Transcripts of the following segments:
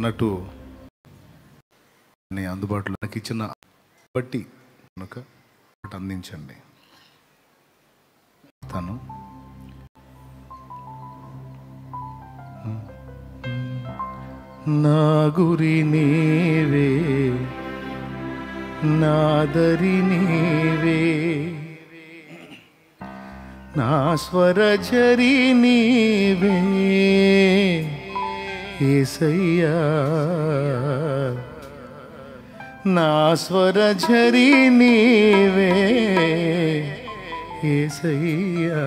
అన్నట్టు నీ అందుబాటులో నాకు ఇచ్చిన బట్టి కనుక ఒకటి అందించండి తను నా గురి నీవే నాదరి నీవే నా స్వరజరి నీవే ఏసయ్యా నా స్వరజరి నీవే ఏసయ్యా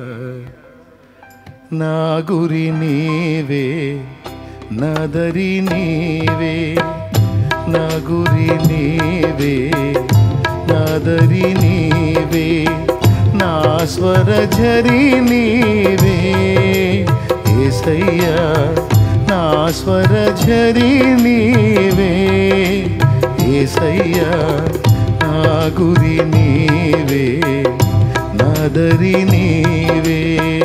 నా గురి నీవే నాదరి నీవే నా గురి నీవే నాదరి నీవే నా స్వరజరి నీవే ఏసయ్యా నా స్వరజరి నీవే ఏసయ్యా నా గురి నీవే నాదరి నీవే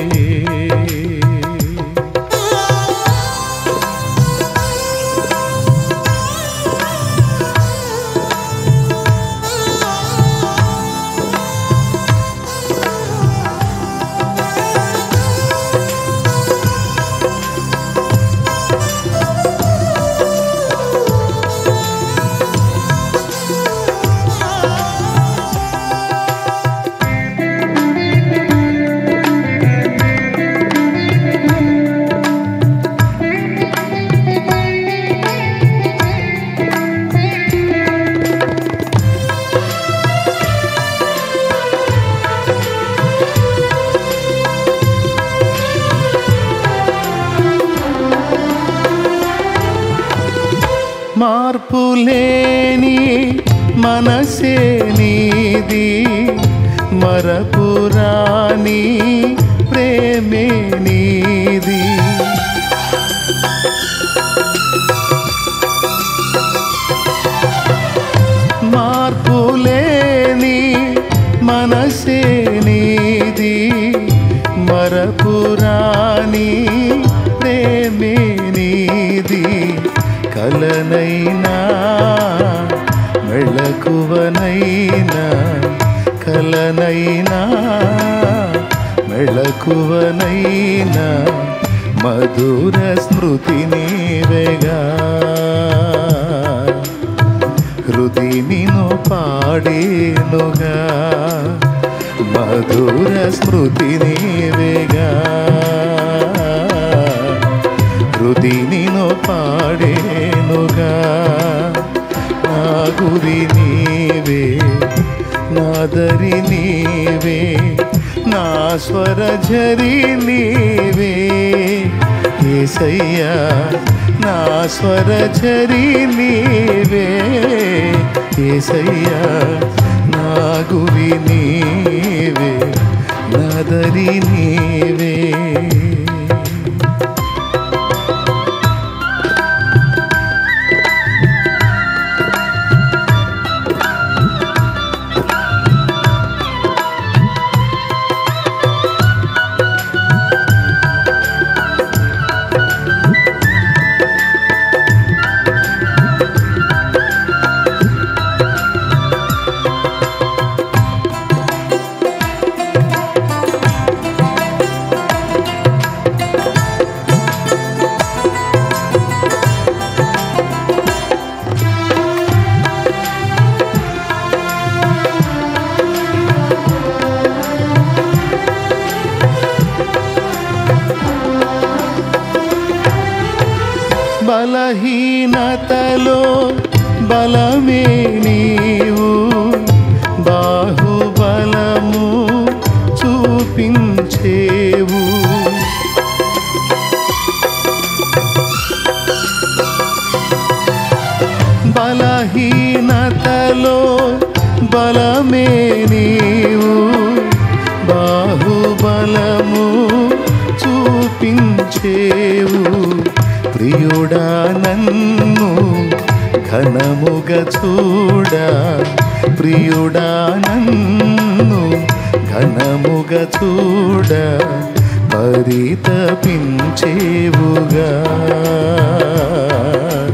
మార్పులేని మనసే నీది మరపురాని ప్రేమే నీది మార్పులేని మనసే నీది మరపురాని ప్రేమే నీది కలనైనా మెళకువనైనా కలనైనా మెళకువనైనా మధుర స్మృతి నీవేగా హృది నిను పాడేనుగా మధుర స్మృతి నీవేగా హృది నిను పాడేనుగా నా గురి నీవే నాదరి నీవే నా స్వరజరి నీవే ఏసయ్యా నా స్వరజరి నీవే ఏసయ్యా నా గురి నీవే నాదరి నీవే బలహీనతలో బలమే నీవు బాహుబలము చూపించేవు బలహీనతలో బలమే నీవు బాహుబలము చూపించేవు ప్రియుడా నన్ను ఘనముగా చూడ ప్రియుడా నన్ను ఘనముగా చూడ పరితపించేవుగా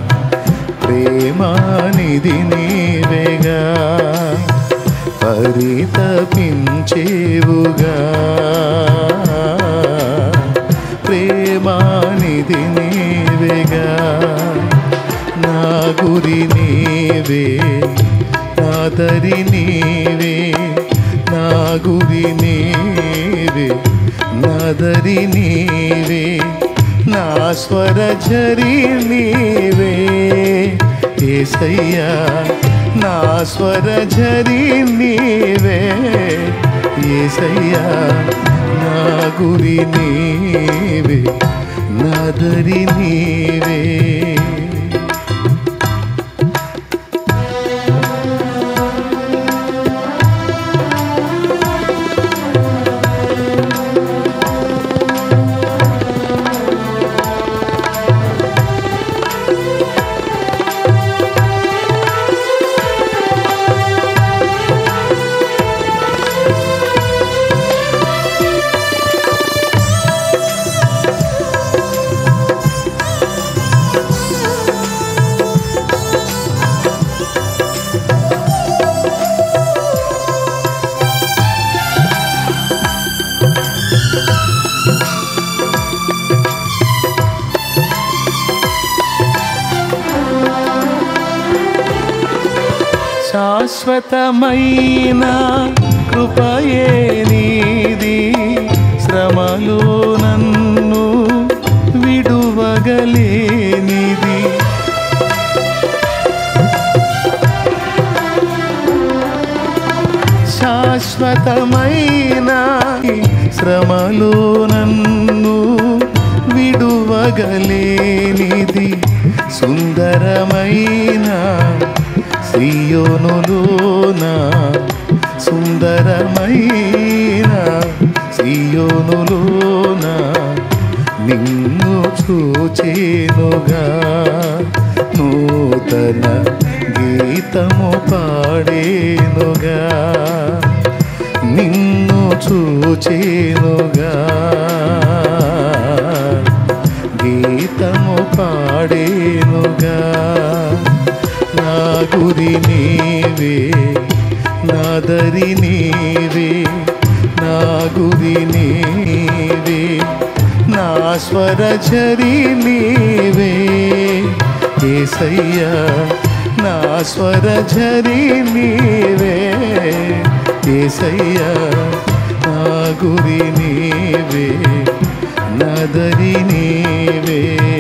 గురి నీవే నాదరి నీవే నా గురి నీవే నాదరి నీవే నా స్వర ఝరి నీవే ఏసయ్యా నా స్వర ఝరి నీవే ఏసయ్యా నా గురి నీవే నాదరి నీవే శాశ్వతమైన కృపయే నీది శ్రమలో నన్ను విడువగలేనిది శాశ్వతమైన శ్రమలో నన్ను విడువగలేనిది సుందరమైన సియోనులోన సుందరమైన సియోనులోన నిన్ను చూచేనుగా నూతన గీతము పాడేనుగా నిన్ను చూచేనుగా గీతము పాడేనుగా నా గురి నీవే నాదరి నీవే నా గురి నీవే నా స్వర ఝరి నీవే ఏసయ్యా నా స్వర ఝరి నీవే ఏసయ్యా నా గురి నీవే నాదరి నీవే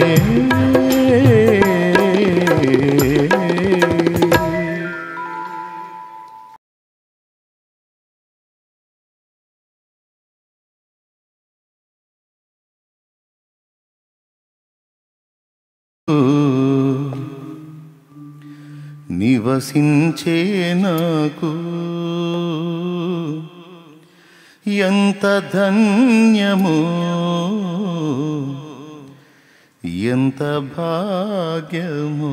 నివసించే నాకు ఎంత ధన్యము ఎంత భాగ్యము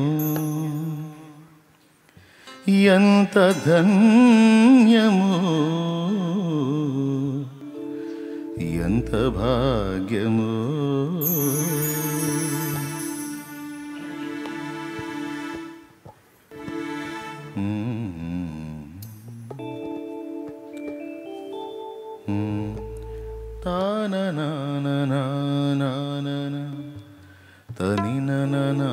ఎంత ధన్యము ఎంత భాగ్యము తాననాననానన, తనినననాన.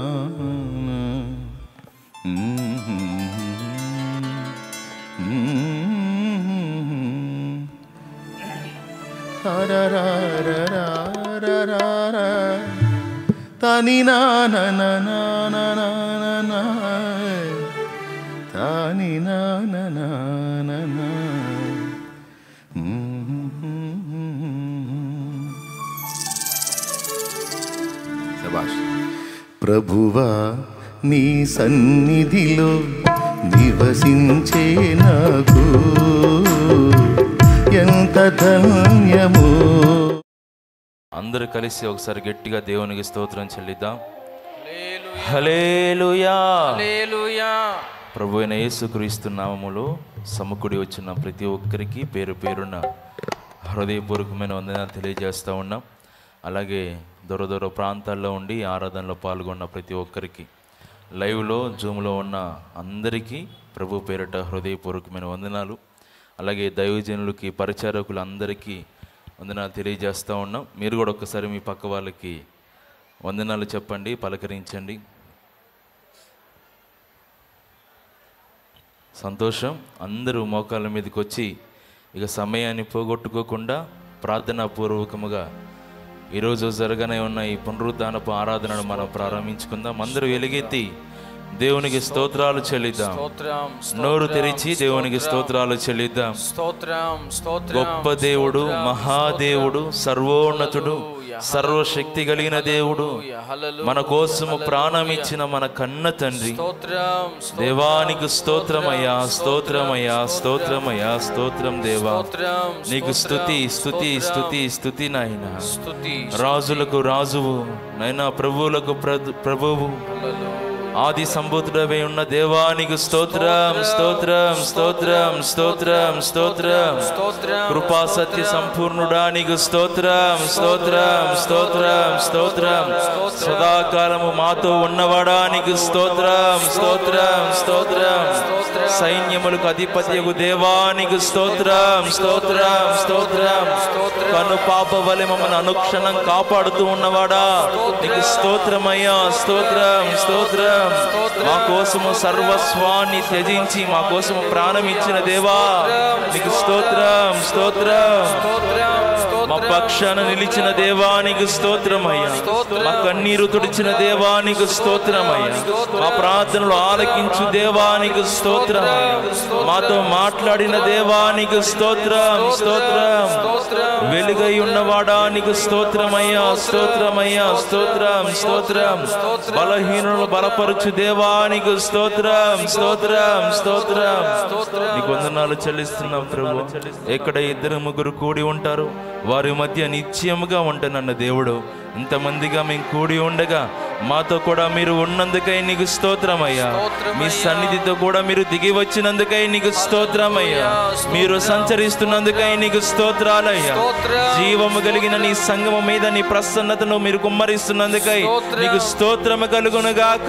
తరరరరరరర. తనినానననానననన. తానినాననానన. శభాష్. ప్రభువా నీ సన్నిధిలో నివసించే నాకు ఎంత ధన్యము అందరూ కలిసి ఒకసారి గట్టిగా దేవునికి స్తోత్రం చెల్లిద్దాం హలేలుయా ప్రభు అయిన యేసుక్రీస్తు నామములో సమకూడి వచ్చిన ప్రతి ఒక్కరికి పేరు పేరున హృదయపూర్వకమైన వందనాలు తెలియజేస్తూ ఉన్నాం అలాగే దూర దూర ప్రాంతాల్లో ఉండి ఈ ఆరాధనలో పాల్గొన్న ప్రతి ఒక్కరికి లైవ్లో జూమ్లో ఉన్న అందరికీ ప్రభు పేరిట హృదయపూర్వకమైన వందనాలు అలాగే దైవజనులకి పరిచారకులు అందరికీ వందనాలు తెలియజేస్తూ ఉన్నాం మీరు కూడా ఒక్కసారి మీ పక్క వాళ్ళకి వందనాలు చెప్పండి పలకరించండి సంతోషం అందరూ మోకాళ్ళ మీదకి వచ్చి ఇక సమయాన్ని పోగొట్టుకోకుండా ప్రార్థనాపూర్వకముగా ఈరోజు జరగనే ఉన్న ఈ పునరుద్ధానపు ఆరాధనను మనం ప్రారంభించుకుందాం అందరూ ఎలుగెత్తి దేవునికి స్తోత్రాలు చెల్లిద్దాం స్తోత్రం నోరు తెరిచి దేవునికి స్తోత్రాలు చెల్లిద్దాం స్తోత్రం స్తోత్రం గొప్ప దేవుడు మహాదేవుడు సర్వోన్నతుడు సర్వశక్తి కలిగిన దేవుడు హల్లెలూయా మన కోసము ప్రాణం ఇచ్చిన మన కన్న తండ్రి స్తోత్రం దేవానికి స్తోత్రమయ్యా స్తోత్రమయ్యా స్తోత్రమయ్యా స్తోత్రం దేవా స్తోత్రం నీకు స్తుతి స్తుతి స్తుతి స్తుతి నాయన స్తుతి రాజులకు రాజువు నైనా ప్రభువులకు ప్రభు- ప్రభువు హల్లెలూయా ఆది సంబూతుడవై ఉన్న దేవానికి స్తోత్రం స్తోత్రం స్తోత్రం స్తోత్రం స్తోత్రం స్తోత్రం కృపా సత్య సంపూర్ణుడా నీకు స్తోత్రం స్తోత్రం స్తోత్రం స్తోత్రం సదాకాలము మాతో ఉన్నవాడా నీకు స్తోత్రం స్తోత్రం స్తోత్రం సైన్యములకు అధిపత్యకు దేవానికి స్తోత్రం స్తోత్రం స్తోత్రం కను పాప వలె మమ్మల్ని అనుక్షణం కాపాడుతూ ఉన్నవాడా నీకు స్తోత్రమయ్యా స్తోత్రం స్తోత్రం మా కోసము సర్వస్వాన్ని త్యజించి మా కోసము ప్రాణం ఇచ్చిన దేవా నీకు స్తోత్రం స్తోత్రం స్తోత్రం మా పక్షాన నిలిచిన దేవానికి స్తోత్రమయ్యా మా కన్నీరు తుడిచిన దేవానికి స్తోత్రమయ్యా మా ప్రార్థనలు ఆలకించు దేవానికి స్తోత్రమయ్యా మాతో మాట్లాడిన దేవానికి స్తోత్రం స్తోత్రం వెలుగై ఉన్నవాడా నీకు స్తోత్రమయ్యా స్తోత్రమయ్యా స్తోత్రం స్తోత్రం బలహీనులు బలపరచు దేవానికి స్తోత్రం స్తోత్రం స్తోత్రం నీకు వందనాలు చెల్లిస్తున్నాం ప్రభు ఎక్కడ ఇద్దరు ముగ్గురు కూడి ఉంటారు వారి మధ్య నిత్యముగా ఉంటున్న దేవుడు ఇంతమందిగా మేము కూడి ఉండగా మాతో కూడా మీరు ఉన్నందుకై నీకు స్తోత్రమయ్యా మీ సన్నిధితో కూడా మీరు దిగి వచ్చినందుకై నీకు స్తోత్రమయ్యా మీరు సంచరిస్తున్నందుకై నీకు స్తోత్రాలయ్యా జీవము కలిగిన నీ సంగము మీద నీ ప్రసన్నతను మీరు కుమ్మరిస్తున్నందుకై నీకు స్తోత్రము కలుగునుగాక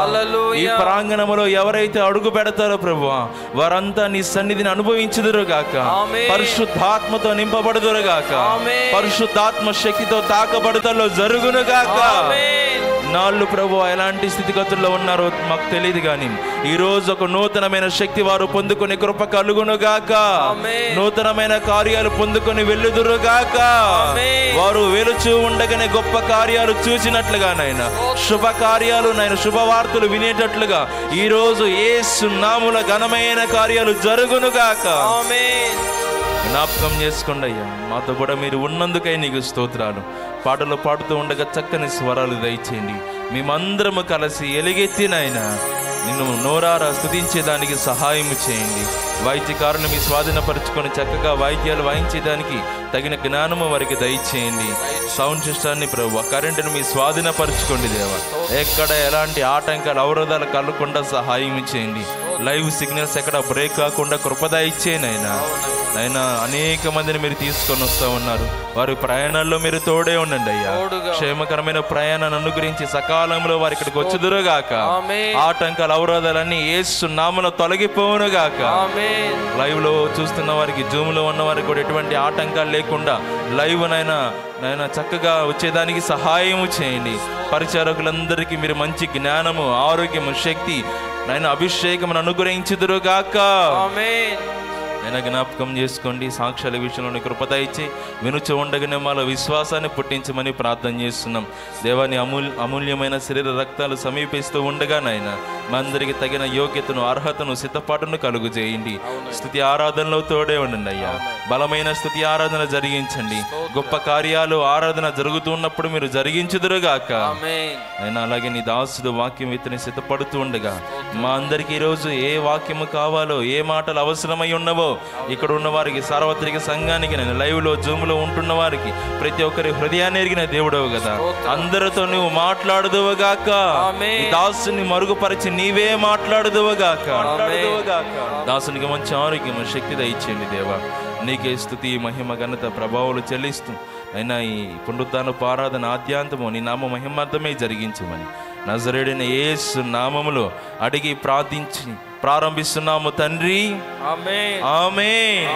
ఈ ప్రాంగణములో ఎవరైతే అడుగు పెడతారో ప్రభు వారంతా నీ సన్నిధిని అనుభవించుదురు గాక ఆమేన్. పరిశుద్ధాత్మతో నింపబడుదురు గాక ఆమేన్. పరిశుద్ధాత్మ శక్తితో తాకబడుతలో జరుగును గాక ఆమేన్. నాళ్ళు ప్రభు ఎలాంటి స్థితిగతుల్లో ఉన్నారో మాకు తెలియదు కానీ ఈ రోజు ఒక నూతనమైన శక్తి వారు పొందుకొని కృప కలుగును గాక ఆమేన్. నూతనమైన కార్యాలు పొందుకొని వెళ్ళుదురు గాక ఆమేన్. వారు వెలుచు ఉండగానే గొప్ప కార్యాలు చూసినట్లుగా నాయన శుభ కార్యాలు నాయన శుభవార్తలు వినేటట్లుగా ఈ రోజు ఏసు నాముల ఘనమైన కార్యాలు జరుగును గాక ఆమేన్ జ్ఞాపకం చేసుకోండి అయ్యా మాతో కూడా మీరు ఉన్నందుకై నీకు స్తోత్రాలు పాటలు పాడుతూ ఉండగా చక్కని స్వరాలు దయచేయండి మేమందరము కలిసి ఎలుగెత్తి నాయన నిన్ను నోరారా స్తుతించేదానికి సహాయం చేయండి వాయిద్యకారులు మీ స్వాధీనపరుచుకొని చక్కగా వాయిద్యాలు వాయించేదానికి తగిన జ్ఞానము వారికి దయచేయండి సౌండ్ సిస్టాన్ని ప్రభు కరెంటును మీ స్వాధీనపరచుకోండి దేవా ఎక్కడ ఎలాంటి ఆటంకాలు అవరోధాలు కలగకుండా సహాయం చేయండి లైవ్ సిగ్నల్స్ ఎక్కడ బ్రేక్ కాకుండా కృపద ఇచ్చేయండి అయినా అయినా అనేక మందిని మీరు తీసుకొని వస్తూ ఉన్నారు వారి ప్రయాణాల్లో మీరు తోడే ఉండండి అయ్యా తోడుగా. క్షేమకరమైన ప్రయాణాన్ని అనుగురించి సకాలంలో వారి ఇక్కడికి వచ్చుదురుగాక ఆమేన్. ఆటంకాలు అవరోధాలన్నీ ఏసు నామలో తొలగిపోవునుగాక ఆమేన్ లైవ్ లో చూస్తున్న వారికి జూమ్ లో ఉన్న వారికి కూడా ఎటువంటి ఆటంకాలు లేకుండా లైవ్ నైనా నైనా చక్కగా వచ్చేదానికి సహాయము చేయండి పరిచారకులందరికీ మీరు మంచి జ్ఞానము ఆరోగ్యము శక్తి నైనా అభిషేకమును అనుగ్రహించుదురుగాక ఆమేన్ నేను జ్ఞాపకం చేసుకోండి సాక్ష్యాల విషయంలో కృపత ఇచ్చి వినుచు ఉండగానే మాలో విశ్వాసాన్ని పుట్టించమని ప్రార్థన చేస్తున్నాం దేవాని అమూల్ అమూల్యమైన శరీర రక్తాలు సమీపిస్తూ ఉండగా నాయన మా అందరికి తగిన యోగ్యతను అర్హతను సిద్ధపాటును కలుగు చేయండి స్థుతి ఆరాధనలో తోడే ఉండండి అయ్యా బలమైన స్థుతి ఆరాధన జరిగించండి గొప్ప కార్యాలు ఆరాధన జరుగుతున్నప్పుడు మీరు జరిగించుదురుగాక ఆమేన్ అయినా అలాగే నీ దాసుడు వాక్యం విత్తని సిద్ధపడుతూ ఉండగా మా అందరికి ఈరోజు ఏ వాక్యము కావాలో ఏ మాటలు అవసరమై ఉన్నవో ఇక్కడ ఉన్న వారికి సార్వత్రిక సంఘానికి నేను లైవ్ లో జూమ్ లో ఉంటున్న వారికి ప్రతి ఒక్కరి హృదయాన్ని ఎరిగిన దేవుడవు కదా అందరితో నువ్వు మాట్లాడుదువుగాక ఆమేన్. నీ దాసుని మరుగుపరిచి నీవే మాట్లాడుదువుగాక మాట్లాడుదువుగాక. దాసునికి మంచి ఆరోగ్యం శక్తి దయచేయండి దేవా నీకే స్థుతి మహిమ ఘనత ప్రభావాలు చెల్లిస్తూ అయినా ఈ పునరుత్న పారాధన ఆద్యాంతము నీ నామ మహిమార్థమే జరిగించమని నజరేడిన యేసు నామములో అడిగి ప్రార్థించి ప్రారంభిస్తున్నాము తండ్రి ఆమేన్ ఆమె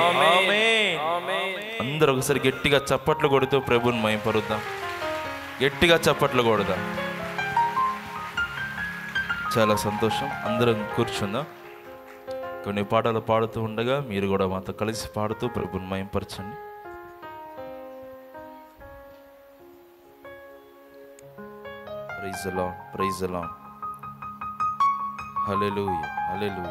ఆమేన్ ఆమేన్ అందరూ ఒకసారి గట్టిగా చప్పట్లు కొడుతూ ప్రభుని మహింపరుద్దాం గట్టిగా చప్పట్లు కొడదాం చాలా సంతోషం అందరం కూర్చుందాం కొన్ని పాటలు పాడుతూ ఉండగా మీరు కూడా మాతో కలిసి పాడుతూ ప్రభుని మయంపరచండి ప్రైజ్ అలా ప్రైజ్ అలా హల్లెలూయ హల్లెలూయ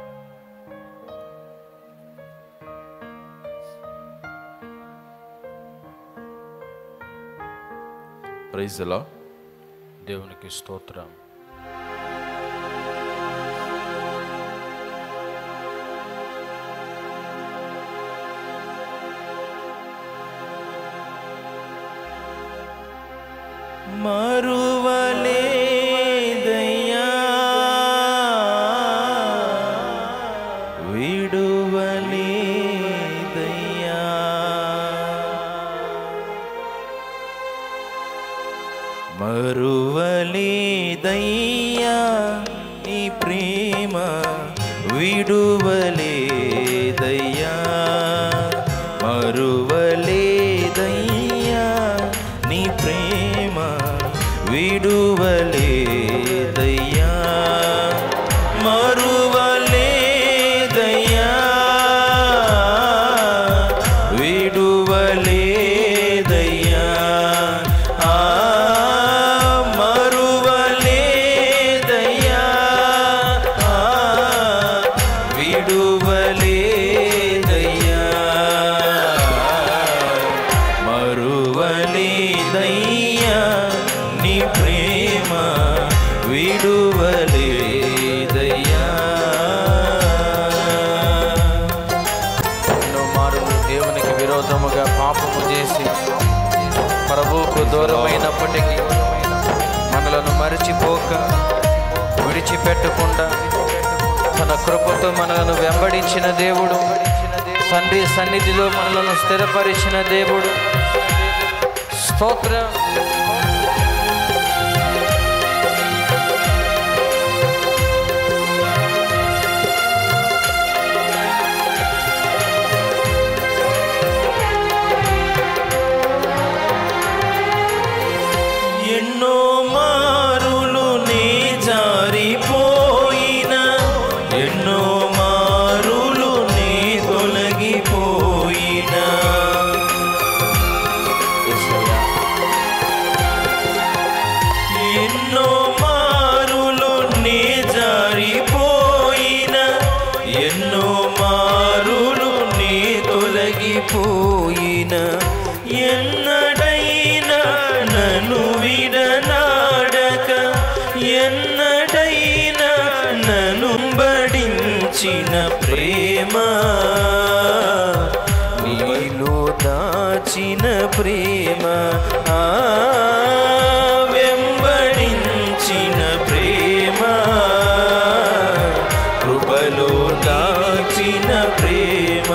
ప్రైజ్ అలా దేవునికి స్తోత్రం మరువలేదయ్యా విడువలేదయ్యా మరువలేదయ్యా నీ ప్రేమ విడువలేదయ్యా మరువలేదయ్యా నీ ప్రేమ విడువలేదయ్యా మరువలేదయ్యా విడువలేదయ్యా ఆ మరువలేదయ్యా ఆ విడువలేదయ్యా మరువలేదయ్యా నీ ప్రేమ విడువలేదయ్యా ఎన్నో మారులు దేవునికి విరోధముగా పాపము చేసి ప్రభువుకు దూరమైనప్పటికీ మనలను మరిచిపోక విడిచిపెట్టకుండా తన కృపతో మనలను వెంబడించిన దేవుడు తండ్రి సన్నిధిలో మనలను స్థిరపరిచిన దేవుడు స్తోత్రం ఎన్నో మారులు నే జారిపోయిన ఎన్నో మారులు నే తొలగిపోయిన యేసయ్యా. ఎన్నో మారులు నే జారిపోయిన ఎన్నో మారులు నే తొలగిపోయిన ఎన్నడైనా నన్ను విడనాడక ఎన్నడైనా నన్ను బడించిన ప్రేమ నీలో దాచిన ప్రేమ ఆ వెంబడించిన ప్రేమ కృపలో దాచిన ప్రేమ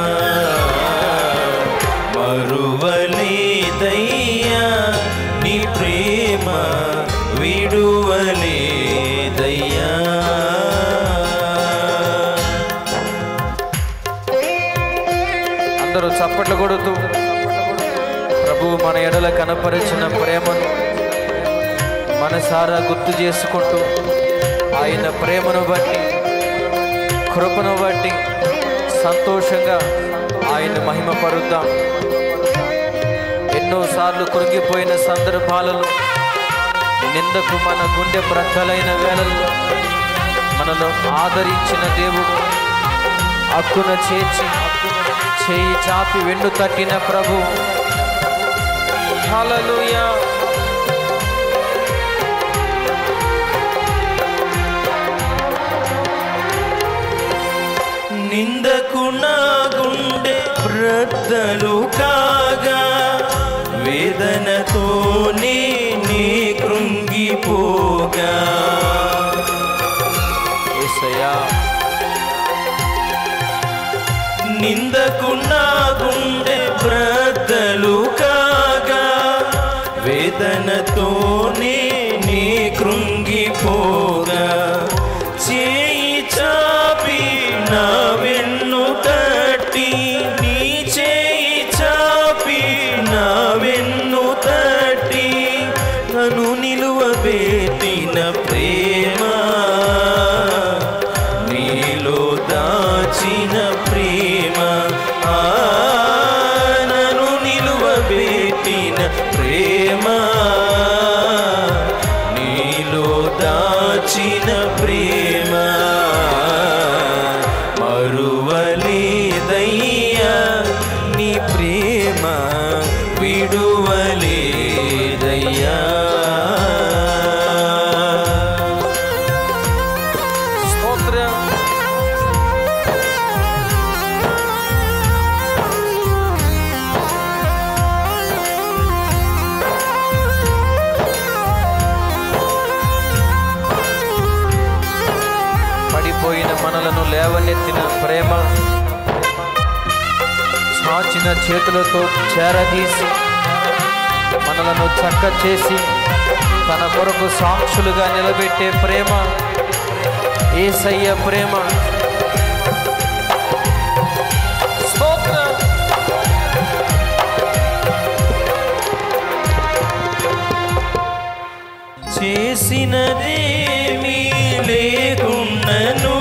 మరువలేదయ్యా నీ ప్రేమ విడువలేదయ్యా అందరూ చప్పట్లు కొడుతూ ప్రభువు మన ఎడల కనపరిచిన ప్రేమను మనసారా గుర్తు చేసుకుంటూ ఆయన ప్రేమను బట్టి కృపను బట్టి సంతోషంగా ఆయన మహిమ పరుద్దాం ఎన్నోసార్లు కృంగిపోయిన సందర్భాలలో నిందకు మన గుండె బ్రద్దలైన వేళల్లో మనలో ఆదరించిన దేవుడు హక్కున చేర్చి చేయి చాపి వెన్ను తట్టిన ప్రభు హల్లెలూయా నిందకు నా గుండె బ్రద్దలు కాగా వేదనతోనే నీ కృంగిపోగా యేసయ్యా నిందకు నా గుండె బ్రద్దలు కాగా వేదనతోనే నీ కృంగిపోగా చేయి చాపి నా వెన్ను తట్టి నీ చేయి చాపి నా వెన్ను తట్టి నన్ను నిలువబెట్టిన ప్రేమ నీలో దాచిన చాచిన ప్రేమ మరువలేదయ్యా నీ ప్రేమ విడువలేదయ్యా స్తోత్రం పడిపోయిన మనలను లేవనెత్తిన ప్రేమ చాచిన చేతులతో చేరదీసి మనలను చక్క చేసి తన కొరకు సాక్షులుగా నిలబెట్టే ప్రేమ ఏసయ్య ప్రేమ స్తోత్రం చేసినదేమీ లేకున్నను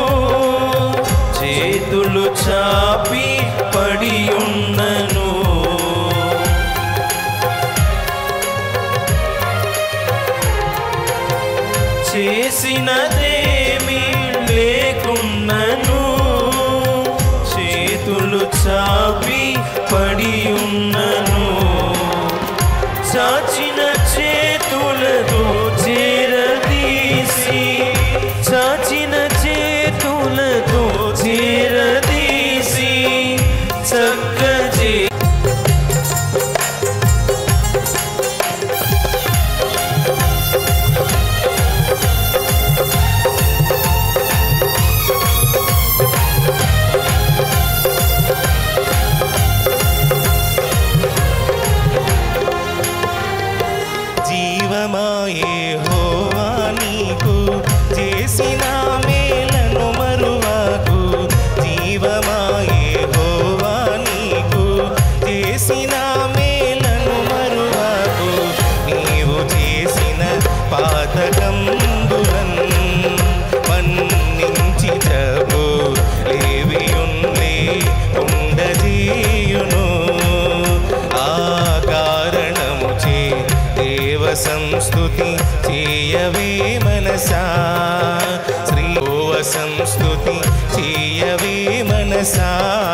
చేతులు చాపి పడి ఉన్నను చేసినదేమీ లేకున్నను చేతులు చాపి పడి ఉన్నను చాచిన చేతులతో చేరదీసి చాచిన చేతులతో చేరదీసి చక్క చే జీవమాయే హోవా నీకు చేసిన మేలను మరువాకు జీవమాయే హోవా నీకు చేసిన మేలను మరువాకు నీవు చేసిన పాతకంబులన్ మన్నించి జబు లేవియున్లే ఉండజేయును ఆ కారణము చే దేవ సంస్థుతి చేయవే మనసా శ్రీ ఓవ సంస్థుతి చేయవే మనసా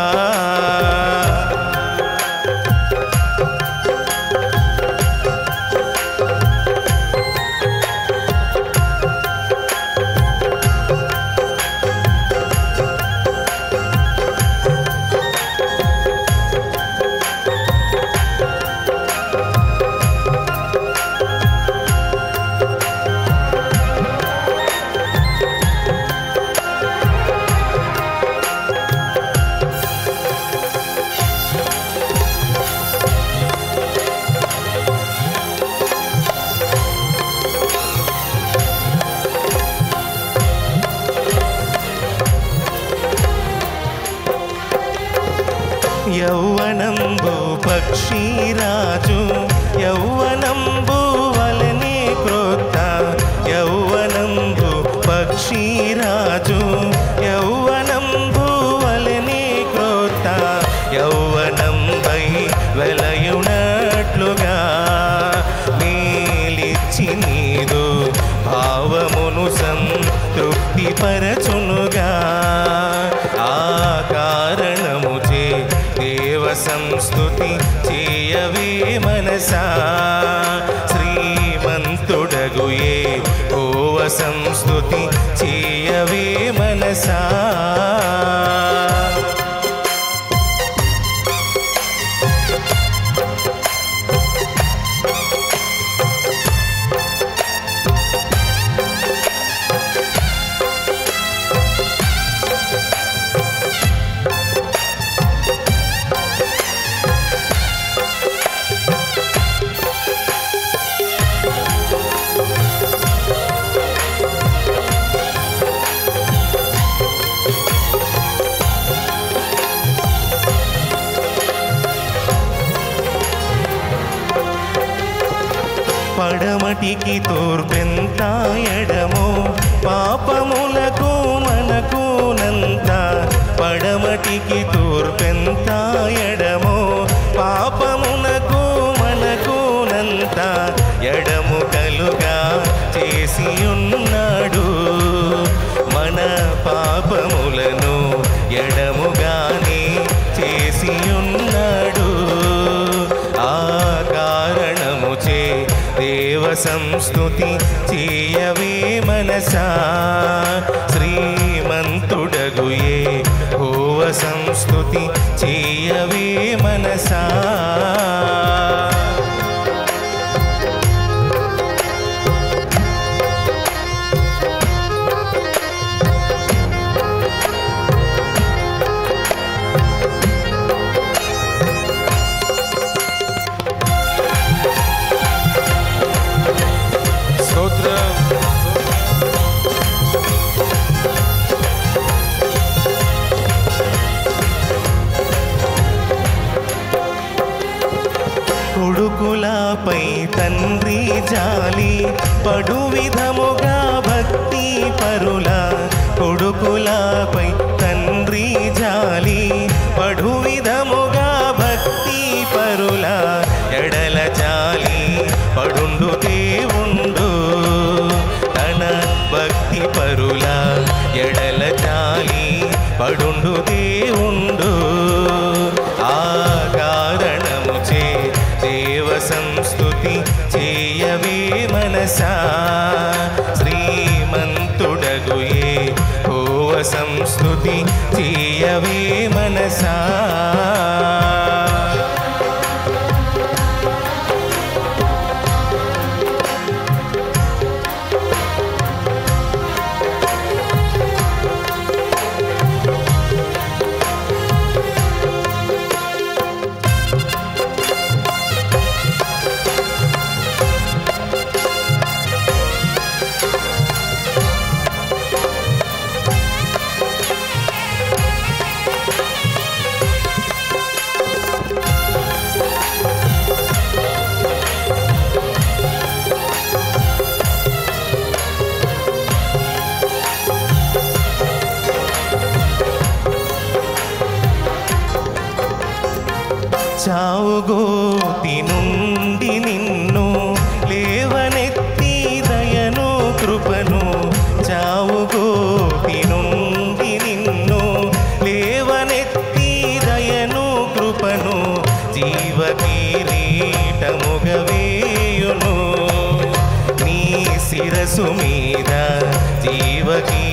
యౌవనంబు పక్షిరాజు యౌవనంబు వలనే క్రోత్త యౌవనంబు పక్షిరాజు యౌవనంబు వలనే క్రోత్త యౌవనంబై వెలయునట్లుగా మేలిచ్చి నీదు భావమును సంతృప్తి పరచునుగా ఆ కారణము చే దేవ సంస్థుతి చేయవే మనసా శ్రీమంతుడగు ఏ ఓవ సంస్థుతి చేయవే మనసా పడమటికి తూర్పెంత ఎడమో పాపములకు మనకునంత పడమటికి తూర్పెంత ఎడమో పాపమునకు మనకునంత ఎడము కలుగా చేసి ఉన్నాడు సంస్థుతి చేయవే మనసా శ్రీమంతుడగు ఏ హోవ సంస్థుతి చేయవే మనసా స్తోత్రం కొడుకులపై తండ్రి జాలి పడు విధముగా భక్తి పరుల కొడుకులపై తండ్రి జాలి పడు విధముగా భక్తి పరుల ఎడల జాలి పడుండు దేవుండు తన భక్తి పరుల ఎడల జాలి పడుండు దేవుండు ఆ కారణము చే దేవ సంస్థుతి చేయవే మనసా శ్రీమంతుడగు ఏ హోవ సంస్థుతి చేయవే మనసా చావుగోతి నుండి నిన్ను లేవనెత్తి దయను కృపను చావుగోతి నుండి నిన్ను లేవనెత్తి దయను కృపను జీవ కిరీటముగవేయును నీ శిరసు మీద జీవ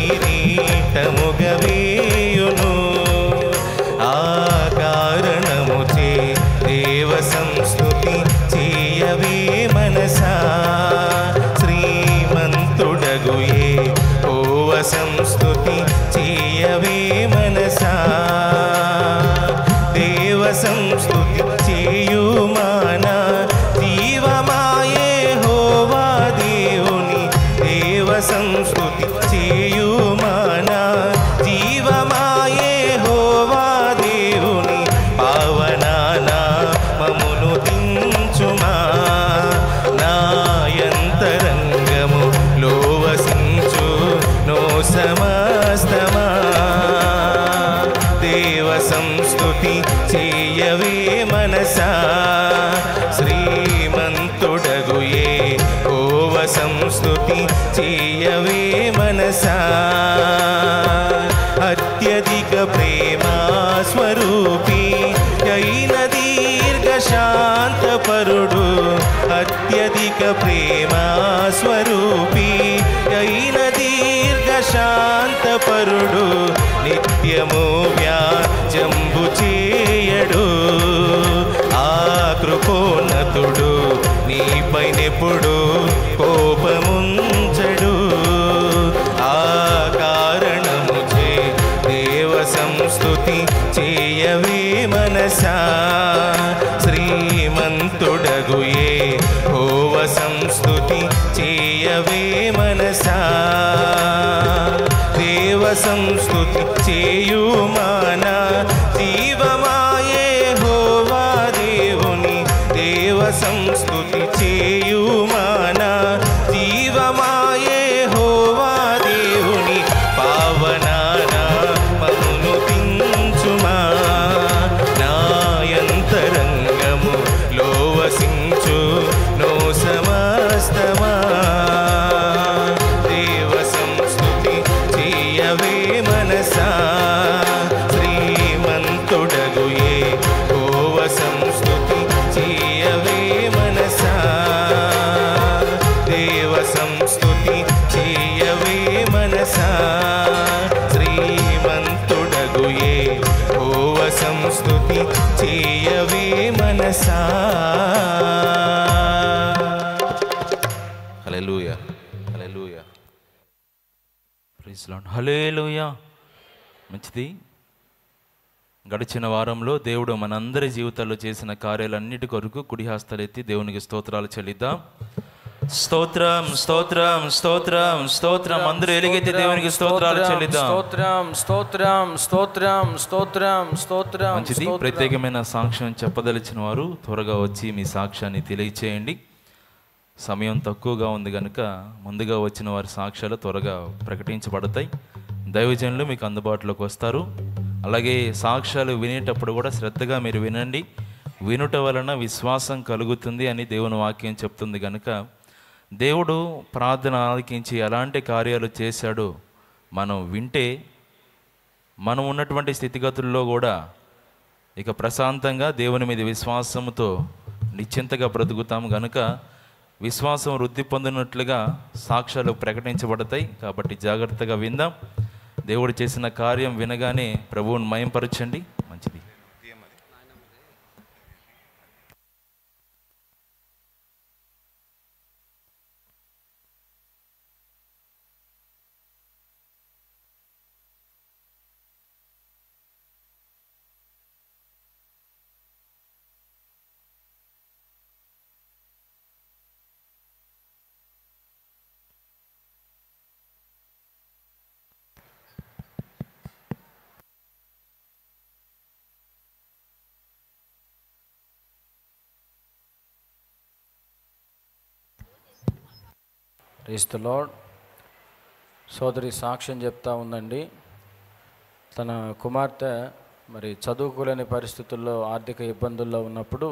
కిరీటముగవేయును ఆ కారణము చే దేవ సంస్థుతి చేయవే మనసా శ్రీమంతుడగు ఏ ఓవ సంస్థుతి చేయవే మనసా దేవ సంస్థుతి చేయుమాన జీవమాయే హోవా దేవుని దేవ సంస్థుతి చేయుమాన జీవమాయే హోవా దేవుని పావనాన మమును దించుమా నాయంతరంగము లోవసించు నో సమస్తమా దేవ సంస్థుతి చేయవే మనసా శ్రీమంతుడగు ఏ ఓవ సంస్థుతి చేయవే మనసా అత్యధిక ప్రేమ స్వరూపి అయిన దీర్ఘ శాంతపరుడు అత్యధిక ప్రేమ స్వరూపి అయిన దీర్ఘ శాంతపరుడు నిత్యము వ్యాజంబు చేయడు ఆ కృపోన్నతుడు నీపైనెప్పుడు కోపముంచడు ఆ కారణము చే దేవ సంస్థుతి చేయవే మనసా శ్రీమంతుడగు ఏ హోవ సంస్థుతి చేయవే మనసా దేవ సంస్థుతి చేయుమాన జీవమాయే హోవా దేవుని దేవ సంస్థుతి చేయుమాన జీవమాయే హోవా దేవుని పావనాన మమును దించుమా నాయంతరంగము లోవసించు నో సమస్తమా దేవ సంస్థుతి చేయవే మనసా శ్రీమంతుడగు మనసా శ్రీమంతుడగు ఏ ఓవ సంస్థుతి చేయవే మనసా హల్లెలూయా హల్లెలూయా ప్రైజ్ లార్డ్ హల్లెలూయా మంచిది గడిచిన వారంలో దేవుడు మనందరి జీవితాల్లో చేసిన కార్యాలన్నిటి కొరకు కుడి హస్తాలెత్తి దేవునికి స్తోత్రాలు చెల్లిద్దాం స్తోత్రం స్తోత్రం స్తోత్రం స్తోత్రం అందరూ ఎలుగైతే దేవునికి స్తోత్రాలు చెల్లిద్దాం స్తోత్రం స్తోత్రం స్తోత్రం స్తోత్రం స్తోత్రం మంచిది స్తోత్రం. ప్రత్యేకమైన సాక్ష్యం చెప్పదలిచిన వారు త్వరగా వచ్చి మీ సాక్ష్యాన్ని తెలియచేయండి సమయం తక్కువగా ఉంది కనుక ముందుగా వచ్చిన వారి సాక్ష్యాలు త్వరగా ప్రకటించబడతాయి దైవజనులు మీకు అందుబాటులోకి వస్తారు అలాగే సాక్ష్యాలు వినేటప్పుడు కూడా శ్రద్ధగా మీరు వినండి వినుట వలన విశ్వాసం కలుగుతుంది అని దేవుని వాక్యం చెప్తుంది కనుక దేవుడు ప్రార్థన ఆలకించి ఎలాంటి కార్యాలు చేశాడో మనం వింటే మనం ఉన్నటువంటి స్థితిగతుల్లో కూడా ఇక ప్రశాంతంగా దేవుని మీద విశ్వాసంతో నిశ్చింతగా బ్రతుకుతాం గనుక విశ్వాసం వృద్ధి పొందినట్లుగా సాక్ష్యాలు ప్రకటించబడతాయి కాబట్టి జాగ్రత్తగా విందాం దేవుడు చేసిన కార్యం వినగానే ప్రభువుని మయంపరచండి మంచిది ప్రైజ్ లార్డ్ సోదరి సాక్ష్యం చెప్తా ఉందండి తన కుమార్తె మరి చదువుకోలేని పరిస్థితుల్లో ఆర్థిక ఇబ్బందుల్లో ఉన్నప్పుడు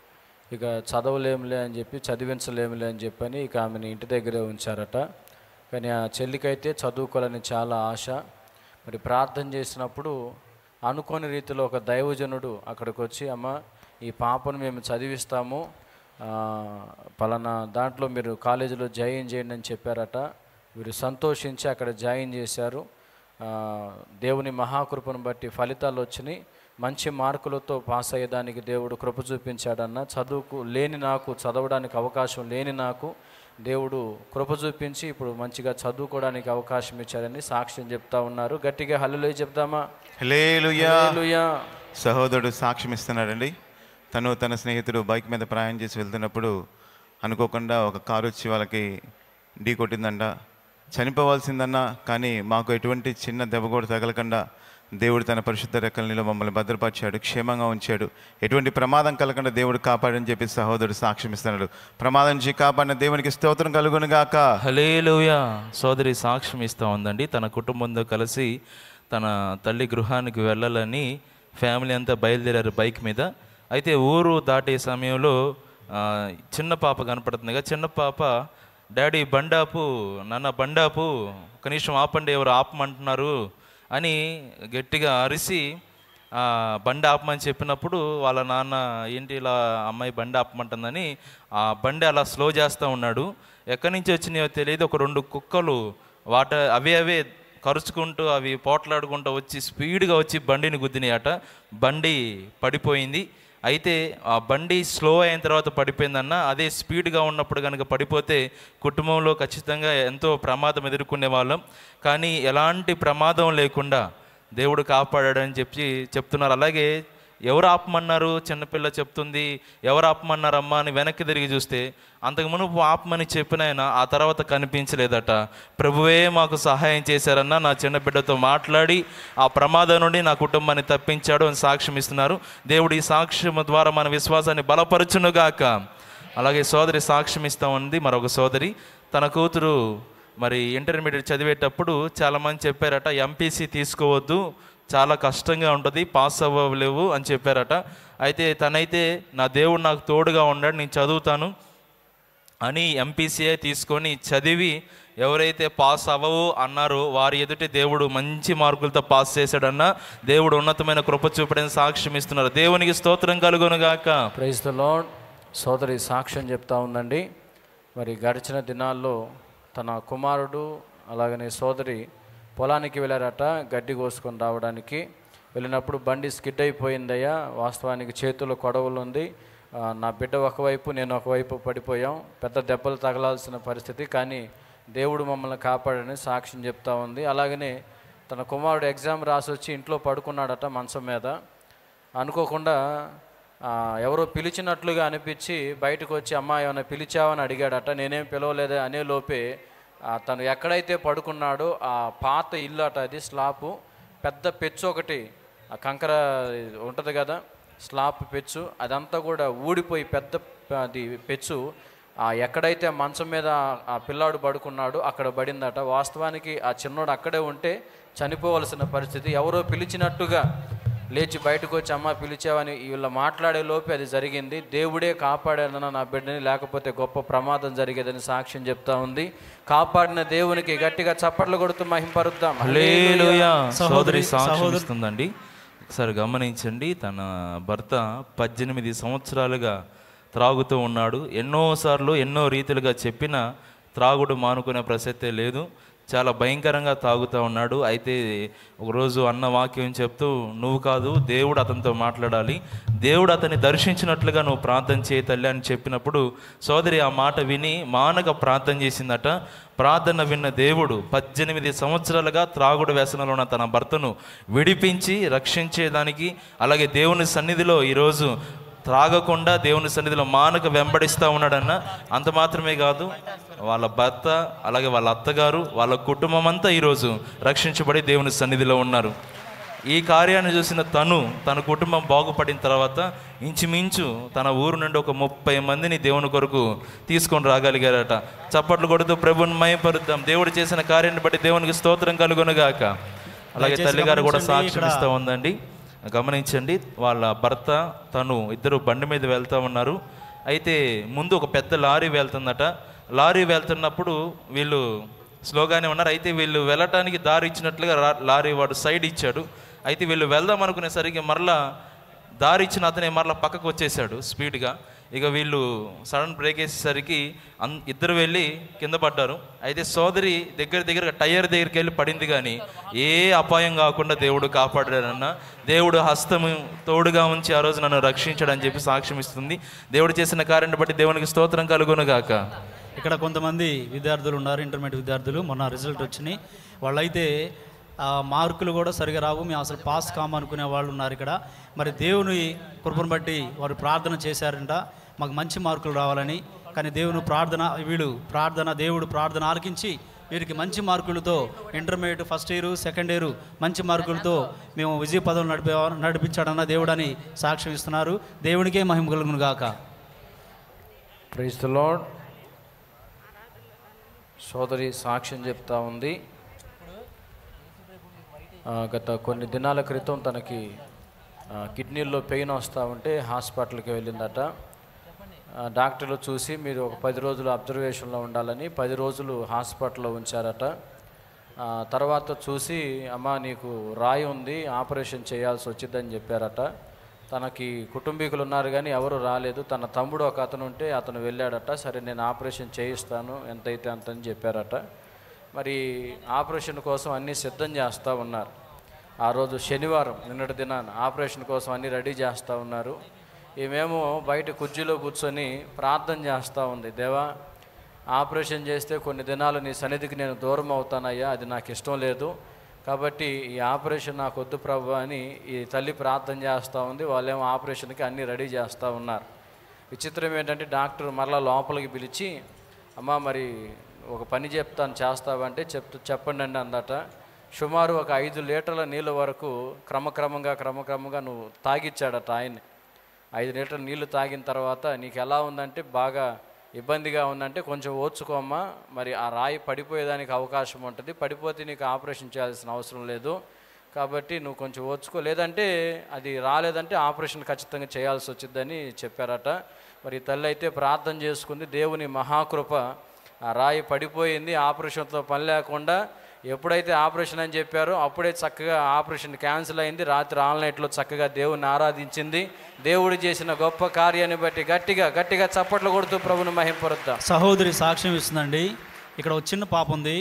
ఇక చదవలేములే అని చెప్పి చదివించలేములే అని చెప్పని ఇక ఆమెను ఇంటి దగ్గరే ఉంచారట కానీ ఆ చెల్లికైతే చదువుకోవాలని చాలా ఆశ మరి ప్రార్థన చేసినప్పుడు అనుకోని రీతిలో ఒక దైవజనుడు అక్కడికి వచ్చి అమ్మ ఈ పాపను మేము చదివిస్తాము ఆ, పలానా దాంట్లో మీరు కాలేజీలో జాయిన్ చేయండి అని చెప్పారట వీరు సంతోషించి అక్కడ జాయిన్ చేశారు ఆ, దేవుని మహాకృపను బట్టి ఫలితాలు వచ్చినాయి మంచి మార్కులతో పాస్ అయ్యేదానికి దేవుడు కృప చూపించాడన్న చదువుకు లేని నాకు చదవడానికి అవకాశం లేని నాకు దేవుడు కృప చూపించి ఇప్పుడు మంచిగా చదువుకోవడానికి అవకాశం ఇచ్చాడని సాక్ష్యం చెప్తా ఉన్నారు గట్టిగా హల్లులే చెప్తామా హల్లెలూయా హల్లెలూయా. సహోదరుడు సాక్ష్యం ఇస్తున్నాడండి తను తన స్నేహితుడు బైక్ మీద ప్రయాణం చేసి వెళ్తున్నప్పుడు అనుకోకుండా ఒక కారు వచ్చి వాళ్ళకి ఢీ కొట్టిందంట చనిపోవాల్సిందన్నా కానీ మాకు ఎటువంటి చిన్న దెబ్బ కూడా తగలకుండా దేవుడు తన పరిశుద్ధ రెక్కల మమ్మల్ని భద్రపరిచాడు క్షేమంగా ఉంచాడు ఎటువంటి ప్రమాదం కలగకుండా దేవుడు కాపాడని చెప్పి సహోదరుడు సాక్ష్యం ఇస్తున్నాడు ప్రమాదం నుంచి కాపాడిన దేవునికి స్తోత్రం కలుగును గాక హలేలుయా సోదరి సాక్ష్యం ఇస్తూ ఉందండి తన కుటుంబంతో కలిసి తన తల్లి గృహానికి వెళ్ళాలని ఫ్యామిలీ అంతా బయలుదేరారు బైక్ మీద అయితే ఊరు దాటే సమయంలో ఆ, చిన్న పాప కనపడుతుందిగా చిన్న పాప డాడీ బండాపు నాన్న బండాపు కనీసం ఆపండి ఎవరు ఆపమంటున్నారు అని గట్టిగా అరిసి ఆ, బండి ఆపమని చెప్పినప్పుడు వాళ్ళ నాన్న ఏంటి ఇలా అమ్మాయి బండి ఆపమంటుందని ఆ బండి అలా స్లో చేస్తూ ఉన్నాడు ఎక్కడి నుంచి వచ్చినాయో తెలియదు ఒక రెండు కుక్కలు వాట అవే అవే కరుచుకుంటూ అవి పోట్లాడుకుంటూ వచ్చి స్పీడ్గా వచ్చి బండిని గుద్దినాయట బండి పడిపోయింది అయితే ఆ బండి స్లో అయిన తర్వాత పడిపోయిందన్న అదే స్పీడ్గా ఉన్నప్పుడు కనుక పడిపోతే కుటుంబంలో ఖచ్చితంగా ఎంతో ప్రమాదం ఎదుర్కొనే వాళ్ళం కానీ ఎలాంటి ప్రమాదం లేకుండా దేవుడు కాపాడాడని చెప్పి చెప్తున్నారు అలాగే ఎవరు ఆపమన్నారు చిన్నపిల్ల చెప్తుంది ఎవరు ఆపమన్నారమ్మా అని వెనక్కి తిరిగి చూస్తే అంతకు మునుపు ఆపమని చెప్పిన ఆయన ఆ తర్వాత కనిపించలేదట ప్రభువే మాకు సహాయం చేశారన్న నా చిన్న బిడ్డతో మాట్లాడి ఆ ప్రమాదం నుండి నా కుటుంబాన్ని తప్పించాడు అని సాక్ష్యం ఇస్తున్నారు దేవుడు ఈ సాక్ష్యం ద్వారా మన విశ్వాసాన్ని బలపరచునుగాక అలాగే సోదరి సాక్ష్యం ఇస్తా ఉంది మరొక సోదరి తన కూతురు మరి ఇంటర్మీడియట్ చదివేటప్పుడు చాలామంది చెప్పారట ఎంపీసీ తీసుకోవద్దు చాలా కష్టంగా ఉంటుంది పాస్ అవ్వలేవు అని చెప్పారట అయితే తనైతే నా దేవుడు నాకు తోడుగా ఉన్నాడు నేను చదువుతాను అని ఎంపీసీఏ తీసుకొని చదివి ఎవరైతే పాస్ అవ్వవు అన్నారో వారి ఎదుటి దేవుడు మంచి మార్కులతో పాస్ చేశాడన్న దేవుడు ఉన్నతమైన కృప చూపడని సాక్ష్యం ఇస్తున్నారు దేవునికి స్తోత్రం కలుగునుగాక ప్రైజ్ ద లార్డ్ సోదరి సాక్ష్యం చెప్తా ఉందండి మరి గడిచిన దినాల్లో తన కుమారుడు అలాగనే సోదరి పొలానికి వెళ్ళారట గడ్డి కోసుకొని రావడానికి వెళ్ళినప్పుడు బండి స్కిడ్ అయిపోయిందయ్యా వాస్తవానికి చేతుల్లో కొడవలు ఉంది ఆ, నా బిడ్డ ఒకవైపు నేను ఒకవైపు పడిపోయాం పెద్ద దెబ్బలు తగలాల్సిన పరిస్థితి కానీ దేవుడు మమ్మల్ని కాపాడని సాక్ష్యం చెప్తా ఉంది అలాగనే తన కుమారుడు ఎగ్జామ్ రాసి వచ్చి ఇంట్లో పడుకున్నాడట మంచం మీద అనుకోకుండా ఆ, ఎవరో పిలిచినట్లుగా అనిపించి బయటకు వచ్చి అమ్మా ఏమైనా పిలిచావని అడిగాడట నేనేం పిలవలేదే అనే లోపే ఆ, తను ఎక్కడైతే పడుకున్నాడో ఆ పాత ఇల్లు అట అది స్లాపు పెద్ద పెచ్చు ఒకటి ఆ కంకర ఉంటుంది కదా స్లాప్ పెచ్చు అదంతా కూడా ఊడిపోయి పెద్ద ప- అది పెచ్చు ఆ ఎక్కడైతే మంచం మీద ఆ పిల్లాడు పడుకున్నాడో అక్కడ పడిందట వాస్తవానికి ఆ చిన్నోడు అక్కడే ఉంటే చనిపోవలసిన పరిస్థితి ఎవరో పిలిచినట్టుగా లేచి బయటకు వచ్చి అమ్మ పిలిచావని వీళ్ళ మాట్లాడే లోపే అది జరిగింది దేవుడే కాపాడానన్న నా బిడ్డని లేకపోతే గొప్ప ప్రమాదం జరిగేదని సాక్ష్యం చెప్తా ఉంది కాపాడిన దేవునికి గట్టిగా చప్పట్లు కొడుతూ మహింపరుద్దాం హల్లెలూయా సోదరి సహోదరి- సాక్ష్యం సహోదరు- ఇస్తుందండి ఒకసారి గమనించండి తన భర్త పద్దెనిమిది సంవత్సరాలుగా త్రాగుతూ ఉన్నాడు ఎన్నోసార్లు ఎన్నో రీతిలుగా చెప్పిన త్రాగుడు మానుకునే ప్రసక్తే లేదు చాలా భయంకరంగా తాగుతూ ఉన్నాడు అయితే ఒకరోజు అన్న వాక్యం చెప్తూ నువ్వు కాదు దేవుడు అతనితో మాట్లాడాలి దేవుడు అతన్ని దర్శించినట్లుగా నువ్వు ప్రార్థన చేయ తల్లి అని చెప్పినప్పుడు సోదరి ఆ మాట విని మానక ప్రార్థన చేసిందట ప్రార్థన విన్న దేవుడు పద్దెనిమిది సంవత్సరాలుగా త్రాగుడు వ్యసనంలో ఉన్న తన భర్తను విడిపించి రక్షించేదానికి అలాగే దేవుని సన్నిధిలో ఈరోజు త్రాగకుండా దేవుని సన్నిధిలో మానక వెంబడిస్తూ ఉన్నాడన్న అంత మాత్రమే కాదు వాళ్ళ భర్త అలాగే వాళ్ళ అత్తగారు వాళ్ళ కుటుంబం అంతా ఈరోజు రక్షించబడి దేవుని సన్నిధిలో ఉన్నారు ఈ కార్యాన్ని చూసిన తను తన కుటుంబం బాగుపడిన తర్వాత ఇంచుమించు తన ఊరు నుండి ఒక ముప్పై మందిని దేవుని కొరకు తీసుకొని రాగలిగారట చప్పట్లు కొడుతూ ప్రభుని మయపరుద్దాం దేవుడు చేసిన కార్యాన్ని బట్టి దేవునికి స్తోత్రం కలుగునుగాక అలాగే దయచేసి తల్లిగారు కూడా గమనించండి, సాక్ష్యం ఇక్కడ- ఇస్తూ ఉందండి గమనించండి వాళ్ళ భర్త తను ఇద్దరు బండి మీద వెళ్తూ ఉన్నారు అయితే ముందు ఒక పెద్ద లారీ వెళ్తుందట లారీ వెళ్తున్నప్పుడు వీళ్ళు స్లోగానే ఉన్నారు అయితే వీళ్ళు వెళ్ళటానికి దారి ఇచ్చినట్లుగా రా- లారీ వాడు సైడ్ ఇచ్చాడు అయితే వీళ్ళు వెళ్దాం అనుకునేసరికి మరలా దారి ఇచ్చిన అతనే మరలా పక్కకు వచ్చేసాడు స్పీడ్గా ఇక వీళ్ళు సడన్ బ్రేక్ వేసేసరికి అన్ ఇద్దరు వెళ్ళి కింద పడ్డారు అయితే సోదరి దగ్గర దగ్గర టైర్ దగ్గరికి వెళ్ళి పడింది కానీ ఏ అపాయం కాకుండా దేవుడు కాపాడాడన్న దేవుడు హస్తము తోడుగా ఉంచి ఆ రోజు నన్ను రక్షించాడని చెప్పి సాక్ష్యం ఇస్తుంది దేవుడు చేసిన కార్యాన్ని బట్టి దేవునికి స్తోత్రం కలుగును గాక ఇక్కడ కొంతమంది విద్యార్థులు ఉన్నారు ఇంటర్మీడియట్ విద్యార్థులు మొన్న రిజల్ట్ వచ్చినాయి వాళ్ళైతే ఆ మార్కులు కూడా సరిగా రావు మేము అసలు పాస్ కాము అనుకునే వాళ్ళు ఉన్నారు ఇక్కడ మరి దేవుని కృపను బట్టి వారు ప్రార్థన చేశారంట మాకు మంచి మార్కులు రావాలని కానీ దేవుని ప్రార్థన వీళ్ళు ప్రార్థన దేవుడు ప్రార్థన ఆలకించి వీరికి మంచి మార్కులతో intermediate first year second year మంచి మార్కులతో మేము విజయ పదవులు నడిపే నడిపించాడన్న దేవుడని సాక్ష్యం ఇస్తున్నారు దేవునికే మహిమ కలుగును గాక ప్రైజ్ ద లార్డ్ సోదరి సాక్ష్యం చెప్తా ఉంది ఆ, గత కొన్ని దినాల క్రితం తనకి ఆ, కిడ్నీల్లో పెయిన్ వస్తూ ఉంటే హాస్పిటల్కి వెళ్ళిందట ఆ, డాక్టర్లు చూసి మీరు ఒక పది రోజులు అబ్జర్వేషన్లో ఉండాలని పది రోజులు హాస్పిటల్లో ఉంచారట ఆ, తర్వాత చూసి అమ్మ నీకు రాయి ఉంది ఆపరేషన్ చేయాల్సి వచ్చిందని చెప్పారట తనకి కుటుంబీకులు ఉన్నారు కానీ ఎవరు రాలేదు తన తమ్ముడు ఒక అతను ఉంటే అతను వెళ్ళాడట సరే నేను ఆపరేషన్ చేయిస్తాను ఎంతైతే అంత అని చెప్పారట మరి ఆపరేషన్ కోసం అన్నీ సిద్ధం చేస్తూ ఉన్నారు ఆ రోజు శనివారం నిన్నటి దినాన ఆపరేషన్ కోసం అన్నీ రెడీ చేస్తూ ఉన్నారు ఈమెమో బయట కుర్చీలో కూర్చొని ప్రార్థన చేస్తూ ఉంది దేవా ఆపరేషన్ చేస్తే కొన్ని దినాలు నీ సన్నిధికి నేను దూరం అవుతానయ్యా అది నాకు ఇష్టం లేదు కాబట్టి ఈ ఆపరేషన్ నాకు వద్దు ప్రభు అని ఈ తల్లి ప్రార్థన చేస్తూ ఉంది వాళ్ళేమో ఆపరేషన్కి అన్నీ రెడీ చేస్తూ ఉన్నారు విచిత్రం ఏంటంటే డాక్టర్ మరలా లోపలికి పిలిచి అమ్మ మరి ఒక పని చెప్తాను చేస్తావంటే చెప్తూ చెప్పండి అండి అందట సుమారు ఒక ఐదు లీటర్ల నీళ్ళ వరకు క్రమక్రమంగా క్రమక్రమంగా నువ్వు తాగిచ్చాడట ఆయన్ని ఐదు లీటర్ల నీళ్లు తాగిన తర్వాత నీకు ఎలా ఉందంటే బాగా ఇబ్బందిగా ఉందంటే కొంచెం ఓర్చుకోమ్మా మరి ఆ రాయి పడిపోయేదానికి అవకాశం ఉంటుంది పడిపోతే నీకు ఆపరేషన్ చేయాల్సిన అవసరం లేదు కాబట్టి నువ్వు కొంచెం ఓర్చుకో లేదంటే అది రాలేదంటే ఆపరేషన్ ఖచ్చితంగా చేయాల్సి వచ్చిందని చెప్పారట మరి ఈ తల్లి అయితే ప్రార్థన చేసుకుంది దేవుని మహాకృప ఆ రాయి పడిపోయింది ఆపరేషన్తో పని లేకుండా ఎప్పుడైతే ఆపరేషన్ అని చెప్పారో అప్పుడే చక్కగా ఆపరేషన్ క్యాన్సిల్ అయింది రాత్రి ఆన్లైన్లో చక్కగా దేవుని ఆరాధించింది దేవుడు చేసిన గొప్ప కార్యాన్ని బట్టి గట్టిగా గట్టిగా చప్పట్లు కొడుతూ ప్రభుని మహింపరుద్దాం సహోదరి సాక్ష్యం ఇస్తుందండి ఇక్కడ ఒక చిన్న పాప ఉంది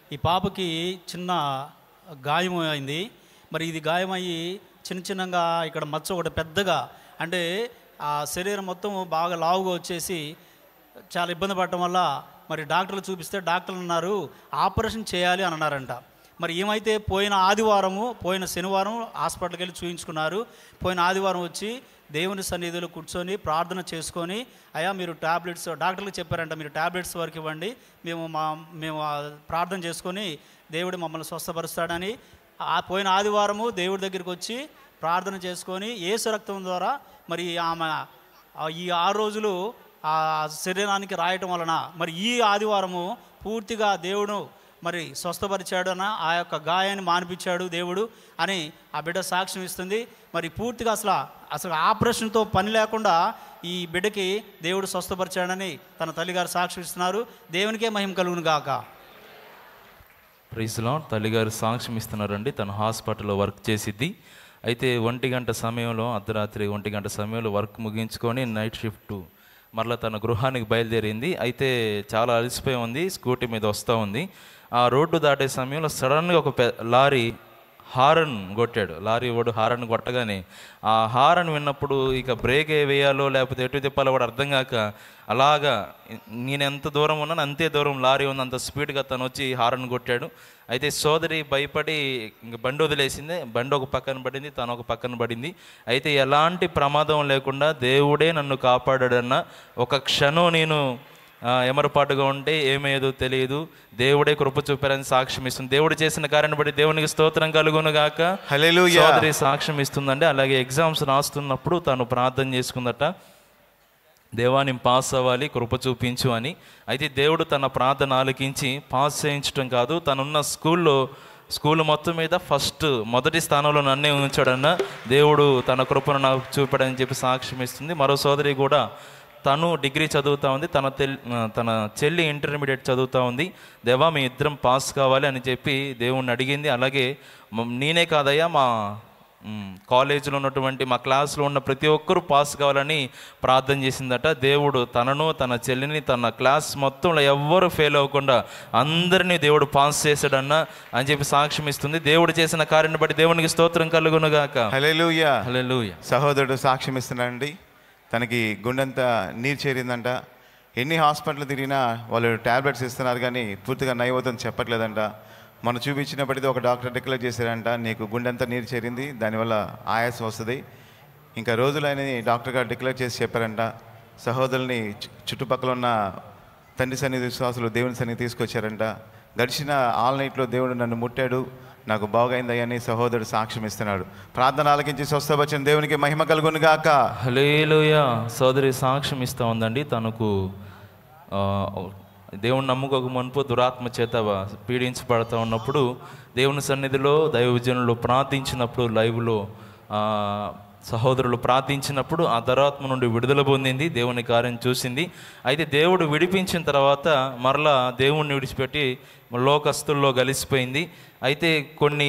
ఈ పాపకి చిన్న గాయం అయింది మరి ఇది గాయమయ్యి చిన్న చిన్నగా ఇక్కడ మచ్చ ఒకటి పెద్దగా అంటే ఆ శరీరం మొత్తం బాగా లావుగా వచ్చేసి చాలా ఇబ్బంది పడటం వల్ల మరి డాక్టర్లు చూపిస్తే డాక్టర్లు అన్నారు ఆపరేషన్ చేయాలి అని అన్నారంట మరి ఏమైతే పోయిన ఆదివారము పోయిన శనివారం హాస్పిటల్కి వెళ్ళి చూయించుకున్నారు పోయిన ఆదివారం వచ్చి దేవుని సన్నిధిలో కూర్చొని ప్రార్థన చేసుకొని అయ్యా మీరు టాబ్లెట్స్ డాక్టర్లకు చెప్పారంట మీరు టాబ్లెట్స్ వరకు ఇవ్వండి మేము మా మేము ఆ ప్రార్థన చేసుకొని దేవుడు మమ్మల్ని స్వస్థపరుస్తాడని ఆ పోయిన ఆదివారము దేవుడి దగ్గరికి వచ్చి ప్రార్థన చేసుకొని ఏసు రక్తం ద్వారా మరి ఆమె ఆ ఈ ఆరు రోజులు ఆ శరీరానికి రాయటం వలన మరి ఈ ఆదివారము పూర్తిగా దేవుడు మరి స్వస్థపరిచాడన ఆ యొక్క గాయాన్ని మానిపించాడు దేవుడు అని ఆ బిడ్డ సాక్ష్యం ఇస్తుంది మరి పూర్తిగా అసలు అసలు ఆపరేషన్తో పని లేకుండా ఈ బిడ్డకి దేవుడు స్వస్థపరిచాడని తన తల్లిగారు సాక్ష్యం ఇస్తున్నారు దేవునికే మహిమ కలుగును గాక ప్రైజ్లో తల్లిగారు సాక్ష్యం ఇస్తున్నారండి తను హాస్పిటల్లో వర్క్ చేసిద్ది అయితే ఒంటి గంట సమయంలో అర్ధరాత్రి ఒంటి గంట సమయంలో వర్క్ ముగించుకొని నైట్ షిఫ్ట్ మరలా తన గృహానికి బయలుదేరింది అయితే చాలా అలసిపోయి ఉంది స్కూటీ మీద వస్తూ ఉంది ఆ రోడ్డు దాటే సమయంలో సడన్గా ఒక పె లారీ హారన్ కొట్టాడు లారీ ఓడు హారన్ కొట్టగానే ఆ హారన్ విన్నప్పుడు ఇక బ్రేక్ ఏ వేయాలో లేకపోతే ఎటు తిప్పాలో కూడా అర్థం కాక అలాగా నేను ఎంత దూరం ఉన్నాను అంతే దూరం లారీ ఉంది అంత స్పీడ్గా తను వచ్చి హారన్ కొట్టాడు అయితే సోదరి భయపడి ఇంక బండి వదిలేసింది బండి ఒక పక్కన పడింది తను ఒక పక్కన పడింది అయితే ఎలాంటి ప్రమాదం లేకుండా దేవుడే నన్ను కాపాడాడన్న ఒక క్షణం నేను ఆ, ఎమరపాటుగా ఉంటే ఏమేదో తెలియదు దేవుడే కృప చూపారని సాక్ష్యం ఇస్తుంది దేవుడు చేసిన కార్యాన్ని బట్టి దేవునికి స్తోత్రం కలుగును గాక హల్లెలూయా. సోదరి సాక్ష్యం ఇస్తుందండి అలాగే ఎగ్జామ్స్ రాస్తున్నప్పుడు తను ప్రార్థన చేసుకుందట దేవా నేను పాస్ అవ్వాలి కృప చూపించు అని అయితే దేవుడు తన ప్రార్థన ఆలకించి పాస్ చేయించడం కాదు తనున్న స్కూల్లో స్కూల్ మొత్తం మీద ఫస్ట్ మొదటి స్థానంలో నన్నే ఉంచాడన్న దేవుడు తన కృపను నాకు చూపాడని చెప్పి సాక్ష్యం ఇస్తుంది మరో సోదరి కూడా తను డిగ్రీ చదువుతా ఉంది తన తెల్ తన చెల్లి ఇంటర్మీడియట్ చదువుతా ఉంది దేవా మీ ఇద్దరం పాస్ కావాలి అని చెప్పి దేవుణ్ణి అడిగింది అలాగే మ- నేనే కాదయ్యా మా మ్, కాలేజీలో ఉన్నటువంటి మా క్లాస్లో ఉన్న ప్రతి ఒక్కరూ పాస్ కావాలని ప్రార్థన చేసిందట దేవుడు తనను తన చెల్లిని తన క్లాస్ మొత్తంలో ఎవ్వరు ఫెయిల్ అవ్వకుండా అందరినీ దేవుడు పాస్ చేశాడన్న అని చెప్పి సాక్ష్యం ఇస్తుంది దేవుడు చేసిన కార్యాన్ని బట్టి దేవునికి స్తోత్రం కలుగునుగాక హల్లెలూయా హల్లెలూయా సహోదరుడు సాక్ష్యం ఇస్తున్నాడండి తనకి గుండెంతా నీరు చేరిందంట ఎన్ని హాస్పిటల్ తిరిగినా వాళ్ళు ట్యాబ్లెట్స్ ఇస్తున్నారు కానీ పూర్తిగా నయమవుతుంది చెప్పట్లేదంట మనం చూపించినప్పటికీ ఒక డాక్టర్ డిక్లేర్ చేశారంట నీకు గుండెంతా నీరు చేరింది దానివల్ల ఆయాసం వస్తుంది ఇంకా రోజులని డాక్టర్ గారు డిక్లేర్ చేసి చెప్పారంట సహోదరుల్ని చు- చుట్టుపక్కల ఉన్న తండ్రి సన్నిధి విశ్వాసులు దేవుని సన్నిధి తీసుకొచ్చారంట గడిచిన ఆల్ నైట్లో దేవుడు నన్ను ముట్టాడు నాకు బాగైందయ్యని సహోదరుడు సాక్ష్యం ఇస్తున్నాడు ప్రార్థన ఆలకించి స్వస్థపరిచిన దేవునికి మహిమ కలుగును గాక హలేలుయ సోదరి సాక్ష్యం ఇస్తూ ఉందండి తనకు ఆ, దేవుని నమ్ముకోక మునుపు దురాత్మ చేత పీడించబడతా ఉన్నప్పుడు దేవుని సన్నిధిలో దైవజనులు ప్రార్థించినప్పుడు లైవ్లో ఆ, సహోదరులు ప్రార్థించినప్పుడు ఆ దురాత్మ నుండి విడుదల పొందింది దేవుని కార్యం చూసింది అయితే దేవుడు విడిపించిన తర్వాత మరలా దేవుణ్ణి విడిచిపెట్టి లోకస్తుల్లో కలిసిపోయింది అయితే కొన్ని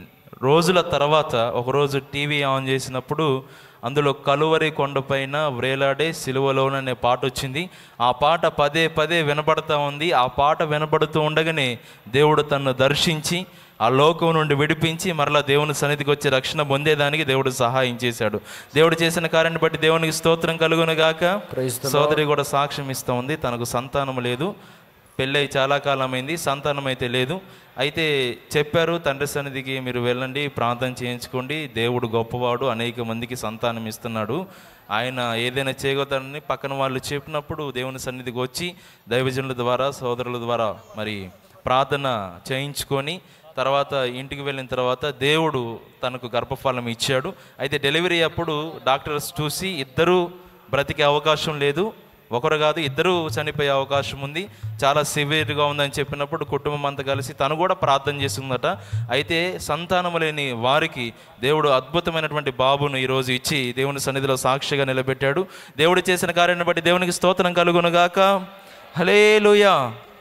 రోజుల తర్వాత ఒకరోజు టీవీ ఆన్ చేసినప్పుడు అందులో కలువరి కొండపైన వ్రేలాడే సిలువలోననే పాట వచ్చింది ఆ పాట పదే పదే వినపడతా ఉంది ఆ పాట వినపడుతూ ఉండగానే దేవుడు తన్ను దర్శించి ఆ లోకం నుండి విడిపించి మరలా దేవుని సన్నిధికి వచ్చి రక్షణ పొందేదానికి దేవుడు సహాయం చేశాడు దేవుడు చేసిన కార్యాన్ని బట్టి దేవునికి స్తోత్రం కలుగును గాక Praise the సోదరి కూడా సాక్ష్యం ఇస్తూ ఉంది తనకు సంతానం లేదు పెళ్ళై చాలా కాలమైంది సంతానం అయితే లేదు అయితే చెప్పారు తండ్రి సన్నిధికి మీరు వెళ్ళండి ప్రార్థన చేయించుకోండి దేవుడు గొప్పవాడు అనేక మందికి సంతానం ఇస్తున్నాడు ఆయన ఏదైనా చేయగలుగుతాడని పక్కన వాళ్ళు చెప్పినప్పుడు దేవుని సన్నిధికి వచ్చి దైవజనుల ద్వారా సోదరుల ద్వారా మరి ప్రార్థన చేయించుకొని తర్వాత ఇంటికి వెళ్ళిన తర్వాత దేవుడు తనకు గర్భఫలం ఇచ్చాడు అయితే డెలివరీ అప్పుడు డాక్టర్స్ చూసి ఇద్దరూ బ్రతికే అవకాశం లేదు ఒకరు కాదు ఇద్దరు చనిపోయే అవకాశం ఉంది చాలా సివియర్గా ఉందని చెప్పినప్పుడు కుటుంబం అంతా కలిసి తను కూడా ప్రార్థన చేస్తుందట అయితే సంతానం లేని వారికి దేవుడు అద్భుతమైనటువంటి బాబును ఈరోజు ఇచ్చి దేవుని సన్నిధిలో సాక్షిగా నిలబెట్టాడు దేవుడు చేసిన కార్యాన్ని బట్టి దేవునికి స్తోత్రం కలుగునుగాక హలేలుయా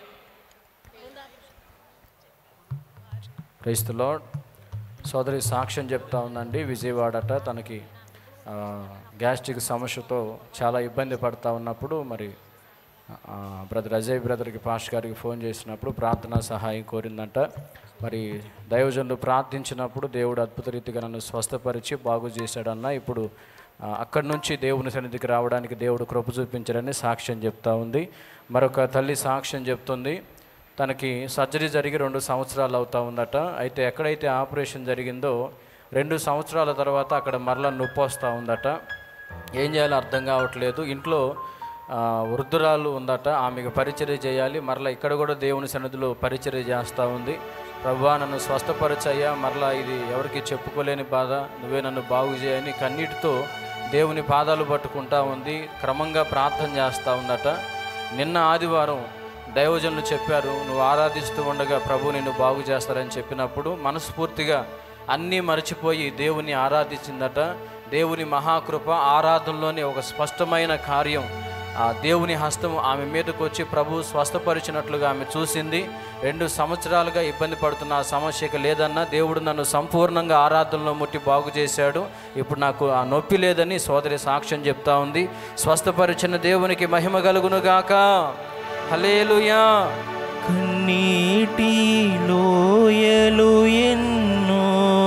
ప్రైస్ ద లార్డ్ సోదరి సాక్ష్యం చెప్తా ఉందండి విజయవాడట తనకి ఆ, గ్యాస్ట్రిక్ సమస్యతో చాలా ఇబ్బంది పడతా ఉన్నప్పుడు మరి ఆ, బ్రదర్ అజయ్ బ్రదర్కి పాస్ట్ గారికి ఫోన్ చేసినప్పుడు ప్రార్థనా సహాయం కోరిందంట మరి దైవజనులు ప్రార్థించినప్పుడు దేవుడు అద్భుత రీతిగా నన్ను స్వస్థపరిచి బాగు చేశాడన్న ఇప్పుడు ఆ, అక్కడి నుంచి దేవుని సన్నిధికి రావడానికి దేవుడు కృప చూపించాడని సాక్ష్యం చెప్తా ఉంది మరొక తల్లి సాక్ష్యం చెప్తుంది తనకి సర్జరీ జరిగి రెండు సంవత్సరాలు అవుతా ఉందట అయితే ఎక్కడైతే ఆపరేషన్ జరిగిందో రెండు సంవత్సరాల తర్వాత అక్కడ మరలా నొప్పి వస్తూ ఉందట ఏం చేయాలో అర్థం కావట్లేదు ఇంట్లో ఆ, వృద్ధురాలు ఉందట ఆమెకు పరిచర్య చేయాలి మరలా ఇక్కడ కూడా దేవుని సన్నిధిలో పరిచర్య చేస్తూ ఉంది ప్రభా నన్ను స్వస్థపరచయ్యా మరలా ఇది ఎవరికి చెప్పుకోలేని బాధ నువ్వే నన్ను బాగు చేయని కన్నీటితో దేవుని పాదాలు పట్టుకుంటా ఉంది క్రమంగా ప్రార్థన చేస్తూ ఉందట నిన్న ఆదివారం దైవజనులు చెప్పారు నువ్వు ఆరాధిస్తూ ఉండగా ప్రభు నిన్ను బాగు చేస్తారని చెప్పినప్పుడు మనస్ఫూర్తిగా అన్నీ మర్చిపోయి దేవుని ఆరాధించిందట దేవుని మహాకృప ఆరాధనలోని ఒక స్పష్టమైన కార్యం ఆ దేవుని హస్తం ఆమె మీదకు వచ్చి ప్రభు స్వస్థపరిచినట్లుగా ఆమె చూసింది రెండు సంవత్సరాలుగా ఇబ్బంది పడుతున్న ఆ సమస్యకి లేదన్నా దేవుడు నన్ను సంపూర్ణంగా ఆరాధనలో ముట్టి బాగు చేశాడు ఇప్పుడు నాకు ఆ నొప్పి లేదని సోదరి సాక్ష్యం చెప్తా ఉంది స్వస్థపరిచిన దేవునికి మహిమ కలుగునుగాక హలేలుయా కన్నీటి లోయలు ఎన్నో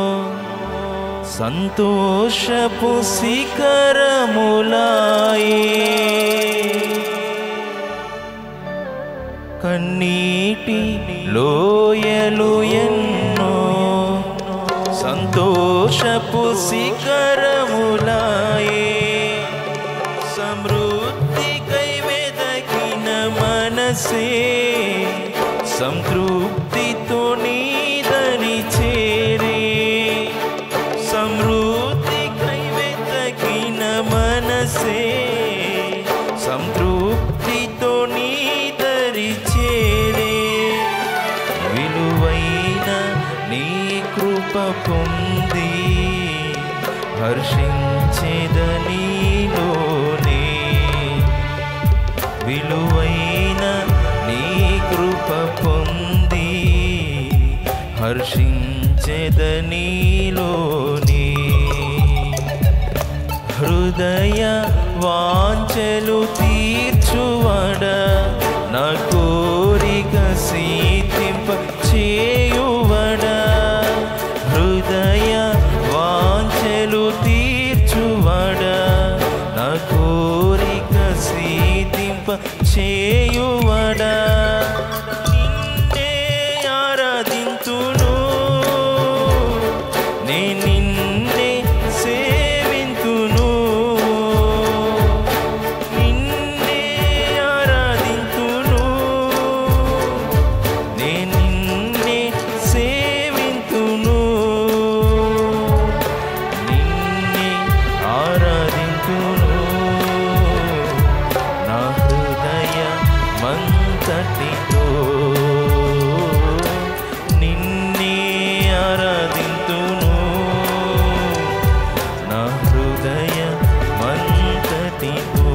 సంతోషపు శిఖరములాయే కన్నీటి లోయలు ఎన్నో సంతోషపు శిఖరములాయే సమృద్ధికై వెదకిన మనసే సంతృప్తితో నీదని చేరే సమృద్ధికై వెదకిన మనసే సంతృప్తితో నీదరి చేరే విలువైన నీ కృప పొంది హర్షించేదనీలోనే విలువైన నీ కృప పొంది హర్షించేదనీలోనే హృదయ వాంఛలు తీర్చువడ నా కోరిక సీతింప చేయువడ హృదయ వాంఛలు తీర్చువడ నా కోరిక సీతింప చేయువడ నిన్నే ఆరాధింతును నే నిన్నే సేవింతును నిన్నే ఆరాధింతును నే నిన్నే సేవింతును నిన్నే ఆరాధింతును నా హృదయ మంతటితో నిన్నే ఆరాధింతును నా హృదయ మంతటితో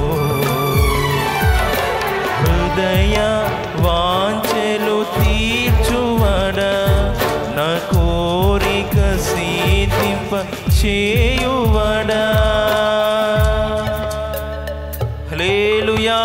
హృదయ వాంఛలు తీర్చువడ నా కోరిక సీతింప చేయువడా హల్లెలూయా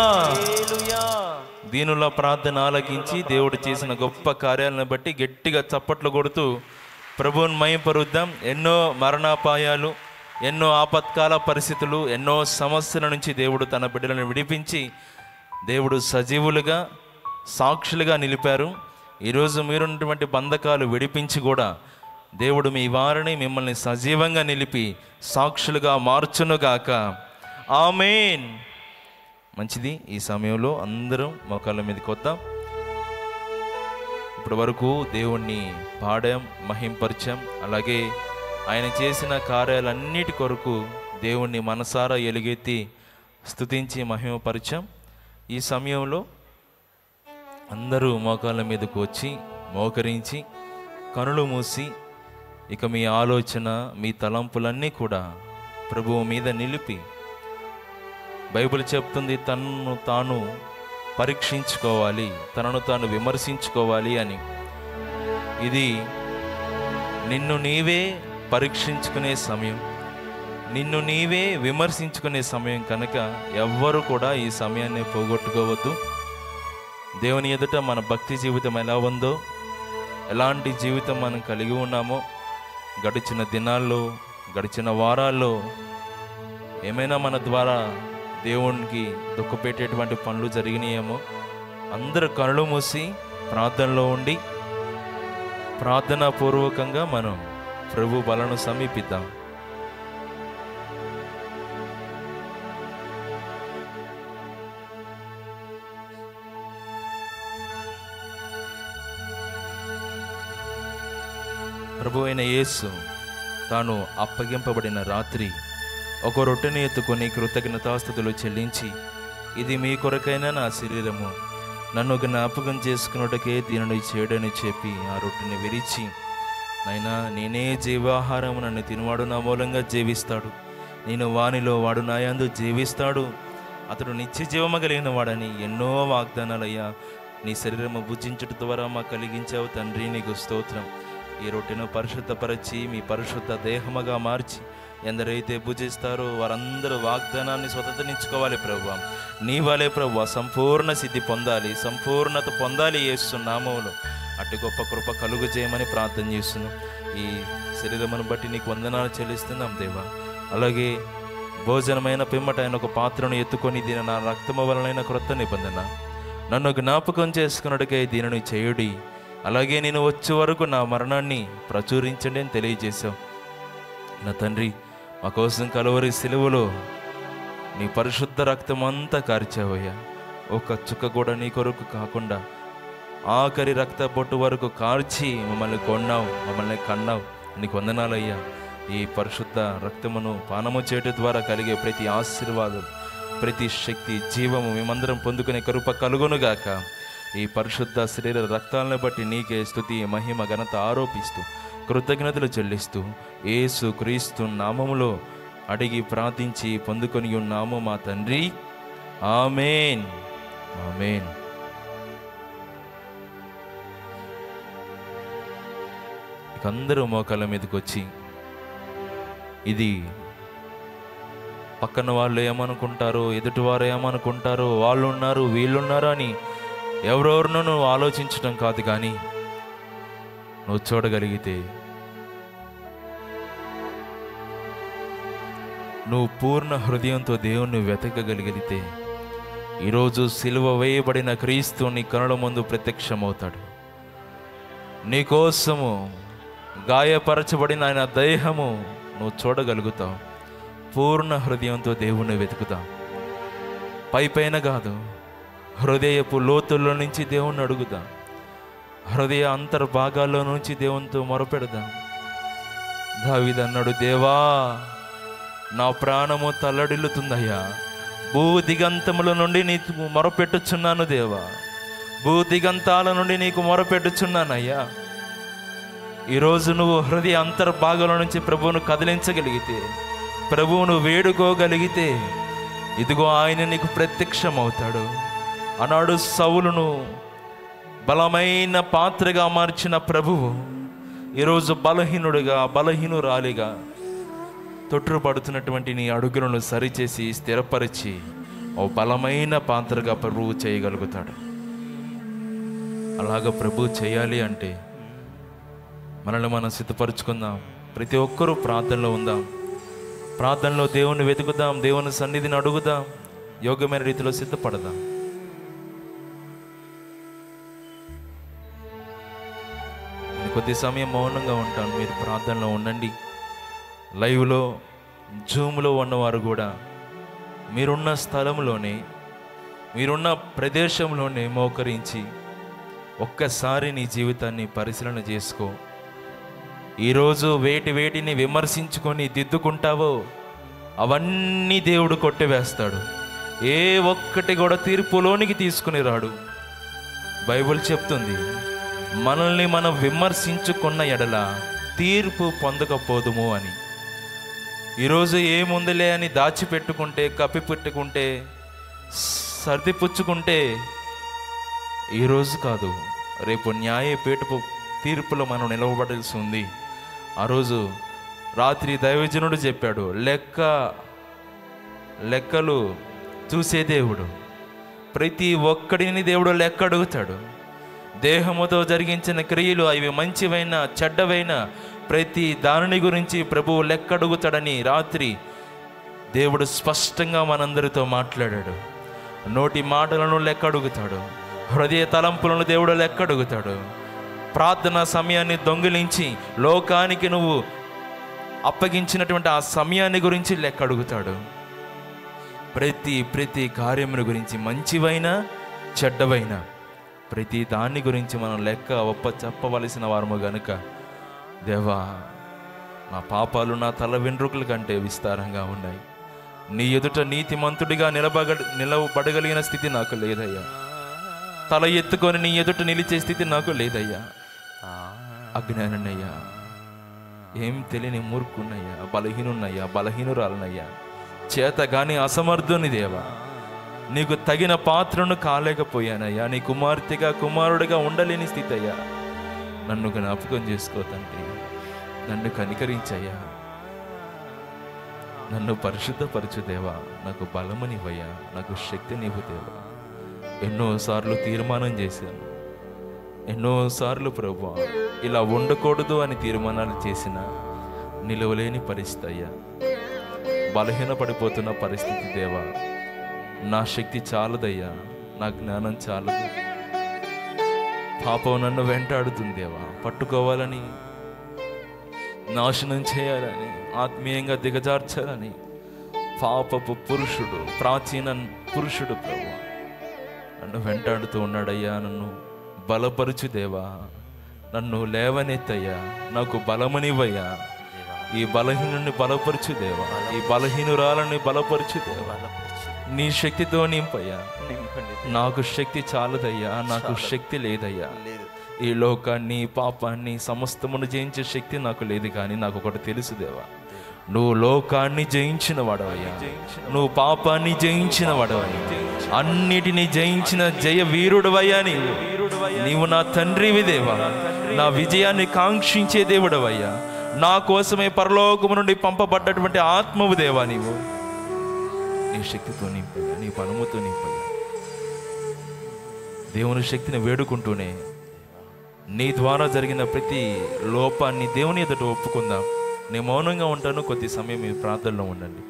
దీనుల ప్రార్థన ఆలకించి దేవుడు చేసిన గొప్ప కార్యాలను బట్టి గట్టిగా చప్పట్లు కొడుతూ ప్రభువుని మయంపరుద్దాం ఎన్నో మరణాపాయాలు ఎన్నో ఆపత్కాల పరిస్థితులు ఎన్నో సమస్యల నుంచి దేవుడు తన బిడ్డలను విడిపించి దేవుడు సజీవులుగా సాక్షులుగా నిలిపారు ఈరోజు మీరున్నటువంటి బంధకాలు విడిపించి కూడా దేవుడు మీ వారిని మిమ్మల్ని సజీవంగా నిలిపి సాక్షులుగా మార్చునుగాక ఆమెన్ మంచిది ఈ సమయంలో అందరం మోకాళ్ళ మీదకి వద్దాం ఇప్పటి వరకు దేవుణ్ణి పాడాం మహింపరిచాం అలాగే ఆయన చేసిన కార్యాలన్నిటి కొరకు దేవుణ్ణి మనసారా ఎలుగెత్తి స్తుతించి మహిమపరిచాం ఈ సమయంలో అందరూ మోకాళ్ళ మీదకు వచ్చి మోకరించి కనులు మూసి ఇక మీ ఆలోచన మీ తలంపులన్నీ కూడా ప్రభువు మీద నిలిపి బైబిల్ చెప్తుంది తనను తాను పరీక్షించుకోవాలి తనను తాను విమర్శించుకోవాలి అని ఇది నిన్ను నీవే పరీక్షించుకునే సమయం నిన్ను నీవే విమర్శించుకునే సమయం కనుక ఎవ్వరు కూడా ఈ సమయాన్ని పోగొట్టుకోవద్దు దేవుని ఎదుట మన భక్తి జీవితం ఎలా ఉందో ఎలాంటి జీవితం మనం కలిగి ఉన్నామో గడిచిన దినాల్లో గడిచిన వారాల్లో ఏమైనా మన ద్వారా దేవునికి దుఃఖపెట్టేటువంటి పనులు జరిగినాయేమో అందరు కళ్ళు మూసి ప్రార్థనలో ఉండి ప్రార్థనా పూర్వకంగా మనం ప్రభు బలను సమీపిద్దాం ప్రభు అయిన యేసు తాను అప్పగింపబడిన రాత్రి ఒక రొట్టెని ఎత్తుకొని కృతజ్ఞతాస్థుతులు చెల్లించి ఇది మీ కొరకైనా నా శరీరము నన్ను జ్ఞాపకం చేసుకున్నట్టుకే దీనిని చేయడని చెప్పి ఆ రొట్టెని విరిచి నైనా నేనే జీవాహారం నన్ను తినవాడు నా మూలంగా జీవిస్తాడు నేను వానిలో వాడు నాయందు జీవిస్తాడు అతడు నిత్య జీవమ కలిగిన వాడని ఎన్నో వాగ్దానాలయ్యా నీ శరీరము భుజించుట ద్వారా మా కలిగించావు తండ్రి నీకు స్తోత్రం ఈ రొట్టెను పరిశుద్ధపరచి మీ పరిశుద్ధ దేహముగా మార్చి ఎందరైతే భుజిస్తారో వారందరూ వాగ్దానాన్ని స్వతంత్రించుకోవాలి ప్రభు నీ వలే ప్రభు సంపూర్ణ సిద్ధి పొందాలి సంపూర్ణత పొందాలి నామములో అటు గొప్ప కృప కలుగు చేయమని ప్రార్థన చేస్తున్నాం ఈ శరీరమును బట్టి నీకు వందనాలు చెల్లిస్తున్నాం దేవా అలాగే భోజనమైన పిమ్మట ఆయన ఒక పాత్రను ఎత్తుకొని దీని నా రక్తము వలనైన క్రొత్త నిబంధన నన్ను జ్ఞాపకం చేసుకున్నట్టుకై దీనిని చేయుడి అలాగే నేను వచ్చే వరకు నా మరణాన్ని ప్రచురించండి అని తెలియజేశావు నా తండ్రి మా కోసం కలువరి సిలువలో నీ పరిశుద్ధ రక్తం అంతా కార్చావయ్యా ఒక చుక్క కూడా నీ కొరకు కాకుండా ఆఖరి రక్త బొట్టు వరకు కార్చి మమ్మల్ని కొన్నావు మమ్మల్ని కన్నావు నీకు వందనాలయ్యా ఈ పరిశుద్ధ రక్తమును పానము చేయటం ద్వారా కలిగే ప్రతి ఆశీర్వాదం ప్రతి శక్తి జీవము మేమందరం పొందుకునే కృప కలుగునుగాక ఈ పరిశుద్ధ శరీర రక్తాలను బట్టి నీకే స్థుతి మహిమ ఘనత ఆరోపిస్తూ కృతజ్ఞతలు చెల్లిస్తూ యేసు క్రీస్తు నామములో అడిగి ప్రార్థించి పొందుకొని ఉన్నాము మా తండ్రి ఆమెన్ ఆమెన్ ఇక అందరూ మోకాళ్ళ మీదకి వచ్చి ఇది పక్కన వాళ్ళు ఏమనుకుంటారో ఎదుటివారు ఏమనుకుంటారో వాళ్ళు ఉన్నారు వీళ్ళున్నారు అని ఎవరెవరినో నువ్వు ఆలోచించడం కాదు కానీ నువ్వు చూడగలిగితే నువ్వు పూర్ణ హృదయంతో దేవుణ్ణి వెతకగలిగితే ఈరోజు సిలువ వేయబడిన క్రీస్తు నీ కనుల ముందు ప్రత్యక్షమవుతాడు నీకోసము గాయపరచబడిన ఆయన దేహము నువ్వు చూడగలుగుతావు పూర్ణ హృదయంతో దేవుణ్ణి వెతుకుతాం పై పైన కాదు హృదయపు లోతుల్లో నుంచి దేవుణ్ణి అడుగుదాం హృదయ అంతర్భాగాల్లో నుంచి దేవునితో మొరపెడదాం దావిదన్నాడు దేవా నా ప్రాణము తల్లడిల్లుతుందయ్యా భూ దిగంతముల నుండి నీకు మొరపెట్టుచున్నాను దేవా భూ దిగంతాల నుండి నీకు మొరపెట్టుచున్నానయ్యా ఈరోజు నువ్వు హృదయ అంతర్భాగంలో నుంచి ప్రభువును కదిలించగలిగితే ప్రభువును వేడుకోగలిగితే ఇదిగో ఆయన నీకు ప్రత్యక్షమవుతాడు ఆనాడు సౌలును బలమైన పాత్రగా మార్చిన ప్రభువు ఈరోజు బలహీనుడిగా బలహీనురాలిగా తొట్టుపడుతున్నటువంటి నీ అడుగులను సరిచేసి స్థిరపరిచి ఓ బలమైన పాత్రగా ప్రభువు చేయగలుగుతాడు అలాగ ప్రభు చేయాలి అంటే మనల్ని మనం సిద్ధపరచుకుందాం ప్రతి ఒక్కరూ ప్రార్థనలో ఉందాం ప్రార్థనలో దేవుని వెతుకుదాం దేవుని సన్నిధిని అడుగుదాం యోగ్యమైన రీతిలో సిద్ధపడదాం నేను కొద్ది సమయం మౌనంగా ఉంటాను మీరు ప్రార్థనలో ఉండండి లైవ్లో జూమ్లో ఉన్నవారు కూడా మీరున్న స్థలంలోనే మీరున్న ప్రదేశంలోనే మోకరించి ఒక్కసారి నీ జీవితాన్ని పరిశీలన చేసుకో ఈరోజు వేటి వేటిని విమర్శించుకొని దిద్దుకుంటావో అవన్నీ దేవుడు కొట్టివేస్తాడు ఏ ఒక్కటి కూడా తీర్పులోనికి తీసుకుని రాడు బైబిల్ చెప్తుంది మనల్ని మనం విమర్శించుకున్న ఎడల తీర్పు పొందకపోదుము అని ఈరోజు ఏముందిలే అని దాచిపెట్టుకుంటే కప్పిపెట్టుకుంటే సర్దిపుచ్చుకుంటే ఈరోజు కాదు రేపు న్యాయపీఠపు తీర్పులో మనం నిలవబడాల్సి ఉంది ఆ రోజు రాత్రి దైవజనుడు చెప్పాడు లెక్క లెక్కలు చూసే దేవుడు ప్రతి ఒక్కడిని దేవుడు లెక్క అడుగుతాడు దేహముతో జరిగించిన క్రియలు అవి మంచివైన చెడ్డవైన ప్రతి దానిని గురించి ప్రభువు లెక్క అడుగుతాడని రాత్రి దేవుడు స్పష్టంగా మనందరితో మాట్లాడాడు నోటి మాటలను లెక్క అడుగుతాడు హృదయ తలంపులను దేవుడు లెక్క అడుగుతాడు ప్రార్థన సమయాన్ని దొంగిలించి లోకానికి నువ్వు అప్పగించినటువంటి ఆ సమయాన్ని గురించి లెక్క అడుగుతాడు ప్రతి ప్రతి కార్యముల గురించి మంచివైనా చెడ్డవైనా ప్రతి దాన్ని గురించి మనం లెక్క ఒప్ప చెప్పవలసిన వారము గనుక దేవా నా పాపాలు నా తల వెంట్రుకల కంటే విస్తారంగా ఉన్నాయి నీ ఎదుట నీతిమంతుడిగా నిలబగ నిలబడగలిగిన స్థితి నాకు లేదయ్యా తల ఎత్తుకొని నీ ఎదుట నిలిచే స్థితి నాకు లేదయ్యా అజ్ఞానయ్యా ఏం తెలియని మూర్ఖున్నయ్యా బలహీనున్నయ్యా బలహీనురాలనయ్యా చేత గాని అసమర్థుని దేవా నీకు తగిన పాత్రను కాలేకపోయానయ్యా నీ కుమార్తెగా కుమారుడిగా ఉండలేని స్థితి అయ్యా నన్ను జ్ఞాపకం చేసుకో తండ్రి నన్ను కనికరించయ్యా నన్ను పరిశుద్ధపరచు దేవా నాకు బలమునివ్వయ్యా నాకు శక్తినివ్వు దేవా ఎన్నోసార్లు తీర్మానం చేశాను ఎన్నోసార్లు ప్రభు ఇలా ఉండకూడదు అని తీర్మానాలు చేసిన నిలవలేని పరిస్థితి అయ్యా బలహీనపడిపోతున్న పరిస్థితి దేవా నా శక్తి చాలదయ్యా నా జ్ఞానం చాలదు పాపం నన్ను వెంటాడుతుంది దేవా పట్టుకోవాలని నాశనం చేయాలని ఆత్మీయంగా దిగజార్చాలని పాపపు పురుషుడు ప్రాచీన పురుషుడు ప్రభు నన్ను వెంటాడుతూ ఉన్నాడయ్యా నన్ను బలపరుచు దేవా నన్ను లేవనెత్తయ్యా నాకు బలమనివ్వయ్యా ఈ బలహీనుని బలపరుచు దేవా ఈ బలహీనురాలని బలపరుచు దేవా నీ శక్తితో నింపయ్యా నాకు శక్తి చాలదయ్యా నాకు శక్తి లేదయ్యా ఈ లోకాన్ని పాపాన్ని సమస్తమును జయించే శక్తి నాకు లేదు కానీ నాకు ఒకటి తెలుసు దేవా నువ్వు లోకాన్ని జయించిన వాడవయ్యా నువ్వు పాపాన్ని జయించిన వాడవయ్యా అన్నిటినీ జయించిన జయ వీరుడవయ్యా నీవు నీవు నా తండ్రివి దేవా నా విజయాన్ని కాంక్షించే దేవుడవయ్యా నా కోసమే పరలోకము నుండి పంపబడ్డటువంటి ఆత్మవు దేవా నీవు నీ శక్తితో నింపయ్యా నీ బలముతో నింపయ్యా దేవుని శక్తిని వేడుకుంటూనే నీ ద్వారా జరిగిన ప్రతి లోపాన్ని దేవుని ఎదుట ఒప్పుకుందాం నేను మౌనంగా ఉంటాను కొద్ది సమయం మీ ప్రార్థనలో ఉండండి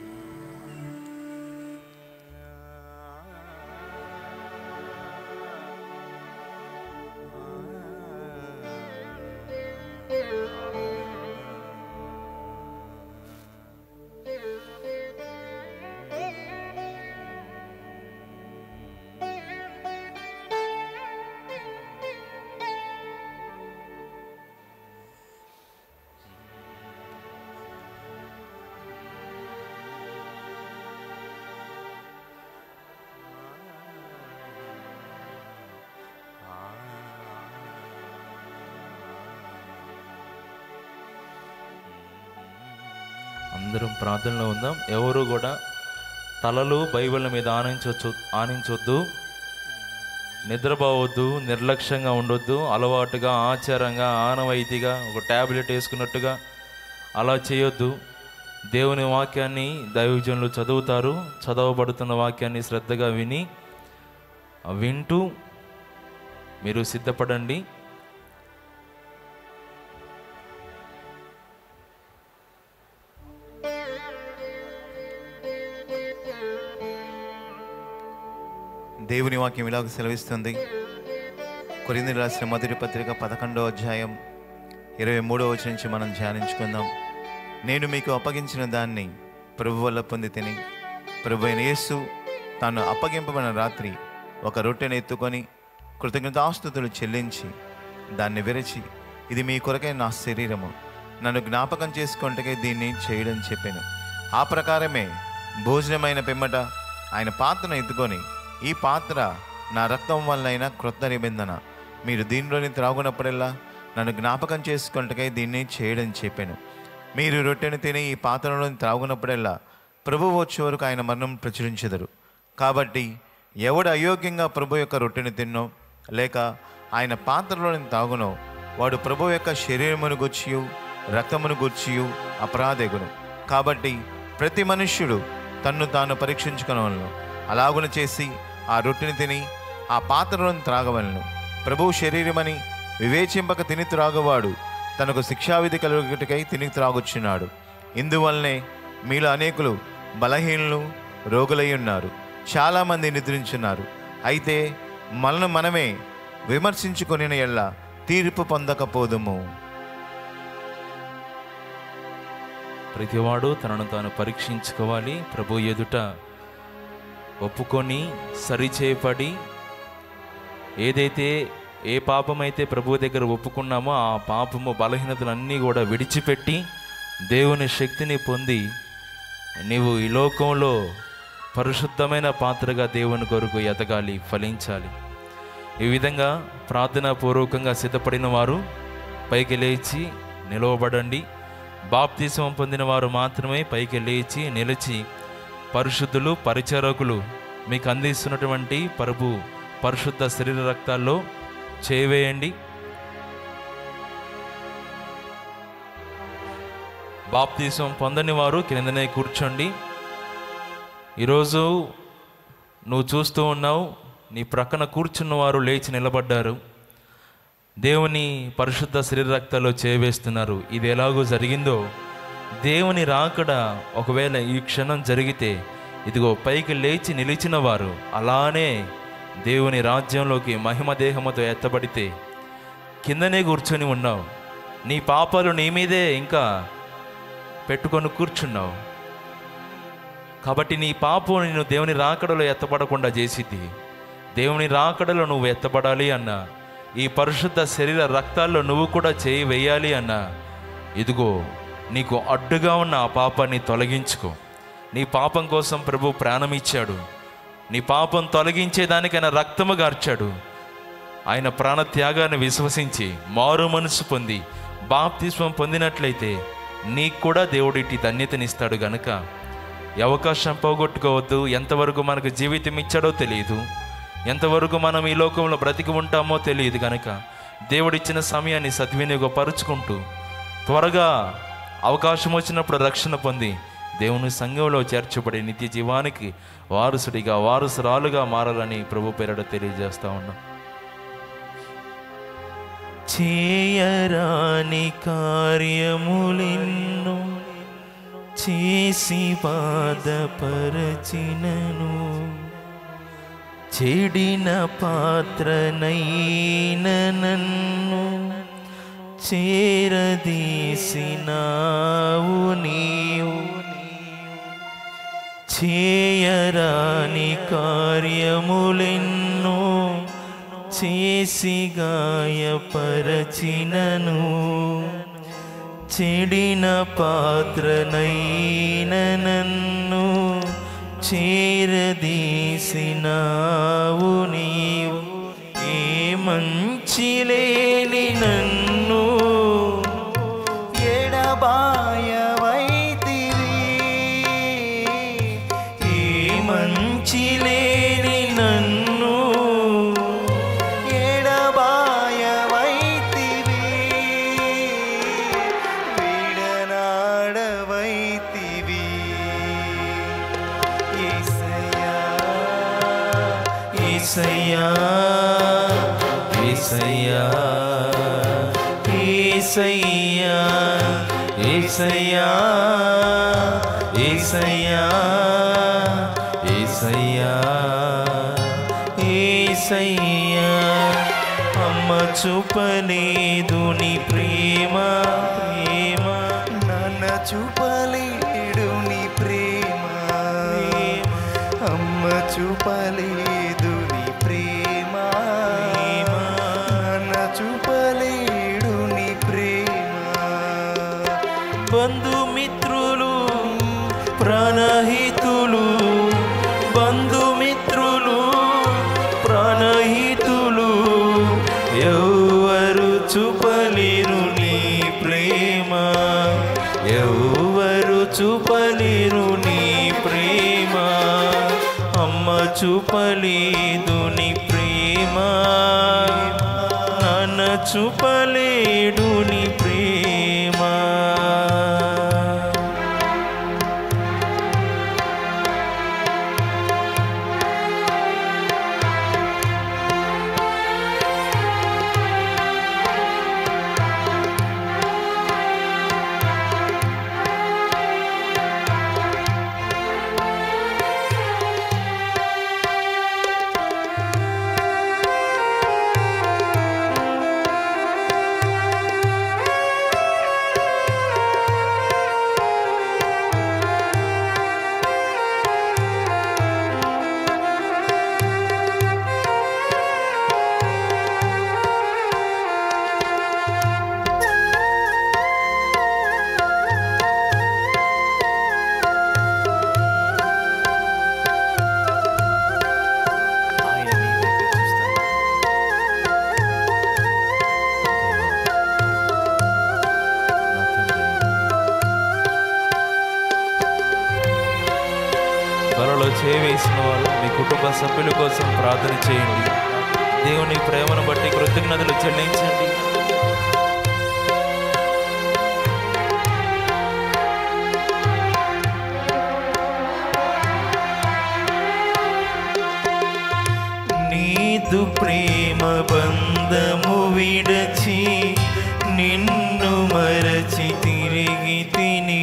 అందరం ప్రార్థనలో ఉందాం ఎవరు కూడా తలలు బైబిల్ మీద ఆనించొచ్చు ఆనించొద్దు నిద్రపోవద్దు నిర్లక్ష్యంగా ఉండొద్దు అలవాటుగా ఆచారంగా ఆనవాయితీగా ఒక ట్యాబ్లెట్ వేసుకున్నట్టుగా అలా చేయొద్దు దేవుని వాక్యాన్ని దైవజనులు చదువుతారు చదవబడుతున్న వాక్యాన్ని శ్రద్ధగా విని వింటూ మీరు సిద్ధపడండి దేవుని వాక్యం ఇలాగ సెలవిస్తుంది కొరింది రాసిన మొదటి పత్రిక పదకొండో అధ్యాయం ఇరవై మూడో వచ్చి నుంచి మనం ధ్యానించుకుందాం నేను మీకు అప్పగించిన దాన్ని ప్రభు వల్ల పొంది తిని ప్రభు అయిన యేసు తాను అప్పగింపబడిన రాత్రి ఒక రొట్టెను ఎత్తుకొని కృతజ్ఞతాస్తుతులు చెల్లించి దాన్ని విరచి ఇది మీ కొరకై నా శరీరము నన్ను జ్ఞాపకం చేసుకుంటే దీన్ని చేయడం చెప్పాను ఆ ప్రకారమే భోజనమైన పిమ్మట ఆయన పాత్రను ఎత్తుకొని ఈ పాత్ర నా రక్తం వల్లైన క్రొత్త నిబంధన మీరు దీనిలోని త్రాగునప్పుడల్లా నన్ను జ్ఞాపకం చేసుకుంటే దీన్ని చేయడం చెప్పాను మీరు రొట్టెను తిని ఈ పాత్రలోని త్రాగునప్పుడల్లా ప్రభు వచ్చే వరకు ఆయన మరణం ప్రచురించెదరు కాబట్టి ఎవడు అయోగ్యంగా ప్రభు యొక్క రొట్టెను తిన్నో లేక ఆయన పాత్రలోని తాగునో వాడు ప్రభు యొక్క శరీరమును గుచ్చియు రక్తమును గూర్చియు అపరాధెగును కాబట్టి ప్రతి మనుష్యుడు తన్ను తాను పరీక్షించుకొనవలను అలాగున చేసి ఆ రొట్టెని తిని ఆ పాత్రలను త్రాగవలను ప్రభువు శరీరమని వివేచింపక తిని త్రాగువాడు తనకు శిక్షావిధి కలుగుటకై తిని త్రాగుచున్నాడు ఇందువల్లనే మీలో అనేకులు బలహీనులు రోగులై ఉన్నారు చాలామంది నిద్రించున్నారు అయితే మనను మనమే విమర్శించుకొనిన ఎల్ల తీర్పు పొందకపోదుము ప్రతివాడు తనను తాను పరీక్షించుకోవాలి ప్రభు ఎదుట ఒప్పుకొని సరిచేయబడి ఏదైతే ఏ పాపమైతే ప్రభు దగ్గర ఒప్పుకున్నామో ఆ పాపము బలహీనతలన్నీ కూడా విడిచిపెట్టి దేవుని శక్తిని పొంది నీవు ఈ లోకంలో పరిశుద్ధమైన పాత్రగా దేవుని కొరకు ఎదగాలి ఫలించాలి ఈ విధంగా ప్రార్థనా పూర్వకంగా సిద్ధపడిన వారు పైకి లేచి నిలవబడండి బాప్తిసం పొందిన వారు మాత్రమే పైకి లేచి నిలిచి పరిశుద్ధులు పరిచారకులు మీకు అందిస్తున్నటువంటి పరుపు పరిశుద్ధ శరీర రక్తాల్లో చేవేయండి బాప్తీసం పొందని వారు క్రిందనే కూర్చోండి ఈరోజు నువ్వు చూస్తూ ఉన్నావు నీ ప్రక్కన కూర్చున్న వారు లేచి నిలబడ్డారు దేవుని పరిశుద్ధ శరీర రక్తాల్లో చేవేస్తున్నారు ఇది ఎలాగో జరిగిందో దేవుని రాకడ ఒకవేళ ఈ క్షణం జరిగితే ఇదిగో పైకి లేచి నిలిచిన వారు అలానే దేవుని రాజ్యంలోకి మహిమ దేహముతో ఎత్తబడితే కిందనే కూర్చొని ఉన్నావు నీ పాపాలు నీ మీదే ఇంకా పెట్టుకొని కూర్చున్నావు కాబట్టి నీ పాపం నేను దేవుని రాకడలో ఎత్తబడకుండా చేసిద్ది దేవుని రాకడలో నువ్వు ఎత్తబడాలి అన్నా ఈ పరిశుద్ధ శరీర రక్తాల్లో నువ్వు కూడా చేయి వేయాలి అన్నా ఇదిగో నీకు అడ్డుగా ఉన్న ఆ పాపాన్ని తొలగించుకో నీ పాపం కోసం ప్రభు ప్రాణం ఇచ్చాడు నీ పాపం తొలగించేదానికైనా రక్తము గార్చాడు ఆయన ప్రాణ త్యాగాన్ని విశ్వసించి మారు మనసు పొంది బాప్తిస్వం పొందినట్లయితే నీకు కూడా దేవుడు ఇట్టి ధన్యతనిస్తాడు గనుక ఈ అవకాశం పోగొట్టుకోవద్దు ఎంతవరకు మనకు జీవితం ఇచ్చాడో తెలియదు ఎంతవరకు మనం ఈ లోకంలో బ్రతికి ఉంటామో తెలియదు కనుక దేవుడిచ్చిన సమయాన్ని సద్వినియోగపరుచుకుంటూ త్వరగా అవకాశం వచ్చినప్పుడు రక్షణ పొంది దేవుని సంఘంలో చేర్చబడి నిత్య జీవానికి వారసుడిగా వారసురాలుగా మారాలని ప్రభు పేరట తెలియజేస్తా ఉన్నాం చేయరాని కార్యములెన్నో చేసి బాధపరచినను చెడిన పాత్రనైన నన్ను చేరదీసినావు నీవు చేయరాని కార్యములెన్నో చేసి గాయపరచినను చెడిన పాత్రనైన నన్ను చేరదీసినావు నీవు ఏ మంచి లేని నన్ను ఎడబాయవైతివి ఏ మంచి లేని నన్ను ఎడబాయవైతివి విడనాడవైతివి యేసయ్యా యేసయ్యా యేసయ్యా యేసయ్యా యేసయ్యా యేసయ్యా యేసయ్యా యేసయ్యా అమ్మ చూపలేదు నీ ప్రేమ ప్రేమ నాన్న చూపలేడు నీ ప్రేమ అమ్మ చూపలేదు నీ ప్రేమ నాన్న చూపలేడు నీ ప్రేమ బంధుమిత్రులు ప్రాణహితులు బంధుమిత్రులు ప్రాణహితులు ఎవరు చూపలేరు నీ ప్రేమ ఎవరు చూపలేరు నీ ప్రేమ అమ్మ చూపలేదు నీ ప్రేమ నాన్న చూపలేడు నీ ప్రేమ చేయవేసిన వారు మీ కుటుంబ సభ్యుల కోసం ప్రార్థన చేయండి దేవుని ప్రేమను బట్టి కృతజ్ఞతలు చెల్లించండి నీదు ప్రేమ బంధము విడచి నిన్ను మరచి తిరిగి తిని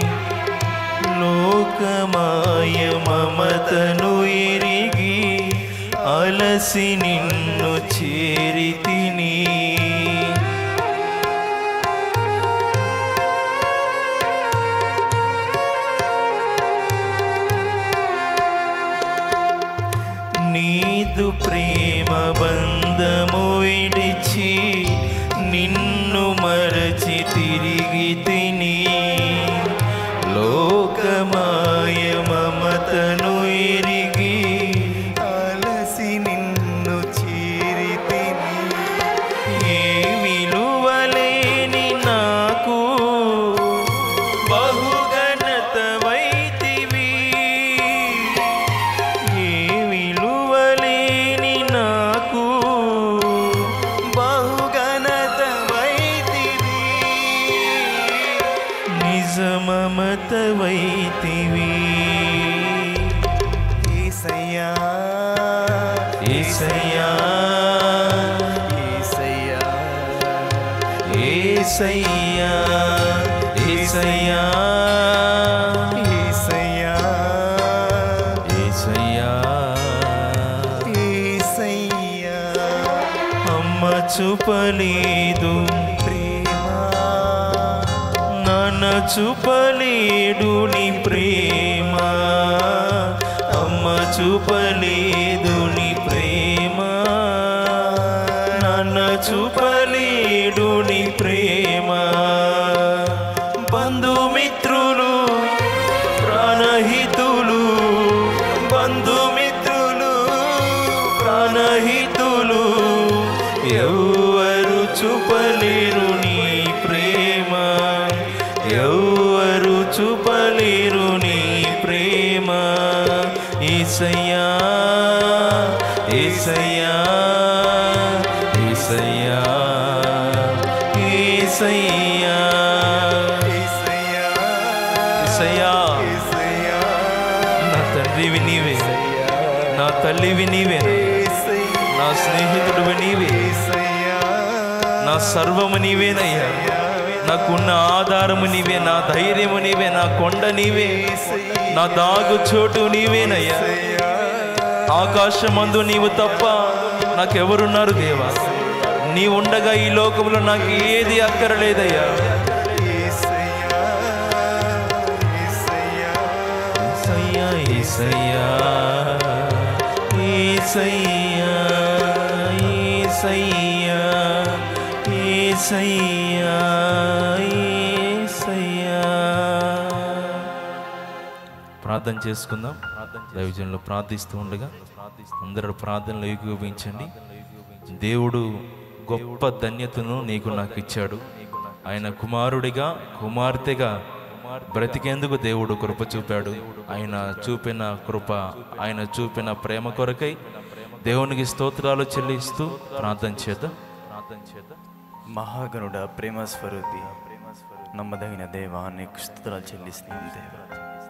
లోకమాయ మమతను ఎరిగి అలసి నిన్ను చేరి తిని నీదు ప్రేమ బంధము విడిచి నిన్ను మరచి తిరిగి తిని లోకమాయ మమతను ఎరిగి అలసి నిన్ను చేరి తిని ఏ విలువలేని నాకు బహుగణత వైతివి ఏ విలువలేని నాకు బహుగణత వైతివి నిజమమత వైతివి ఏసయ్యా ఏసయ్యా ఏసయ్యా ఏసయ్యా ఏసయ్యా ఏసయ్యా ఏసయ్యా ఏసయ్యా అమ్మ చూపలేదు ప్రేమ నాన్న చూపలేడు నీ ప్రేమ అమ్మ చూపలేదు నీ ప్రేమ నాన్న చూపలేడు నీ ప్రేమ బంధుమిత్రులు ప్రాణహితులు బంధుమిత్రులు ప్రాణహితులు ఎవరు చూపలేరు నీ ప్రేమ ఎవరు చూపలేరు నీ ప్రేమ ఈసయ్యా ఈసయ్యా ఈసయ్యా ఈసయ్యా ఈసయ్యా నా తండ్రివి నీవే నా తల్లివి నీవే నా స్నేహితుడివి నీవే నా సర్వము నీవేనయ్యా నాకున్న ఆధారము నీవే నా ధైర్యము నీవే నా కొండ నీవే నా దాగు చోటు నీవేనయ్యా ఆకాశమందు నీవు తప్ప నాకెవరున్నారు దేవా నీ ఉండగా ఈ లోకంలో నాకు ఏది అక్కరలేదయ్యా ఏసయ్యా ఏసయ్యా ఏసయ్యా ఏసయ్యా ఏసయ్యా ఏసయ్యా ప్రార్థన చేసుకుందాం దైవజనులు ప్రార్థిస్తూ ఉండగా అందరూ ప్రార్థనలు ఏకీభవించండి దేవుడు గొప్ప ధన్యతను నీకు నాకు ఇచ్చాడు ఆయన కుమారుడిగా కుమార్తెగా బ్రతికేందుకు దేవుడు కృప చూపాడు ఆయన చూపిన కృప ఆయన చూపిన ప్రేమ కొరకై దేవునికి స్తోత్రాలు చెల్లిస్తూ ప్రార్థన చేద్దాం ప్రార్థన చేద్దాం మహాగణుడ ప్రేమ స్వరూపి నమ్మదగిన దేవా నీకు స్థుతులు చెల్లిస్తున్నాం దేవా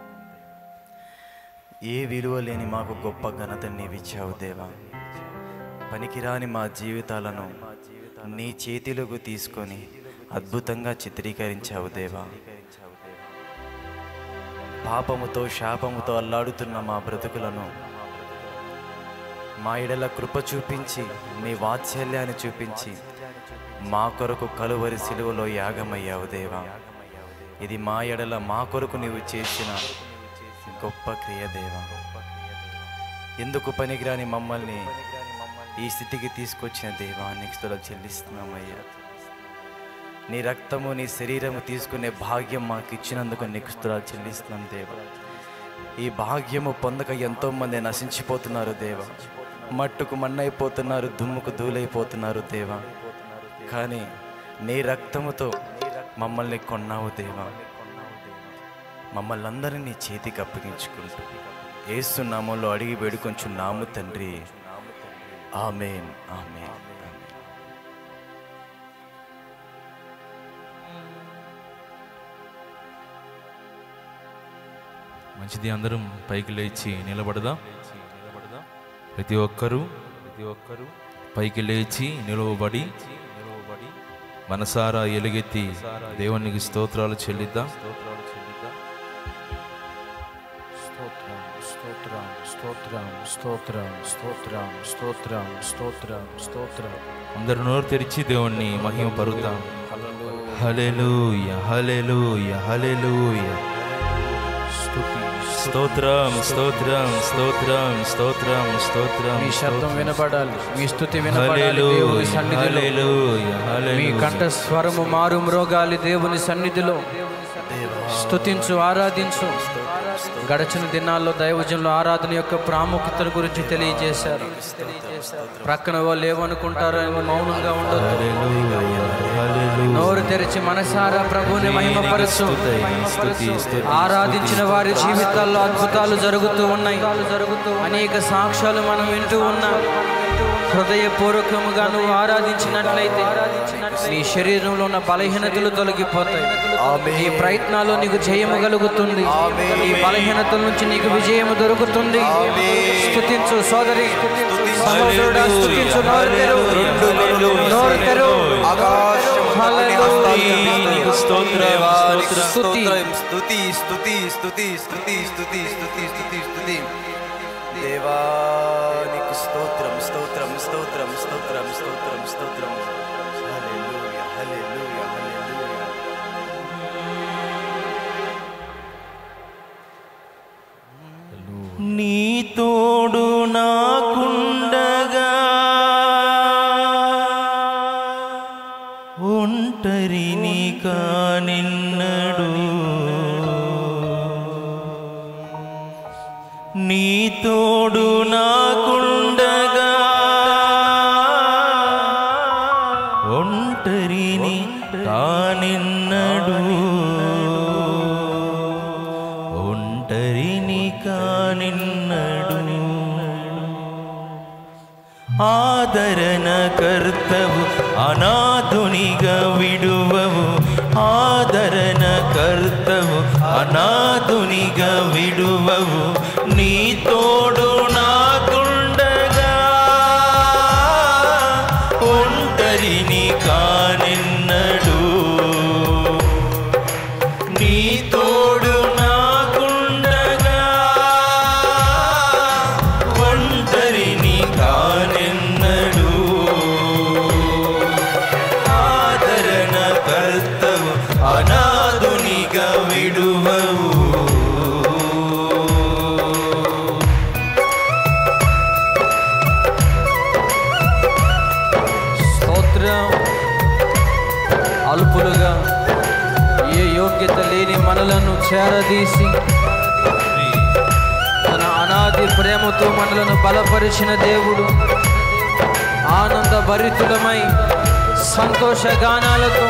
ఏ విలువ లేని మాకు గొప్ప ఘనత నీవిచ్చావు దేవా పనికిరాని మా జీవితాలను నీ చేతిలోకి తీసుకొని అద్భుతంగా చిత్రీకరించావు దేవా పాపముతో శాపముతో అల్లాడుతున్న మా బ్రతుకులను మా ఎడల కృప చూపించి నీ వాత్సల్యాన్ని చూపించి మా కొరకు కలువరి సిలువలో యాగమయ్యావు దేవా ఇది మా ఎడల మా కొరకు నీవు చేసిన గొప్ప క్రియ దేవా ఎందుకు పనికిరాని మమ్మల్ని ఈ స్థితికి తీసుకొచ్చిన దేవా నీకు స్తుతులు చెల్లిస్తున్నామయ్యా నీ రక్తము నీ శరీరము తీసుకునే భాగ్యం మాకు ఇచ్చినందుకు నీకు స్తుతులు చెల్లిస్తున్నాం దేవా ఈ భాగ్యము పొందక ఎంతోమంది నశించిపోతున్నారు దేవా మట్టుకు మన్నైపోతున్నారు దుమ్ముకు ధూళైపోతున్నారు దేవా కానీ నీ రక్తముతో మమ్మల్ని కొన్నావు దేవా మమ్మల్ని అందరినీ నీ చేతికి అప్పగించుకుంటూ యేసు నామంలో అడిగి వేడుకొంచున్నాము తండ్రి ఆమెన్ ఆమెన్ మంచిది అందరం పైకి లేచి నిలబడదాం ప్రతి ఒక్కరూ ప్రతి ఒక్కరూ పైకి లేచి నిలవబడి నిలవబడి మనసారా ఎలుగెత్తి దేవునికి స్తోత్రాలు చెల్లిద్దాం స్తోత్రం స్తోత్రం స్తోత్రం స్తోత్రం స్తోత్రం స్తోత్రం స్తోత్రం స్తోత్రం అందరు నోరు తెరిచి దేవుణ్ణి మహిమ పరుద్దాం హల్లెలూయా హల్లెలూయా హల్లెలూయా స్తుతి స్తోత్రం స్తోత్రం స్తోత్రం స్తోత్రం స్తోత్రం మీ శబ్దం వినపడాలి మీ స్థుతి వినపడాలి దేవుని సన్నిధిలో మీ కంఠ స్వరము మారు మ్రోగాలి దేవుని సన్నిధిలో స్తుతించు ఆరాధించు గడచిన దినాల్లో దైవజనులు ఆరాధన యొక్క ప్రాముఖ్యత గురించి తెలియజేశారు ప్రక్కన వాళ్ళు ఏమనుకుంటారని మౌనంగా ఉండదు నోరు తెరిచి మనసారా ప్రభుని మహిమపరచు ఆరాధించిన వారి జీవితాల్లో అద్భుతాలు జరుగుతూ ఉన్నాయి అనేక సాక్ష్యాలు మనం వింటూ ఉన్నాం హృదయపూర్వకముగా నువ్వు ఆరాధించినట్లయితే నీ శరీరంలో ఉన్న బలహీనతలు తొలగిపోతాయి నీ ప్రయత్నాల్లో నీకు జయము కలుగుతుంది నీ బలహీనతల నుంచి నీకు విజయము దొరుకుతుంది స్తుతించు సోదరి సహోదరుడా, స్తుతించు నోరు తెరువు. నోరు తెరువు. హల్లెలూయా. స్తుతి స్తుతి స్తుతి స్తుతి స్తుతి స్తుతి స్తుతి స్తుతి స్తుతి దేవానికి స్తోత్రం స్తోత్రం స్తోత్రం స్తోత్రం స్తోత్రం స్తోత్రం హల్లెలూయా హల్లెలూయా హల్లెలూయా నీ తోడు నాకుండగా ఒంటరిని కానిన్నడు నీ తోడు నాకుండగా ఒంటరిని కానిన్నడు ఒంటరిని కానిన్నడు ఆదరణ కర్తవు అనాథునిగా విడువవు ఆదరణ కర్తవు అనాథునిగా విడువవు నీ తోడు నాకుండగా ఒంటరిని కానిన్నడు నీ తోడు నాకుండగా ఒంటరిని కానెన్నడు ఆదరణ కర్తవు అనాథునిగా విడువవు స్తోత్రం అల్పులుగా ఏ యోగ్యత లేని మనలను చేరదీసి తన అనాది ప్రేమతో మనలను బలపరిచిన దేవుడు ఆనంద భరితులమై సంతోష గానాలతో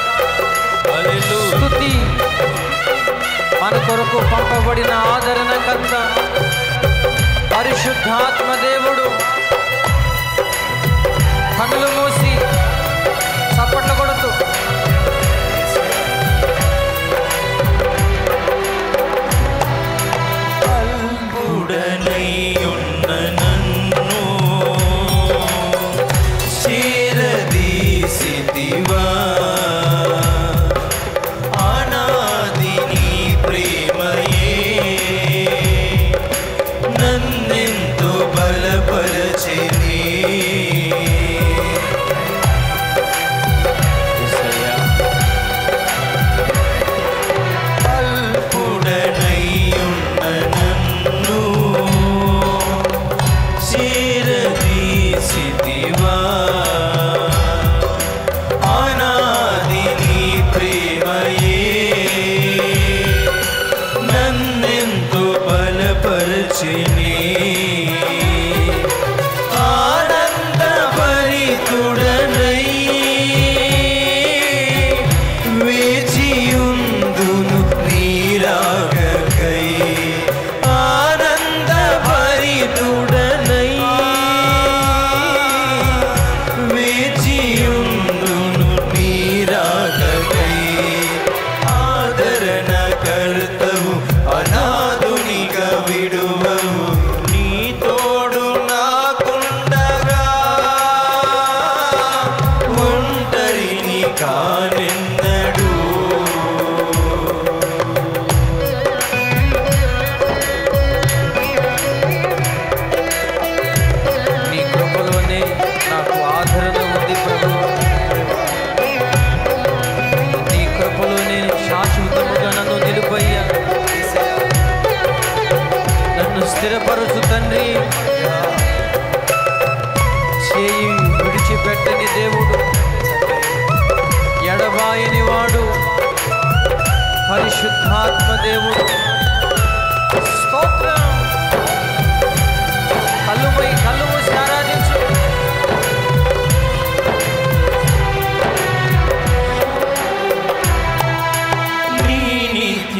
స్తుతి మన కొరకు పంపబడిన ఆదరణకర్త పరిశుద్ధాత్మ దేవుడు కన్నులు మూసి చప్పట్లు కొడుతూ ఉడనై ఉన్న నన్ను చేరదీసితివా అనాది నీ ప్రేమయే నన్నెంతో బలపరచెని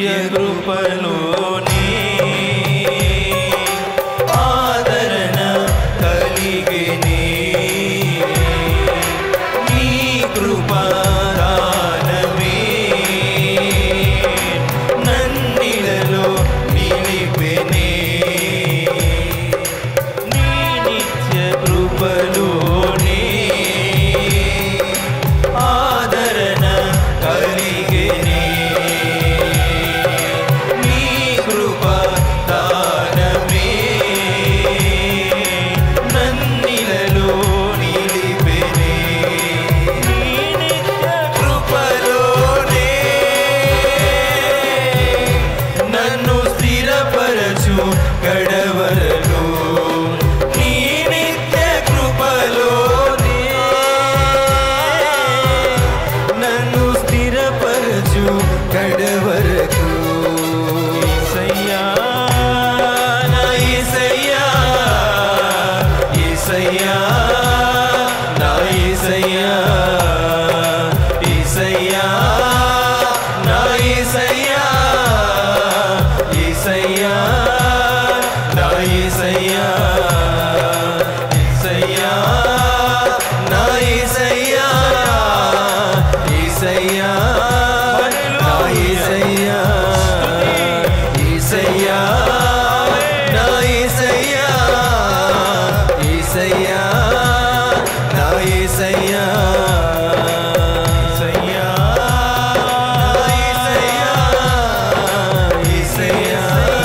నిత్య కృపలోనే ఆదరణ కలిగినే నీ కృపాదానమే నన్నిలలో నిలిపెనే నీ నిత్య కృపలోనే ఆదరణ కలిగినే నీ కృప దానమే నన్నిలలో నిలిపెనే నీ నిత్య కృపలోనే నన్ను స్థిరపరచు గడవరలు నీ నిత్య కృపలోనే నన్ను స్థిరపరచు గడవరకు ఈసయ్యా నా ఈసయ్యా ఈసయ్యా నా ఈసయ్యా ఈసయ్యా నా ఈసయ్యా ఈసయ్యా నా ఈసయ్యా ఈసయ్యా నా ఈసయ్యా ఈసయ్యా నా ఈసయ్యా ఈసయ్యా నా ఈసయ్యా ఈసయ్యా నా ఈసయ్యా ఈసయ్యా ఈసయ్యా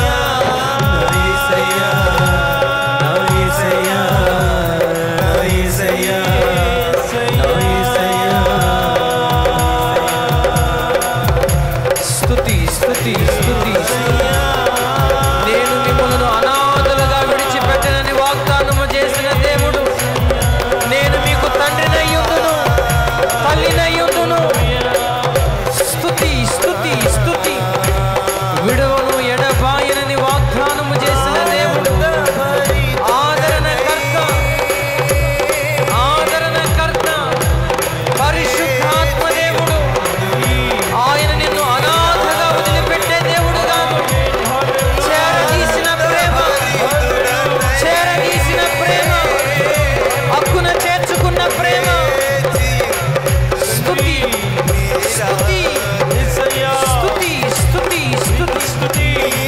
ఈసయ్యా నా ఈసయ్యా నా ఈసయ్యా నా ఈసయ్యా స్తుతి స్తుతి స్తుతి నేను మిమ్మల్ని అనాథలుగా విడిచిపెట్టనని వాగ్దానము చేసిన దేవుడు నేను మీకు తండ్రినయ్యుందును తల్లినయ్యుందును స్తుతి స్తుతి స్తుతి విడువను ఎడబాయనని వాగ్దానము చేసిన దేవుడు ఆదరణకర్త ఆదరణకర్త పరిశుద్ధాత్మ దేవుడు ఆయన నిన్ను అనాథగా వదిలిపెట్టే దేవుడు కాదు చేరదీసిన ప్రేమ చేరదీసిన ప్రేమ హక్కున చేర్చుకున్న ప్రేమ స్తుతి స్తుతి స్తుతి స్తుతి స్తుతి స్తుతి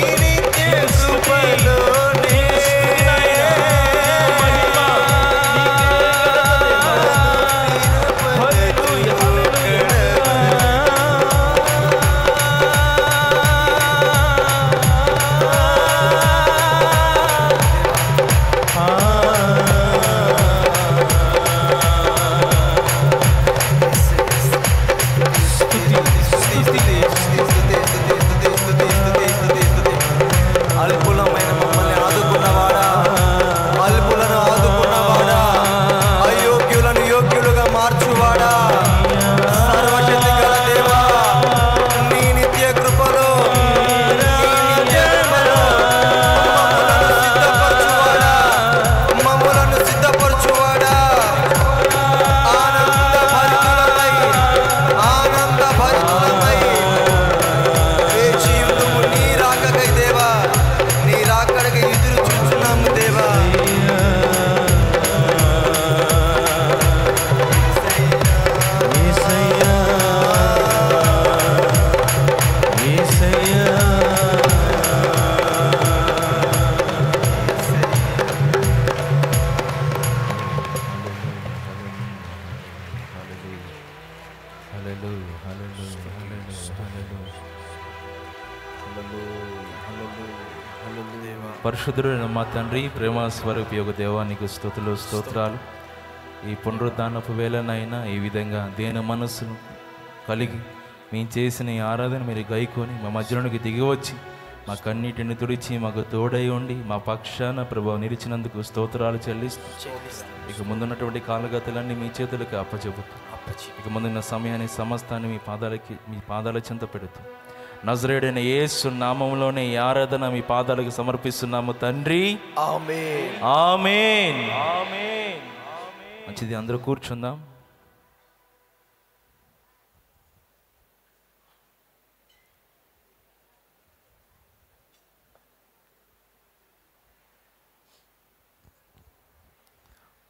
అల్పులమైన మమ్మల్ని ఆదుకున్నవాడా అల్పులను ఆదుకున్నవాడా అయోగ్యులను యోగ్యులుగా మార్చువాడా సర్వశక్తి గల దేవా నీ నిత్య కృపలో నీ నిత్య కృపలో మమ్మలను సిద్ధపరచువాడా మమ్మలను సిద్ధపరచువాడా ఆనంద భరితులమై ఆనంద భరితులమై ఏ జీవితము నీ రాకకై దేవా నీ రాకడకై ఎదురు చూస్తున్నాము దేవా పరిశుద్ధుడైన మా తండ్రి ప్రేమ స్వరూపి యొక్క దేవానికి స్థుతులు స్తోత్రాలు ఈ పునరుద్ధానపు వేళనైనా ఈ విధంగా దేని మనస్సును కలిగి మేము చేసిన ఈ ఆరాధన మీరు గైకొని మా మధ్యలోనికి దిగి వచ్చి మా కన్నీటిని తుడిచి మాకు తోడై ఉండి మా పక్షాన ప్రభావం నిలిచినందుకు స్తోత్రాలు చెల్లిస్తూ ఇక ముందున్నటువంటి కాలగతులన్నీ మీ చేతులకు అప్పచెబుతూ ఇక ముందున్న సమయాన్ని సమస్తాన్ని మీ పాదాలకి మీ పాదాల చెంత పెడుతూ నజరేడైన యేసు నామంలోనే ఈ ఆరాధన మీ పాదాలకు సమర్పిస్తున్నాము తండ్రి ఆమేన్ ఆమేన్ మంచిది అందరూ కూర్చుందాం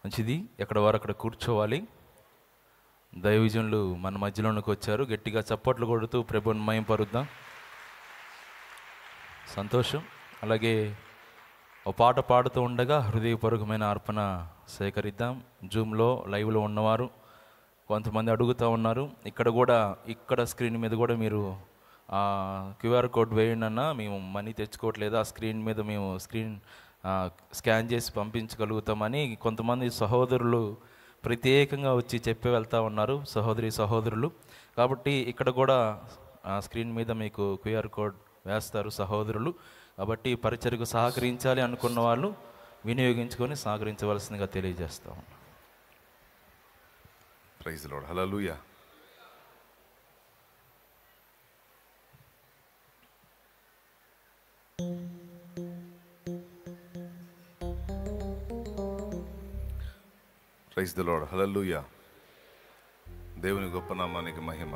మంచిది ఎక్కడ వారు అక్కడ కూర్చోవాలి దైవజనులు మన మధ్యలోనికి వచ్చారు గట్టిగా చప్పట్లు కొడుతూ ప్రభుని మయం పరుద్దాం సంతోషం అలాగే ఓ పాట పాడుతూ ఉండగా హృదయపూర్వకమైన అర్పణ సేకరిద్దాం జూమ్లో లైవ్లో ఉన్నవారు కొంతమంది అడుగుతూ ఉన్నారు ఇక్కడ కూడా ఇక్కడ స్క్రీన్ మీద కూడా మీరు క్యూఆర్ కోడ్ వేయండి అన్న మేము మనీ తెచ్చుకోవట్లేదు ఆ స్క్రీన్ మీద మేము స్క్రీన్ ఆ, స్కాన్ చేసి పంపించగలుగుతామని కొంతమంది సహోదరులు ప్రత్యేకంగా వచ్చి చెప్పి వెళ్తూ ఉన్నారు సహోదరి సహోదరులు కాబట్టి ఇక్కడ కూడా ఆ స్క్రీన్ మీద మీకు క్యూఆర్ కోడ్ వేస్తారు సహోదరులు కాబట్టి పరిచయకు సహకరించాలి అనుకున్న వాళ్ళు వినియోగించుకొని సహకరించవలసిందిగా తెలియజేస్తాం praise Lord hallelujah praise the Lord hallelujah దేవుని గొప్ప నామానికి మహిమ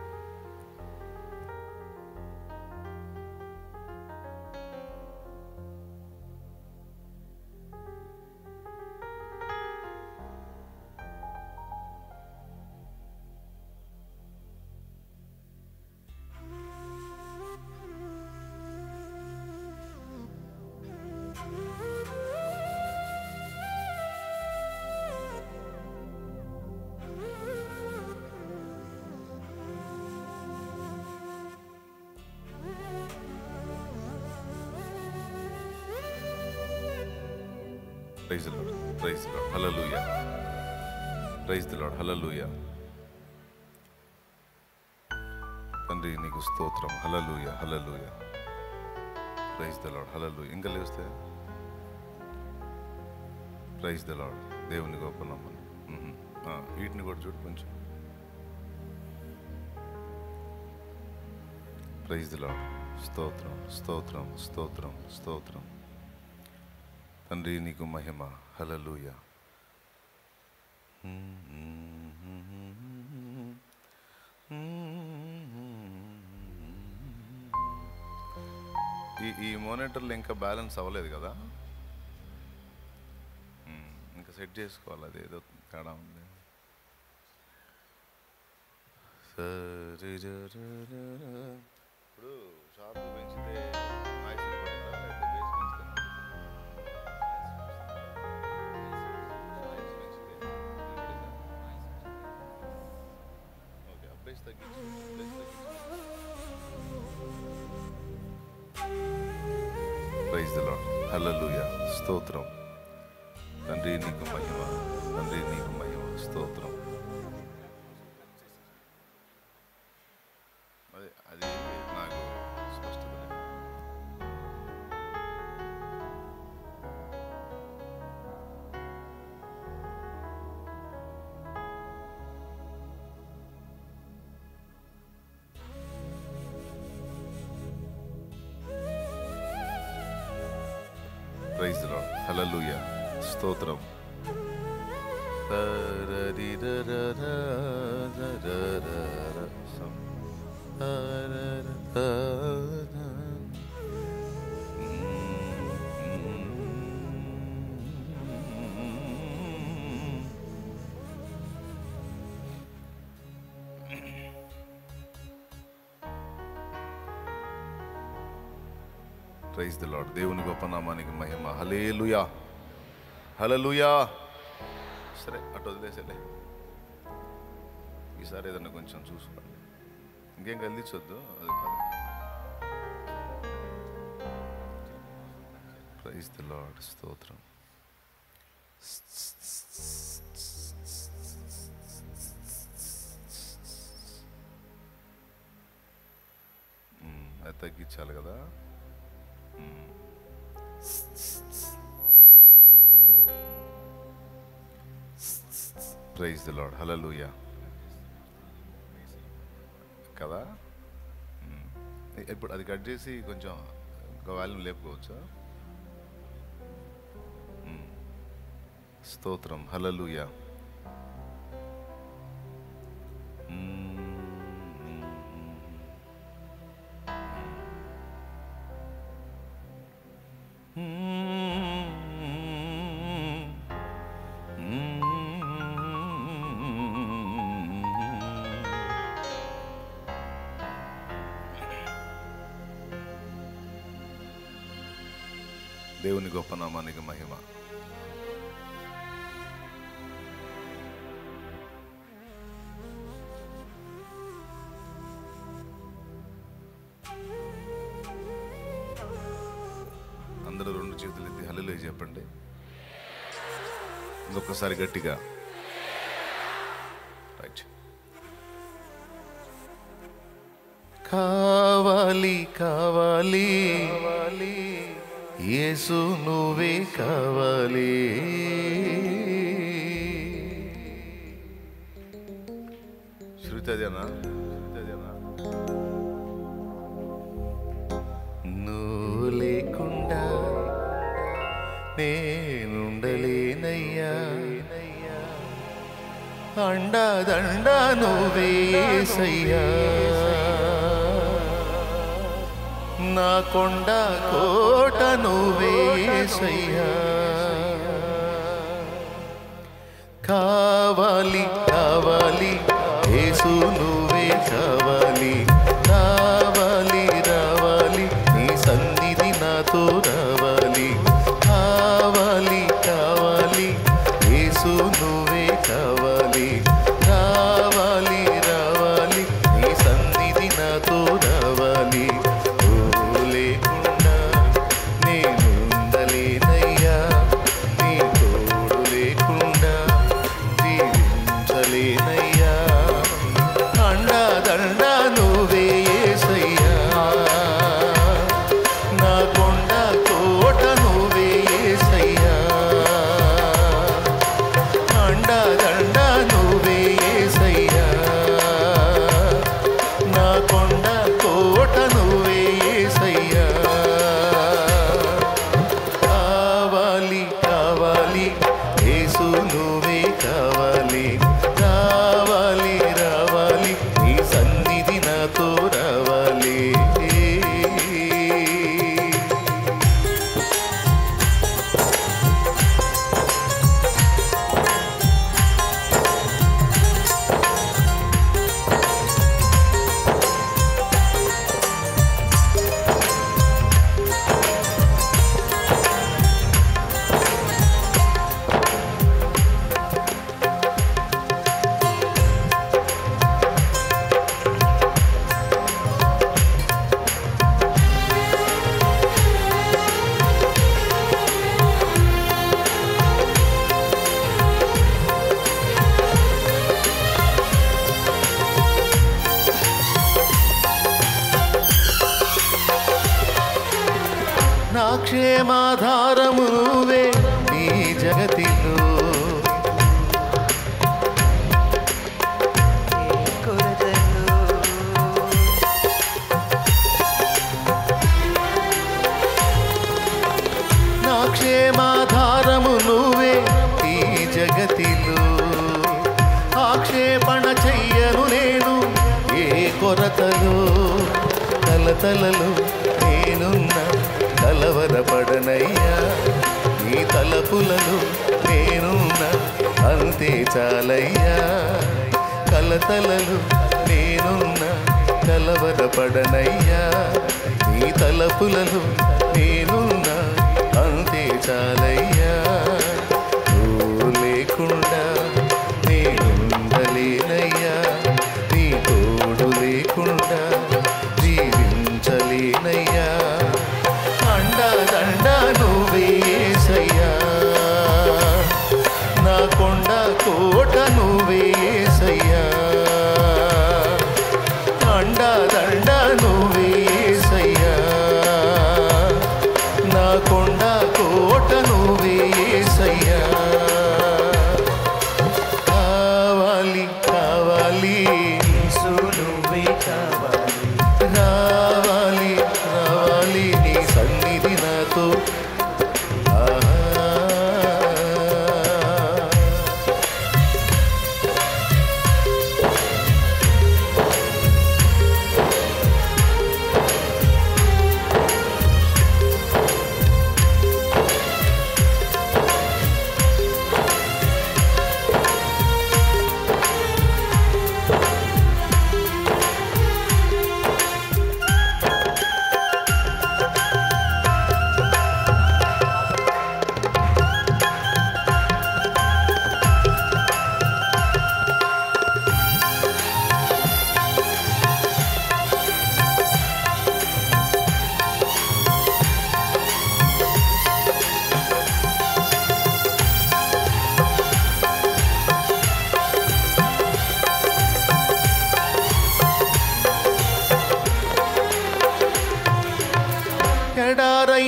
praise the Lord praise the Lord hallelujah praise the Lord hallelujah తండ్రి నీకు స్తోత్రం hallelujah hallelujah praise the Lord hallelujah ఇంకా లేస్తే ప్రైజ్ ద లార్డ్ దేవుని గొప్ప నమ్మను వీటిని కూడా చూడు కొంచెం ప్రైజ్ ద లార్డ్ స్తోత్రం స్తోత్రం స్తోత్రం స్తోత్రం తండ్రి నీకు మహిమ హలలుయ ఈ ఈ మానిటర్లో ఇంకా బ్యాలెన్స్ అవ్వలేదు కదా మ్మ్. ఇంకా సెట్ చేసుకోవాలి అది ఏదో తేడా ఉంది సరిజరరర. ఇప్పుడు షార్ప్ పెంచితే నాయిస్ వినపడిందా లేకపోతే బేస్ పెంచితేనా ఓకే అప్డేట్స్ తగ్గించు అప్డేట్స్ తగ్గించు ప్రైజ్ ద లార్డ్ హల్లెలూయా స్తోత్రం తండ్రి నీకు మహిమ తండ్రి నీకు మహిమ స్తోత్రం అదే అది నాకు స్పష్టత లేదు. ప్రైజ్ ద లార్డ్ హల్లెలూయా స్తోత్రం ప్రైజ్ ద లార్డ్ దేవుని గొప్ప నామానికి మహిమ హలేలుయా హలలుయా సరే అటు వదిలేసేలే ఈసారి ఏదన్నా కొంచెం చూసుకోండి ఇంకేం కదిలించొద్దు అది కాదు ప్రైజ్ ద లార్డ్ స్తోత్రం మ్మ్, అది తగ్గించాలి కదా మ్మ్. ప్రైజ్ ద లార్డ్ హలలుయా కదా మ్మ్. ఇప్పుడు అది కట్ చేసి కొంచెం ఇంకా వాల్యూమ్ లేపుకోవచ్చా మ్మ్. స్తోత్రం హలలుయా మ్మ్. దేవుని గొప్ప నామానికి మహిమ అందరూ రెండు చేతులు ఎత్తి హల్లులే చెప్పండి ఇంకొకసారి గట్టిగా రైట్ కావాలి కావాలి యేసు నువ్వే కావాలి శృతి అదేనా శృతి అదేనా నువ్వు లేకుండా నేనుండలేనయ్యా అండాదండ నువ్వేసయ్యా నా కొండ కోట నువ్వేసయ్యా కావాలి కావాలి యేసు నువ్వే కావాలి రావాలి రావాలి నీ సన్నిధి నాతో రావాలి కావాలి కావాలి యేసు నువ్వే కావాలి రావాలి రావాలి నీ సన్నిధి నాతో రావాలి ఓ లేకుండా నేను ఉండలేనయ్యా నీ తోడు లేకుండా జీవించలేనయ్యా అండాదండ నువ్వే యేసయ్యా నా కొండ కోట నువ్వే యేసయ్యా అండాదండ నువ్వే యేసయ్యా నా కొండ కోట నువ్వే యేసయ్యా కావాలి కావాలి యేసు నువ్వే కావాలి రావాలి రావాలి నీ సన్నిధి నాతో రావాలి నా క్షేమాధారము నువ్వే ఈ జగతిలో నా క్షేమాధారము నువ్వే ఈ జగతిలో ఆక్షేపణ చెయ్యను నేను ఏ కొరతలో కలతలలో నేనున్న కలవరపడనయ్యా నీ తలపులలో నేనున్న అంతే చాలయ్యా కలతలలో నేనున్న కలవరపడనయ్యా నీ తలపులలో నేనున్న అంతే చాలయ్యా నువ్వు లేకుండా నేనుండలేనయ్యా నీ తోడు లేకుండా జీవించలేనయ్యా అండాదండ నువ్వేసయ్యా నా కొండ కోట నువ్వేసయ్యా అండాదండ నువ్వేసయ్యా నా కొండ కోట నువ్వు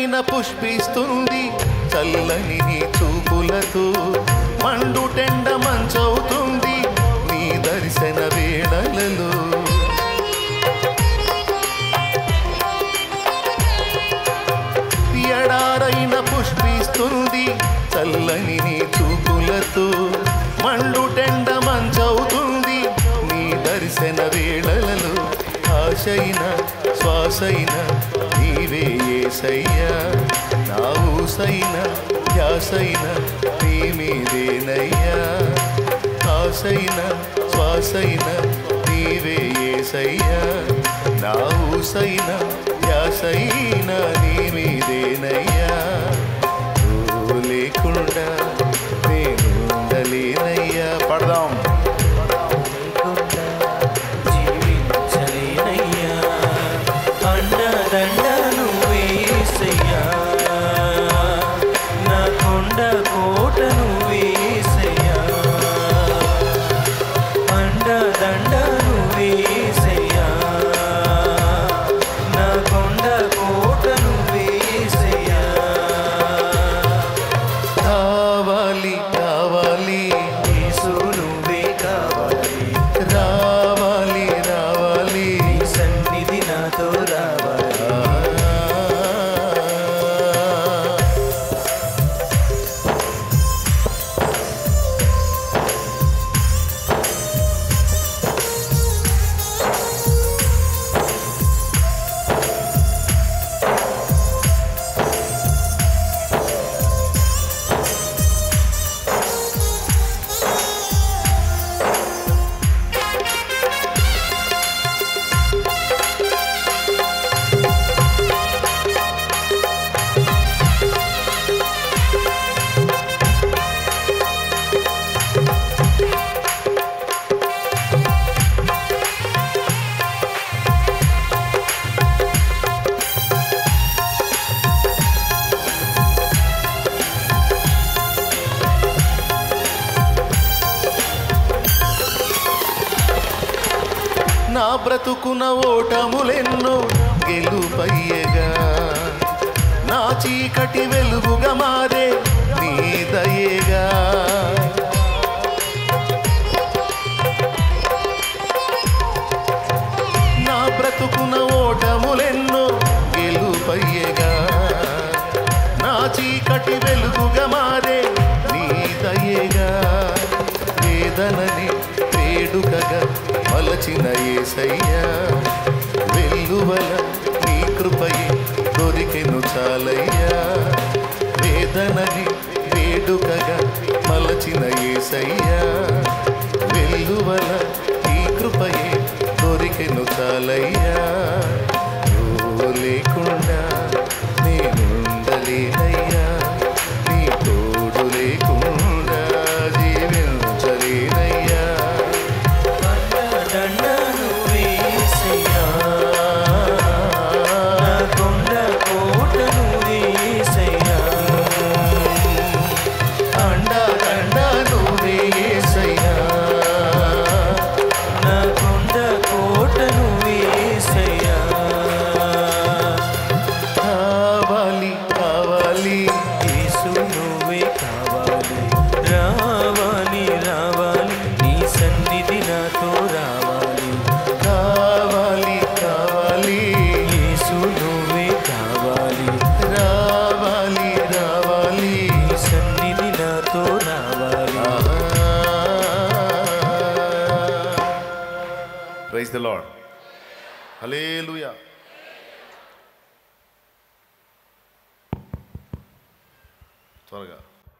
ఎడారైన పుష్పిస్తుంది చల్లని నీ చూపులతో మండు టెండ మంచవుతుంది నీ దర్శన వేళలలో ఎడారైన పుష్పిస్తుంది చల్లని నీ చూపులతో మండు టెండ మంచవుతుంది నీ దర్శన వేళలలో ఆశైన శ్వాసైన నీవే ఏసయ్యా నా ఊసైన ధ్యాసైన నీ మీదేనయ్యా ఆశైన శ్వాసైన నీవే ఏసయ్యా నా ఊసైన ధ్యాసైన నీ మీదేనయ్యా నువ్వు లేకుండా నేను ఉండలేనయ్యా పడదాం జీవించలేనయ్యా అండదండ నువ్వేసయ్యా నా కొండ కోట నువ్వేసయ్యా అండదండ నువ్వేసయ్యా నా కొండ కోట నువ్వేసయ్యా కావాలి కావాలి యేసు నువ్వే కావాలి రావాలి రావాలి నీ సన్నిధి నాతో రావాలి నా బ్రతుకున ఓటములెన్నో గెలుపయ్యగా నా చీకటి వెలుగుగా మారే నీ దయేగా నా బ్రతుకున ఓటములెన్నో గెలుపయ్యగా నా చీకటి వెలుగుగా మారే నీ దయేగా వేదనని వేడుకగా మలచిన ఏసయ్యా వెల్లువల నీ కృపయే దొరికెను చాలయ్యా వేదనని వేడుకగా మలచిన ఏసయ్యా వెల్లువల నీ కృపయే దొరికెను చాలయ్యా నువ్వు లేకుండా నేనుండలేనయ్యా నీ తోడు లేకుండా జీవించలేనయ్యా అండదండ నువ్వేసయ్యా నా కొండ కోట నువ్వేసయ్యా అండా అండ నువ్వే యేసయ్యా నా కొండ కోట నువ్వేసయ్యా కావాలి కావాలి యేసు నువ్వే కావాలి రావాలి రావాలి నీ సన్నిధి నాతో రావాలి కావాలి కావాలి యేసు నువ్వే కావాలి రావాలి రావాలి నీ సన్నిధి నాతో రావాలి ప్రైజ్ ద లాడ్ హల్లెలూయా త్వరగా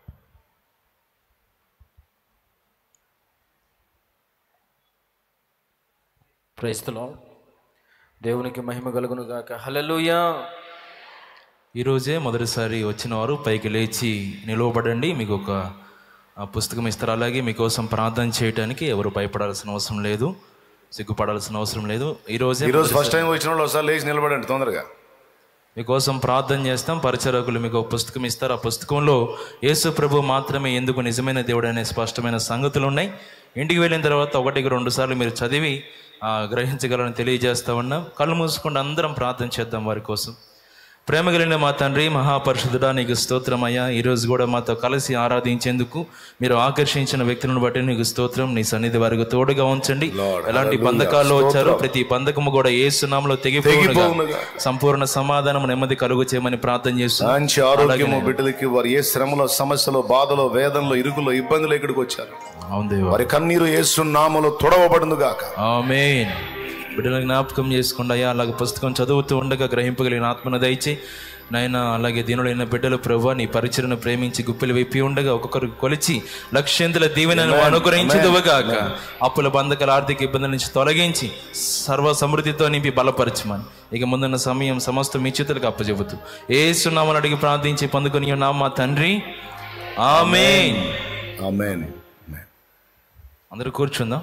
ప్రైస్తలో దేవునికి మహిమ కలుగును గాక హల్లెలూయా ఈరోజే మొదటిసారి వచ్చిన వారు పైకి లేచి నిలవబడండి మీకు ఒక ఆ, పుస్తకం ఇస్తారు అలాగే మీకోసం ప్రార్థన చేయడానికి ఎవరు భయపడాల్సిన అవసరం లేదు సిగ్గుపడాల్సిన అవసరం లేదు ఈరోజే ఈరోజు ఫస్ట్ టైం వచ్చిన వాళ్ళు ఒకసారి లేచి నిలబడండి తొందరగా మీకోసం ప్రార్థన చేస్తాం పరిచరకులు మీకు ఒక పుస్తకం ఇస్తారు ఆ పుస్తకంలో యేసు ప్రభు మాత్రమే ఎందుకు నిజమైన దేవుడు అనే స్పష్టమైన సంగతులు ఉన్నాయి ఇంటికి వెళ్ళిన తర్వాత ఒకటికి రెండు సార్లు మీరు చదివి ఆ, గ్రహించగలని తెలియజేస్తా ఉన్నాం కళ్ళు మూసుకుండా అందరం ప్రార్థన చేద్దాం వారి కోసం ప్రేమ కలిగిన మా తండ్రి మహాపరిశుద్ధుడా నీకు స్తోత్రమయ్యా ఈరోజు కూడా మాతో కలిసి ఆరాధించేందుకు మీరు ఆకర్షించిన వ్యక్తులను బట్టి నీకు స్తోత్రం నీ సన్నిధి వారికి తోడుగా ఉంచండి ఎలాంటి hallelujah. బంధకాల్లో వచ్చారో స్తోత్రం. ప్రతి బంధకము కూడా ఏ సునామలో తెగిపోవునుగా తెగిపోవునుగా. సంపూర్ణ సమాధానం నెమ్మది కలుగు చేయమని ప్రార్థన చేస్తున్నాం మంచి ఆరోగ్యము అలాగే బిడ్డలకి వారు ఏ శ్రమలో సమస్యలో బాధలో వేదనలో ఇరుకులో ఇబ్బందులు ఇక్కడికి వచ్చారు అవును దేవా వారి కన్నీరు ఏసునామలో తొడవబడును గాక ఆమేన్ బిడ్డల జ్ఞాపకం చేసుకుండా అయ్యా అలాగే పుస్తకం చదువుతూ ఉండగా గ్రహింపగలిగిన ఆత్మను దయచి నాయన అలాగే దీనుడైన బిడ్డలు ప్రభు నీ పరిచయను ప్రేమించి గుప్పిలు విప్పి ఉండగా ఒక్కొక్కరు కొలిచి లక్ష్యంతుల దీవెనను Amen. అనుగ్రహించదువుగాక అప్పుల బంధకాల ఆర్థిక ఇబ్బందుల నుంచి తొలగించి సర్వ సమృద్ధితో నింపి బలపరచమని ఇక ముందున్న సమయం సమస్త మీ చేతులకు అప్పచెబుతూ ఏ సున్నామని అడిగి ప్రార్థించి పొందుకుని ఉన్నాం మా తండ్రి ఆమేన్ ఆమేన్ అందరూ కూర్చుందాం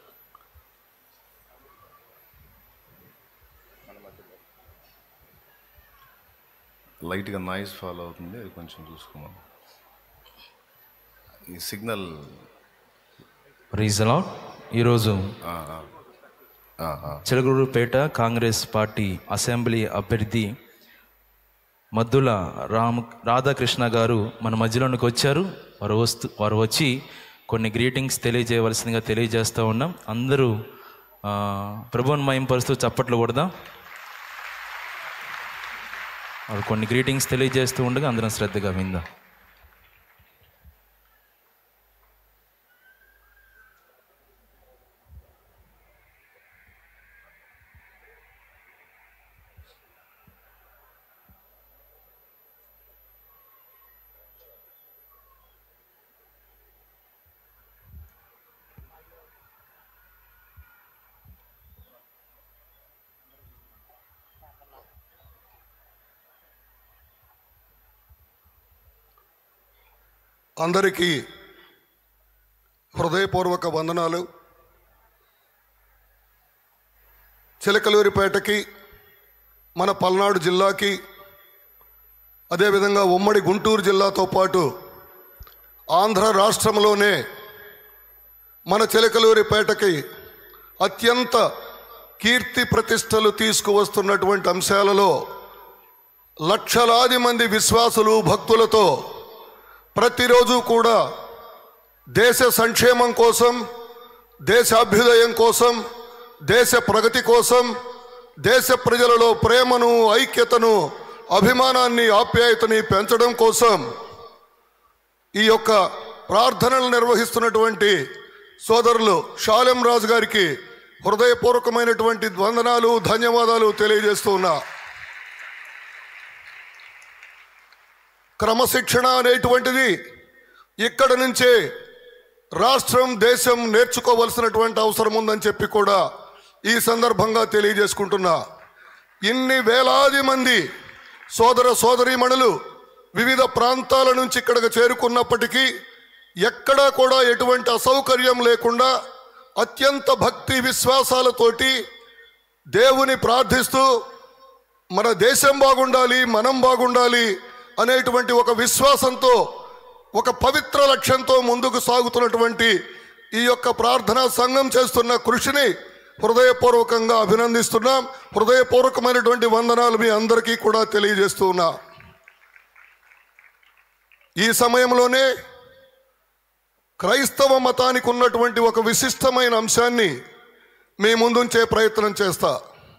లైట్గా నాయిస్ ఫాలో అవుతుంది అది కొంచెం చూసుకోమను ఈ సిగ్నల్ రీజన్ ఈరోజు ఆ, ఆ. ఆ, ఆ. చిలకలూరుపేట కాంగ్రెస్ పార్టీ అసెంబ్లీ అభ్యర్థి మద్దుల రామ రాధాకృష్ణ గారు మన మధ్యలోనికి వచ్చారు వారు వస్తూ వారు వచ్చి కొన్ని గ్రీటింగ్స్ తెలియజేయవలసిందిగా తెలియజేస్తూ ఉన్నాం అందరూ ఆ, ప్రభువుని మయంపరుస్తూ చప్పట్లు కొడదాం వారు కొన్ని గ్రీటింగ్స్ తెలియజేస్తూ ఉండగా అందరం శ్రద్ధగా విందాం అందరికీ హృదయపూర్వక వందనాలు చిలకలూరిపేటకి మన పల్నాడు జిల్లాకి అదేవిధంగా ఉమ్మడి గుంటూరు జిల్లాతో పాటు ఆంధ్ర రాష్ట్రంలోనే మన చిలకలూరిపేటకి అత్యంత కీర్తి ప్రతిష్టలు తీసుకువస్తున్నటువంటి అంశాలలో లక్షలాది మంది విశ్వాసులు భక్తులతో ప్రతిరోజు కూడా దేశ సంక్షేమం కోసం దేశ అభ్యుదయం కోసం దేశ ప్రగతి కోసం దేశ ప్రజలలో ప్రేమను ఐక్యతను అభిమానాన్ని ఆప్యాయతని పెంచడం కోసం ఈ యొక్క ప్రార్థనలు నిర్వహిస్తున్నటువంటి సోదరులు షాలెం రాజు గారికి హృదయపూర్వకమైనటువంటి వందనాలు ధన్యవాదాలు తెలియజేస్తూ ఉన్నా క్రమశిక్షణ అనేటువంటిది ఇక్కడ నుంచే రాష్ట్రం దేశం నేర్చుకోవలసినటువంటి అవసరం ఉందని చెప్పి కూడా ఈ సందర్భంగా తెలియజేసుకుంటున్నా ఇన్ని వేలాది మంది సోదర సోదరీమణులు వివిధ ప్రాంతాల నుంచి ఇక్కడికి చేరుకున్నప్పటికీ ఎక్కడా కూడా ఎటువంటి అసౌకర్యం లేకుండా అత్యంత భక్తి విశ్వాసాలతోటి దేవుని ప్రార్థిస్తూ మన దేశం బాగుండాలి మనం బాగుండాలి అనేటువంటి ఒక విశ్వాసంతో ఒక పవిత్ర లక్ష్యంతో ముందుకు సాగుతున్నటువంటి ఈ యొక్క ప్రార్థనా సంఘం చేస్తున్న కృషిని హృదయపూర్వకంగా అభినందిస్తున్నాం హృదయపూర్వకమైనటువంటి వందనాలు మీ అందరికీ కూడా తెలియజేస్తూ ఉన్నా ఈ సమయంలోనే క్రైస్తవ మతానికి ఉన్నటువంటి ఒక విశిష్టమైన అంశాన్ని మీ ముందుంచే ప్రయత్నం చేస్తా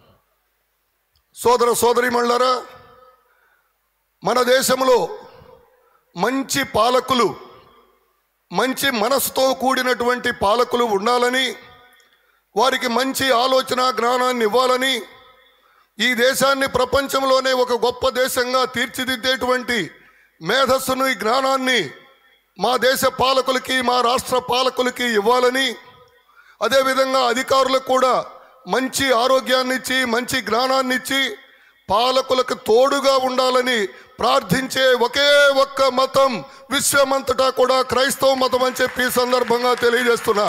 సోదర సోదరిమణులారా మన దేశంలో మంచి పాలకులు మంచి మనసుతో కూడినటువంటి పాలకులు ఉండాలని వారికి మంచి ఆలోచన జ్ఞానాన్ని ఇవ్వాలని ఈ దేశాన్ని ప్రపంచంలోనే ఒక గొప్ప దేశంగా తీర్చిదిద్దేటువంటి మేధస్సును ఈ జ్ఞానాన్ని మా దేశ పాలకులకి మా రాష్ట్ర పాలకులకి ఇవ్వాలని అదేవిధంగా అధికారులకు కూడా మంచి ఆరోగ్యాన్ని ఇచ్చి మంచి జ్ఞానాన్ని ఇచ్చి పాలకులకు తోడుగా ఉండాలని ప్రార్థించే ఒకే ఒక్క మతం విశ్వమంతటా కూడా క్రైస్తవ మతం అని చెప్పి ఈ సందర్భంగా తెలియజేస్తున్నా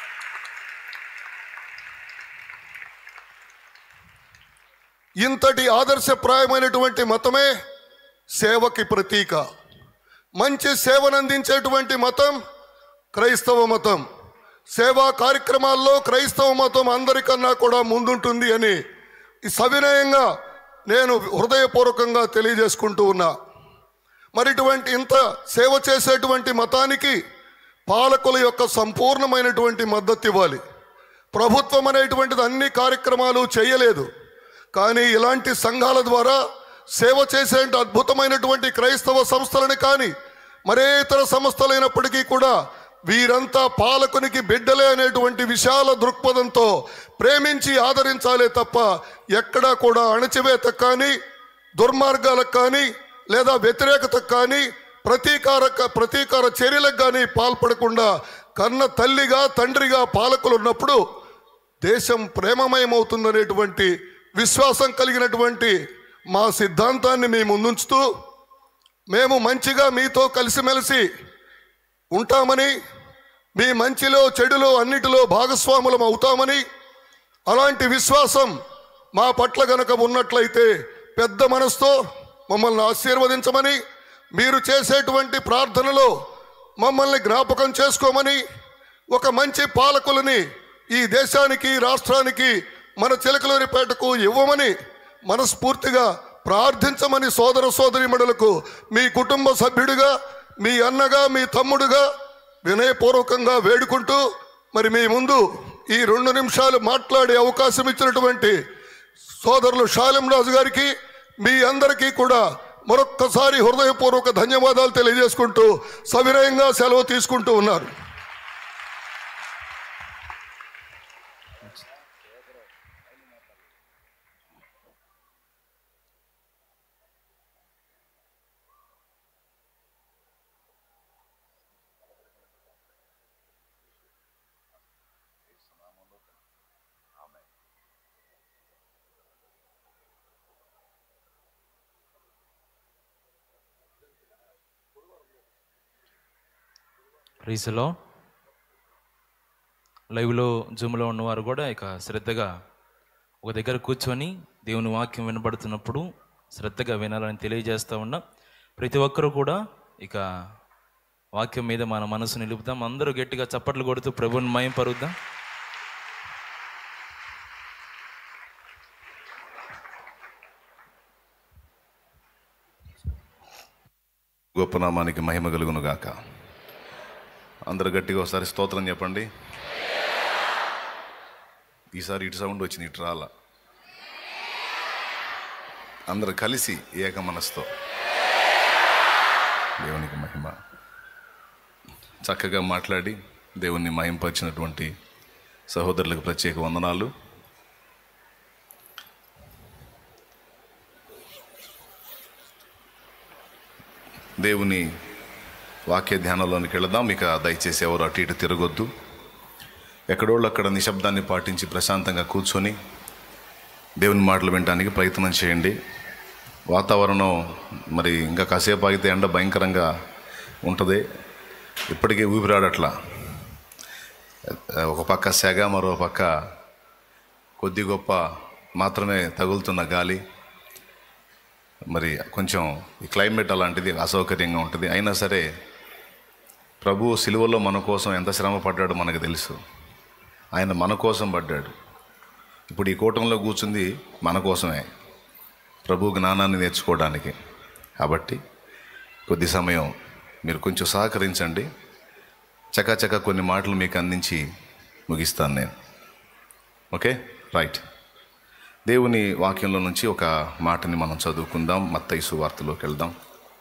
ఇంతటి ఆదర్శప్రాయమైనటువంటి మతమే సేవకి ప్రతీక మంచి సేవను అందించేటువంటి మతం క్రైస్తవ మతం సేవా కార్యక్రమాల్లో క్రైస్తవ మతం అందరికన్నా కూడా ముందుంటుంది అని ఈ సవినయంగా నేను హృదయపూర్వకంగా తెలియజేసుకుంటూ ఉన్నా మరి ఇటువంటి ఇంత సేవ చేసేటువంటి మతానికి పాలకుల యొక్క సంపూర్ణమైనటువంటి మద్దతు ఇవ్వాలి ప్రభుత్వం అనేటువంటిది అన్ని కార్యక్రమాలు చేయలేదు కానీ ఇలాంటి సంఘాల ద్వారా సేవ చేసే అద్భుతమైనటువంటి క్రైస్తవ సంస్థలని కానీ మరే ఇతర సంస్థలైనప్పటికీ కూడా వీరంతా పాలకునికి బిడ్డలే అనేటువంటి విశాల దృక్పథంతో ప్రేమించి ఆదరించాలే తప్ప ఎక్కడా కూడా అణచివేత కానీ దుర్మార్గాలకు కానీ లేదా వ్యతిరేకతకు కానీ ప్రతీకారక ప్రతీకార చర్యలకు కానీ పాల్పడకుండా కన్న తల్లిగా తండ్రిగా పాలకులు ఉన్నప్పుడు దేశం ప్రేమమయమవుతుందనేటువంటి విశ్వాసం కలిగినటువంటి మా సిద్ధాంతాన్ని మీ ముందుంచుతూ మేము మంచిగా మీతో కలిసిమెలిసి ఉంటామని మీ మంచిలో చెడులో అన్నిటిలో భాగస్వాములం అవుతామని అలాంటి విశ్వాసం మా పట్ల గనక ఉన్నట్లయితే పెద్ద మనసుతో మమ్మల్ని ఆశీర్వదించమని మీరు చేసేటువంటి ప్రార్థనలో మమ్మల్ని జ్ఞాపకం చేసుకోమని ఒక మంచి పాలకులని ఈ దేశానికి రాష్ట్రానికి మన చిలకలూరిపేటకు ఇవ్వమని మనస్ఫూర్తిగా ప్రార్థించమని సోదర సోదరిమణులకు మీ కుటుంబ సభ్యుడిగా మీ అన్నగా మీ తమ్ముడుగా వినయపూర్వకంగా వేడుకుంటూ మరి మీ ముందు ఈ రెండు నిమిషాలు మాట్లాడే అవకాశం ఇచ్చినటువంటి సోదరులు శాలిం రాజు గారికి మీ అందరికీ కూడా మరొక్కసారి హృదయపూర్వక ధన్యవాదాలు తెలియజేసుకుంటూ సవినయంగా సెలవు తీసుకుంటూ ఉన్నారు ప్రీసలో లైవ్లో జూమ్లో ఉన్నవారు కూడా ఇక శ్రద్ధగా ఒక దగ్గర కూర్చొని దేవుని వాక్యం వినబడుతున్నప్పుడు శ్రద్ధగా వినాలని తెలియజేస్తా ఉన్నా ప్రతి ఒక్కరూ కూడా ఇక వాక్యం మీద మన మనసు నిలుపుదాం అందరూ గట్టిగా చప్పట్లు కొడుతూ ప్రభుని మయం పరుద్దాం గొప్ప నామానికి మహిమ కలుగును గాక అందరు గట్టిగా ఒకసారి స్తోత్రం చెప్పండి ఈసారి ఇటు సౌండ్ వచ్చింది ఇటు రాల అందరు కలిసి ఏక మనసుతో దేవునికి మహిమ చక్కగా మాట్లాడి దేవుణ్ణి మహింపరిచినటువంటి సహోదరులకు ప్రత్యేక వందనాలు దేవుని వాక్య ధ్యానంలోనికి వెళదాం ఇక దయచేసి ఎవరు అటు ఇటు తిరగొద్దు ఎక్కడోళ్ళు అక్కడ నిశ్శబ్దాన్ని పాటించి ప్రశాంతంగా కూర్చొని దేవుని మాటలు వినడానికి ప్రయత్నం చేయండి వాతావరణం మరి ఇంకా కాసేపు ఆగితే ఎండ భయంకరంగా ఉంటుంది ఇప్పటికే ఊపిరాడట్లా ఒక పక్క సెగ మరో పక్క కొద్ది గొప్ప మాత్రమే తగులుతున్న గాలి మరి కొంచెం ఈ క్లైమేట్ అలాంటిది అసౌకర్యంగా ఉంటుంది అయినా సరే ప్రభు సిలువలో మన కోసం ఎంత శ్రమ పడ్డాడో మనకు తెలుసు ఆయన మన కోసం పడ్డాడు ఇప్పుడు ఈ కూటంలో కూర్చుంది మన కోసమే ప్రభు జ్ఞానాన్ని నేర్చుకోవడానికి కాబట్టి కొద్ది సమయం మీరు కొంచెం సహకరించండి చకాచక కొన్ని మాటలు మీకు అందించి ముగిస్తాను నేను ఓకే రైట్ దేవుని వాక్యంలో నుంచి ఒక మాటని మనం చదువుకుందాం మత్తైసు వార్తలోకి వెళ్దాం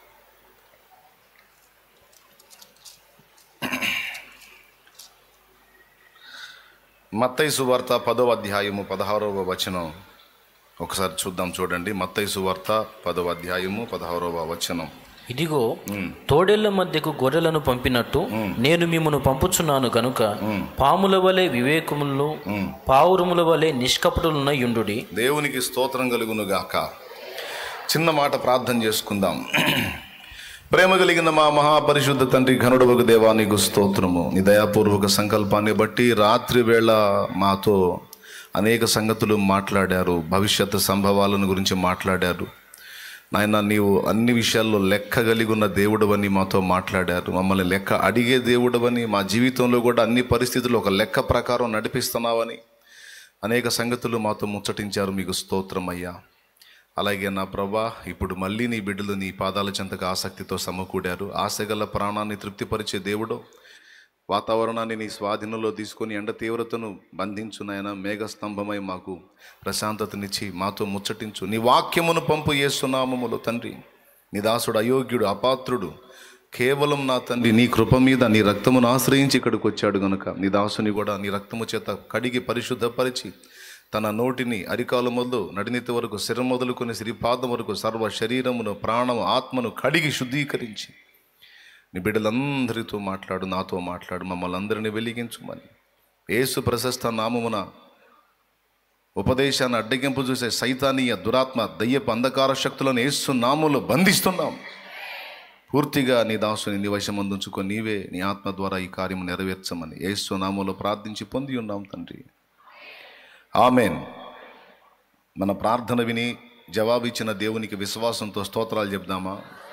మత్తైసు వార్త పదవ అధ్యాయము పదహారవ వచనం ఒకసారి చూద్దాం చూడండి మత్తైసు వార్త పదవ అధ్యాయము పదహారవ వచనం ఇదిగో తోడేళ్ల మధ్యకు గొర్రెలను పంపినట్టు నేను మిమ్మను పంపుచున్నాను కనుక పాముల వలె వివేకములను పావురముల వలె నిష్కపటులున్న యుండుడి దేవునికి స్తోత్రం కలుగును గాక చిన్న మాట ప్రార్థన చేసుకుందాం ప్రేమ కలిగిన మా మహాపరిశుద్ధ తండ్రి ఘనుడవకు దేవా నీకు స్తోత్రము నీ దయాపూర్వక సంకల్పాన్ని బట్టి రాత్రి వేళ మాతో అనేక సంగతులు మాట్లాడారు భవిష్యత్ సంభవాలను గురించి మాట్లాడారు నాయన నీవు అన్ని విషయాల్లో లెక్క కలిగి ఉన్న దేవుడవని మాతో మాట్లాడారు మమ్మల్ని లెక్క అడిగే దేవుడవని మా జీవితంలో కూడా అన్ని పరిస్థితులు ఒక లెక్క ప్రకారం నడిపిస్తున్నావని అనేక సంగతులు మాతో ముచ్చటించారు మీకు స్తోత్రం అయ్యా అలాగే నా ప్రభా ఇప్పుడు మళ్ళీ నీ బిడ్డలు నీ పాదాల చెంతకు ఆసక్తితో సమకూడారు ఆశగల ప్రాణాన్ని తృప్తిపరిచే దేవుడు వాతావరణాన్ని నీ స్వాధీనంలో తీసుకొని ఎండ తీవ్రతను బంధించు నాయన మేఘస్తంభమై మాకు ప్రశాంతతనిచ్చి మాతో ముచ్చటించు నీ వాక్యమును పంపు చేస్తున్నామములు తండ్రి నీ దాసుడు అయోగ్యుడు అపాత్రుడు కేవలం నా తండ్రి నీ కృప మీద నీ రక్తమును ఆశ్రయించి ఇక్కడికి వచ్చాడు గనుక నీ దాసుని కూడా నీ రక్తము చేత కడిగి పరిశుద్ధపరిచి తన నోటిని అరికాలు మొదలు నడినెత్తి వరకు శిరం మొదలుకొని శ్రీపాదం వరకు సర్వ శరీరమును ప్రాణము ఆత్మను కడిగి శుద్ధీకరించి నీ బిడ్డలందరితో మాట్లాడు నాతో మాట్లాడు మమ్మల్ని అందరినీ వెలిగించుమని యేసు ప్రశస్త నామమున ఉపదేశాన్ని అడ్డగింపు చూసే సైతానీయ దురాత్మ దయ్యపు అంధకార శక్తులను యేసు నామములో బంధిస్తున్నాం పూర్తిగా నీ దాసుని నీ వశం అందించుకొని నీవే నీ ఆత్మ ద్వారా ఈ కార్యం నెరవేర్చమని యేసు నామంలో ప్రార్థించి పొంది ఉన్నాం తండ్రి ఆమెన్ మన ప్రార్థన విని జవాబిచ్చిన దేవునికి విశ్వాసంతో స్తోత్రాలు చెప్దామా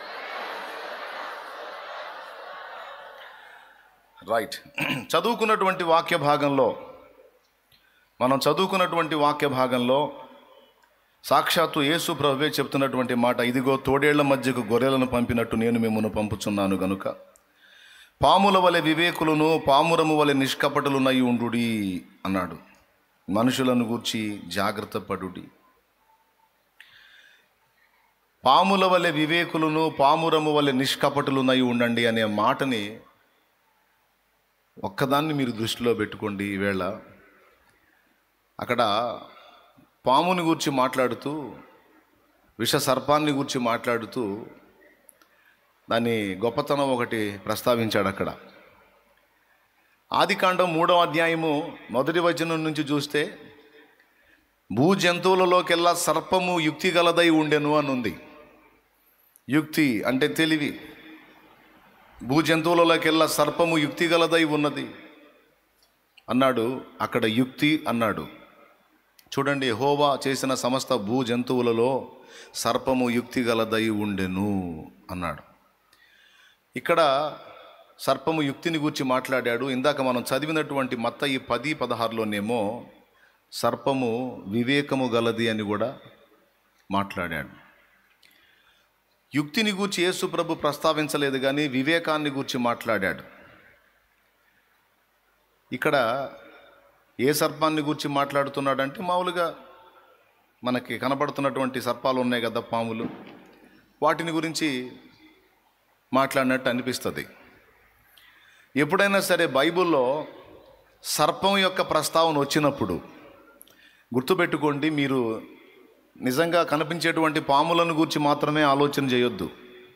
రైట్ చదువుకున్నటువంటి వాక్య భాగంలో మనం చదువుకున్నటువంటి వాక్య భాగంలో సాక్షాత్తు యేసు ప్రభువే చెప్తున్నటువంటి మాట ఇదిగో తోడేళ్ల మధ్యకు గొర్రెలను పంపినట్టు నేను మిమ్మల్ని పంపుచున్నాను గనుక పాముల వలె వివేకులను పామురము వలె నిష్కపటులునై ఉండుడి అన్నాడు మనుషులను గూర్చి జాగ్రత్త పడుడి పాముల వలె వివేకులను పామురము వలె నిష్కపటులునై ఉండండి అనే మాటని ఒక్కదాన్ని మీరు దృష్టిలో పెట్టుకోండి ఈవేళ అక్కడ పాముని గురించి మాట్లాడుతూ విష సర్పాన్ని గురించి మాట్లాడుతూ దాని గొప్పతనం ఒకటి ప్రస్తావించాడు అక్కడ ఆదికాండం మూడవ అధ్యాయము మొదటి వచనం నుంచి చూస్తే భూ జంతువులలోకెల్లా సర్పము యుక్తి గలదై ఉండెను అని ఉంది యుక్తి అంటే తెలివి భూ జంతువులలోకెల్లా సర్పము యుక్తి గలదై ఉన్నది అన్నాడు అక్కడ యుక్తి అన్నాడు చూడండి హోవా చేసిన సమస్త భూ జంతువులలో సర్పము యుక్తి గలదై ఉండెను అన్నాడు ఇక్కడ సర్పము యుక్తిని గురించి మాట్లాడాడు ఇందాక మనం చదివినటువంటి మత్త ఈ పది పదహారులోనేమో సర్పము వివేకము గలది అని కూడా మాట్లాడాడు యుక్తిని గూర్చి యేసు ప్రభు ప్రస్తావించలేదు కానీ వివేకాన్ని గూర్చి మాట్లాడాడు ఇక్కడ ఏ సర్పాన్ని గురించి మాట్లాడుతున్నాడంటే మామూలుగా మనకి కనపడుతున్నటువంటి సర్పాలు ఉన్నాయి కదా పాములు వాటిని గురించి మాట్లాడినట్టు అనిపిస్తుంది ఎప్పుడైనా సరే బైబిల్లో సర్పం యొక్క ప్రస్తావన వచ్చినప్పుడు గుర్తుపెట్టుకోండి మీరు నిజంగా కనిపించేటువంటి పాములను గురించి మాత్రమే ఆలోచన చేయొద్దు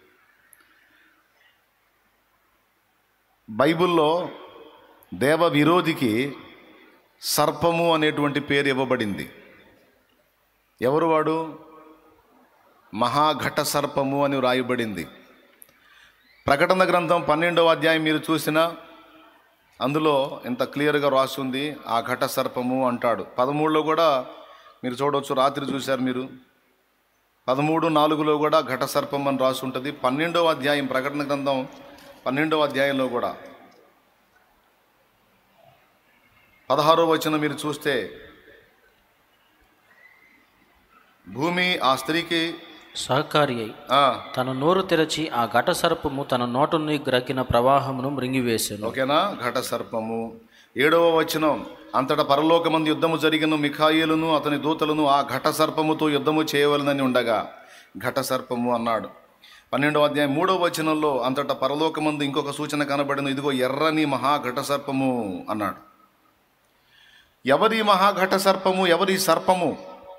బైబిల్లో దేవ విరోధికి సర్పము అనేటువంటి పేరు ఇవ్వబడింది ఎవరు వాడు మహాఘట సర్పము అని వ్రాయబడింది ప్రకటన గ్రంథం పన్నెండవ అధ్యాయం మీరు చూసినా అందులో ఎంత క్లియర్గా రాస్తుంది ఆ ఘట సర్పము అంటాడు పదమూడులో కూడా మీరు చూడవచ్చు రాత్రి చూశారు మీరు పదమూడు నాలుగులో కూడా ఘట సర్పం అని రాసి ఉంటుంది పన్నెండవ అధ్యాయం ప్రకటన గ్రంథం పన్నెండవ అధ్యాయంలో కూడా పదహారో వచనం మీరు చూస్తే భూమి ఆ స్త్రీకి సహకారి అయి తన నోరు తెరచి ఆ ఘట సర్పము తన నోట నుండి గ్రక్కిన ప్రవాహమును మృంగివేశాను ఓకేనా ఘట సర్పము ఏడవ వచనం అంతటా పరలోకమంది యుద్ధము జరిగిన మిఖాయిలును అతని దూతలను ఆ ఘట సర్పముతో యుద్ధము చేయవలనని ఉండగా ఘట సర్పము అన్నాడు పన్నెండవ అధ్యాయం మూడవ వచనంలో అంతటా పరలోకమందు ఇంకొక సూచన కనబడిన ఇదిగో ఎర్రని మహాఘట సర్పము అన్నాడు ఎవరి మహాఘట సర్పము ఎవరి సర్పము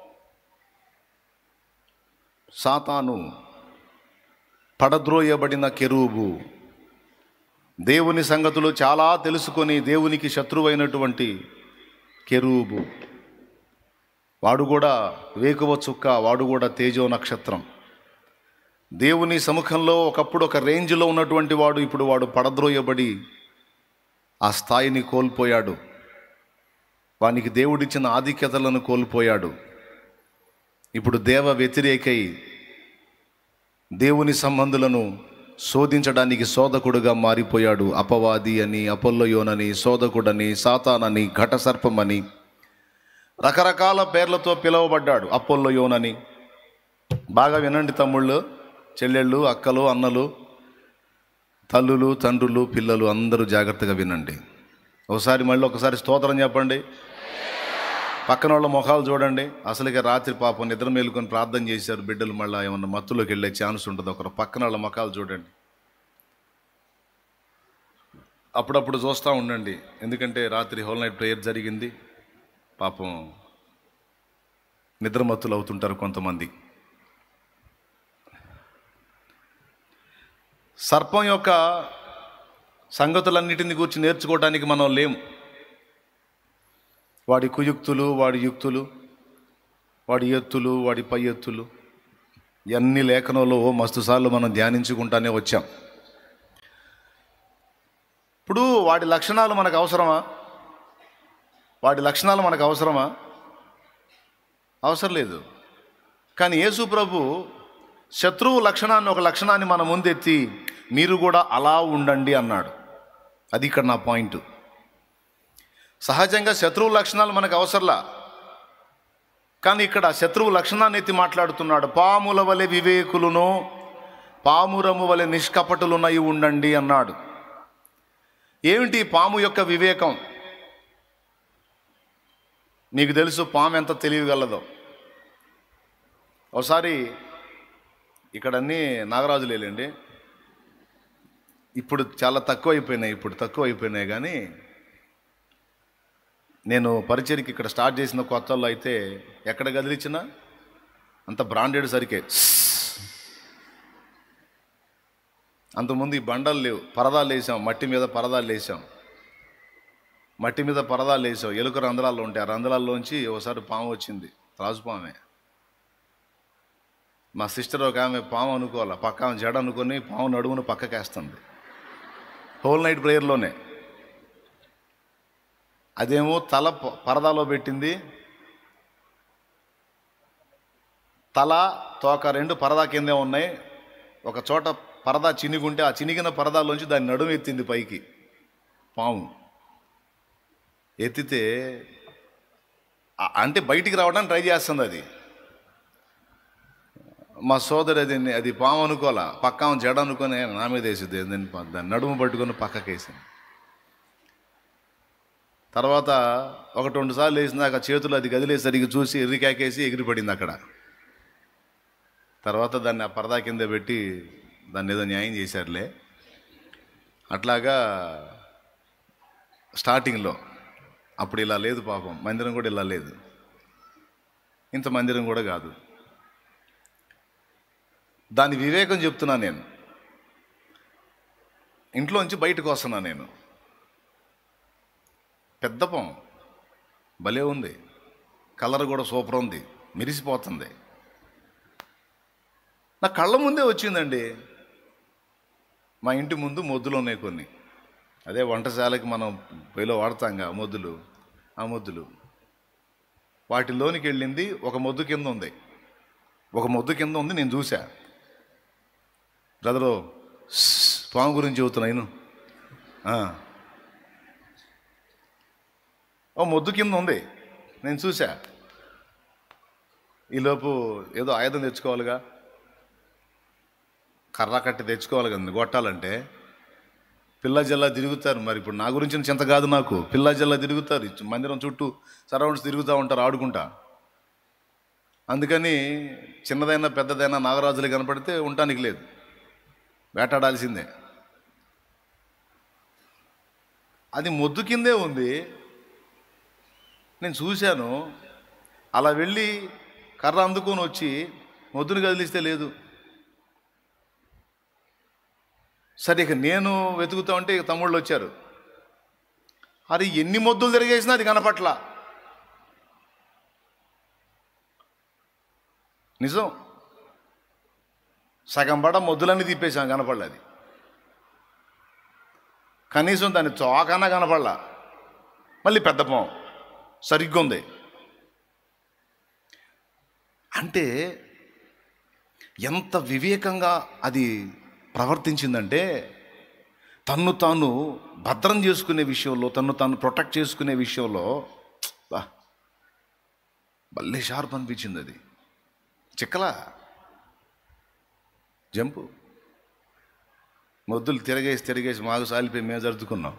సాతాను పడద్రోయబడిన కెరూబు దేవుని సంగతులు చాలా తెలుసుకొని దేవునికి శత్రువైనటువంటి కెరూబు వాడు కూడా వేకువ చుక్క వాడు కూడా తేజో నక్షత్రం దేవుని సముఖంలో ఒకప్పుడు ఒక రేంజ్లో ఉన్నటువంటి వాడు ఇప్పుడు వాడు పడద్రోయబడి ఆ స్థాయిని కోల్పోయాడు వానికి దేవుడిచ్చిన ఆధిక్యతలను కోల్పోయాడు ఇప్పుడు దేవ వ్యతిరేకై దేవుని సంబంధులను శోధించడానికి శోధకుడుగా మారిపోయాడు అపవాది అని అపొల్లయోనని శోధకుడని సాతానని ఘటసర్పమని రకరకాల పేర్లతో పిలువబడ్డాడు అపొల్లయోనని బాగా వినండి తమ్ముళ్ళు చెల్లెళ్ళు అక్కలు అన్నలు తల్లులు తండ్రులు పిల్లలు అందరూ జాగ్రత్తగా వినండి ఒకసారి మళ్ళీ ఒకసారి స్తోత్రం చెప్పండి పక్కన వాళ్ళ ముఖాలు చూడండి అసలుగా రాత్రి పాపం నిద్ర మేలుకొని ప్రార్థన చేశారు బిడ్డలు మళ్ళీ ఏమన్నా మత్తులోకి వెళ్ళే ఛాన్స్ ఉంటుంది ఒకరు పక్కన వాళ్ళ ముఖాలు చూడండి అప్పుడప్పుడు చూస్తూ ఉండండి ఎందుకంటే రాత్రి హోల్ నైట్ ప్రేయర్ జరిగింది పాపం నిద్రమత్తులు అవుతుంటారు కొంతమంది సర్పం యొక్క సంగతులన్నిటిని గురించి నేర్చుకోవడానికి మనం లేము వాడి కుయుక్తులు వాడి యుక్తులు వాడి ఎత్తులు వాడి పై ఎత్తులు ఇవన్నీ లేఖనంలో మస్తు సార్లు మనం ధ్యానించుకుంటానే వచ్చాం ఇప్పుడు వాడి లక్షణాలు మనకు అవసరమా వాడి లక్షణాలు మనకు అవసరమా అవసరం లేదు కానీ యేసు ప్రభు శత్రువు లక్షణాన్ని ఒక లక్షణాన్ని మన ముందెత్తి మీరు కూడా అలా ఉండండి అన్నాడు అది ఇక్కడ నా పాయింట్ సహజంగా శత్రువు లక్షణాలు మనకు అవసరంలా కానీ ఇక్కడ శత్రువు లక్షణాన్ని ఎత్తి మాట్లాడుతున్నాడు పాముల వలె వివేకులను పామురము వలె నిష్కపటులునై ఉండండి అన్నాడు ఏమిటి పాము యొక్క వివేకం మీకు తెలుసు పాము ఎంత తెలియగలదో ఒకసారి ఇక్కడ అన్నీ నాగరాజులేలేండి ఇప్పుడు చాలా తక్కువ అయిపోయినాయి ఇప్పుడు తక్కువ అయిపోయినాయి కానీ నేను పరిచయకి ఇక్కడ స్టార్ట్ చేసిన కొత్తల్లో అయితే ఎక్కడ కదిలిచ్చినా అంత బ్రాండెడ్ సరికే అంతకుముందు ఈ బండలు లేవు పరదాలు వేసాం మట్టి మీద పరదాలు వేసాం మట్టి మీద పరదాలు వేసాం ఎలుక రంధ్రాలు ఉంటాయి ఆ రంధ్రాల్లోంచి ఒకసారి పాము వచ్చింది త్రాజు పామే మా సిస్టర్ ఒక ఆమె పాము అనుకోవాలి పక్క ఆమె జడ అనుకొని పాము నడుమును పక్కకేస్తుంది హోల్ నైట్ ప్రేయర్లోనే అదేమో తల ప- పరదాలో పెట్టింది తల తోక రెండు పరదా కిందే ఉన్నాయి ఒక చోట పరదా చినిగుంటే ఆ చినిగిన పరదాలోంచి దాన్ని నడుము ఎత్తింది పైకి పాము ఎత్తితే ఆ- అంటే బయటికి రావడానికి ట్రై చేస్తుంది అది మా సోదరు అది అది పాము అనుకోవాలా పక్క ఆమె జడ అనుకొని నా మీద వేసింది దాన్ని ప- దాన్ని నడుము పట్టుకొని పక్కకి వేసింది తర్వాత ఒకటి రెండు సార్లు వేసినాక చేతులు అది గదిలేసరికి చూసి ఎర్రికాకేసి ఎగిరిపడింది అక్కడ తర్వాత దాన్ని ఆ పరదా కింద పెట్టి దాన్ని ఏదో న్యాయం చేశారులే అట్లాగా స్టార్టింగ్లో అప్పుడు ఇలా లేదు పాపం మందిరం కూడా ఇలా లేదు ఇంత మందిరం కూడా కాదు దాని వివేకం చెప్తున్నా నేను ఇంట్లోంచి బయటకు వస్తున్నా నేను పెద్ద పాము భలే ఉంది కలర్ కూడా సూపర్ ఉంది మెరిసిపోతుంది నా కళ్ళ ముందే వచ్చిందండి మా ఇంటి ముందు మొద్దులు ఉన్నాయి కొన్ని అదే వంటశాలకి మనం పొయ్యిలో వాడతాంగా మొద్దులు ఆ మొద్దులు వాటిలోనికి వెళ్ళింది ఒక మొద్దు కింద ఉంది ఒక మొద్దు కింద ఉంది నేను చూసా బ్రదరు పాము గురించి చెబుతున్నా నేను ఆ. ఓ మొద్దు కింద ఉంది నేను చూసా ఈలోపు ఏదో ఆయుధం తెచ్చుకోవాలిగా కర్ర కట్టి తెచ్చుకోవాలి కదండి కొట్టాలంటే పిల్ల జల్లా తిరుగుతారు మరి ఇప్పుడు నా గురించి చింత కాదు నాకు పిల్ల జల్లా తిరుగుతారు ఇచ్చు- మందిరం చుట్టూ సరౌండ్స్ తిరుగుతూ ఉంటారు ఆడుకుంటా అందుకని చిన్నదైనా పెద్దదైనా నాగరాజులు కనపడితే ఉండటానికి లేదు వేటాడాల్సిందే అది మొద్దు కిందే ఉంది నేను చూశాను అలా వెళ్ళి కర్ర అందుకొని వచ్చి మొద్దును కదిలిస్తే లేదు సరే ఇక నేను వెతుకుతా ఉంటే ఇక తమ్ముళ్ళు వచ్చారు అది ఎన్ని మొద్దులు తిరిగేసినా అది కనపట్ల నిజం సగం పడ మొద్దులన్నీ తిప్పేసాం కనపడలే అది కనీసం దాని చోకన్నా కనపడలా మళ్ళీ పెద్ద పాము సరిగ్గా ఉంది అంటే ఎంత వివేకంగా అది ప్రవర్తించిందంటే తన్ను తాను భద్రం చేసుకునే విషయంలో తన్ను తాను ప్రొటెక్ట్ చేసుకునే విషయంలో బా భలే షార్ప్ అనిపించింది అది చిక్కలా జంపు మొద్దులు తిరగేసి తిరగేసి మాకు సాలిపోయి మేము జరుపుకున్నాం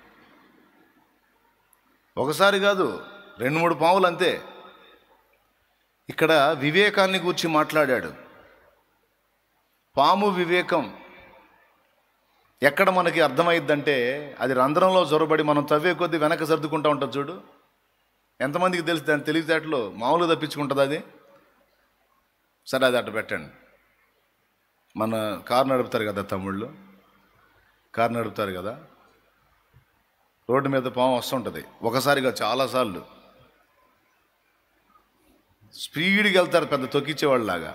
ఒకసారి కాదు రెండు మూడు పాములు అంతే ఇక్కడ వివేకాన్ని గురించి మాట్లాడాడు పాము వివేకం ఎక్కడ మనకి అర్థమైద్దంటే అది రంధ్రంలో జొరబడి మనం తవ్వే కొద్దీ వెనక సర్దుకుంటా ఉంటుంది చూడు ఎంతమందికి తెలుసు దాని తెలివితేటలో మామూలు తప్పించుకుంటుంది అది సరే అది అట్ట పెట్టండి మన కారు నడుపుతారు కదా తమ్ముళ్ళు కారు నడుపుతారు కదా రోడ్డు మీద పాము వస్తుంటుంది ఒకసారిగా చాలాసార్లు స్పీడ్కి వెళ్తారు పెద్ద తొక్కిచ్చేవాళ్ళలాగా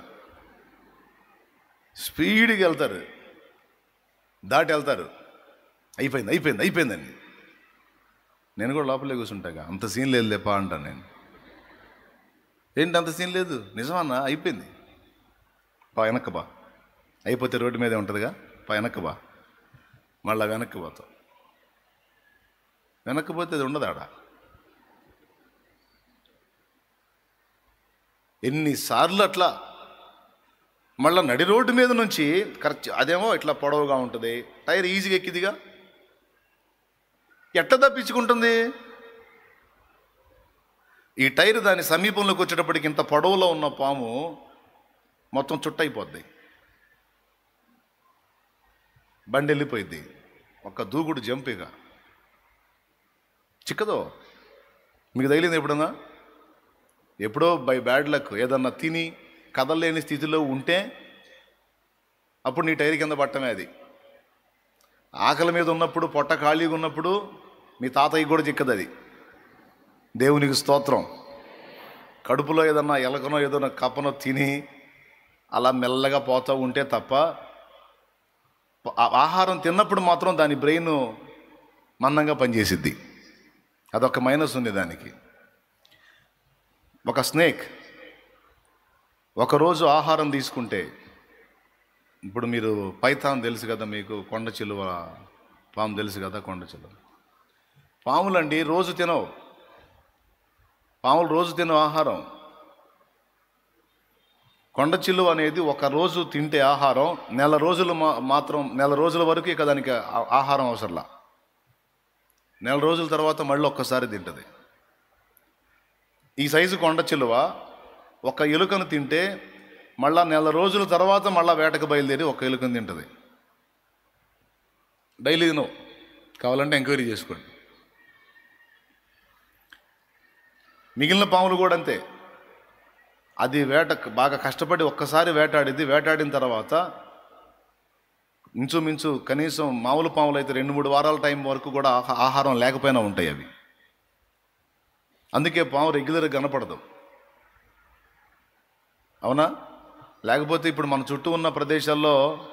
స్పీడ్కి వెళ్తారు దాటి వెళ్తారు అయిపోయింది అయిపోయింది అయిపోయిందండి నేను కూడా లోపలే కూర్చుంటాగా అంత సీన్ లేదు లేపా అంటాను నేను ఏంటి అంత సీన్ లేదు నిజమన్నా అయిపోయింది పా వెనక్కి బా అయిపోతే రోడ్డు మీదే ఉంటుందిగా పా వెనక్కి బా మళ్ళా వెనక్కి పోతాం వెనక్కి పోతే అది ఉండదు ఆడ ఎన్నిసార్లు అట్లా మళ్ళీ నడి రోడ్డు మీద నుంచి కరెక్ట్ అదేమో ఇట్లా పొడవుగా ఉంటుంది టైర్ ఈజీగా ఎక్కిదిగా ఎట్ట తప్పించుకుంటుంది ఈ టైర్ దాని సమీపంలోకి వచ్చేటప్పటికి ఇంత పొడవులో ఉన్న పాము మొత్తం చుట్టయిపోద్ది బండి వెళ్ళిపోయింది ఒక్క దూకుడు జంప్ ఇక చిక్కదో మీకు తగిలింది ఎప్పుడన్నా ఎప్పుడో బై బ్యాడ్ లక్ ఏదన్నా తిని కదలలేని స్థితిలో ఉంటే అప్పుడు నీ టైర్ కింద పట్టమే అది ఆకలి మీద ఉన్నప్పుడు పొట్ట ఖాళీగా ఉన్నప్పుడు మీ తాతయ్య కూడా చిక్కదు అది దేవునికి స్తోత్రం కడుపులో ఏదన్నా ఎలకనో ఏదైనా కప్పనో తిని అలా మెల్లగా పోతూ ఉంటే తప్ప ఆ- ఆహారం తిన్నప్పుడు మాత్రం దాని బ్రెయిన్ మందంగా పనిచేసిద్ది అదొక మైనస్ ఉంది దానికి ఒక స్నేక్ ఒకరోజు ఆహారం తీసుకుంటే ఇప్పుడు మీరు పైథాన్ తెలుసు కదా మీకు కొండ చిలువ పాము తెలుసు కదా కొండ చిలువ పాములండి రోజు తినవు పాములు రోజు తినవు ఆహారం కొండ చిల్లువ అనేది ఒక రోజు తింటే ఆహారం నెల రోజులు మా మాత్రం నెల రోజుల వరకు ఇక దానికి ఆ- ఆహారం అవసరంలా నెల రోజుల తర్వాత మళ్ళీ ఒక్కసారి తింటుంది ఈ సైజు కొండ చిలువ ఒక ఎలుకను తింటే మళ్ళా నెల రోజుల తర్వాత మళ్ళా వేటకు బయలుదేరి ఒక ఎలుకను తింటుంది డైలీ తినవు కావాలంటే ఎంక్వైరీ చేసుకోండి మిగిలిన పాములు కూడా అంతే అది వేట బాగా కష్టపడి ఒక్కసారి వేటాడిద్ది వేటాడిన తర్వాత ఇంచుమించు కనీసం మామూలు పాములు అయితే రెండు మూడు వారాల టైం వరకు కూడా ఆహా- ఆహారం లేకపోయినా ఉంటాయి అవి అందుకే పాము రెగ్యులర్గా కనపడదు అవునా లేకపోతే ఇప్పుడు మన చుట్టూ ఉన్న ప్రదేశాల్లో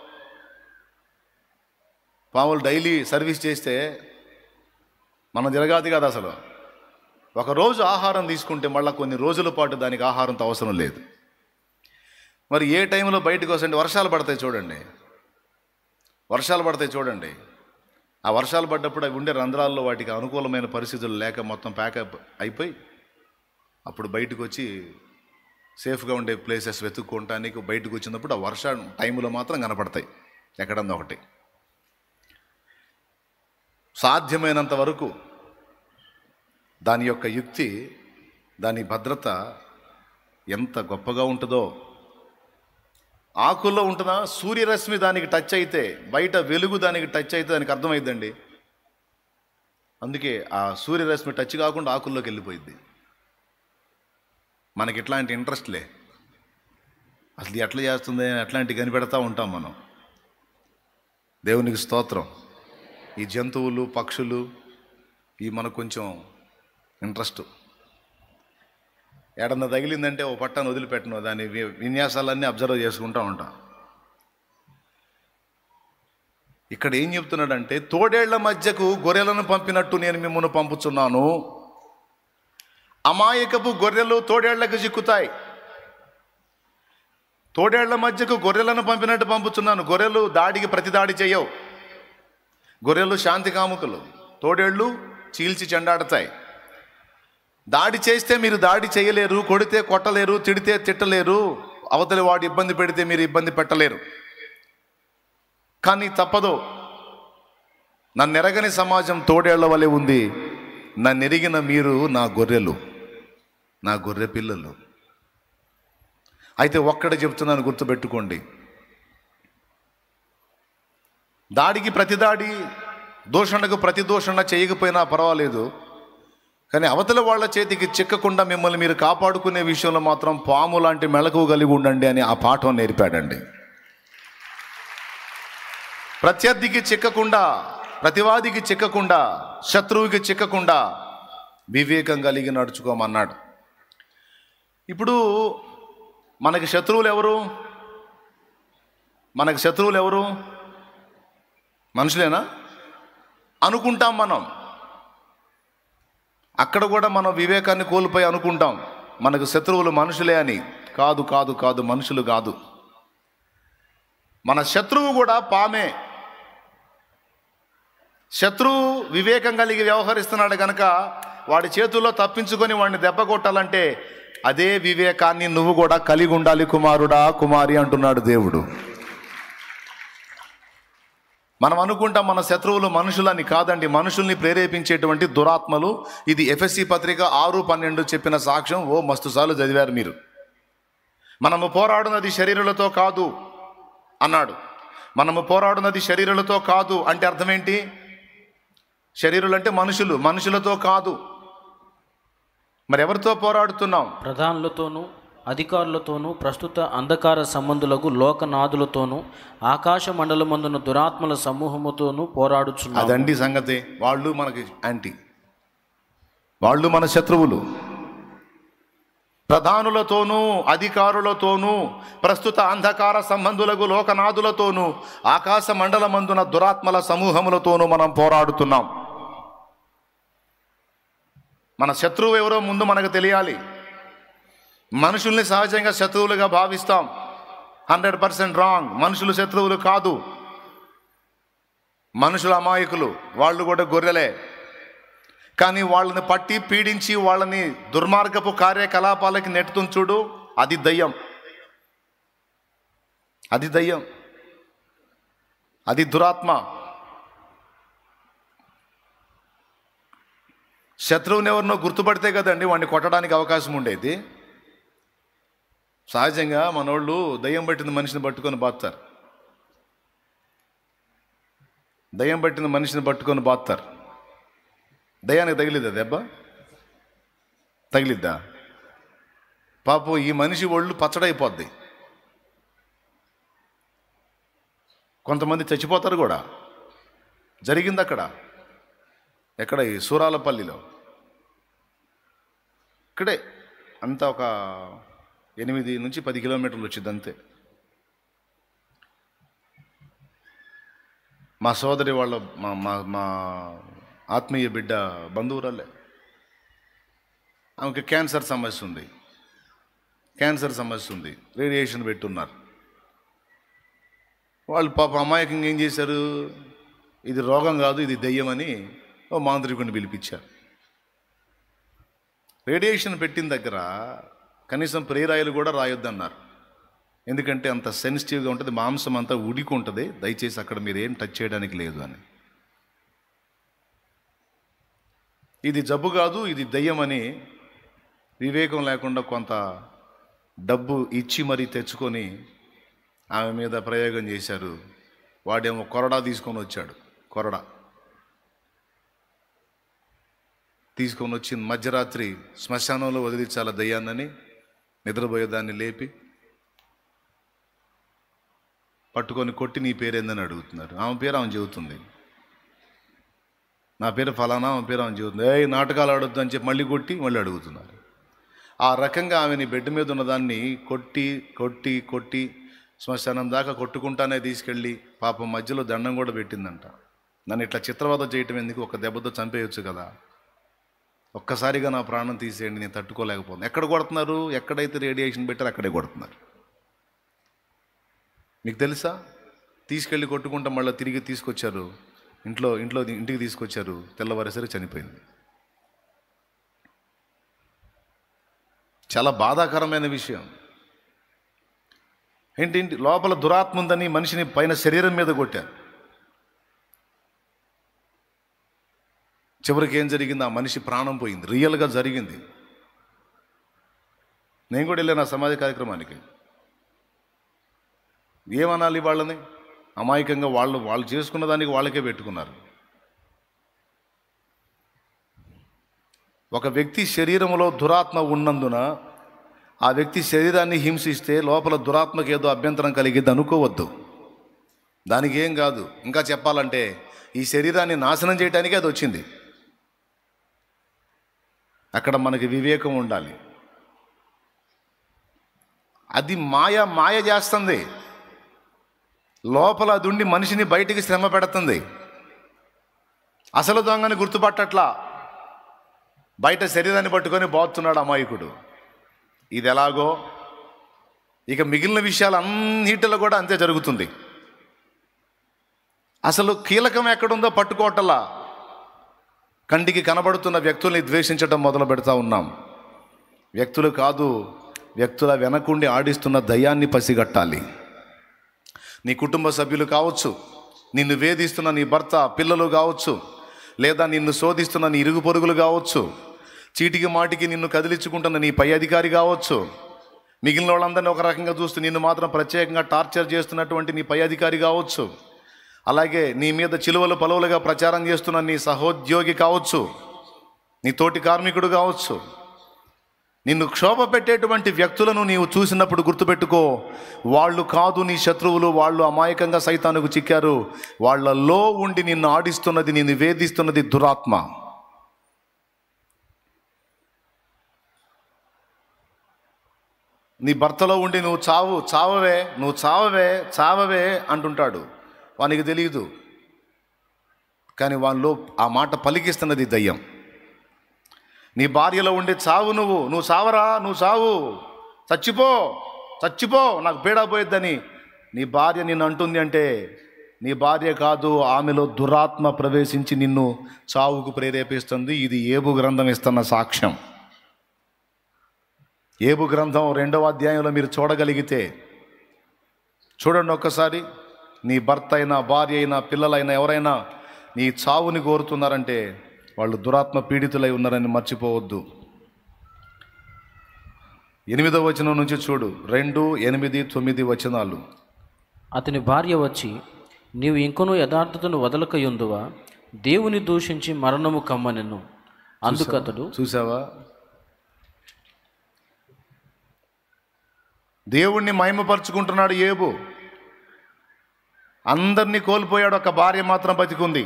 పాములు డైలీ సర్వీస్ చేస్తే మనం జరగాది కదా అసలు ఒక రోజు ఆహారం తీసుకుంటే మళ్ళీ కొన్ని రోజుల పాటు దానికి ఆహారంతో అవసరం లేదు మరి ఏ టైంలో బయటకు వస్తుంటే వర్షాలు పడతాయి చూడండి వర్షాలు పడతాయి చూడండి ఆ వర్షాలు పడ్డప్పుడు అవి ఉండే రంధ్రాల్లో వాటికి అనుకూలమైన పరిస్థితులు లేక మొత్తం ప్యాకప్ అయిపోయి అప్పుడు బయటకు వచ్చి సేఫ్గా ఉండే ప్లేసెస్ వెతుక్కోవటానికి బయటకు వచ్చినప్పుడు ఆ వర్ష టైంలో మాత్రం కనపడతాయి ఎక్కడన్నా ఒకటి సాధ్యమైనంత వరకు దాని యొక్క యుక్తి దాని భద్రత ఎంత గొప్పగా ఉంటుందో ఆకుల్లో ఉంటుందా సూర్యరశ్మి దానికి టచ్ అయితే బయట వెలుగు దానికి టచ్ అయితే దానికి అర్థమైద్దండి అందుకే ఆ సూర్యరశ్మి టచ్ కాకుండా ఆకుల్లోకి వెళ్ళిపోయింది మనకి ఇట్లాంటి ఇంట్రెస్ట్లే అసలు ఇది ఎట్లా చేస్తుంది అని అట్లాంటివి కనిపెడతా ఉంటాం మనం దేవునికి స్తోత్రం ఈ జంతువులు పక్షులు ఈ మనకు కొంచెం ఇంట్రెస్ట్ ఏడన్నా తగిలిందంటే ఓ పట్టాను వదిలిపెట్టను దాని వి- విన్యాసాలన్నీ అబ్జర్వ్ చేసుకుంటూ ఉంటాం ఇక్కడ ఏం చెప్తున్నాడంటే తోడేళ్ల మధ్యకు గొర్రెలను పంపినట్టు నేను మిమ్మల్ని పంపుచున్నాను అమాయకపు గొర్రెలు తోడేళ్లకు చిక్కుతాయి తోడేళ్ల మధ్యకు గొర్రెలను పంపినట్టు పంపుతున్నాను గొర్రెలు దాడికి ప్రతి దాడి చేయవు గొర్రెలు శాంతి కాముకులు తోడేళ్ళు చీల్చి చెండాడతాయి దాడి చేస్తే మీరు దాడి చేయలేరు కొడితే కొట్టలేరు తిడితే తిట్టలేరు అవతలి వాడు ఇబ్బంది పెడితే మీరు ఇబ్బంది పెట్టలేరు కానీ తప్పదు నన్ను ఎరగని సమాజం తోడేళ్ల వలె ఉంది నన్ను ఎరిగిన మీరు నా గొర్రెలు నా గొర్రె పిల్లలు అయితే ఒక్కడే చెప్తున్నాను గుర్తుపెట్టుకోండి దాడికి ప్రతి దాడి దూషణకు ప్రతి దూషణ చేయకపోయినా పర్వాలేదు కానీ అవతల వాళ్ళ చేతికి చిక్కకుండా మిమ్మల్ని మీరు కాపాడుకునే విషయంలో మాత్రం పాము లాంటి మెళకువ కలిగి ఉండండి అని ఆ పాఠం నేర్పాడండి ప్రత్యర్థికి చిక్కకుండా ప్రతివాదికి చిక్కకుండా శత్రువుకి చిక్కకుండా వివేకం కలిగి నడుచుకోమన్నాడు ఇప్పుడు మనకి శత్రువులు ఎవరు మనకి శత్రువులు ఎవరు మనుషులేనా అనుకుంటాం మనం అక్కడ కూడా మనం వివేకాన్ని కోల్పోయి అనుకుంటాం మనకు శత్రువులు మనుషులే అని కాదు కాదు కాదు మనుషులు కాదు మన శత్రువు కూడా పామే శత్రువు వివేకం కలిగి వ్యవహరిస్తున్నాడు కనుక వాడి చేతుల్లో తప్పించుకొని వాడిని దెబ్బ కొట్టాలంటే అదే వివేకాన్ని నువ్వు కూడా కలిగి ఉండాలి కుమారుడా కుమారి అంటున్నాడు దేవుడు మనం అనుకుంటాం మన శత్రువులు మనుషులని కాదండి మనుషుల్ని ప్రేరేపించేటువంటి దురాత్మలు ఇది ఎఫ్ఎస్సి పత్రిక ఆరు పన్నెండు చెప్పిన సాక్ష్యం ఓ మస్తు సార్లు చదివారు మీరు మనము పోరాడునది శరీరులతో కాదు అన్నాడు మనము పోరాడునది శరీరులతో కాదు అంటే అర్థం ఏంటి శరీరులు అంటే మనుషులు మనుషులతో కాదు మరి ఎవరితో పోరాడుతున్నాం ప్రధానులతోనూ అధికారులతోనూ ప్రస్తుత అంధకార సంబంధులకు లోకనాథులతోనూ ఆకాశ మండలమందున దురాత్మల సమూహముతోనూ పోరాడుచున్నాము అదండి సంగతి వాళ్ళు మనకి యాంటీ వాళ్ళు మన శత్రువులు ప్రధానులతోనూ అధికారులతోనూ ప్రస్తుత అంధకార సంబంధులకు లోకనాథులతోనూ ఆకాశ మండలమందున దురాత్మల సమూహములతోనూ మనం పోరాడుతున్నాం మన శత్రువు ఎవరో ముందు మనకు తెలియాలి మనుషుల్ని సహజంగా శత్రువులుగా భావిస్తాం హండ్రెడ్ పర్సెంట్ రాంగ్ మనుషులు శత్రువులు కాదు మనుషుల అమాయకులు వాళ్ళు కూడా గొర్రెలే కానీ వాళ్ళని పట్టి పీడించి వాళ్ళని దుర్మార్గపు కార్యకలాపాలకి నెట్టుతుంది చూడు అది దయ్యం అది దయ్యం అది దురాత్మ శత్రువుని ఎవరినో గుర్తుపడితే కదండి వాడిని కొట్టడానికి అవకాశం ఉండేది సహజంగా మనోళ్ళు దయ్యం పట్టిన మనిషిని పట్టుకొని బాస్తారు దయ్యం పట్టిన మనిషిని పట్టుకొని బాస్తారు దయ్యానికి తగిలిద్దా దెబ్బ తగిలిద్దా పాపం ఈ మనిషి ఒళ్ళు పచ్చడైపోద్ది కొంతమంది చచ్చిపోతారు కూడా జరిగింది అక్కడ ఎక్కడ ఈ సూరాలపల్లిలో ఇక్కడే అంతా ఒక ఎనిమిది నుంచి పది కిలోమీటర్లు వచ్చింది అంతే మా సోదరి వాళ్ళ మా మా మా ఆత్మీయ బిడ్డ బంధువురాలే ఆమెకి క్యాన్సర్ సమస్య ఉంది క్యాన్సర్ సమస్య ఉంది రేడియేషన్ పెట్టున్నారు వాళ్ళు పాప అమాయకంగా ఏం చేశారు ఇది రోగం కాదు ఇది దెయ్యమని ఓ మాంత్రికుని పిలిపించారు రేడియేషన్ పెట్టిన దగ్గర కనీసం ప్రేరాయలు కూడా రాయొద్దన్నారు ఎందుకంటే అంత సెన్సిటివ్గా ఉంటుంది మాంసం అంతా ఉడికి ఉంటుంది దయచేసి అక్కడ మీరు ఏం టచ్ చేయడానికి లేదు అని ఇది జబ్బు కాదు ఇది దయ్యం అని వివేకం లేకుండా కొంత డబ్బు ఇచ్చి మరీ తెచ్చుకొని ఆమె మీద ప్రయోగం చేశారు వాడేమో కొరడా తీసుకొని వచ్చాడు కొరడా తీసుకొని వచ్చి మధ్యరాత్రి శ్మశానంలో వదిలించాల దయ్యాన్నని నిద్రపోయేదాన్ని లేపి పట్టుకొని కొట్టి నీ పేరేందని అడుగుతున్నారు ఆమె పేరు ఆమె చెబుతుంది నా పేరు ఫలానా ఆమె పేరు ఆమె చెబుతుంది ఏ నాటకాలు ఆడొద్దు అని చెప్పి మళ్ళీ కొట్టి మళ్ళీ అడుగుతున్నారు ఆ రకంగా ఆమెని బెడ్ మీద ఉన్నదాన్ని కొట్టి కొట్టి కొట్టి శ్మశానం దాకా కొట్టుకుంటానే తీసుకెళ్ళి పాపం మధ్యలో దండం కూడా పెట్టిందంట నన్ను ఇట్లా చిత్రవద చేయటం ఎందుకు ఒక దెబ్బతో చంపేయొచ్చు కదా ఒక్కసారిగా నా ప్రాణం తీసేయండి నేను తట్టుకోలేకపోతున్నాను ఎక్కడ కొడుతున్నారు ఎక్కడైతే రేడియేషన్ పెట్టారో అక్కడే కొడుతున్నారు మీకు తెలుసా తీసుకెళ్ళి కొట్టుకుంటా మళ్ళీ తిరిగి తీసుకొచ్చారు ఇంట్లో ఇంట్లో ఇంటికి తీసుకొచ్చారు తెల్లవారేసరికి చనిపోయింది చాలా బాధాకరమైన విషయం ఏంటి ఏంటి? లోపల దురాత్మ ఉందని మనిషిని పైన శరీరం మీద కొట్టారు చివరికి ఏం జరిగింది ఆ మనిషి ప్రాణం పోయింది రియల్గా జరిగింది నేను కూడా వెళ్ళాను ఆ సమాజ కార్యక్రమానికి ఏమనాలి వాళ్ళని అమాయకంగా వాళ్ళు వాళ్ళు చేసుకున్న దానికి వాళ్ళకే పెట్టుకున్నారు ఒక వ్యక్తి శరీరంలో దురాత్మ ఉన్నందున ఆ వ్యక్తి శరీరాన్ని హింసిస్తే లోపల దురాత్మకి ఏదో అభ్యంతరం కలిగిద్ది అనుకోవద్దు దానికి ఏం కాదు ఇంకా చెప్పాలంటే ఈ శరీరాన్ని నాశనం చేయడానికే అది వచ్చింది అక్కడ మనకి వివేకం ఉండాలి అది మాయ మాయ చేస్తుంది లోపల అది ఉండి మనిషిని బయటికి శ్రమ పెడుతుంది అసలు దొంగని గుర్తుపట్టట్లా బయట శరీరాన్ని పట్టుకొని బాగుతున్నాడు అమాయకుడు ఇది ఎలాగో ఇక మిగిలిన విషయాలు అన్నిటిలో కూడా అంతే జరుగుతుంది అసలు కీలకం ఎక్కడుందో పట్టుకోవటలా కంటికి కనబడుతున్న వ్యక్తుల్ని ద్వేషించడం మొదలు పెడతా ఉన్నాం వ్యక్తులు కాదు వ్యక్తుల వెనకుండి ఆడిస్తున్న దయాన్ని పసిగట్టాలి నీ కుటుంబ సభ్యులు కావచ్చు నిన్ను వేధిస్తున్న నీ భర్త పిల్లలు కావచ్చు లేదా నిన్ను శోధిస్తున్న నీ ఇరుగు పొరుగులు కావచ్చు చీటికి మాటికి నిన్ను కదిలించుకుంటున్న నీ పై అధికారి కావచ్చు మిగిలిన వాళ్ళందరినీ ఒక రకంగా చూస్తూ నిన్ను మాత్రం ప్రత్యేకంగా టార్చర్ చేస్తున్నటువంటి నీ పై అధికారి కావచ్చు అలాగే నీ మీద చిలువలు పలువులుగా ప్రచారం చేస్తున్న నీ సహోద్యోగి కావచ్చు నీ తోటి కార్మికుడు కావచ్చు నిన్ను క్షోభ పెట్టేటువంటి వ్యక్తులను నీవు చూసినప్పుడు గుర్తుపెట్టుకో వాళ్ళు కాదు నీ శత్రువులు వాళ్ళు అమాయకంగా సైతానుకు చిక్కారు వాళ్ళలో ఉండి నిన్ను ఆడిస్తున్నది నిన్ను వేధిస్తున్నది దురాత్మ నీ భర్తలో ఉండి నువ్వు చావు చావవే నువ్వు చావవే చావవే అంటుంటాడు వానికి తెలియదు కానీ వాళ్ళలో ఆ మాట పలికిస్తున్నది దయ్యం నీ భార్యలో ఉండే చావు నువ్వు నువ్వు చావరా నువ్వు చావు చచ్చిపో చచ్చిపో నాకు పీడా పోయిద్దని నీ భార్య నిన్ను అంటుంది అంటే నీ భార్య కాదు ఆమెలో దురాత్మ ప్రవేశించి నిన్ను చావుకు ప్రేరేపిస్తుంది ఇది ఏబు గ్రంథం ఇస్తున్న సాక్ష్యం ఏబు గ్రంథం రెండవ అధ్యాయంలో మీరు చూడగలిగితే చూడండి ఒక్కసారి నీ భర్త అయినా భార్య అయినా పిల్లలైనా ఎవరైనా నీ చావుని కోరుతున్నారంటే వాళ్ళు దురాత్మ పీడితులై ఉన్నారని మర్చిపోవద్దు ఎనిమిదవ వచనం నుంచి చూడు రెండు ఎనిమిది తొమ్మిది వచనాలు అతని భార్య వచ్చి నీవు ఇంకనూ యథార్థతను వదలకయుందువా దేవుని దూషించి మరణము కమ్మనెను అందుకతడు చూసావా దేవుణ్ణి మహిమపరుచుకుంటున్నాడు ఏబు అందరినీ కోల్పోయాడు ఒక భార్య మాత్రం బతికుంది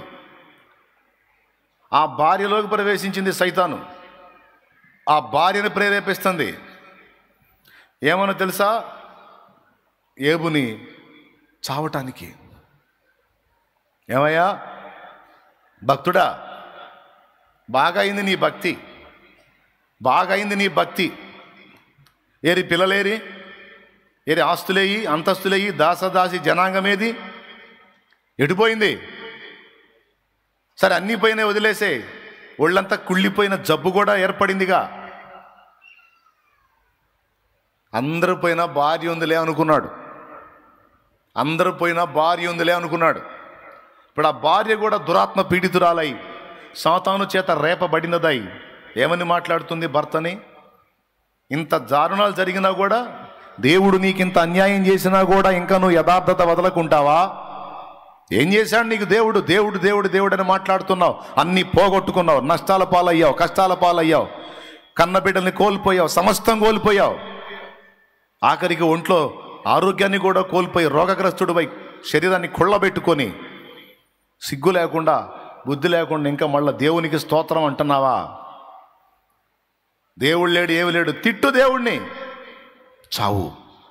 ఆ భార్యలోకి ప్రవేశించింది సైతాను ఆ భార్యను ప్రేరేపిస్తుంది ఏమన్నా తెలుసా ఏబుని చావటానికి ఏమయ్యా భక్తుడా బాగా అయింది నీ భక్తి బాగా అయింది నీ భక్తి ఏరి పిల్లలేరి ఏరి ఆస్తులేయి అంతస్తులేయి దాసదాసి జనాంగమేది ఎటుపోయింది సరే అన్నీ పోయినా వదిలేసే ఒళ్ళంతా కుళ్ళిపోయిన జబ్బు కూడా ఏర్పడిందిగా అందరూ పోయినా భార్య ఉందిలే అనుకున్నాడు అందరూ పోయినా భార్య ఉందిలే అనుకున్నాడు ఇప్పుడు ఆ భార్య కూడా దురాత్మ పీడితురాలై సాతాను చేత రేపబడినదై ఏమని మాట్లాడుతుంది భర్తని ఇంత దారుణాలు జరిగినా కూడా దేవుడు నీకు ఇంత అన్యాయం చేసినా కూడా ఇంకా నువ్వు యథార్థత వదలకుంటావా ఏం చేశాడు నీకు దేవుడు దేవుడు దేవుడు దేవుడు అని మాట్లాడుతున్నావు అన్నీ పోగొట్టుకున్నావు నష్టాల పాలయ్యావు కష్టాల పాలయ్యావు కన్నబిడ్డల్ని కోల్పోయావు సమస్తం కోల్పోయావు ఆఖరికి ఒంట్లో ఆరోగ్యాన్ని కూడా కోల్పోయి రోగగ్రస్తుడిపై శరీరాన్ని కుళ్ళబెట్టుకొని సిగ్గు లేకుండా బుద్ధి లేకుండా ఇంకా మళ్ళీ దేవునికి స్తోత్రం అంటున్నావా దేవుడు లేడు ఏమి లేడు తిట్టు దేవుణ్ణి చావు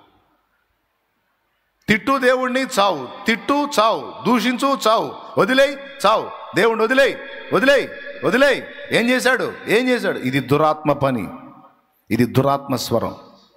తిట్టు దేవుణ్ణి చావు తిట్టు చావు దూషించు చావు వదిలేయి చావు దేవుణ్ణి వదిలేయి వదిలేయి వదిలేయి ఏం చేశాడు ఏం చేశాడు ఇది దురాత్మ పని ఇది దురాత్మ స్వరం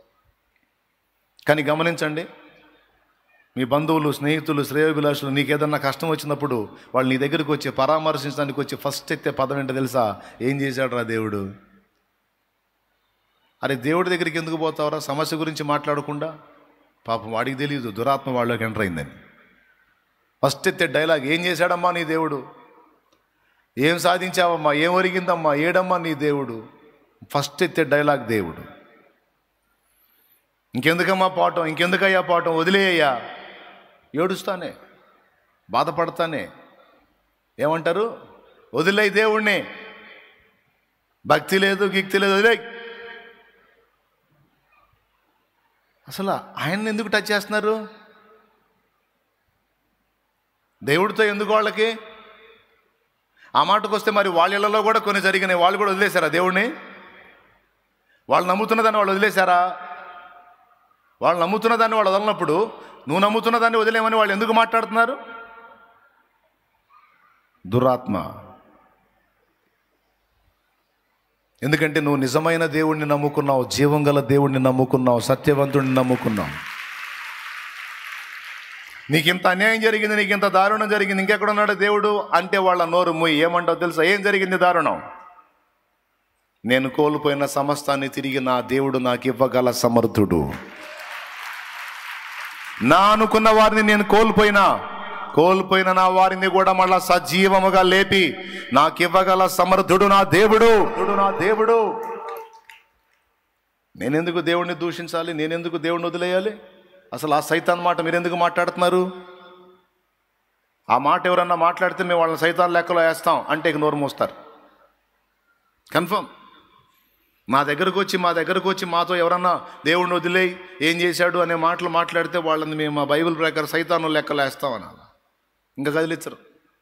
కానీ గమనించండి మీ బంధువులు స్నేహితులు శ్రేయోభిలాషులు నీకు ఏదన్నా కష్టం వచ్చినప్పుడు వాళ్ళు నీ దగ్గరికి వచ్చి పరామర్శించడానికి వచ్చి ఫస్ట్ ఎత్తే పదం ఏంటో తెలుసా ఏం చేశాడు రా దేవుడు అరే దేవుడి దగ్గరికి ఎందుకు పోతావురా సమస్య గురించి మాట్లాడకుండా పాపం వాడికి తెలియదు దురాత్మ వాళ్ళకి ఎంటర్ అయిందని ఫస్ట్ ఎత్తే డైలాగ్ ఏం చేశాడమ్మా నీ దేవుడు ఏం సాధించావమ్మా ఏం ఒరిగిందమ్మా ఏడమ్మా నీ దేవుడు ఫస్ట్ ఎత్తే డైలాగ్ దేవుడు ఇంకెందుకమ్మా పాఠం ఇంకెందుకయ్యా పాఠం వదిలేయ్యా ఏడుస్తానే బాధపడతానే ఏమంటారు వదిలే దేవుణ్ణి భక్తి లేదు గిక్తి లేదు వదిలే అసలు ఆయన్ని ఎందుకు టచ్ చేస్తున్నారు దేవుడితో ఎందుకు వాళ్ళకి ఆ మాటకు వస్తే మరి వాళ్ళ ఇళ్లలో కూడా కొన్ని జరిగినాయి వాళ్ళు కూడా వదిలేశారా దేవుణ్ణి వాళ్ళు నమ్ముతున్నదాన్ని వాళ్ళు వదిలేశారా వాళ్ళు నమ్ముతున్నదాన్ని వాళ్ళు వదలనప్పుడు నువ్వు నమ్ముతున్న దాన్ని వదిలేమని వాళ్ళు ఎందుకు మాట్లాడుతున్నారు దురాత్మ ఎందుకంటే నువ్వు నిజమైన దేవుణ్ణి నమ్ముకున్నావు జీవం గల దేవుణ్ణి నమ్ముకున్నావు సత్యవంతుడిని నమ్ముకున్నావు నీకు ఇంత అన్యాయం జరిగింది నీకు ఇంత దారుణం జరిగింది ఇంకెక్కడ ఉన్నాడు దేవుడు అంటే వాళ్ళ నోరు మూయి ఏమంటావు తెలుసా ఏం జరిగింది దారుణం నేను కోల్పోయిన సమస్తాన్ని తిరిగి నా దేవుడు నాకు ఇవ్వగల సమర్థుడు నా అనుకున్న వారిని నేను కోల్పోయినా కోల్పోయిన నా వారిని కూడా మళ్ళా సజీవముగా లేపి నాకు ఇవ్వగల సమర్థుడు నా దేవుడు నా దేవుడు నేనెందుకు దేవుడిని దూషించాలి నేనెందుకు దేవుడిని వదిలేయాలి అసలు ఆ సైతాన్ మాట మీరు ఎందుకు మాట్లాడుతున్నారు ఆ మాట ఎవరన్నా మాట్లాడితే మేము వాళ్ళని సైతాన్ లెక్కలో వేస్తాం అంటే ఇక నోరు మోస్తారు కన్ఫర్మ్ మా దగ్గరకు వచ్చి మా దగ్గరకు వచ్చి మాతో ఎవరన్నా దేవుడిని వదిలేయి ఏం చేశాడు అనే మాటలు మాట్లాడితే వాళ్ళని మేము మా బైబిల్ ప్రకారం సైతాను లెక్కలు వేస్తాం అనాలి ఇంకా కదిలిచ్చరు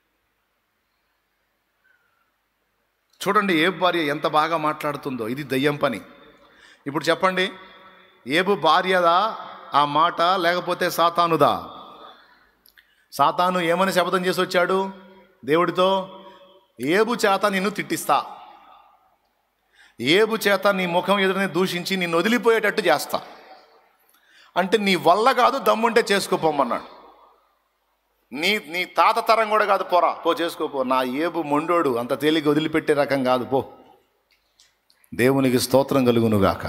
చూడండి ఏ భార్య ఎంత బాగా మాట్లాడుతుందో ఇది దయ్యం పని ఇప్పుడు చెప్పండి ఏబు భార్యదా ఆ మాట లేకపోతే సాతానుదా సాతాను ఏమని శపథం చేసి వచ్చాడు దేవుడితో ఏబు చేత నిన్ను తిట్టిస్తా ఏబు చేత నీ ముఖం ఎదురుని దూషించి నిన్ను వదిలిపోయేటట్టు చేస్తా అంటే నీ వల్ల కాదు దమ్ముంటే చేసుకోపోమన్నాడు నీ నీ తాత తరం కూడా కాదు పోరా పో చేసుకోపో నా ఏబు మొండోడు అంత తేలిక వదిలిపెట్టే రకం కాదు పో దేవునికి స్తోత్రం కలుగునుగాక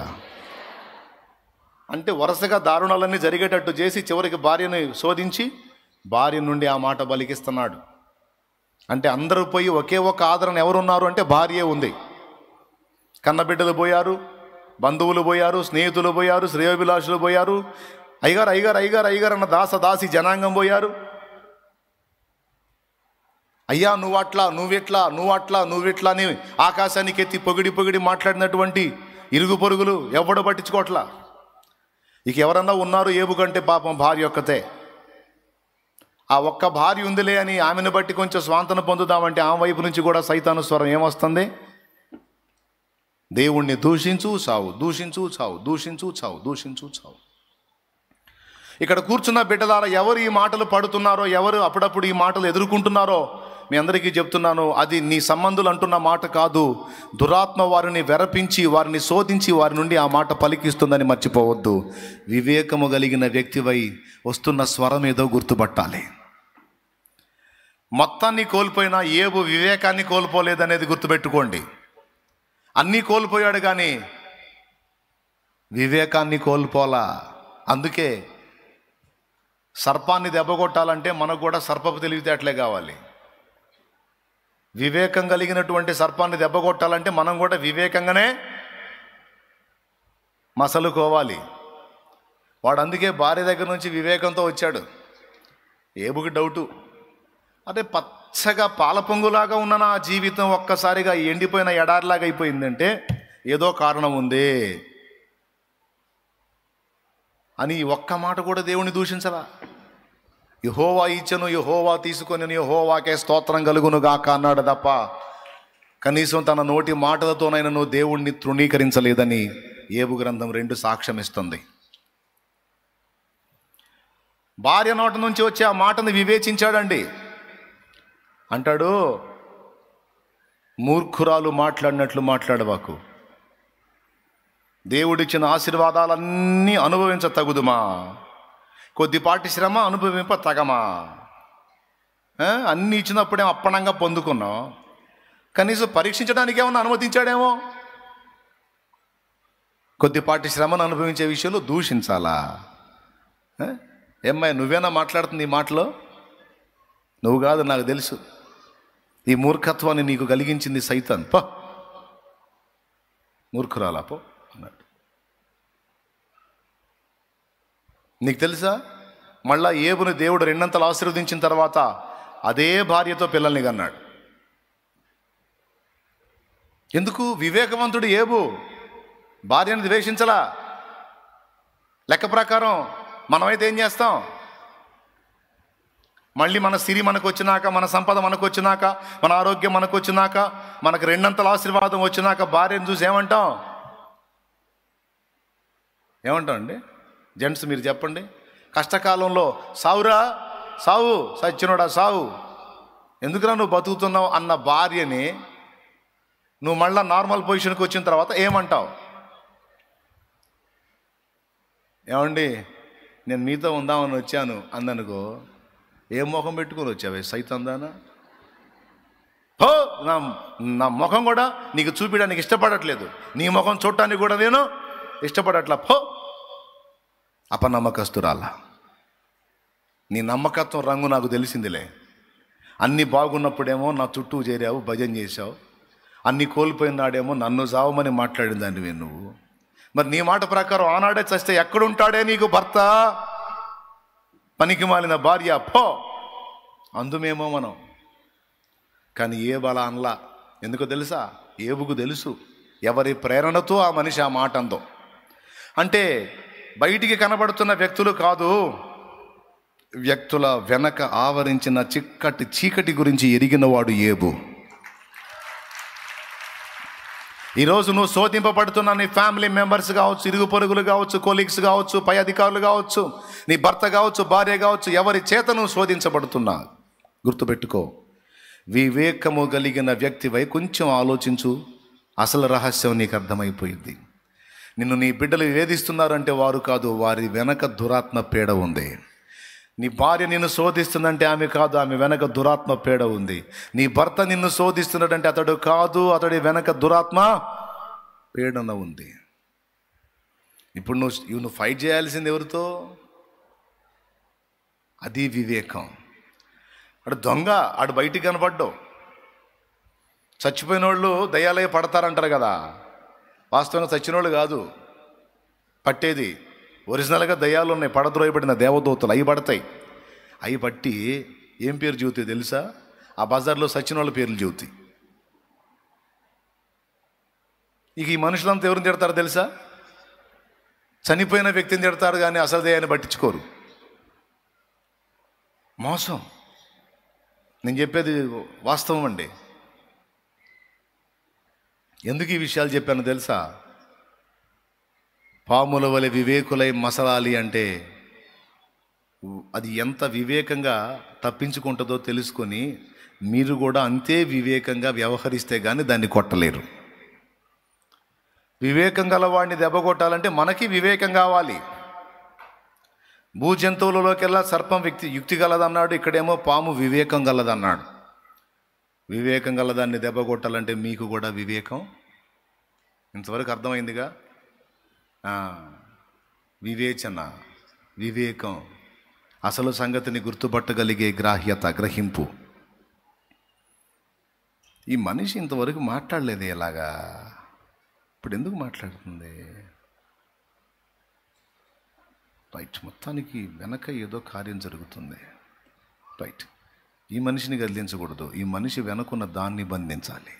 అంటే వరుసగా దారుణాలన్నీ జరిగేటట్టు చేసి చివరికి భార్యను శోధించి భార్య నుండి ఆ మాట బలికిస్తున్నాడు అంటే అందరూ పోయి ఒకే ఒక ఆదరణ ఎవరున్నారు అంటే భార్యే ఉంది కన్నబిడ్డలు పోయారు బంధువులు పోయారు స్నేహితులు పోయారు శ్రేయోభిలాషులు పోయారు అయ్యగారు అయ్యగారు అయ్యగారు అయ్యగారు అన్న దాస దాసి జనాంగం పోయారు అయ్యా నువ్వు అట్లా నువ్వెట్లా నువ్వు అట్లా నువ్వెట్లా అని ఆకాశానికి ఎత్తి పొగిడి పొగిడి మాట్లాడినటువంటి ఇరుగు పొరుగులు ఎవడు పట్టించుకోవట్లా ఇక ఎవరన్నా ఉన్నారు ఏబు కంటే పాపం భార్య ఒక్కతే ఆ ఒక్క భార్య ఉందిలే అని ఆమెను బట్టి కొంచెం స్వాంతన పొందుదామంటే ఆమె వైపు నుంచి కూడా సైతాను స్వరం ఏమొస్తుంది దేవుణ్ణి దూషించు చావు దూషించు చావు దూషించు చావు దూషించు చావు ఇక్కడ కూర్చున్న బిడ్డలారా ఎవరు ఈ మాటలు పడుతున్నారో ఎవరు అప్పుడప్పుడు ఈ మాటలు ఎదుర్కొంటున్నారో మీ అందరికీ చెప్తున్నాను అది నీ సంబంధులు అంటున్న మాట కాదు దురాత్మ వారిని వెరపించి వారిని శోధించి వారి నుండి ఆ మాట పలికిస్తుందని మర్చిపోవద్దు వివేకము కలిగిన వ్యక్తివై వస్తున్న స్వరం ఏదో గుర్తుపట్టాలి మొత్తాన్ని కోల్పోయినా ఏబు వివేకాన్ని కోల్పోలేదనేది గుర్తుపెట్టుకోండి అన్నీ కోల్పోయాడు కానీ వివేకాన్ని కోల్పోలా అందుకే సర్పాన్ని దెబ్బకొట్టాలంటే మనకు కూడా సర్పపు తెలివితేటలే కావాలి వివేకం కలిగినటువంటి సర్పాన్ని దెబ్బకొట్టాలంటే మనం కూడా వివేకంగానే మసలుకోవాలి వాడు అందుకే భార్య దగ్గర నుంచి వివేకంతో వచ్చాడు ఏబుకి డౌటు అదే పచ్చగా పాల పొంగులాగా ఉన్న నా జీవితం ఒక్కసారిగా ఎండిపోయిన ఎడారిలాగా అయిపోయిందంటే ఏదో కారణం ఉంది అని ఈ ఒక్క మాట కూడా దేవుని దూషించరా యహోవా ఇచ్చను యహోవా తీసుకొని యహోవాకే స్తోత్రం కలుగును గాక అన్నాడు తప్ప కనీసం తన నోటి మాటలతోనైనా నువ్వు దేవుణ్ణి తృణీకరించలేదని ఏబు గ్రంథం రెండు సాక్ష్యం ఇస్తుంది భార్య నోట నుంచి వచ్చే ఆ మాటను వివేచించాడండి అంటాడు మూర్ఖురాలు మాట్లాడినట్లు మాట్లాడవాకు దేవుడిచ్చిన ఆశీర్వాదాలన్నీ అనుభవించ తగుదుమా కొద్దిపాటి శ్రమ అనుభవింప తగమా ఆ? అన్నీ ఇచ్చినప్పుడేమో అప్పణంగా పొందుకున్నాం కనీసం పరీక్షించడానికి ఏమన్నా అనుమతించాడేమో కొద్దిపాటి శ్రమను అనుభవించే విషయంలో దూషించాలా ఆ? ఏమ్మాయి నువ్వేనా మాట్లాడుతుంది ఈ మాటలో నువ్వు కాదు నాకు తెలుసు ఈ మూర్ఖత్వాన్ని నీకు కలిగించింది సైతాన్ పో మూర్ఖురాలా పో అన్నాడు నీకు తెలుసా మళ్ళా ఏబుని దేవుడు రెండంతలు ఆశీర్వదించిన తర్వాత అదే భార్యతో పిల్లల్ని కన్నాడు ఎందుకు వివేకవంతుడు ఏబు భార్యను ద్వేషించలా లెక్క ప్రకారం మనమైతే ఏం చేస్తాం మళ్ళీ మన సిరి మనకు వచ్చినాక మన సంపద మనకు వచ్చినాక మన ఆరోగ్యం మనకు వచ్చినాక మనకు రెండంతల ఆశీర్వాదం వచ్చినాక భార్యను చూసి ఏమంటాం ఏమంటాం అండి జెంట్స్ మీరు చెప్పండి కష్టకాలంలో సావురా సావు సచ్చినోడా సావు ఎందుకురా నువ్వు బతుకుతున్నావు అన్న భార్యని నువ్వు మళ్ళా నార్మల్ పొజిషన్కి వచ్చిన తర్వాత ఏమంటావు ఏమండి నేను మీతో ఉందామని వచ్చాను అందనుకో ఏ ముఖం పెట్టుకొని వచ్చావే సైతందానా హో నా నా ముఖం కూడా నీకు చూపించడానికి ఇష్టపడట్లేదు నీ ముఖం చూడటానికి కూడా నేను ఇష్టపడట్లా పో అపనమ్మకస్తురాలా నీ నమ్మకత్వం రంగు నాకు తెలిసిందిలే అన్నీ బాగున్నప్పుడేమో నా చుట్టూ చేరావు భజన చేశావు అన్నీ కోల్పోయిన నాడేమో నన్ను సావమని మాట్లాడిన దానివే నువ్వు మరి నీ మాట ప్రకారం ఆనాడే చస్తే ఎక్కడుంటాడే నీకు భర్త పనికి మాలిన భార్య పో అందుమేమో మనం కానీ ఏ బల అనలా ఎందుకో తెలుసా ఏబుకు తెలుసు ఎవరి ప్రేరణతో ఆ మనిషి ఆ మాట అందో అంటే బయటికి కనబడుతున్న వ్యక్తులు కాదు వ్యక్తుల వెనక ఆవరించిన చిక్కటి చీకటి గురించి ఎరిగినవాడు ఏబు ఈరోజు నువ్వు శోధింపబడుతున్న నీ ఫ్యామిలీ మెంబర్స్ కావచ్చు ఇరుగు పొరుగులు కావచ్చు కొలీగ్స్ కావచ్చు పై అధికారులు కావచ్చు నీ భర్త కావచ్చు భార్య కావచ్చు ఎవరి చేత నువ్వు శోధించబడుతున్నా గుర్తుపెట్టుకో వివేకము కలిగిన వ్యక్తివై కొంచెం ఆలోచించు అసలు రహస్యం నీకు అర్థమైపోయింది నిన్ను నీ బిడ్డలు వేధిస్తున్నారంటే వారు కాదు వారి వెనక దురాత్మ పీడ ఉంది నీ భార్య నిన్ను శోధిస్తుందంటే ఆమె కాదు ఆమె వెనక దురాత్మ పేడ ఉంది నీ భర్త నిన్ను శోధిస్తున్నాడంటే అతడు కాదు అతడి వెనక దురాత్మ పీడన ఉంది ఇప్పుడు నువ్వు ఇవి నువ్వు ఫైట్ చేయాల్సింది ఎవరితో అది వివేకం అడు దొంగ ఆడు బయటికి కనపడ్డావు చచ్చిపోయిన వాళ్ళు దయ్యాలే పడతారంటారు కదా వాస్తవంగా చచ్చిన వాళ్ళు కాదు పట్టేది ఒరిజినల్గా దయ్యాలు ఉన్నాయి పడద్రోయబడిన దేవదూతలు అవి పడతాయి అవి పట్టి ఏం పేరు చెబుతాయి తెలుసా ఆ బజార్లో సచిన వాళ్ళ పేర్లు చెబుతాయి ఇక ఈ మనుషులంతా ఎవరిని తిడతారో తెలుసా చనిపోయిన వ్యక్తిని తిడతారు కానీ అసలు దయ్యాన్ని పట్టించుకోరు మోసం నేను చెప్పేది వాస్తవం అండి ఎందుకు ఈ విషయాలు చెప్పాను తెలుసా పాముల వలె వివేకులై మసలాలి అంటే అది ఎంత వివేకంగా తప్పించుకుంటుందో తెలుసుకొని మీరు కూడా అంతే వివేకంగా వ్యవహరిస్తే కానీ దాన్ని కొట్టలేరు వివేకం గలవాడిని దెబ్బ కొట్టాలంటే మనకి వివేకం కావాలి భూ జంతువులలోకెల్లా సర్పం వ్యక్తి యుక్తి గలదన్నాడు ఇక్కడేమో పాము వివేకం గలదన్నాడు వివేకం గలదాన్ని దెబ్బ కొట్టాలంటే మీకు కూడా వివేకం ఇంతవరకు అర్థమైందిగా ఆ, వివేచన వివేకం అసలు సంగతిని గుర్తుపట్టగలిగే గ్రాహ్యత గ్రహింపు ఈ మనిషి ఇంతవరకు మాట్లాడలేదు ఎలాగా ఇప్పుడు ఎందుకు మాట్లాడుతుంది రైట్ మొత్తానికి వెనక ఏదో కార్యం జరుగుతుంది రైట్ ఈ మనిషిని గదిలించకూడదు ఈ మనిషి వెనకున్న దాన్ని బంధించాలి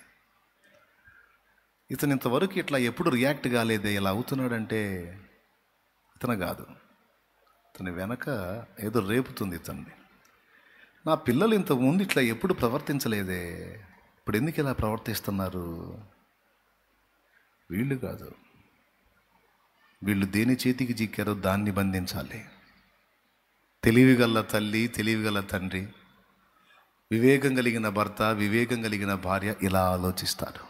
ఇతను ఇంతవరకు ఇట్లా ఎప్పుడు రియాక్ట్ కాలేదే ఇలా అవుతున్నాడంటే ఇతను కాదు ఇతని వెనక ఏదో రేపుతుంది ఇతన్ని నా పిల్లలు ఇంతకుముందు ఇట్లా ఎప్పుడు ప్రవర్తించలేదే ఇప్పుడు ఎందుకు ఇలా ప్రవర్తిస్తున్నారు వీళ్ళు కాదు వీళ్ళు దేని చేతికి చిక్కారో దాన్ని బంధించాలి తెలివిగల తల్లి తెలివిగల తండ్రి వివేకం కలిగిన భర్త వివేకం కలిగిన భార్య ఇలా ఆలోచిస్తారు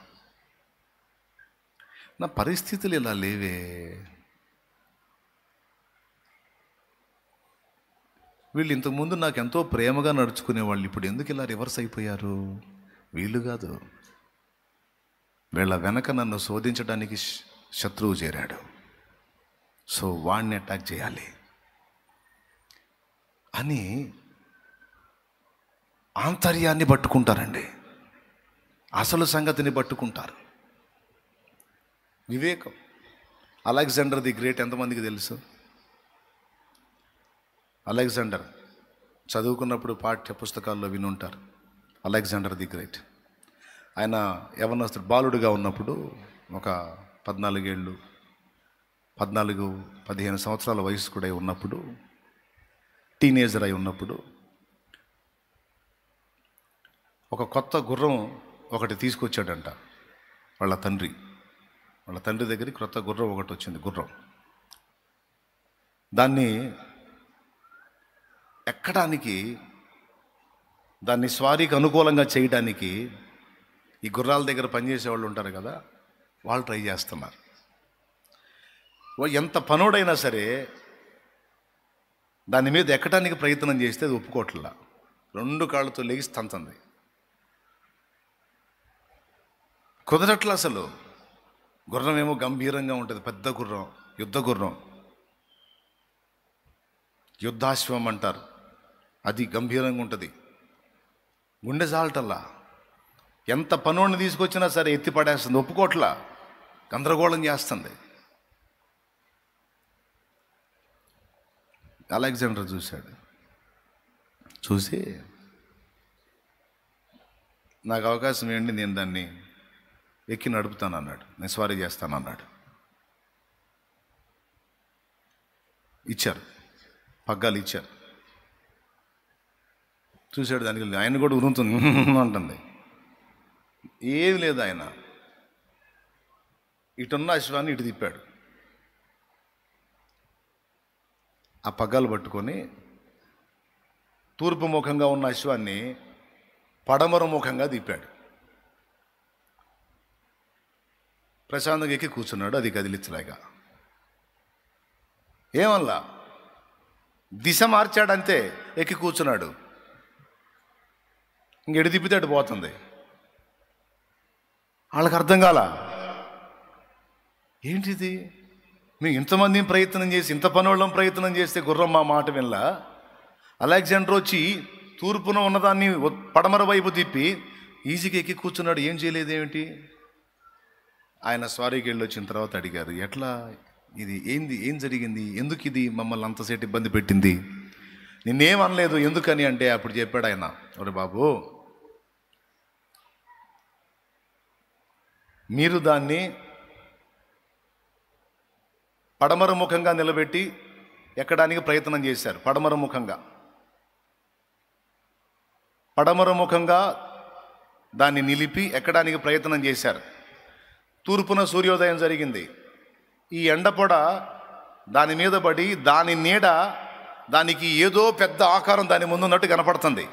నా పరిస్థితులు ఇలా లేవే వీళ్ళు ఇంతకుముందు నాకు ఎంతో ప్రేమగా నడుచుకునే వాళ్ళు ఇప్పుడు ఎందుకు ఇలా రివర్స్ అయిపోయారు వీళ్ళు కాదు వీళ్ళ వెనక నన్ను శోధించడానికి శ- శత్రువు చేరాడు సో వాడిని అటాక్ చేయాలి అని ఆంతర్యాన్ని పట్టుకుంటారండి అసలు సంగతిని పట్టుకుంటారు వివేకం అలెగ్జాండర్ ది గ్రేట్ ఎంతమందికి తెలుసు అలెగ్జాండర్ చదువుకున్నప్పుడు పాఠ్య పుస్తకాల్లో వినుంటారు అలెగ్జాండర్ ది గ్రేట్ ఆయన యవనస్తుడు బాలుడుగా ఉన్నప్పుడు ఒక పద్నాలుగేళ్ళు పద్నాలుగు పదిహేను సంవత్సరాల వయసు కూడా ఉన్నప్పుడు టీనేజర్ అయి ఉన్నప్పుడు ఒక కొత్త గుర్రం ఒకటి తీసుకొచ్చాడంట వాళ్ళ తండ్రి వాళ్ళ తండ్రి దగ్గరికి కొత్త గుర్రం ఒకటి వచ్చింది గుర్రం దాన్ని ఎక్కడానికి దాన్ని స్వారీకి అనుకూలంగా చేయడానికి ఈ గుర్రాల దగ్గర పనిచేసే వాళ్ళు ఉంటారు కదా వాళ్ళు ట్రై చేస్తున్నారు ఓ ఎంత పనుడైనా సరే దాని మీద ఎక్కడానికి ప్రయత్నం చేస్తే అది ఒప్పుకోవట్లా రెండు కాళ్ళతో లెగిసి తంతంది కుదరట్లా అసలు గుర్రం ఏమో గంభీరంగా ఉంటుంది పెద్ద గుర్రం యుద్ధ గుర్రం యుద్ధాశ్వం అంటారు అది గంభీరంగా ఉంటుంది గుండె జాలటల్లా ఎంత పనుడిని తీసుకొచ్చినా సరే ఎత్తి పడేస్తుంది ఒప్పుకోట్లా గందరగోళం చేస్తుంది అలెగ్జాండర్ చూశాడు చూసి నాకు అవకాశం ఏంటి నేను దాన్ని ఎక్కి నడుపుతాను అన్నాడు నేను స్వారీ చేస్తాను అన్నాడు ఇచ్చారు పగ్గాలు ఇచ్చారు చూశాడు దానికి ఆయన కూడా ఉరుముతుంది అంటుంది ఏది లేదు ఆయన ఇటున్న అశ్వాన్ని ఇటు తిప్పాడు ఆ పగ్గాలు పట్టుకొని తూర్పు ముఖంగా ఉన్న అశ్వాన్ని పడమర ముఖంగా తిప్పాడు ప్రశాంతంగా ఎక్కి కూర్చున్నాడు అది కదిలించలేక ఏమల్లా దిశ మార్చాడంతే ఎక్కి కూర్చున్నాడు ఇంకెడు తిప్పితే అటు పోతుంది వాళ్ళకి అర్థం కాల ఏంటిది మేము ఇంతమంది ప్రయత్నం చేసి ఇంత పనోళ్ళం ప్రయత్నం చేస్తే గుర్రం మా మాట వినలా అలెగ్జాండర్ వచ్చి తూర్పున ఉన్నదాన్ని ఉ- పడమర వైపు తిప్పి ఈజీగా ఎక్కి కూర్చున్నాడు ఏం చేయలేదేమిటి ఆయన స్వారీకి వెళ్ళి వచ్చిన తర్వాత అడిగారు ఎట్లా ఇది ఏంది ఏం జరిగింది ఎందుకు ఇది మమ్మల్ని అంతసేపు ఇబ్బంది పెట్టింది నిన్నేం అనలేదు ఎందుకని అంటే అప్పుడు చెప్పాడు ఆయన ఒరే బాబు మీరు దాన్ని పడమర ముఖంగా నిలబెట్టి ఎక్కడానికి ప్రయత్నం చేశారు పడమర ముఖంగా పడమర ముఖంగా దాన్ని నిలిపి ఎక్కడానికి ప్రయత్నం చేశారు తూర్పున సూర్యోదయం జరిగింది ఈ ఎండపొడ దాని మీద పడి దాని నీడ దానికి ఏదో పెద్ద ఆకారం దాని ముందున్నట్టు కనపడుతుంది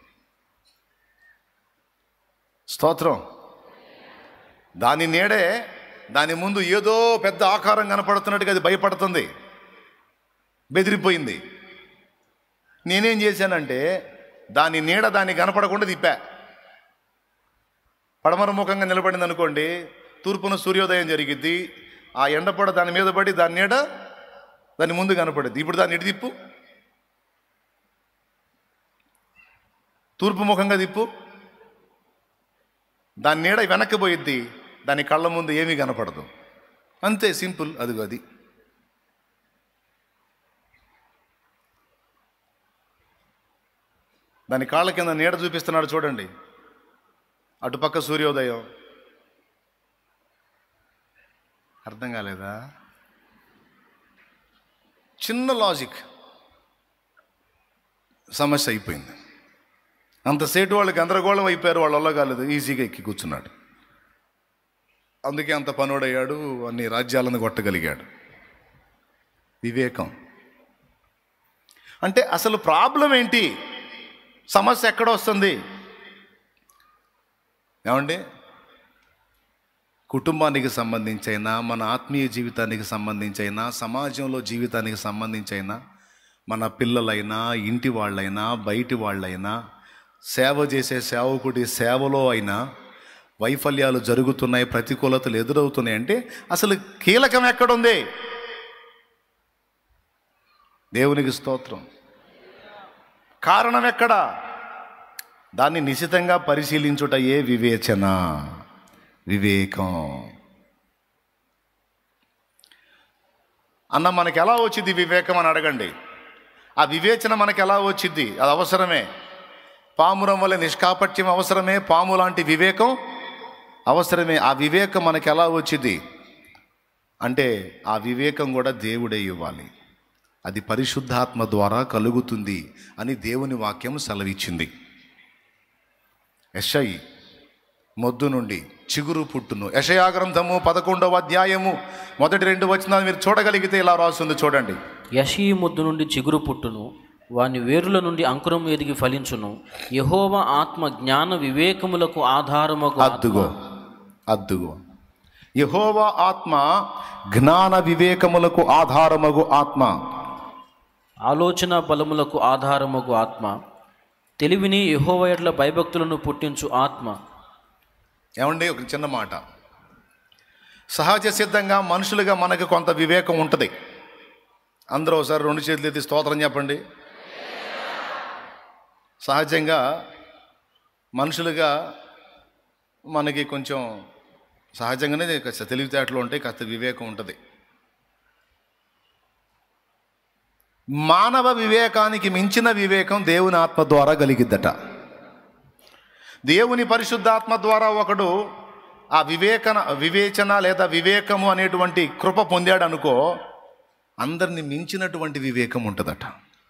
స్తోత్రం దాని నీడే దాని ముందు ఏదో పెద్ద ఆకారం కనపడుతున్నట్టుగా అది భయపడుతుంది బెదిరిపోయింది నేనేం చేశానంటే దాని నీడ దాన్ని కనపడకుండా తిప్పా పడమర ముఖంగా నిలబడింది అనుకోండి తూర్పున సూర్యోదయం జరిగిద్ది ఆ ఎండపొడ దాని మీద పడి దాని నీడ దాని ముందు కనపడుద్ది ఇప్పుడు దాన్ని ఇటు తిప్పు తూర్పు ముఖంగా తిప్పు దాని నీడ వెనక్కి పోయిద్ది దాని కళ్ళ ముందు ఏమీ కనపడదు అంతే సింపుల్ అదిగో అది దాని కాళ్ళ కింద నీడ చూపిస్తున్నాడు చూడండి అటుపక్క సూర్యోదయం అర్థం కాలేదా చిన్న లాజిక్ సమస్య అయిపోయింది అంతసేటు వాళ్ళు గందరగోళం అయిపోయారు వాళ్ళ వల్ల కాలేదు ఈజీగా ఎక్కి కూర్చున్నాడు అందుకే అంత పనుడయ్యాడు అన్ని రాజ్యాలను కొట్టగలిగాడు వివేకం అంటే అసలు ప్రాబ్లం ఏంటి సమస్య ఎక్కడ వస్తుంది ఏమండి కుటుంబానికి సంబంధించైనా మన ఆత్మీయ జీవితానికి సంబంధించైనా సమాజంలో జీవితానికి సంబంధించైనా మన పిల్లలైనా ఇంటి వాళ్ళైనా బయటి వాళ్ళైనా సేవ చేసే సేవకుడి సేవలో అయినా వైఫల్యాలు జరుగుతున్నాయి ప్రతికూలతలు ఎదురవుతున్నాయి అంటే అసలు కీలకం ఎక్కడుంది దేవునికి స్తోత్రం కారణం ఎక్కడ దాన్ని నిశితంగా పరిశీలించుట ఏ వివేచన వివేకం అన్న మనకి ఎలా వచ్చింది వివేకం అని అడగండి ఆ వివేచన మనకి ఎలా వచ్చింది అది అవసరమే పామురం వల్ల నిష్కాపట్యం అవసరమే పాము లాంటి వివేకం అవసరమే ఆ వివేకం మనకి ఎలా వచ్చింది అంటే ఆ వివేకం కూడా దేవుడే ఇవ్వాలి అది పరిశుద్ధాత్మ ద్వారా కలుగుతుంది అని దేవుని వాక్యం సెలవిచ్చింది యషై మొద్దు నుండి చిగురు పుట్టును యషయా గ్రంథము పదకొండవ అధ్యాయము మొదటి రెండు వచనాలు మీరు చూడగలిగితే ఇలా రాస్తుంది చూడండి యషీ ముద్దు నుండి చిగురు పుట్టును వాని వేరుల నుండి అంకురం ఎదిగి ఫలించును యహోవ ఆత్మ జ్ఞాన వివేకములకు ఆధారముకు అద్దుగో అద్దుగో యహోవా ఆత్మ జ్ఞాన వివేకములకు ఆధారమగు ఆత్మ ఆలోచన బలములకు ఆధారముకు ఆత్మ తెలివిని యహోవ ఎడ్ల భయభక్తులను పుట్టించు ఆత్మ ఏమండి ఒక చిన్న మాట సహజ సిద్ధంగా మనుషులుగా మనకు కొంత వివేకం ఉంటుంది అందరూ ఒకసారి రెండు చేతులు ఎత్తి స్తోత్రం చెప్పండి సహజంగా మనుషులుగా మనకి కొంచెం సహజంగానే కాస్త తెలివితేటలు ఉంటాయి కాస్త వివేకం ఉంటుంది మానవ వివేకానికి మించిన వివేకం దేవుని ఆత్మ ద్వారా కలిగిద్దట దేవుని పరిశుద్ధాత్మ ద్వారా ఒకడు ఆ వివేకన వివేచన లేదా వివేకము అనేటువంటి కృప పొందాడు అనుకో అందరిని మించినటువంటి వివేకం ఉంటుందట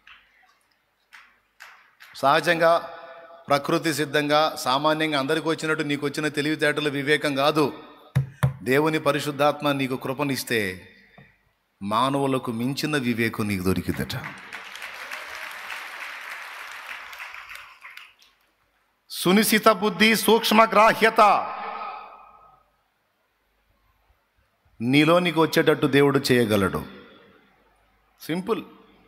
సహజంగా ప్రకృతి సిద్ధంగా సామాన్యంగా అందరికి వచ్చినట్టు నీకు వచ్చిన తెలివితేటలు వివేకం కాదు దేవుని పరిశుద్ధాత్మ నీకు కృపనిస్తే మానవులకు మించిన వివేకం నీకు దొరికిందట సునిశిత బుద్ధి సూక్ష్మ గ్రాహ్యత నీలో నీకు వచ్చేటట్టు దేవుడు చేయగలడు సింపుల్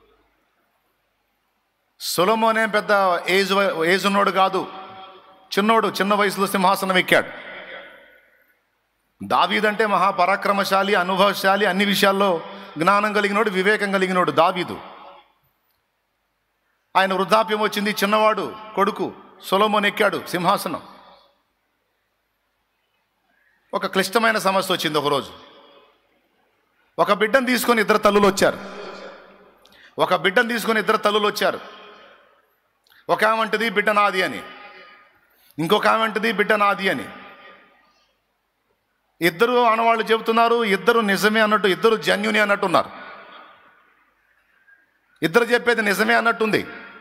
సొలమోనే పెద్ద ఏజ్ ఏజ్ ఉన్నోడు కాదు చిన్నోడు చిన్న వయసులో సింహాసనం ఎక్కాడు దావీదంటే మహాపరాక్రమశాలి అనుభవశాలి అన్ని విషయాల్లో జ్ఞానం కలిగినోడు వివేకం కలిగినోడు దావీదు ఆయన వృద్ధాప్యం వచ్చింది చిన్నవాడు కొడుకు సొలోమోన్ ఎక్కాడు సింహాసనం ఒక క్లిష్టమైన సమస్య వచ్చింది ఒకరోజు ఒక బిడ్డను తీసుకొని ఇద్దరు తల్లులు వచ్చారు ఒక బిడ్డను తీసుకొని ఇద్దరు తల్లులు వచ్చారు ఒక ఆమె అంటది బిడ్డ నాది అని ఇంకొక ఆమె అంటది బిడ్డ నాది అని ఇద్దరు ఆనవాళ్ళు చెబుతున్నారు ఇద్దరు నిజమే అన్నట్టు ఇద్దరు జన్యుని అన్నట్టున్నారు ఇద్దరు చెప్పేది నిజమే అన్నట్టుంది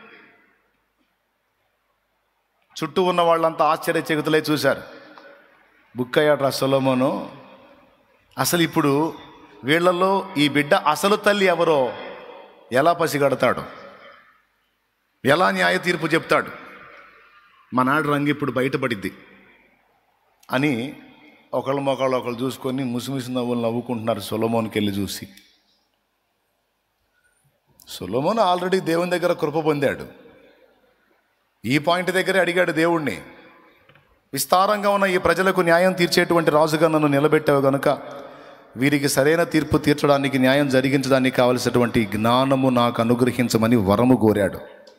చుట్టూ ఉన్న వాళ్ళంతా ఆశ్చర్యచకితులై చూశారు బుక్ అయ్యాడు సొలోమోను అసలు ఇప్పుడు వీళ్ళల్లో ఈ బిడ్డ అసలు తల్లి ఎవరో ఎలా పసిగడతాడు ఎలా న్యాయ తీర్పు చెప్తాడు మనాడు రంగు ఇప్పుడు బయటపడిద్ది అని ఒకళ్ళ మొక్కళ్ళు ఒకళ్ళు చూసుకొని ముసిముసి నవ్వులు నవ్వుకుంటున్నారు సొలోమోన్కి వెళ్ళి చూసి సొలోమోన్ ఆల్రెడీ దేవుని దగ్గర కృప పొందాడు ఈ పాయింట్ దగ్గరే అడిగాడు దేవుణ్ణి విస్తారంగా ఉన్న ఈ ప్రజలకు న్యాయం తీర్చేటువంటి రాజుగా నన్ను నిలబెట్టావు గనుక వీరికి సరైన తీర్పు తీర్చడానికి న్యాయం జరిగించడానికి కావలసినటువంటి జ్ఞానము నాకు అనుగ్రహించమని వరము కోరాడు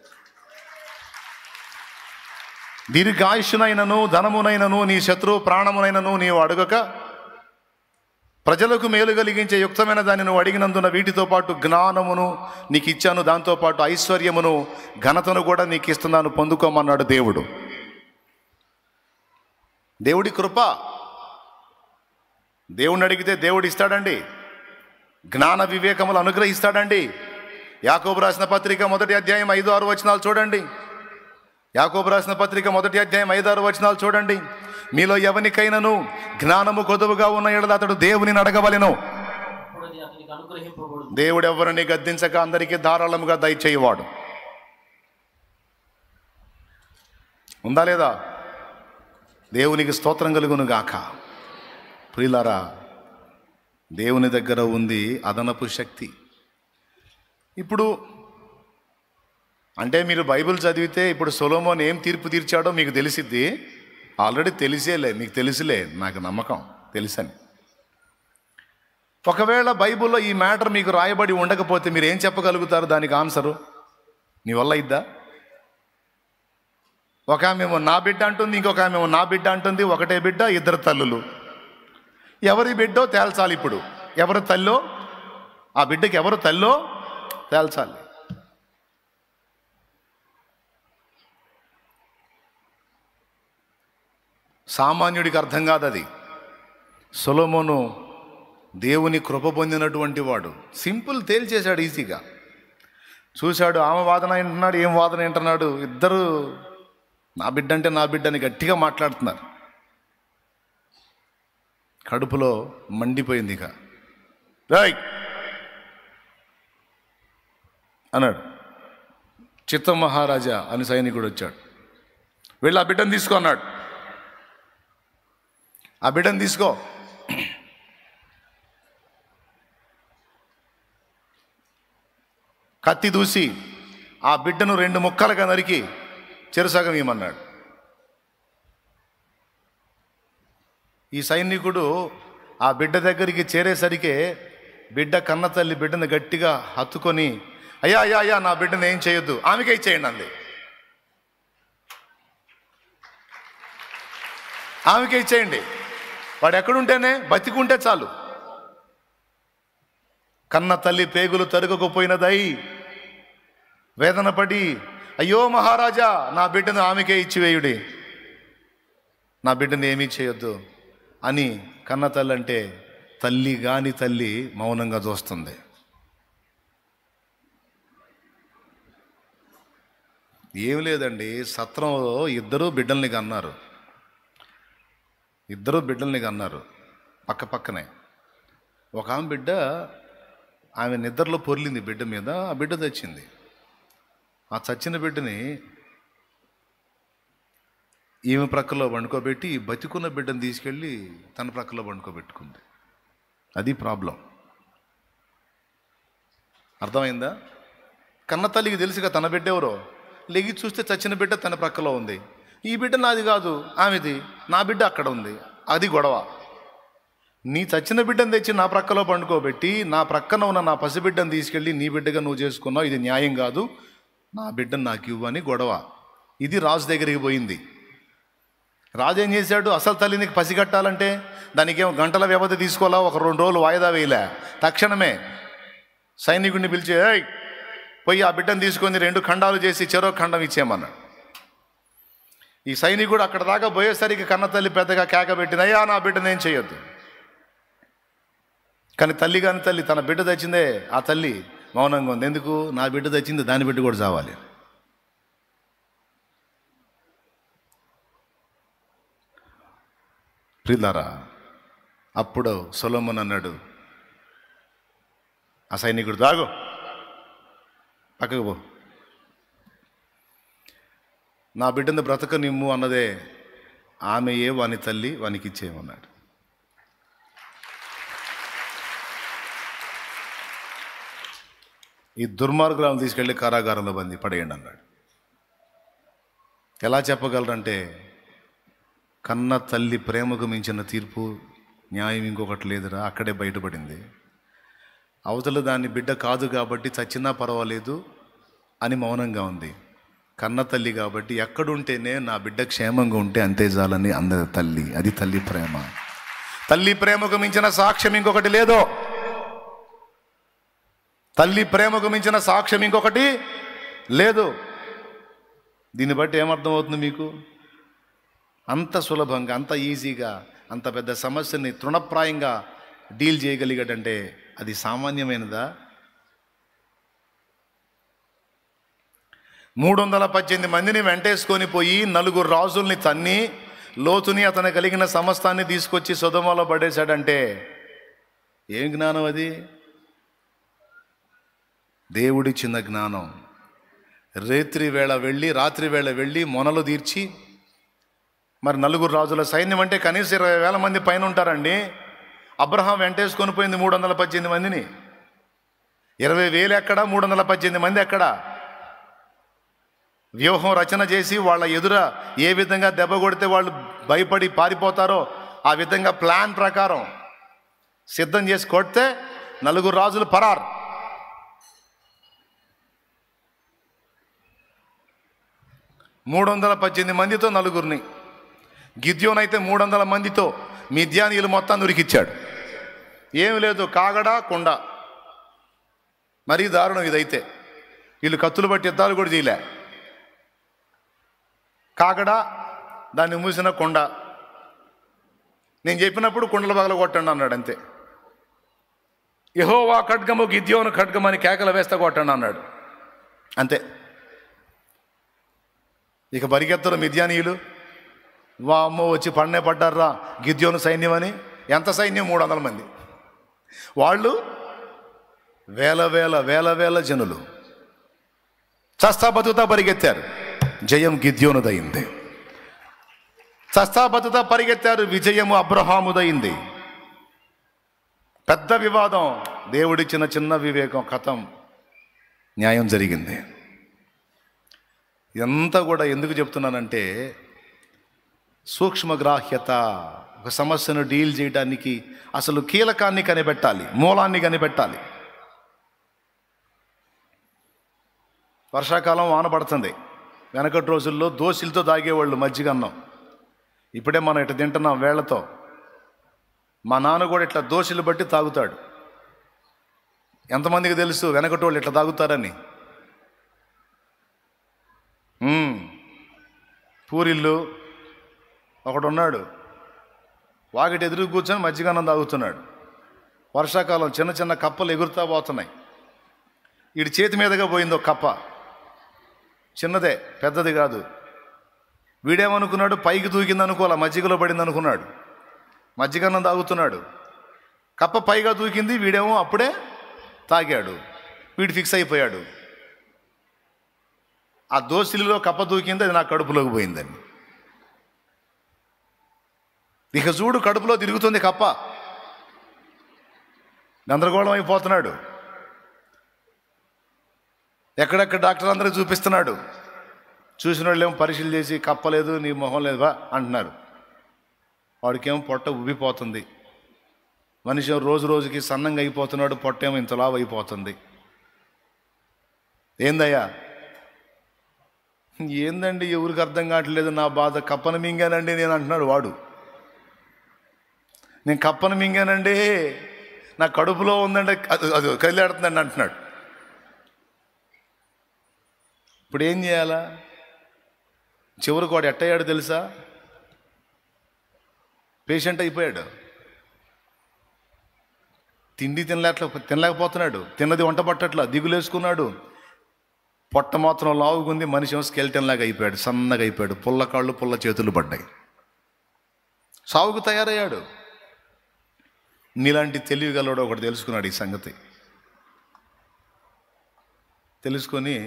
దీర్ఘాయుషునైనను ధనమునైనను నీ శత్రువు ప్రాణమునైనను నీవు అడగక ప్రజలకు మేలు కలిగించే యుక్తమైన దాన్ని నువ్వు అడిగినందున వీటితో పాటు జ్ఞానమును నీకు ఇచ్చాను దాంతోపాటు ఐశ్వర్యమును ఘనతను కూడా నీకు ఇస్తున్నాను పొందుకోమన్నాడు దేవుడు దేవుడి కృప దేవుణ్ణి అడిగితే దేవుడు ఇస్తాడండి జ్ఞాన వివేకములు అనుగ్రహిస్తాడండి యాకోబు రాసిన పత్రిక మొదటి అధ్యాయం ఐదు ఆరు వచనాలు చూడండి యాకోబు రాసిన పత్రిక మొదటి అధ్యాయం ఐదు ఆరు వచనాలు చూడండి మీలో ఎవరికైనాను జ్ఞానము కొదువుగా ఉన్న ఎడల అతడు దేవుని అడగవలెను దేవుడు ఎవరిని గద్దించక అందరికీ ధారాళముగా దయచేయవాడు ఉందా లేదా దేవునికి స్తోత్రం కలుగును గాక ప్రియులారా దేవుని దగ్గర ఉంది అదనపు శక్తి ఇప్పుడు అంటే మీరు బైబిల్ చదివితే ఇప్పుడు సొలోమోన్ ఏం తీర్పు తీర్చాడో మీకు తెలిసిద్ది ఆల్రెడీ తెలిసేలే మీకు తెలిసిలే నాకు నమ్మకం తెలుసని ఒకవేళ బైబిల్లో ఈ మ్యాటర్ మీకు రాయబడి ఉండకపోతే మీరు ఏం చెప్పగలుగుతారు దానికి ఆన్సరు నీ వల్ల ఇద్దా ఒక ఆమెమో నా బిడ్డ అంటుంది ఇంకొక ఆమెమో నా బిడ్డ అంటుంది ఒకటే బిడ్డ ఇద్దరు తల్లులు ఎవరి బిడ్డో తేల్చాలి ఇప్పుడు ఎవరు తల్లో ఆ బిడ్డకి ఎవరు తల్లో తేల్చాలి సామాన్యుడికి అర్థం కాదు అది సొలోమోను దేవుని కృప పొందినటువంటి వాడు సింపుల్ తేల్చేశాడు ఈజీగా చూశాడు ఆమె వాదన వింటున్నాడు ఏం వాదన వింటున్నాడు ఇద్దరు నా బిడ్డ అంటే నా బిడ్డ అని గట్టిగా మాట్లాడుతున్నారు కడుపులో మండిపోయింది ఇక రాయ్ అన్నాడు చిత్త మహారాజా అని సైనికుడు వచ్చాడు వెళ్ళి ఆ బిడ్డను తీసుకో అన్నాడు ఆ బిడ్డను తీసుకో కత్తి దూసి ఆ బిడ్డను రెండు ముక్కలుగా నరికి చెరుసగం ఇమ్మన్నాడు ఈ సైనికుడు ఆ బిడ్డ దగ్గరికి చేరేసరికి బిడ్డ కన్న తల్లి బిడ్డను గట్టిగా హత్తుకొని అయ్యా అయ్యా అయ్యా నా బిడ్డను ఏం చేయొద్దు ఆమెకే ఇచ్చేయండి అంది ఆమెకే ఇచ్చేయండి వాడు ఎక్కడుంటేనే బతికుంటే చాలు కన్న తల్లి పేగులు తరుగకపోయినదై వేదన పడి అయ్యో మహారాజా నా బిడ్డను ఆమెకే ఇచ్చివేయుడి నా బిడ్డను ఏమీ చేయొద్దు అని కన్న తల్లి అంటే తల్లి గాని తల్లి మౌనంగా చూస్తుంది ఏం లేదండి సత్రంలో ఇద్దరు బిడ్డల్ని కన్నారు ఇద్దరు బిడ్డల్ని కన్నారు పక్క పక్కనే ఒక ఆమె బిడ్డ ఆమె నిద్రలో పొర్లింది బిడ్డ మీద ఆ బిడ్డ తెచ్చింది ఆ చచ్చిన బిడ్డని ఈమె ప్రక్కలో వండుకోబెట్టి ఈ బతికున్న బిడ్డను తీసుకెళ్ళి తన ప్రక్కలో వండుకోబెట్టుకుంది అది ప్రాబ్లం అర్థమైందా కన్న తల్లికి తెలుసుగా తన బిడ్డ ఎవరో లెగి చూస్తే చచ్చిన బిడ్డ తన ప్రక్కలో ఉంది ఈ బిడ్డ నాది కాదు ఆమెది నా బిడ్డ అక్కడ ఉంది అది గొడవ నీ చచ్చిన బిడ్డను తెచ్చి నా ప్రక్కలో పండుకోబెట్టి నా ప్రక్కన ఉన్న నా పసిబిడ్డను తీసుకెళ్ళి నీ బిడ్డగా నువ్వు చేసుకున్నావు ఇది న్యాయం కాదు నా బిడ్డను నాకు ఇవ్వు అని గొడవ ఇది రాజు దగ్గరికి పోయింది రాజు ఏం చేశాడు అసలు తల్లిని పసిగట్టాలంటే దానికి ఏమో గంటల వ్యవధి తీసుకోవాలా ఒక రెండు రోజులు వాయిదా వేయలే తక్షణమే సైనికుడిని పిలిచి "ఏయ్, పోయి ఆ బిడ్డను తీసుకొని రెండు ఖండాలు చేసి చెరో ఖండం ఇచ్చేయమన్నాడు ఈ సైనికుడు అక్కడ దాకా పోయేసరికి కన్న తల్లి పెద్దగా కేక పెట్టింది అయ్యా నా బిడ్డను ఏం చేయొద్దు కానీ తల్లి కాని తల్లి తన బిడ్డ తెచ్చిందే ఆ తల్లి మౌనంగా ఉంది ఎందుకు నా బిడ్డ తెచ్చింది దాని బిడ్డ కూడా చావాలి ప్రిలారా అప్పుడు సొలొమన్ అన్నాడు ఆ సైనికుడు దాగు పక్కకు పో నా బిడ్డను బ్రతక నిమ్ము అన్నదే ఆమె ఏ వాని తల్లి వానికి ఇచ్చేయమన్నాడు ఈ దుర్మార్గులను తీసుకెళ్ళి కారాగారంలో బంది పడేయండి అన్నాడు ఎలా చెప్పగలరంటే కన్న తల్లి ప్రేమకు మించిన తీర్పు న్యాయం ఇంకొకటి లేదురా అక్కడే బయటపడింది అవతల దాని బిడ్డ కాదు కాబట్టి చచ్చినా పర్వాలేదు అని మౌనంగా ఉంది కన్న తల్లి కాబట్టి ఎక్కడుంటేనే నా బిడ్డ క్షేమంగా ఉంటే అంతే చాలని అందరి తల్లి అది తల్లి ప్రేమ తల్లి ప్రేమకు మించిన సాక్ష్యం ఇంకొకటి లేదో తల్లి ప్రేమకు మించిన సాక్ష్యం ఇంకొకటి లేదు దీన్ని బట్టి ఏమర్థమవుతుంది మీకు అంత సులభంగా అంత ఈజీగా అంత పెద్ద సమస్యని తృణప్రాయంగా డీల్ చేయగలిగాడంటే అది సామాన్యమైనదా మూడు వందల పద్దెనిమిది మందిని వెంటేసుకొని పోయి నలుగురు రాజుల్ని తన్ని లోతుని అతను కలిగిన సమస్తాన్ని తీసుకొచ్చి సుధమలో పడేశాడంటే ఏం జ్ఞానం అది దేవుడిచ్చిన జ్ఞానం రేత్రి వేళ వెళ్ళి రాత్రి వేళ వెళ్ళి మొనలు తీర్చి మరి నలుగురు రాజుల సైన్యం అంటే కనీసం ఇరవై వేల మంది పైన ఉంటారండి అబ్రహాం వెంటేసుకొని పోయింది మూడు వందల పద్దెనిమిది మందిని ఇరవై వేలు ఎక్కడ మూడు వందల పద్దెనిమిది మంది ఎక్కడ వ్యూహం రచన చేసి వాళ్ళ ఎదుర ఏ విధంగా దెబ్బ కొడితే వాళ్ళు భయపడి పారిపోతారో ఆ విధంగా ప్లాన్ ప్రకారం సిద్ధం చేసి కొడితే నలుగురు రాజులు పరారు మూడు వందల పద్దెనిమిది మందితో నలుగురిని గిద్యోన్ అయితే మూడు వందల మందితో మిద్యానీయులు మొత్తాన్ని ఉరికిచ్చాడు ఏమి లేదు కాగడ కొండ మరీ దారుణం ఇదైతే వీళ్ళు కత్తులు బట్టి యుద్ధాలు కూడా చేయలే కాగడ దాన్ని మూసిన కొండ నేను చెప్పినప్పుడు కుండలు పగల కొట్టండి అన్నాడు అంతే యహోవా ఖడ్గము గిద్యోను ఖడ్గమని కేకలు వేస్తా కొట్టండి అన్నాడు అంతే ఇక పరిగెత్తరు మిద్యానీయులు వా అమ్మ వచ్చి పడనే పడ్డారా గిద్యోను సైన్యం అని ఎంత సైన్యం మూడు వందల మంది వాళ్ళు వేల వేల వేల వేల జనులు చస్తా బతుకుతా పరిగెత్తారు జయం గిద్యోనుదయింది చస్తా బతుకుతా పరిగెత్తారు విజయము అబ్రహాముదయింది పెద్ద వివాదం దేవుడిచ్చిన చిన్న వివేకం కథం న్యాయం జరిగింది ఇదంతా కూడా ఎందుకు చెప్తున్నానంటే సూక్ష్మగ్రాహ్యత ఒక సమస్యను డీల్ చేయడానికి అసలు కీలకాన్ని కనిపెట్టాలి మూలాన్ని కనిపెట్టాలి వర్షాకాలం వాన పడుతుంది వెనకటి రోజుల్లో దోశలతో తాగేవాళ్ళు మజ్జిగ అన్నం ఇప్పుడే మనం ఇట్లా తింటున్నాం వేళ్లతో మా నాన్న కూడా ఇట్లా దోశలు బట్టి తాగుతాడు ఎంతమందికి తెలుసు వెనకటి వాళ్ళు ఇట్లా తాగుతారని మ్మ్. పూరిల్లు ఒకడు ఉన్నాడు వాకిటి ఎదురు కూర్చొని మజ్జిగన్నం తాగుతున్నాడు వర్షాకాలం చిన్న చిన్న కప్పలు ఎగురుతా పోతున్నాయి వీడి చేతి మీదుగా పోయింది ఒక కప్ప చిన్నదే పెద్దది కాదు వీడేమనుకున్నాడు పైకి దూకింది అనుకోలే మజ్జిగలో పడింది అనుకున్నాడు మజ్జిగన్నం తాగుతున్నాడు కప్ప పైగా దూకింది వీడేమో అప్పుడే తాగాడు వీడు ఫిక్స్ అయిపోయాడు ఆ దోసిలిలో కప్ప దూకింది అది నా కడుపులోకి పోయిందని ఇక చూడు కడుపులో తిరుగుతుంది కప్ప గందరగోళం అయిపోతున్నాడు ఎక్కడెక్కడ డాక్టర్ అందరూ చూపిస్తున్నాడు చూసిన వాళ్ళు ఏమో పరీక్షలు చేసి కప్పలేదు నీ మొహం లేదువా అంటున్నారు వాడికేమో పొట్ట ఉబ్బిపోతుంది మనిషి ఏమో రోజు రోజుకి సన్నంగా అయిపోతున్నాడు పొట్ట ఏమో ఇంతలావు అయిపోతుంది ఏందయ్యా ఏందండి ఎవరికి అర్థం కావట్లేదు నా బాధ కప్పను మింగానండి నేను అంటున్నాడు వాడు నేను కప్పను మింగానండి నా కడుపులో ఉందండి అది అది కదిలాడుతుందండి అంటున్నాడు ఇప్పుడు ఏం చేయాలా చివరికి వాడు ఎట్టయ్యాడు తెలుసా పేషెంట్ అయిపోయాడు తిండి తినలేక తినలేకపోతున్నాడు తిన్నది వంట పట్టట్లా దిగులేసుకున్నాడు పొట్ట మాత్రం లావుగుంది మనిషి ఏమో స్కెల్టన్ లాగా అయిపోయాడు సన్నగా అయిపోయాడు పుల్ల కాళ్ళు పుల్ల చేతులు పడ్డాయి సావుకు తయారయ్యాడు నీలాంటి తెలివిగలడు ఒకటి తెలుసుకున్నాడు ఈ సంగతి తెలుసుకొని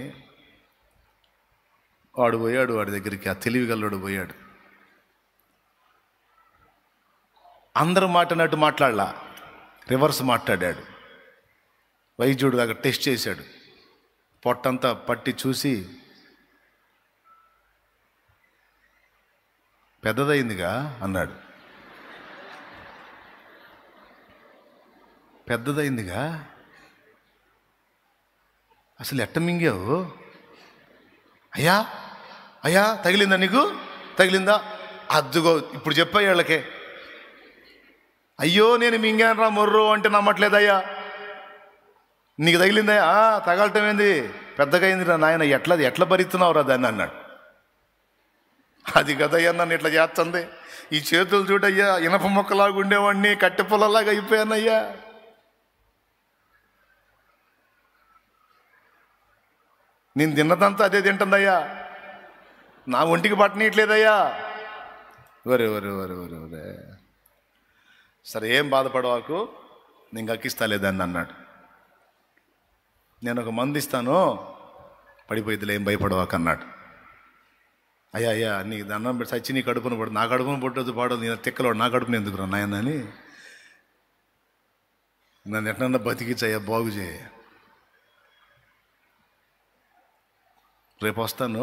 వాడు పోయాడు వాడి దగ్గరికి ఆ తెలివిగలడు పోయాడు అందరూ మాట్లాడినట్టు మాట్లాడలా రివర్స్ మాట్లాడాడు వైద్యుడు దగ్గర టెస్ట్ చేశాడు పొట్టంతా పట్టి చూసి పెద్దదయిందిగా అన్నాడు పెద్దదయిందిగా అసలు ఎట్ట మింగావు అయ్యా అయ్యా తగిలిందా నీకు తగిలిందా అద్దుగో ఇప్పుడు చెప్పా వీళ్ళకే అయ్యో నేను మింగాను రా మొర్రు అంటే నమ్మట్లేదయ్యా నీకు తగిలిందయ్యా "ఆ, తగలటం ఏంది పెద్దగా అయింది రా నాయన ఎట్లా ఎట్లా భరిస్తున్నావురా దాన్ని అన్నాడు అది కదయ్యా నన్ను ఇట్లా చేస్తుంది ఈ చేతులు చూడయ్యా ఇనప మొక్కలాగా ఉండేవాడిని కట్టె పొలలాగా అయిపోయానయ్యా నేను తిన్నదంతా అదే తింటుందయ్యా నా ఒంటికి పట్టనీయట్లేదయ్యా వరే వరే వరే వరే వరే సరే ఏం బాధపడవాకు నేను అక్కిస్తాలేదని అన్నాడు నేను ఒక మంది ఇస్తాను పడిపోయిద్దిలే ఏం భయపడవాకు అన్నాడు అయ్యా అయ్యా నీ దండం పెట్టి చచ్చి నీ కడుపును పడు నా కడుపును పుట్టదు పాడదు నేను తిక్కలోడు నా కడుపుని ఎందుకు రా నాయన అని నన్ను ఎట్లన్నా బతికిచ్చయ్యా బాగు చేయ రేపు వస్తాను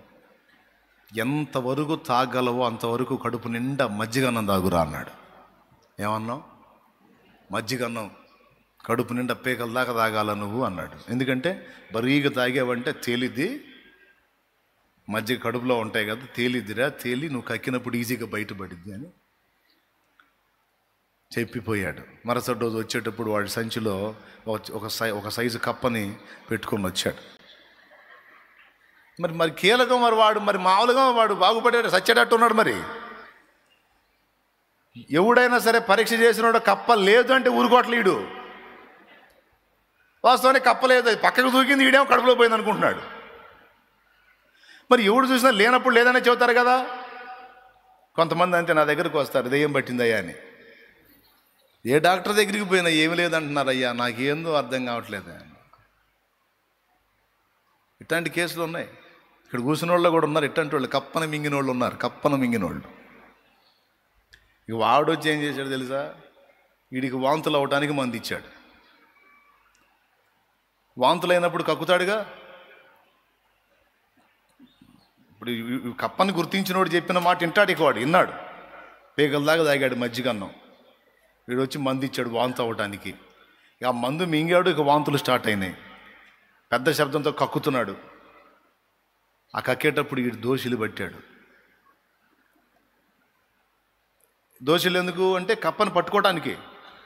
ఎంతవరకు తాగలవో అంతవరకు కడుపు నిండా మజ్జిగన్నం తాగురా అన్నాడు ఏమన్నావు మజ్జిగన్నం కడుపు నిండా పేకల దాకా తాగాల నువ్వు అన్నాడు ఎందుకంటే బరీగా తాగావంటే తేలిద్ది మధ్య కడుపులో ఉంటాయి కదా తేలిద్దిరా తేలి నువ్వు కక్కినప్పుడు ఈజీగా బయటపడిద్ది అని చెప్పిపోయాడు మరుసటి రోజు వచ్చేటప్పుడు వాడి సంచిలో ఒక- ఒక సై ఒక సైజు కప్పని పెట్టుకొని వచ్చాడు మరి మరి కీలకం మరి వాడు మరి మామూలుగా వాడు బాగుపడాడు సచ్చేటట్టు ఉన్నాడు మరి ఎవడైనా సరే పరీక్ష చేసినాడు కప్ప లేదు అంటే ఊరుకోవట్లేడు వాస్తవానికి కప్ప లేదు అది పక్కకు దూకింది ఈడేమో కడుపులో పోయింది అనుకుంటున్నాడు మరి ఎవడు చూసినా లేనప్పుడు లేదనే చెబుతారు కదా కొంతమంది అంతే నా దగ్గరికి వస్తారు దెయ్యం పట్టిందయ్యా అని ఏ డాక్టర్ దగ్గరికి పోయినా ఏమి లేదంటున్నారు అయ్యా నాకేందో అర్థం కావట్లేదు ఇట్లాంటి కేసులు ఉన్నాయి ఇక్కడ కూర్చున్న వాళ్ళు కూడా ఉన్నారు ఇట్లాంటి వాళ్ళు కప్పన మింగిన వాళ్ళు ఉన్నారు కప్పన మింగిన వాళ్ళు ఇక వాడు వచ్చి ఏం చేశాడు తెలుసా వీడికి వాంతులు అవటానికి మంది ఇచ్చాడు వాంతులు అయినప్పుడు కక్కుతాడుగా ఇప్పుడు ఈ- ఈ కప్పని గుర్తించినోడు చెప్పిన మాట వింటాడు ఇక వాడు విన్నాడు పేగల దాకా తాగాడు మజ్జిగన్నం వీడు వచ్చి మందు ఇచ్చాడు వాంతు అవ్వటానికి ఇక ఆ మందు మింగాడు ఇక వాంతులు స్టార్ట్ అయినాయి పెద్ద శబ్దంతో కక్కుతున్నాడు ఆ కక్కేటప్పుడు వీడు దోషులు పట్టాడు దోషులు ఎందుకు అంటే కప్పని పట్టుకోవటానికి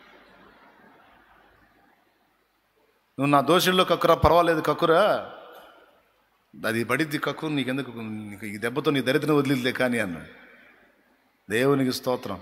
నువ్వు నా దోషుల్లో కక్కురా పర్వాలేదు కక్కురా అది పడిద్ది కక్కు నీకెందుకు నీకు ఈ దెబ్బతో నీ దరిద్రం వదిలిలే కానీ అన్నాడు దేవునికి స్తోత్రం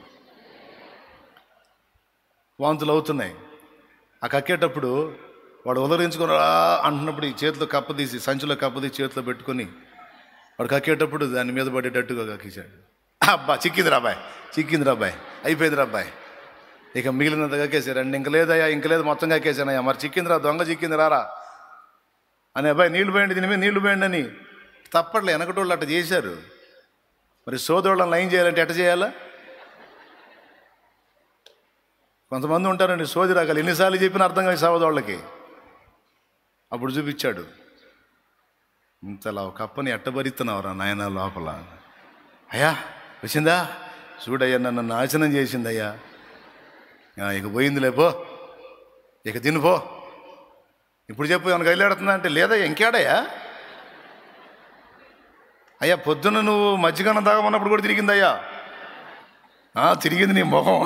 వాంతులు అవుతున్నాయి ఆ కక్కేటప్పుడు వాడు ఉదరించుకొని "ఆ" అంటున్నప్పుడు ఈ చేతిలో కప్ప తీసి సంచిలో కప్ప తీసి చేతిలో పెట్టుకొని వాడు కక్కేటప్పుడు దాని మీద పడేటట్టుగా కక్కించాడు అబ్బా చిక్కింది రాబాయ్ చిక్కింది రాబాయ్ అయిపోయింది రాబాయ్ ఇక మిగిలినంత కక్కేసారు అండి ఇంక లేదయ్యా ఇంక లేదు మొత్తం కక్కేసానయ్యా మరి చిక్కిందిరా దొంగ చిక్కింది రారా అని అబ్బాయి నీళ్లు పోయండి దీని మీద నీళ్లు పోయండి అని తప్పట్లే వెనకటోళ్ళు అట్ట చేశారు మరి సోదరులను లైన్ చేయాలంటే ఎట్ట చేయాలా కొంతమంది ఉంటారండి సోది రకాలు ఎన్నిసార్లు చెప్పినా అర్థం కాదు సోదరులకి అప్పుడు చూపించాడు ఇంతలా ఒక కప్పని ఎట్టబరిస్తున్నావురా నాయన లోపల అయ్యా వచ్చిందా చూడయ్యా నన్ను నాశనం చేసిందయ్యా ఆ, ఇక పోయిందిలే పో ఇక తినిపో ఇప్పుడు చెప్పు ఏమైనా గైలాడుతుందా అంటే లేదా ఇంకేడయ్యా అయ్యా పొద్దున్న నువ్వు మజ్జిగన్నం తాగమన్నప్పుడు కూడా తిరిగిందయ్యా ఆ, తిరిగింది నీ మొహం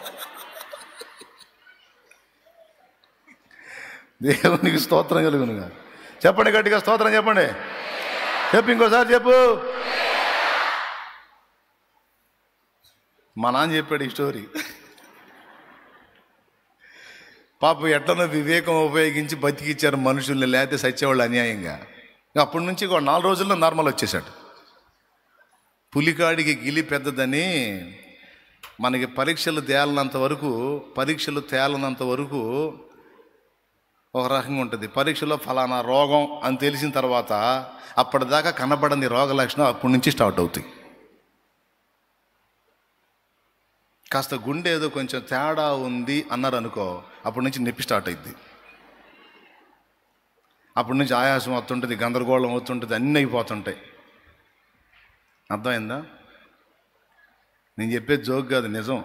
దేవునికి స్తోత్రం కలుగునుగా చెప్పండి గట్టిగా స్తోత్రం చెప్పండి చెప్పు ఇంకోసారి చెప్పు మా నాన్న చెప్పాడు ఈ స్టోరీ పాపం ఎట్లనో వివేకం ఉపయోగించి బతికిచ్చారు మనుషుల్ని లేకపోతే సచ్చేవాళ్ళు అన్యాయంగా ఇంకా అప్పటి నుంచి ఒక నాలుగు రోజుల్లో నార్మల్ వచ్చేసాడు పులికాడికి గిలి పెద్దదని మనకి పరీక్షలు తేలనంత వరకు పరీక్షలు తేలనంత వరకు ఒక రకంగా ఉంటుంది పరీక్షలో ఫలానా రోగం అని తెలిసిన తర్వాత అప్పటిదాకా కనబడని రోగ లక్షణం అప్పటి నుంచి స్టార్ట్ అవుతాయి కాస్త గుండె ఏదో కొంచెం తేడా ఉంది అన్నారు అనుకో అప్పటి నుంచి నొప్పి స్టార్ట్ అయింది అప్పటి నుంచి ఆయాసం వస్తుంటుంది గందరగోళం అవుతుంటుంది అన్నీ అయిపోతుంటాయి అర్థమైందా నేను చెప్పేది జోక్ కాదు నిజం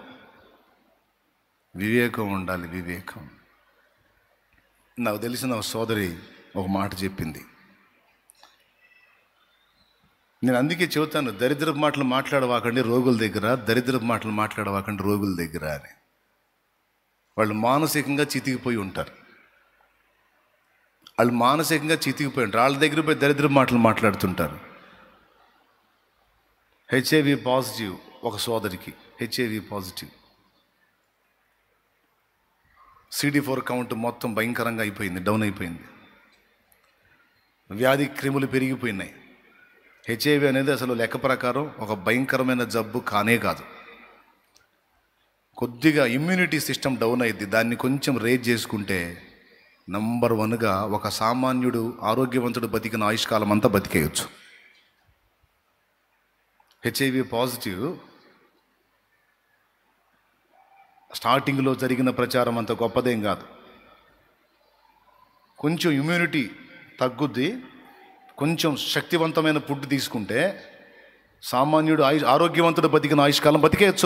వివేకం ఉండాలి వివేకం నాకు తెలిసిన ఒక సోదరి ఒక మాట చెప్పింది నేను అందుకే చెబుతాను దరిద్రపు మాటలు మాట్లాడవాకండి రోగుల దగ్గర దరిద్రపు మాటలు మాట్లాడవాకండి రోగుల దగ్గర అని వాళ్ళు మానసికంగా చితికిపోయి ఉంటారు వాళ్ళు మానసికంగా చితికిపోయి ఉంటారు వాళ్ళ దగ్గర పోయి దరిద్రపు మాటలు మాట్లాడుతుంటారు హెచ్ఐవి పాజిటివ్ ఒక సోదరికి HIV positive CD four count మొత్తం భయంకరంగా అయిపోయింది డౌన్ అయిపోయింది వ్యాధి క్రిములు పెరిగిపోయినాయి హెచ్ఐవి అనేది అసలు లెక్క ప్రకారం ఒక భయంకరమైన జబ్బు కానే కాదు కొద్దిగా ఇమ్యూనిటీ సిస్టమ్ డౌన్ అయింది దాన్ని కొంచెం రేజ్ చేసుకుంటే నంబర్ వన్గా ఒక సామాన్యుడు ఆరోగ్యవంతుడు బతికిన ఆయుష్కాలం అంతా బతికేయచ్చు హెచ్ఐవి పాజిటివ్ స్టార్టింగ్లో జరిగిన ప్రచారం అంత గొప్పదేం కాదు కొంచెం ఇమ్యూనిటీ తగ్గుద్ది కొంచెం శక్తివంతమైన ఫుడ్ తీసుకుంటే సామాన్యుడు ఆయు ఆరోగ్యవంతుడు బతికిన ఆయుష్కాలం బతికేయచ్చు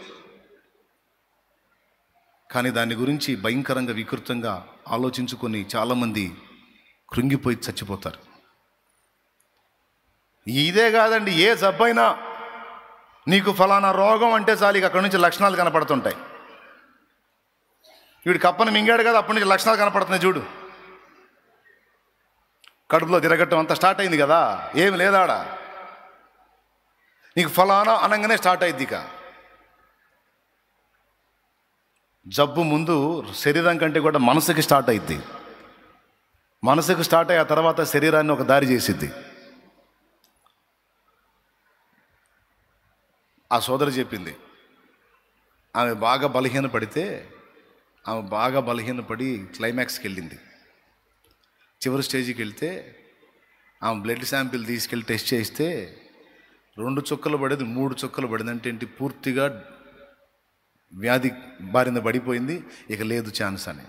కానీ దాని గురించి భయంకరంగా వికృతంగా ఆలోచించుకొని చాలామంది కృంగిపోయి చచ్చిపోతారు ఇదే కాదండి ఏ జబ్బైనా నీకు ఫలానా రోగం అంటే చాలు ఇక అక్కడి నుంచి లక్షణాలు కనపడుతుంటాయి వీడు కప్పని మింగాడు కదా అప్పటి నుంచి లక్షణాలు కనపడుతున్నాయి చూడు కడుపులో తిరగటం అంతా స్టార్ట్ అయింది కదా ఏమి లేదాడ నీకు ఫలానా అనగానే స్టార్ట్ అయింది ఇక జబ్బు ముందు శరీరం కంటే కూడా మనసుకి స్టార్ట్ అయింది మనసుకు స్టార్ట్ అయ్యి ఆ తర్వాత శరీరాన్ని ఒక దారి చేసిద్ది ఆ సోదరి చెప్పింది ఆమె బాగా బలహీన పడితే ఆమె బాగా బలహీన పడి క్లైమాక్స్కి వెళ్ళింది చివరి స్టేజ్కి వెళ్తే ఆమె బ్లడ్ శాంపిల్ తీసుకెళ్ళి టెస్ట్ చేస్తే రెండు చుక్కలు పడేది మూడు చుక్కలు పడింది అంటే ఏంటి పూర్తిగా వ్యాధి బారిన పడిపోయింది ఇక లేదు ఛాన్స్ అని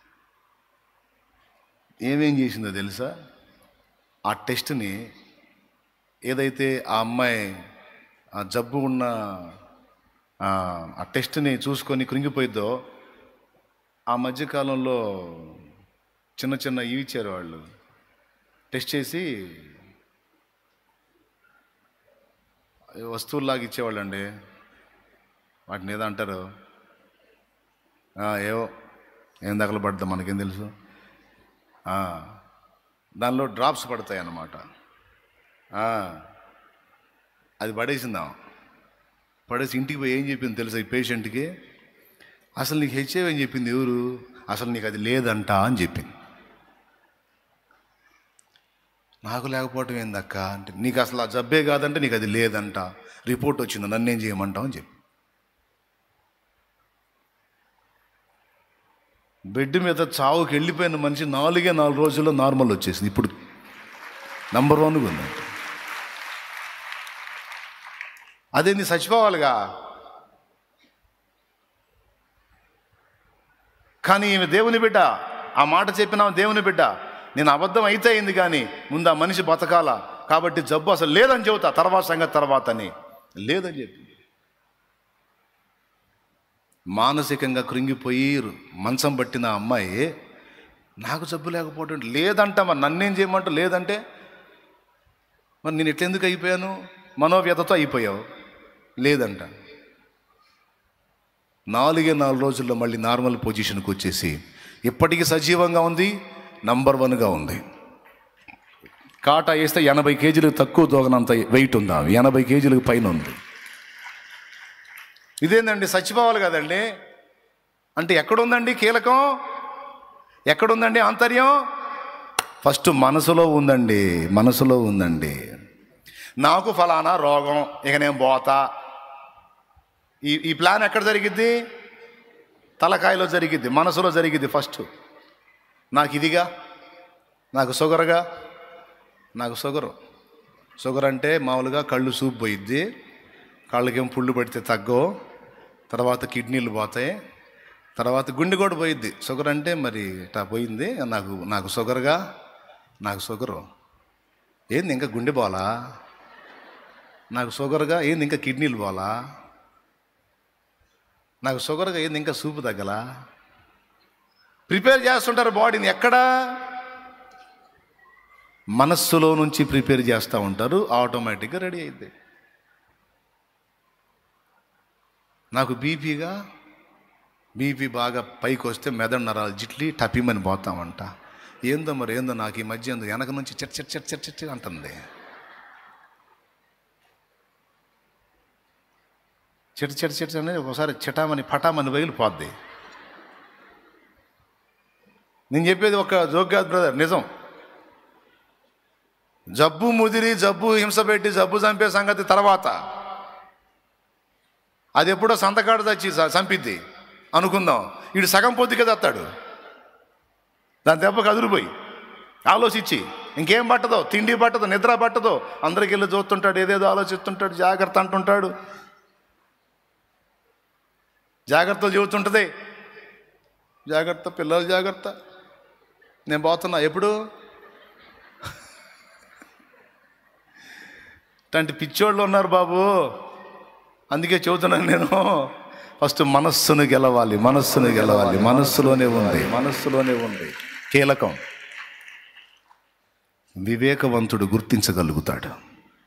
ఏమేం చేసిందో తెలుసా ఆ టెస్ట్ని ఏదైతే ఆ అమ్మాయి ఆ జబ్బు ఉన్న ఆ ఆ టెస్ట్ని చూసుకొని కృంగిపోయిద్దో ఆ మధ్యకాలంలో చిన్న చిన్న ఇవి ఇచ్చారు వాళ్ళు టెస్ట్ చేసి వస్తువుల్లాగా ఇచ్చేవాళ్ళండి వాటిని ఏదో అంటారు ఆ, ఏవో ఏం దగలు పడ్డా మనకేం తెలుసు ఆ, దానిలో డ్రాప్స్ పడతాయి అన్నమాట ఆ, అది పడేసిందాం పడేసి ఇంటికి పోయి ఏం చెప్పింది తెలుసా ఈ పేషెంట్కి అసలు నీకు హెచ్ఐవి అని చెప్పింది ఎవరు అసలు నీకు అది లేదంట అని చెప్పింది నాకు లేకపోవటం ఏందక్క అంటే నీకు అసలు ఆ జబ్బే కాదంటే నీకు అది లేదంట రిపోర్ట్ వచ్చింది నన్ను ఏం చేయమంటావు అని చెప్పి బెడ్ మీద చావుకి వెళ్ళిపోయిన మనిషి నాలుగే నాలుగు రోజుల్లో నార్మల్ వచ్చేసింది ఇప్పుడు నంబర్ వన్గా ఉంది అదేంది చచ్చిపోవాలిగా కానీ ఈమె దేవుని బిడ్డ ఆ మాట చెప్పిన ఆమె దేవుని బిడ్డ నేను అబద్ధం అయితే అయింది కానీ ముందు ఆ మనిషి బతకాల కాబట్టి జబ్బు అసలు లేదని చెబుతా తర్వాత సంగతి తర్వాత అని లేదని చెప్పి మానసికంగా కృంగిపోయి మంచం పట్టిన ఆ అమ్మాయి నాకు జబ్బు లేకపోవడం లేదంట మరి నన్నేం చేయమంటూ లేదంటే మరి నేను ఎట్లెందుకు అయిపోయాను మనోవ్యతతో అయిపోయావు లేదంట నాలుగే నాలుగు రోజుల్లో మళ్ళీ నార్మల్ పొజిషన్కి వచ్చేసి ఇప్పటికీ సజీవంగా ఉంది నంబర్ వన్గా ఉంది కాటా వేస్తే ఎనభై కేజీలకు తక్కువ దోగనంత వెయిట్ ఉందా ఎనభై కేజీలకు పైన ఉంది ఇదేందండి చచ్చిపోవాలి కదండి అంటే ఎక్కడుందండి కీలకం ఎక్కడుందండి ఆంతర్యం ఫస్ట్ మనసులో ఉందండి మనసులో ఉందండి నాకు ఫలానా రోగం ఇక నేను పోతా ఈ ఈ ప్లాన్ ఎక్కడ జరిగిద్ది తలకాయలో జరిగిద్ది మనసులో జరిగిద్ది ఫస్ట్ నాకు ఇదిగా నాకు షుగర్గా నాకు షుగరు షుగర్ అంటే మామూలుగా కళ్ళు సూప్ పోయిద్ది కాళ్ళకేం పుళ్ళు పడితే తగ్గవు తర్వాత కిడ్నీలు పోతాయి తర్వాత గుండె కూడా పోయిద్ది షుగర్ అంటే మరి ఇట్లా పోయింది నాకు నాకు షుగర్గా నాకు షుగరు ఏంది ఇంకా గుండె పోలా నాకు షుగర్గా ఏంది ఇంకా కిడ్నీలు పోలా నాకు షుగర్గా ఏంది ఇంకా సూపు తగ్గలా ప్రిపేర్ చేస్తుంటారు బాడీని ఎక్కడా మనస్సులో నుంచి ప్రిపేర్ చేస్తూ ఉంటారు ఆటోమేటిక్గా రెడీ అయింది నాకు బీపీగా బీపీ బాగా పైకి వస్తే మెదడు నరాలు జిట్లి టపిమని పోతామంట ఏందో మరి ఏందో నాకు ఈ మధ్య ఏందో వెనక నుంచి చట్ చట్ చట్ చట్ చట్ అంటుంది చిట్ చిట్ చిట్ అనేది ఒకసారి చిటామని పటామని పగిలిపోద్ది నేను చెప్పేది ఒక జోగ్యాత్ బ్రదర్ నిజం జబ్బు ముదిరి జబ్బు హింస పెట్టి జబ్బు చంపే సంగతి తర్వాత అది ఎప్పుడో సంతకాడు తెచ్చి చ- చంపిద్ది అనుకుందాం వీడు సగం పొద్దుకే తెస్తాడు దాని దెబ్బకు అదురుపోయి ఆలోచించి ఇంకేం పట్టదో తిండి పట్టదో నిద్ర పట్టదో అందరికి వెళ్ళి చూస్తుంటాడు ఏదేదో ఆలోచిస్తుంటాడు జాగ్రత్త అంటుంటాడు జాగ్రత్తలు చెబుతుంటుంది జాగ్రత్త పిల్లలు జాగ్రత్త నేను పోతున్నా ఎప్పుడు ఇట్లాంటి పిచ్చోళ్ళు ఉన్నారు బాబు అందుకే చెబుతున్నాను నేను ఫస్ట్ మనస్సును గెలవాలి మనస్సును గెలవాలి మనస్సులోనే ఉంది మనస్సులోనే ఉంది కీలకం వివేకవంతుడు గుర్తించగలుగుతాడు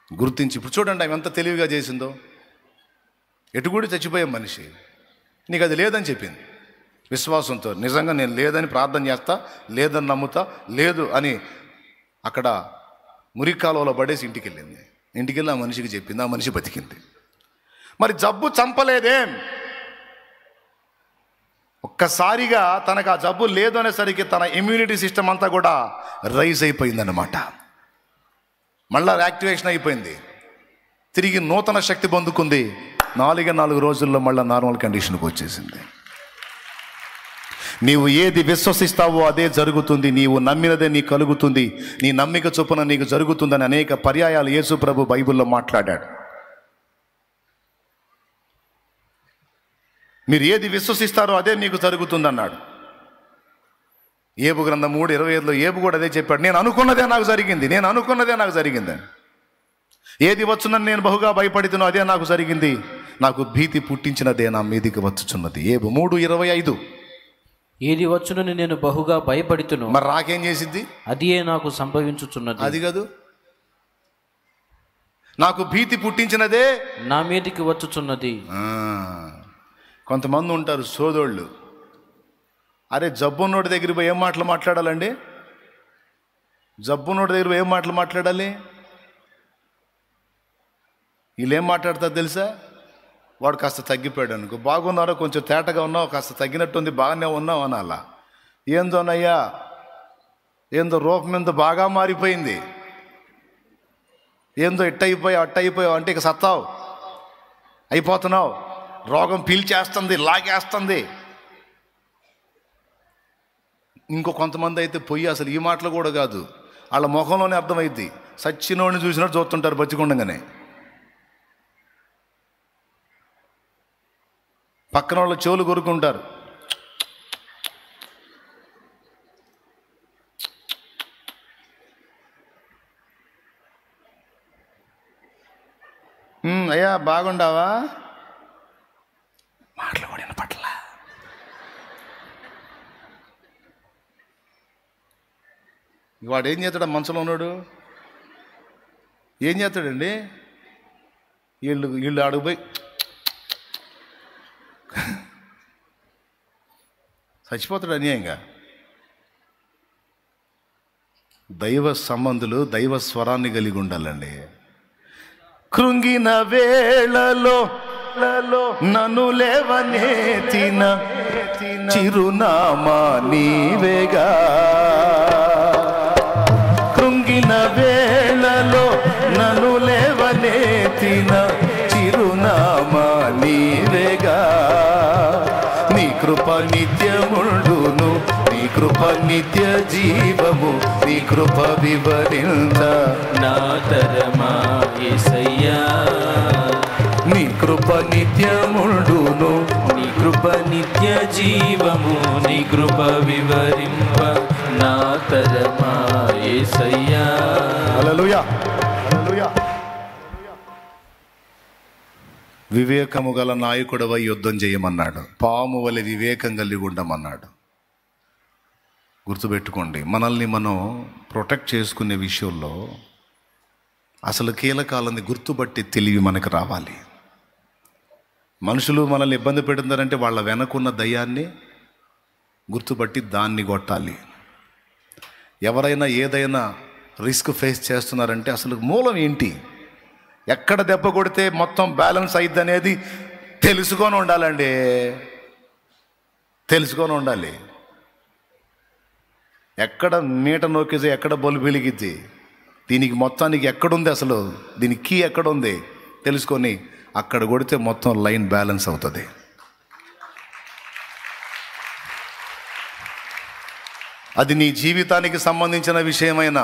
గుర్తించి ఇప్పుడు చూడండి ఆమె ఎంత తెలివిగా చేసిందో ఎటు కూడా చచ్చిపోయే మనిషి నీకు అది లేదని చెప్పింది విశ్వాసంతో నిజంగా నేను లేదని ప్రార్థన చేస్తా లేదని నమ్ముతా లేదు అని అక్కడ మురికాలువలో పడేసి ఇంటికి వెళ్ళింది ఇంటికి వెళ్ళి ఆ మనిషికి చెప్పింది ఆ మనిషి బతికింది మరి జబ్బు చంపలేదేం ఒక్కసారిగా తనకు ఆ జబ్బు లేదు అనేసరికి తన ఇమ్యూనిటీ సిస్టమ్ అంతా కూడా రైజ్ అయిపోయిందన్నమాట మళ్ళా యాక్టివేషన్ అయిపోయింది తిరిగి నూతన శక్తి పొందుకుంది నాలుగే నాలుగు రోజుల్లో మళ్ళీ నార్మల్ కండిషన్కి వచ్చేసింది నీవు ఏది విశ్వసిస్తావో అదే జరుగుతుంది నీవు నమ్మినదే నీకు కలుగుతుంది నీ నమ్మిక చొప్పున నీకు జరుగుతుందని అనేక పర్యాయాలు యేసు ప్రభు బైబిల్లో మాట్లాడాడు మీరు ఏది విశ్వసిస్తారో అదే మీకు జరుగుతుందన్నాడు ఏబు గ్రంథం మూడు ఇరవై ఐదులో ఏబు కూడా అదే చెప్పాడు నేను అనుకున్నదే నాకు జరిగింది నేను అనుకున్నదే నాకు జరిగింది ఏది వచ్చునని నేను బహుగా భయపడుతున్నా అదే నాకు జరిగింది నాకు భీతి పుట్టించినదే నా మీదికి వచ్చుచున్నది ఏబు మూడు ఇరవై ఐదు ఏది వచ్చునని నేను బహుగా భయపడుతును మరి రాకేం చేసిద్ది అదియే నాకు సంభవించుచున్నది అది కాదు నాకు భీతి పుట్టించినదే నా మీదికి వచ్చుచున్నది ఆ, కొంతమంది ఉంటారు సోదోళ్ళు అరే జబ్బున్నోడి దగ్గర పోయి ఏం మాటలు మాట్లాడాలండి జబ్బున్నోడి దగ్గర పోయి ఏం మాటలు మాట్లాడాలి వీళ్ళు ఏం మాట్లాడతారు తెలుసా వాడు కాస్త తగ్గిపోయాడు అనుకో బాగున్నారో కొంచెం తేటగా ఉన్నావు కాస్త తగ్గినట్టుంది బాగానే ఉన్నావు అనాలా ఏందోనయ్యా ఏందో రూపం ఏందో బాగా మారిపోయింది ఏందో ఇట్ట అయిపోయావు అట్ట అయిపోయావు అంటే ఇక సత్తావు అయిపోతున్నావు రోగం పీల్చేస్తుంది లాగేస్తుంది ఇంకో కొంతమంది అయితే పొయ్యి అసలు ఈ మాటలు కూడా కాదు వాళ్ళ ముఖంలోనే అర్థమైద్ది సచ్చినోడిని చూసినట్టు చూస్తుంటారు బతికుండగానే పక్కన వాళ్ళ చెవులు కొరుకుంటారు "ఉమ్, అయ్యా బాగుండావా మాటలు కూడా వినపట్ల వాడు ఏం చేస్తాడు ఆ మంచంలో ఉన్నాడు ఏం చేస్తాడండి వీళ్ళు వీళ్ళు అడుగుపోయి చచ్చిపోతాడు అన్యాయంగా దైవ సంబంధులు దైవ స్వరాన్ని కలిగి ఉండాలండి కృంగిన వేళలో లలో నన్ను లేవనెత్తిన చిరునామా నీవేగా కృంగిన వేళలో నన్ను లేవనెత్తిన చిరునామా నీవేగా నీ కృప నిత్యముండును నీ కృప నిత్య జీవము నీ కృప వివరించ నా తరమా యేసయ్యా నీ కృప నిత్యముండును నీ కృప నిత్య జీవము నీ కృప వివరింప నా తరమా యేసయ్యా హల్లెలూయా హల్లెలూయా వివేకము గల నాయకుడవై యుద్ధం చేయమన్నాడు పాము వలె వివేకం కలిగి ఉండమన్నాడు గుర్తుపెట్టుకోండి మనల్ని మనం ప్రొటెక్ట్ చేసుకునే విషయంలో అసలు కీలకాలని గుర్తుపట్టి తెలివి మనకు రావాలి మనుషులు మనల్ని ఇబ్బంది పెడుతున్నారంటే వాళ్ళ వెనకున్న దయ్యాన్ని గుర్తుపట్టి దాన్ని కొట్టాలి ఎవరైనా ఏదైనా రిస్క్ ఫేస్ చేస్తున్నారంటే అసలు మూలం ఏంటి ఎక్కడ దెబ్బ కొడితే మొత్తం బ్యాలెన్స్ అయింది అనేది తెలుసుకొని ఉండాలండి తెలుసుకొని ఉండాలి ఎక్కడ మీట నొక్కితే ఎక్కడ బొలు వెలిగిద్ది దీనికి మొత్తానికి ఎక్కడుంది అసలు దీనికి కీ ఎక్కడుంది తెలుసుకొని అక్కడ కొడితే మొత్తం లైన్ బ్యాలెన్స్ అవుతుంది అది నీ జీవితానికి సంబంధించిన విషయమైనా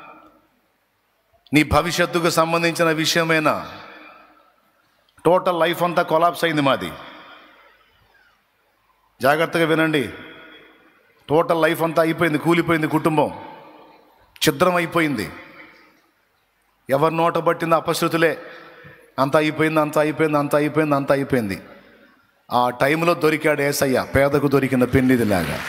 నీ భవిష్యత్తుకు సంబంధించిన విషయమైనా టోటల్ లైఫ్ అంతా కొలాప్స్ అయింది మాది జాగ్రత్తగా వినండి టోటల్ లైఫ్ అంతా అయిపోయింది కూలిపోయింది కుటుంబం ఛిద్రం అయిపోయింది ఎవరి నోట పట్టింది అపశృతులే అంత అయిపోయింది అంత అయిపోయింది అంత అయిపోయింది అంత అయిపోయింది ఆ టైంలో దొరికాడు ఏసయ్య పేదకు దొరికిన పెన్నిదిలాగా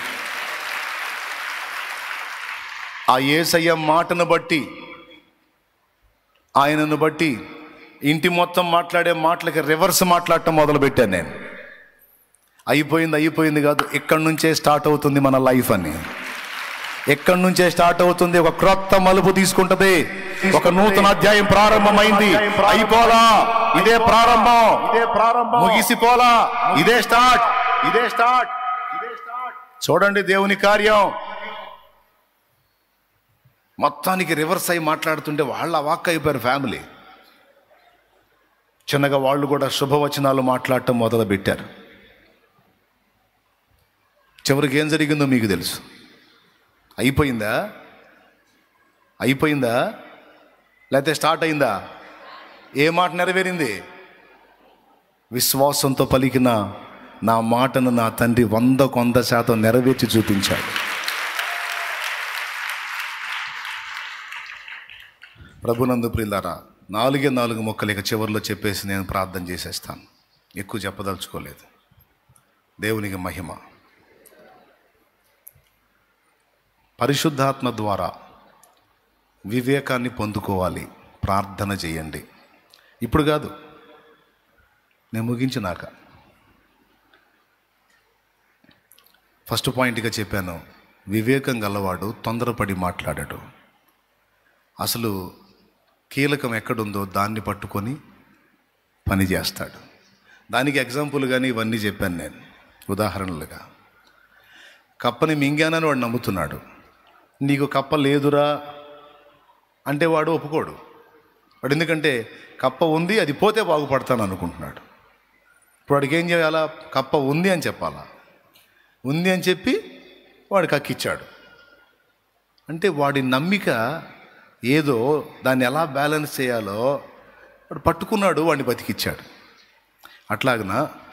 ఆ ఏసయ్య మాటను బట్టి ఆయనను బట్టి ఇంటి మొత్తం మాట్లాడే మాటలకి రివర్స్ మాట్లాడటం మొదలుపెట్టాను నేను అయిపోయింది అయిపోయింది కాదు ఇక్కడి నుంచే స్టార్ట్ అవుతుంది మన లైఫ్ అని ఎక్కడి నుంచే స్టార్ట్ అవుతుంది ఒక క్రొత్త మలుపు తీసుకుంటది ఒక నూతన అధ్యాయం ప్రారంభమైంది అయిపోలా ఇదే ప్రారంభం ఇదే ప్రారంభం ముగిసిపోలా ఇదే స్టార్ట్ ఇదే స్టార్ట్ చూడండి దేవుని కార్యం మొత్తానికి రివర్స్ అయి మాట్లాడుతుంటే వాళ్ళ వాక్ అయిపోయారు ఫ్యామిలీ చిన్నగా వాళ్ళు కూడా శుభవచనాలు మాట్లాడటం మొదలు పెట్టారు చివరికి ఏం జరిగిందో మీకు తెలుసు అయిపోయిందా అయిపోయిందా లేకపోతే స్టార్ట్ అయిందా ఏ మాట నెరవేరింది విశ్వాసంతో పలికిన నా మాటను నా తండ్రి వందకు వంద శాతం నెరవేర్చి చూపించాడు ప్రభునందు ప్రియులారా నాలుగే నాలుగు మొక్కలు ఇక చివరిలో చెప్పేసి నేను ప్రార్థన చేసేస్తాను ఎక్కువ చెప్పదలుచుకోలేదు దేవునికి మహిమ పరిశుద్ధాత్మ ద్వారా వివేకాన్ని పొందుకోవాలి ప్రార్థన చేయండి ఇప్పుడు కాదు నేను ముగించినాక ఫస్ట్ పాయింట్గా చెప్పాను వివేకం గలవాడు తొందరపడి మాట్లాడాడు అసలు కీలకం ఎక్కడుందో దాన్ని పట్టుకొని పని చేస్తాడు దానికి ఎగ్జాంపుల్ కానీ ఇవన్నీ చెప్పాను నేను ఉదాహరణలుగా కప్పని మింగానని వాడు నమ్ముతున్నాడు నీకు కప్ప లేదురా అంటే వాడు ఒప్పుకోడు వాడు ఎందుకంటే కప్ప ఉంది అది పోతే బాగుపడతాను అనుకుంటున్నాడు ఇప్పుడు వాడికి ఏం చేయాలా కప్ప ఉంది అని చెప్పాలా ఉంది అని చెప్పి వాడు కక్కిచ్చాడు అంటే వాడి నమ్మిక ఏదో దాన్ని ఎలా బ్యాలెన్స్ చేయాలో వాడు పట్టుకున్నాడు వాడిని బతికిచ్చాడు అట్లాగన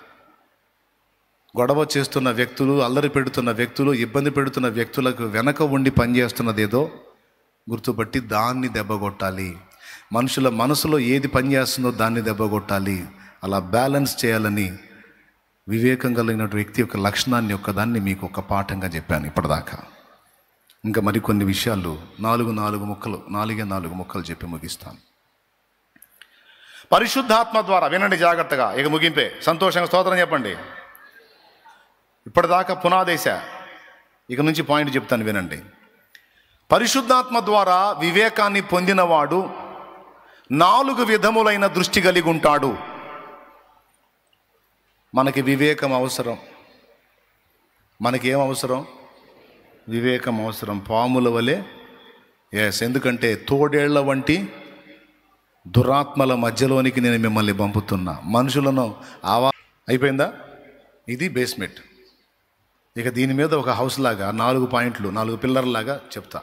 గొడవ చేస్తున్న వ్యక్తులు అల్లరి పెడుతున్న వ్యక్తులు ఇబ్బంది పెడుతున్న వ్యక్తులకు వెనక ఉండి పనిచేస్తున్నది ఏదో గుర్తుపట్టి దాన్ని దెబ్బగొట్టాలి మనుషుల మనసులో ఏది పనిచేస్తుందో దాన్ని దెబ్బగొట్టాలి అలా బ్యాలెన్స్ చేయాలని వివేకం కలిగిన వ్యక్తి యొక్క లక్షణాన్ని యొక్క దాన్ని మీకు ఒక పాఠంగా చెప్పాను ఇప్పటిదాకా ఇంకా మరికొన్ని విషయాలు నాలుగు నాలుగు ముక్కలు నాలుగే నాలుగు ముక్కలు చెప్పి ముగిస్తాను పరిశుద్ధాత్మ ద్వారా వినండి జాగ్రత్తగా ఇక ముగింపే సంతోషంగా స్తోత్రం చెప్పండి ఇప్పటిదాకా పునాదేశ ఇక నుంచి పాయింట్ చెప్తాను వినండి పరిశుద్ధాత్మ ద్వారా వివేకాన్ని పొందినవాడు నాలుగు విధములైన దృష్టి కలిగి ఉంటాడు మనకి వివేకం అవసరం మనకేం అవసరం వివేకం అవసరం పాముల వలె ఎస్ ఎందుకంటే తోడేళ్ల వంటి దురాత్మల మధ్యలోనికి నేను మిమ్మల్ని పంపుతున్నా మనుషులను ఆవా అయిపోయిందా ఇది బేస్మెంట్ ఇక దీని మీద ఒక హౌస్ లాగా నాలుగు పాయింట్లు నాలుగు పిల్లర్లాగా చెప్తా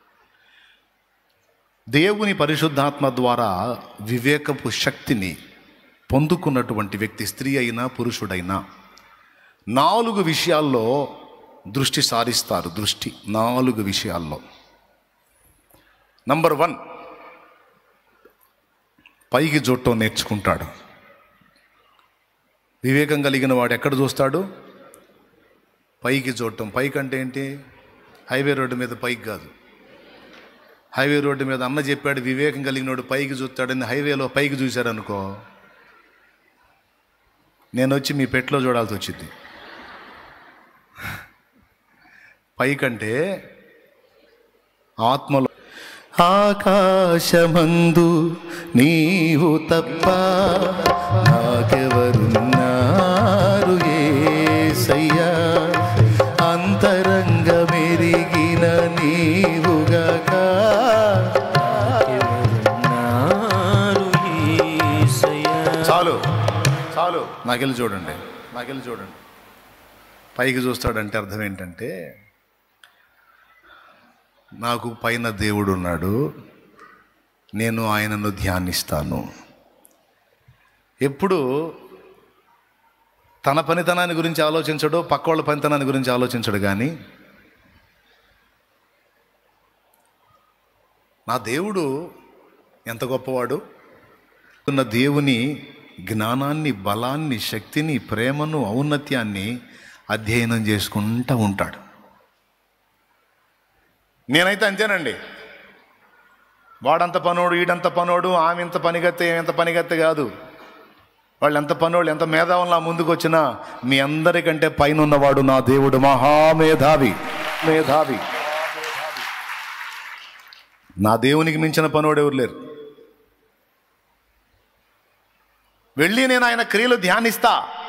దేవుని పరిశుద్ధాత్మ ద్వారా వివేకపు శక్తిని పొందుకున్నటువంటి వ్యక్తి స్త్రీ అయినా పురుషుడైనా నాలుగు విషయాల్లో దృష్టి సారిస్తారు దృష్టి నాలుగు విషయాల్లో నంబర్ వన్ పైకి చూడటం నేర్చుకుంటాడు వివేకం కలిగిన వాడు ఎక్కడ చూస్తాడు పైకి చూడటం పైకి అంటే ఏంటి హైవే రోడ్డు మీద పైకి కాదు హైవే రోడ్డు మీద అన్న చెప్పాడు వివేకం కలిగినోడు పైకి చూస్తాడని హైవేలో పైకి చూశారనుకో నేను వచ్చి మీ పెట్లో చూడాల్సి వచ్చింది పైకంటే ఆత్మలో ఆకాశమందు నీవు తప్ప నాకెవరున్నారు ఏసయ్యా అంతరంగ మెరిగిన నీవుగాక చాలు చాలు నాకెళ్ళి చూడండి నాకెళ్ళి చూడండి పైకి చూస్తాడంటే అర్థం ఏంటంటే నాకు పైన దేవుడు ఉన్నాడు నేను ఆయనను ధ్యానిస్తాను ఎప్పుడు తన పనితనాన్ని గురించి ఆలోచించడు పక్క వాళ్ళ పనితనాన్ని గురించి ఆలోచించడు కానీ నా దేవుడు ఎంత గొప్పవాడు ఉన్న దేవుని జ్ఞానాన్ని బలాన్ని శక్తిని ప్రేమను ఔన్నత్యాన్ని అధ్యయనం చేసుకుంటూ ఉంటాడు నేనైతే అంతేనండి వాడంత పనోడు ఈడంత పనోడు ఆమె ఇంత పనిగత్తె ఇంత పనిగత్తె కాదు వాళ్ళు ఎంత పనోళ్ళు ఎంత మేధావులా ముందుకు వచ్చినా మీ అందరికంటే పైన ఉన్నవాడు నా దేవుడు మహామేధావి మేధావి నా దేవునికి మించిన పనోడు ఎవరు లేరు వెళ్ళి నేను ఆయన క్రియలు ధ్యానిస్తా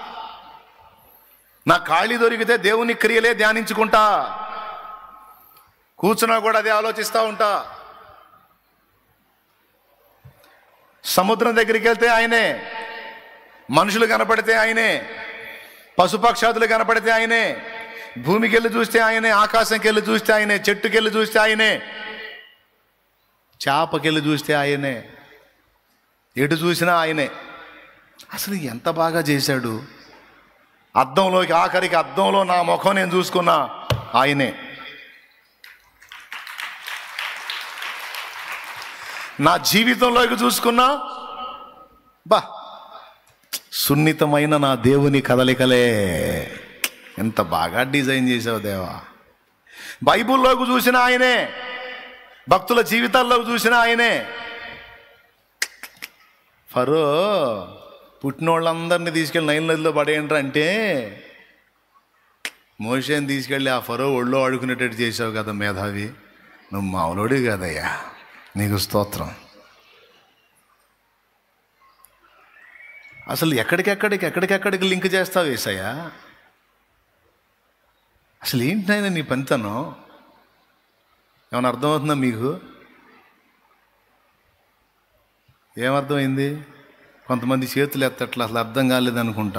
నా ఖాళీ దొరికితే దేవుని క్రియలే ధ్యానించుకుంటా కూర్చున్నా కూడా అదే ఆలోచిస్తూ ఉంటా సముద్రం దగ్గరికి వెళ్తే ఆయనే మనుషులు కనపడితే ఆయనే పశుపక్షాదులు కనపడితే ఆయనే భూమికి వెళ్ళి చూస్తే ఆయనే ఆకాశంకి వెళ్ళి చూస్తే ఆయనే చెట్టుకి వెళ్ళి చూస్తే ఆయనే చేపకెళ్ళి చూస్తే ఆయనే ఎటు చూసినా ఆయనే అసలు ఎంత బాగా చేశాడు అద్దంలోకి ఆఖరికి అద్దంలో నా ముఖం నేను చూసుకున్నా ఆయనే నా జీవితంలోకి చూసుకున్నా బా సున్నితమైన నా దేవుని కదలికలే ఎంత బాగా డిజైన్ చేసావు దేవా బైబిల్లోకి చూసిన ఆయనే భక్తుల జీవితాల్లోకి చూసిన ఆయనే ఫరో పుట్టినోళ్ళందరినీ తీసుకెళ్ళి నైన్ నదిలో పడేయంటారు అంటే మోషేని తీసుకెళ్ళి ఆ ఫరో ఒళ్ళో ఆడుకునేటట్టు చేసావు కదా మేధావి నువ్వు మామూలుడి కదయ్యా నీకు స్తోత్రం అసలు ఎక్కడికెక్కడికి ఎక్కడికెక్కడికి లింక్ చేస్తావు ఏసయ్యా అసలు ఏంటి నాయన నీ పనితనం ఏమైనా అర్థమవుతుందా మీకు ఏమర్థమైంది కొంతమంది చేతులు ఎత్తట్లా అసలు అర్థం కాలేదనుకుంటా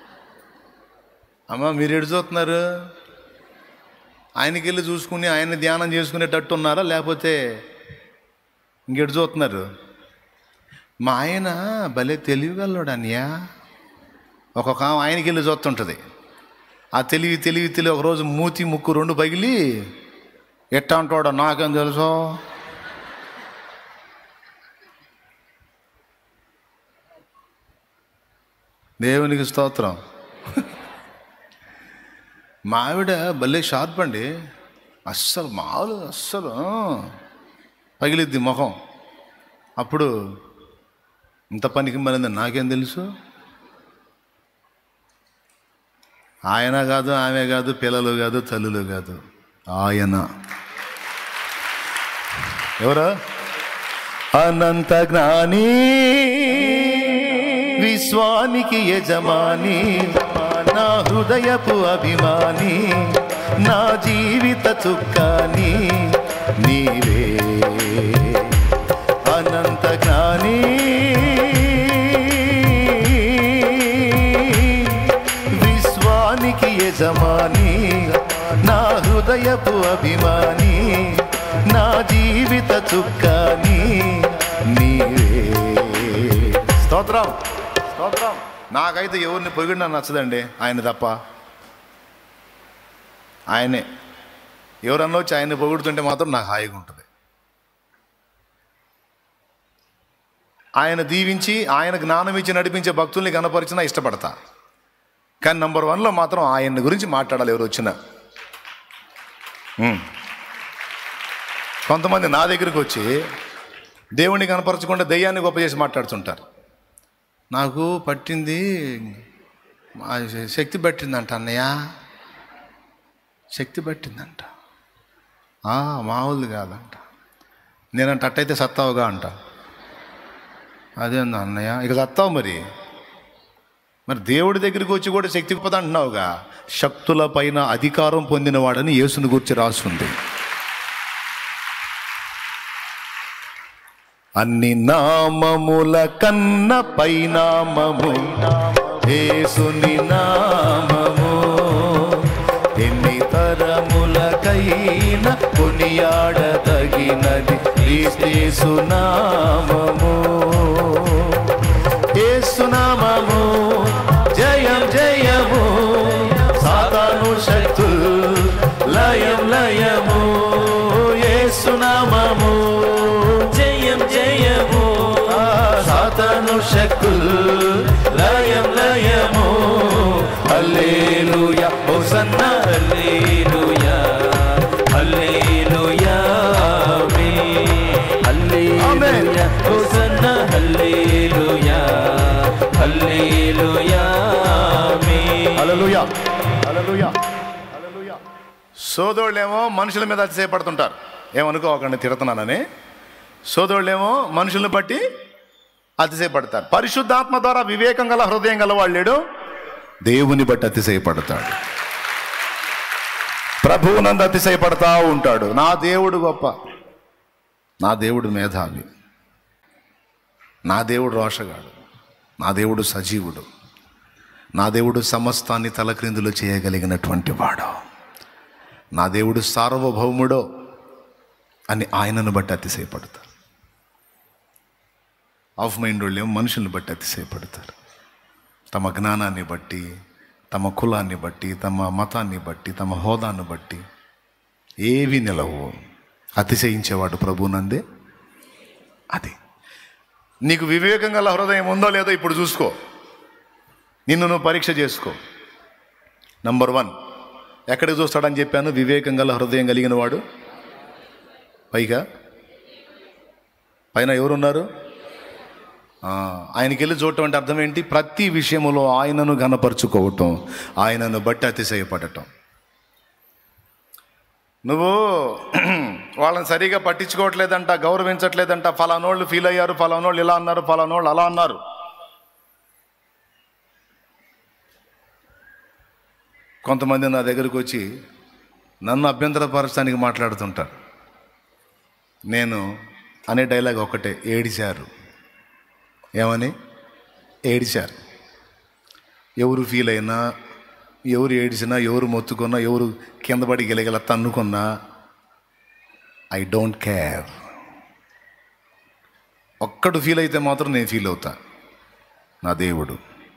అమ్మ మీరు ఎడు చూస్తున్నారు ఆయనకి వెళ్ళి చూసుకుని ఆయన్ని ధ్యానం చేసుకునేటట్టు ఉన్నారా లేకపోతే ఇంకెటు చూస్తున్నారు మా ఆయన భలే తెలివిగలడు అన్నయ్య ఒక్కొక్క ఆమె ఆయనకి వెళ్ళి చూస్తుంటుంది ఆ తెలివి తెలివి తెలివి ఒకరోజు మూతి ముక్కు రెండు పగిలి ఎట్టా అంటాడో నాకేం తెలుసో దేవునికి స్తోత్రం మా ఆవిడ భలే షార్ప్ అండి అస్సలు మామూలు అస్సలు ఆ, పగిలిద్ది ముఖం అప్పుడు ఇంత పనికి మరింది నాకేం తెలుసు ఆయన కాదు ఆమె కాదు పిల్లలు కాదు తల్లులు కాదు ఆయన ఎవరా అనంత జ్ఞాని విశ్వానికి యజమాని నా హృదయపు అభిమాని నా జీవిత చుక్కాని నీవే అనంత జ్ఞాని విశ్వానికి యజమాని నా హృదయపు అభిమాని నా జీవిత చుక్కాని నీవే స్తోత్రం స్తోత్రం నాకైతే ఎవరిని పొగిడినా నచ్చదండి ఆయన తప్ప ఆయనే ఎవరన్నా వచ్చి ఆయన్ని పొగుడుతుంటే మాత్రం నాకు హాయిగా ఉంటుంది ఆయన దీవించి ఆయన జ్ఞానం ఇచ్చి నడిపించే భక్తుల్ని కనపరిచినా ఇష్టపడతా కానీ నంబర్ వన్లో మాత్రం ఆయన గురించి మాట్లాడాలి ఎవరు వచ్చినా ఉమ్. కొంతమంది నా దగ్గరికి వచ్చి దేవుణ్ణి కనపరచకుండా దెయ్యాన్ని గొప్ప చేసి మాట్లాడుతుంటారు నాకు పట్టింది ఆ శక్తి పట్టిందంట అన్నయ్య శక్తి పట్టిందంట ఆ, మామూలు కాదంట నేనంట అట్టయితే సత్తావుగా అంట అదేందా అన్నయ్య ఇక సత్తావు మరి మరి దేవుడి దగ్గరికి వచ్చి కూడా శక్తి గొప్పది అంటున్నావుగా శక్తుల పైన అధికారం పొందినవాడని యేసుని గురించి రాస్తుంది అన్ని నామముల కన్న పైనామము యేసుని నామము ఎన్ని తరములకైన కొనియాడదగినది క్రీస్తేసు నామము యేసునామము జయం జయము సాతాను శక్తులు లయం లయము యేసునామము జయం జయము సాతాను శక్తులు లయం లయము హల్లెలూయా హోసన్న హల్లెలూయా హల్లెలూయా ఆమేన్. హల్లెలూయా హల్లెలూయా హల్లెలూయా సోదోళ్ళేమో మనుషుల మీద అతిశయపడుతుంటారు ఏమనుకోకండి తిడుతున్నానని సోదోళ్ళేమో మనుషుల్ని బట్టి అతిశయపడతారు పరిశుద్ధాత్మ ద్వారా వివేకం గల హృదయం గల వాళ్ళేడు దేవుని బట్టి అతిశయపడతాడు ప్రభువునందు అతిశయపడతా ఉంటాడు నా దేవుడు గొప్ప నా దేవుడు మేధావి నా దేవుడు రోషగాడు నా దేవుడు సజీవుడు నా దేవుడు సమస్తాన్ని తలక్రిందులు చేయగలిగినటువంటి వాడు నా దేవుడు సార్వభౌముడో అని ఆయనను బట్టి అతిశయపడతారు ఆఫ్ మైండ్ వాళ్ళు ఏమో మనుషుల్ని బట్టి అతిశయపడతారు తమ జ్ఞానాన్ని బట్టి తమ కులాన్ని బట్టి తమ మతాన్ని బట్టి తమ హోదాన్ని బట్టి ఏవి నిలవు అతిశయించేవాడు ప్రభునందే అది నీకు వివేకం గల హృదయం ఉందో లేదో ఇప్పుడు చూసుకో నిన్ను నువ్వు పరీక్ష చేసుకో నంబర్ వన్ ఎక్కడికి చూస్తాడని చెప్పాను వివేకం గల హృదయం కలిగిన వాడు పైగా పైన ఎవరున్నారు ఆ, ఆయనకి వెళ్ళి చూడటం అంటే అర్థం ఏంటి ప్రతి విషయములో ఆయనను ఘనపరుచుకోవటం ఆయనను బట్టి అతిశయపడటం నువ్వు వాళ్ళని సరిగా పట్టించుకోవట్లేదంట గౌరవించట్లేదంట ఫలానోళ్ళు ఫీల్ అయ్యారు ఫలానోళ్ళు ఇలా అన్నారు ఫలానోళ్ళు అలా అన్నారు కొంతమంది నా దగ్గరకు వచ్చి నన్ను అభ్యంతరపరచడానికి మాట్లాడుతుంటారు నేను అనే డైలాగ్ ఒకటే ఏడిశారు ఏమని ఏడిశారు ఎవరు ఫీల్ అయినా ఎవరు ఏడిచినా ఎవరు మొత్తుకున్నా ఎవరు కింద పడి గెలగల తన్నుకున్నా ఐ డోంట్ కేర్ ఒక్కడు ఫీల్ అయితే మాత్రం నేను ఫీల్ అవుతా నా దేవుడు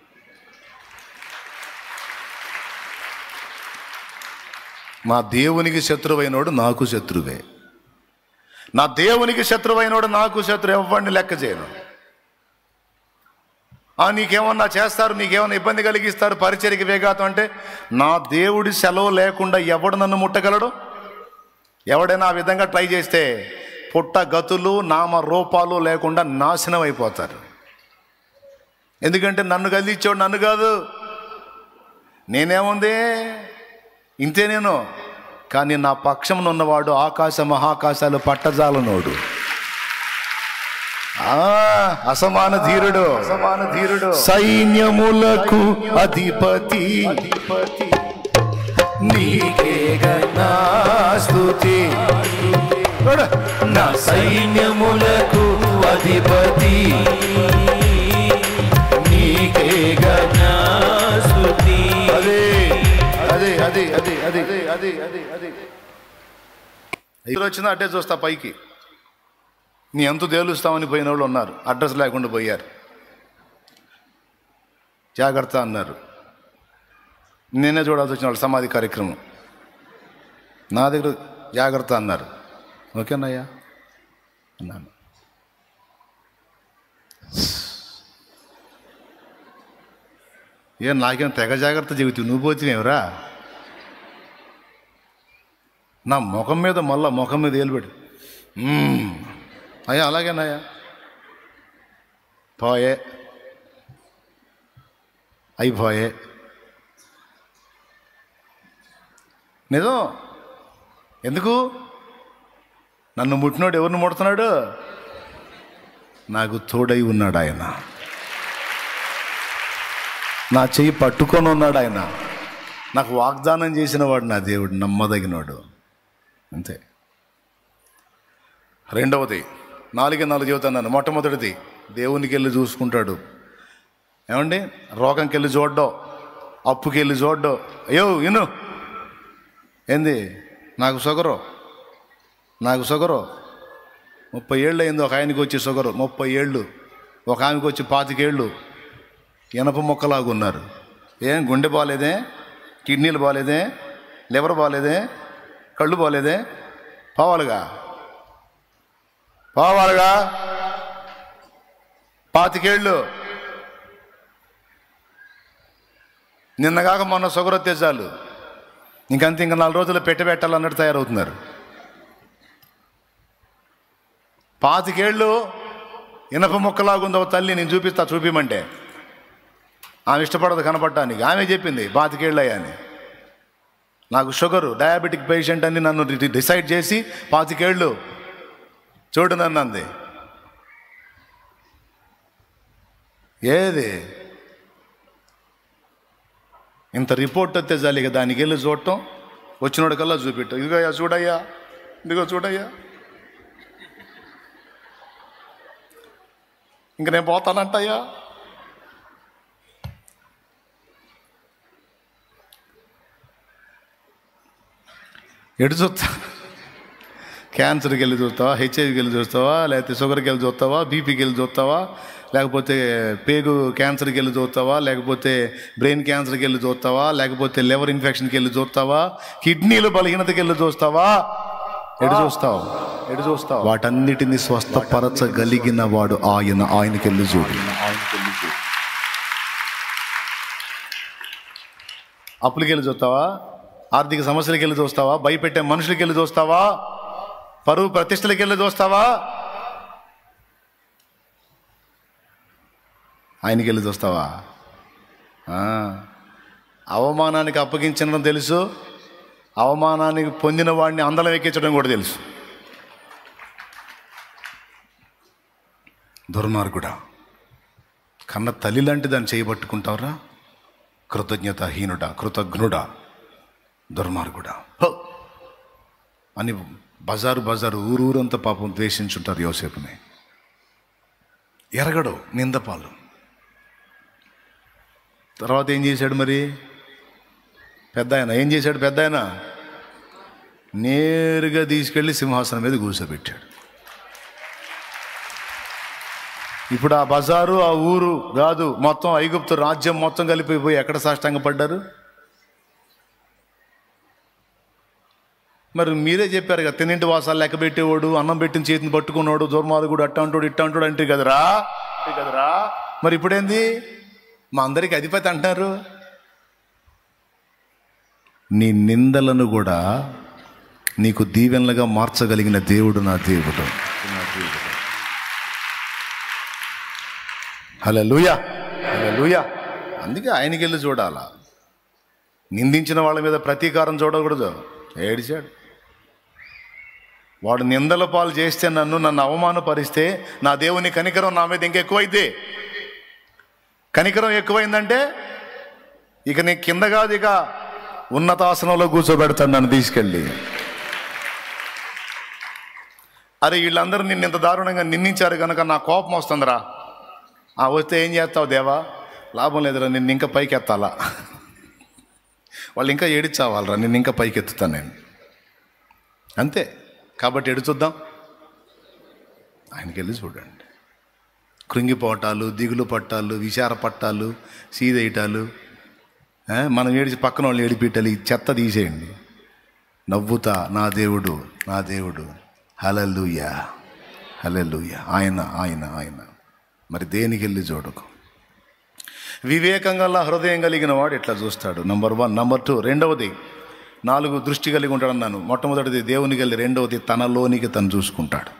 నా దేవునికి శత్రువైనోడు నాకు శత్రువే నా దేవునికి శత్రువైనోడు నాకు శత్రు ఎవరిని లెక్క చేయను ఆ నీకేమన్నా చేస్తారు నీకేమన్నా ఇబ్బంది కలిగిస్తారు పరిచర్కి వేగాతం అంటే నా దేవుడి సెలవు లేకుండా ఎవడు నన్ను ముట్టగలడు ఎవడైనా ఆ విధంగా ట్రై చేస్తే పుట్ట గతులు నామ రూపాలు లేకుండా నాశనం అయిపోతారు ఎందుకంటే నన్ను కదిలిచ్చాడు నన్ను కాదు నేనేముంది ఇంతే నేను కానీ నా పక్షమున ఉన్నవాడు ఆకాశ మహాకాశాలు పట్టజాలనోడు ఆ, అసమాన ధీరుడు అసమాన ధీరుడు సైన్యములకు అధిపతి నీకే స్తుతి నా సైన్యములకు అధిపతి నీకే స్తుతి అదే అదే అదే అదే అదే అదే అదే అదే వచ్చినా అడ్డే చూస్తా పైకి నీ ఎంత తేలుస్తామని పోయిన వాళ్ళు ఉన్నారు అడ్రస్ లేకుండా పోయారు జాగ్రత్త అన్నారు నేనే చూడాల్సి వచ్చిన వాళ్ళు సమాధి కార్యక్రమం నా దగ్గర జాగ్రత్త అన్నారు ఓకేనయ్యా అన్నాను ఏం నాకేం తెగ జాగ్రత్త చెబుతావు నువ్వు పోతేనేవరా నా ముఖం మీద మళ్ళా ముఖం మీద ఏలుబడి అయ్యా అలాగేనయ్యా పోయే అయిపోయే నిజం ఎందుకు నన్ను ముట్టినోడు ఎవరిని ముడుతున్నాడు నాకు తోడై ఉన్నాడు ఆయన నా చెయ్యి పట్టుకొని ఉన్నాడు ఆయన నాకు వాగ్దానం చేసిన వాడు నా దేవుడు నమ్మదగినవాడు అంతే రెండవది నాలుగే నాలుగు చెబుతున్నాను మొట్టమొదటిది దేవునికి వెళ్ళి చూసుకుంటాడు ఏమండి రోగంకి వెళ్ళి చూడ్డో అప్పుకి వెళ్ళి చూడ్డో అయ్యో ఇను ఏంది నాకు షుగరు నాకు షుగరు ముప్పై ఏళ్ళు అయింది ఒక ఆయనకి వచ్చి షుగరు ముప్పై ఏళ్ళు ఒక ఆమెకి వచ్చి పాతికేళ్ళు ఇనప మొక్కలాగా ఉన్నారు ఏం గుండె బాగాలేదే కిడ్నీలు బాగాలేదే లివర్ బాగాలేదే కళ్ళు బాగాలేదే పోవాలిగా పోవాలిగా పాతికేళ్ళు నిన్నగాక మొన్న షుగర్ వస్తే చాలు ఇంకంత ఇంకా నాలుగు రోజులు పెట్టి పెట్టాలన్నట్టు తయారవుతున్నారు పాతికేళ్ళు ఇనప మొక్కలాగుందో తల్లి నేను చూపిస్తా చూపిమంటే ఆమె ఇష్టపడదు కనపడటానికి ఆమె చెప్పింది పాతికేళ్ళయ్యా అని నాకు షుగరు డయాబెటిక్ పేషెంట్ అని నన్ను డి- డిసైడ్ చేసి పాతికేళ్ళు చూడు నన్ను అంది ఏది ఇంత రిపోర్ట్ వస్తే చాలు ఇక దానికి వెళ్ళి చూడటం వచ్చినోడికల్లా చూపెట్టు ఇదిగో అయ్యా చూడయ్యా ఇదిగో చూడయ్యా ఇంక నేను పోతానంటయ్యా ఎటు చూస్తా క్యాన్సర్కి వెళ్ళి చూస్తావా హెచ్ఐవికి వెళ్ళి చూస్తావా లేకపోతే షుగర్కి వెళ్ళి చూస్తావా బీపీకి వెళ్ళి చూస్తావా లేకపోతే పేగు క్యాన్సర్కి వెళ్ళి చూస్తావా లేకపోతే బ్రెయిన్ క్యాన్సర్కి వెళ్ళి చూస్తావా లేకపోతే లివర్ ఇన్ఫెక్షన్కి వెళ్ళి చూస్తావా కిడ్నీలు బలహీనతకి వెళ్ళి చూస్తావా ఎటు చూస్తావు ఎటు చూస్తావు వాటన్నిటిని స్వస్థపరచగలిగిన వాడు ఆయన ఆయనకి వెళ్ళి చూడు ఆయనకి వెళ్ళి చూడు అప్పులకి వెళ్ళి చూస్తావా ఆర్థిక సమస్యలకి వెళ్ళి చూస్తావా భయపెట్టే మనుషులకి వెళ్ళి చూస్తావా పరువు ప్రతిష్టలకి వెళ్ళి చూస్తావా ఆయనకి వెళ్ళి చూస్తావా ఆ. అవమానానికి అప్పగించడం తెలుసు అవమానానికి పొందిన వాడిని అందలం ఎక్కించడం కూడా తెలుసు దుర్మార్గుడా కన్న తల్లి లాంటి దాన్ని చేయబట్టుకుంటావురా కృతజ్ఞతాహీనుడా కృతజ్ఞుడా దుర్మార్గుడా హో! అని బజారు బజారు ఊరూరంతా పాపం ద్వేషించుంటారు యోసేపుని ఎరగడు నిందపాలు తర్వాత ఏం చేశాడు మరి పెద్ద ఆయన ఏం చేశాడు పెద్ద ఆయన నేరుగా తీసుకెళ్ళి సింహాసనం మీద కూర్చోబెట్టాడు ఇప్పుడు ఆ బజారు ఆ ఊరు కాదు మొత్తం ఐగుప్తు రాజ్యం మొత్తం కలిపిపోయి ఎక్కడ సాష్టాంగ పడ్డారు మరి మీరే చెప్పారు కదా తిన్నింటి వాసాలు లెక్క పెట్టేవాడు అన్నం పెట్టిన చేతిని పట్టుకున్నాడు దుర్మార్గుడు అట్ట అంటాడు ఇట్ట అంటాడు అంటే కదరా అంటే కదరా మరి ఇప్పుడేంది మా అందరికి అధిపతి అంటారు నీ నిందలను కూడా నీకు దీవెనలుగా మార్చగలిగిన దేవుడు నా దేవుడు నా దేవుడు హలో లూయా హలో లూయా అందుకే ఆయనకి వెళ్ళి చూడాలా నిందించిన వాళ్ళ మీద ప్రతీకారం చూడకూడదు ఏడిచాడు వాడు నిందల పాలు చేస్తే నన్ను నన్ను అవమానపరిస్తే నా దేవుని కనికరం నా మీద ఇంకెక్కువైతే కనికరం ఎక్కువైందంటే ఇక నీ కింద కాదు ఇక ఉన్నతాసనంలో కూర్చోబెడతాడు నన్ను తీసుకెళ్ళి అరే వీళ్ళందరూ నిన్ను ఇంత దారుణంగా నిందించారు కనుక నా కోపం వస్తుందిరా ఆ వస్తే ఏం చేస్తావు దేవా లాభం లేదురా నిన్ను ఇంకా పైకి ఎత్తాలా వాళ్ళు ఇంకా ఏడిచావాలరా నిన్ను ఇంకా పైకి ఎత్తుతాను నేను అంతే కాబట్టి ఎడు చూద్దాం ఆయనకి వెళ్ళి చూడండి కృంగిపోవటాలు దిగులు పట్టాలు విచార పట్టాలు సీదేయటాలు ఆ, మనం ఏడిచి పక్కన వాళ్ళు ఏడిపిట్టాలి ఈ చెత్త తీసేయండి నవ్వుతా నా దేవుడు నా దేవుడు హలలుయా హలలుయా ఆయన ఆయన ఆయన మరి దేనికి వెళ్ళి చూడకు వివేకంగా హృదయం కలిగిన వాడు ఎట్లా చూస్తాడు నంబర్ వన్ నంబర్ టూ రెండవది నాలుగు దృష్టి కలిగి ఉంటాడు అన్నాను మొట్టమొదటిది దేవునికి వెళ్ళి రెండవది తనలోనికి తను చూసుకుంటాడు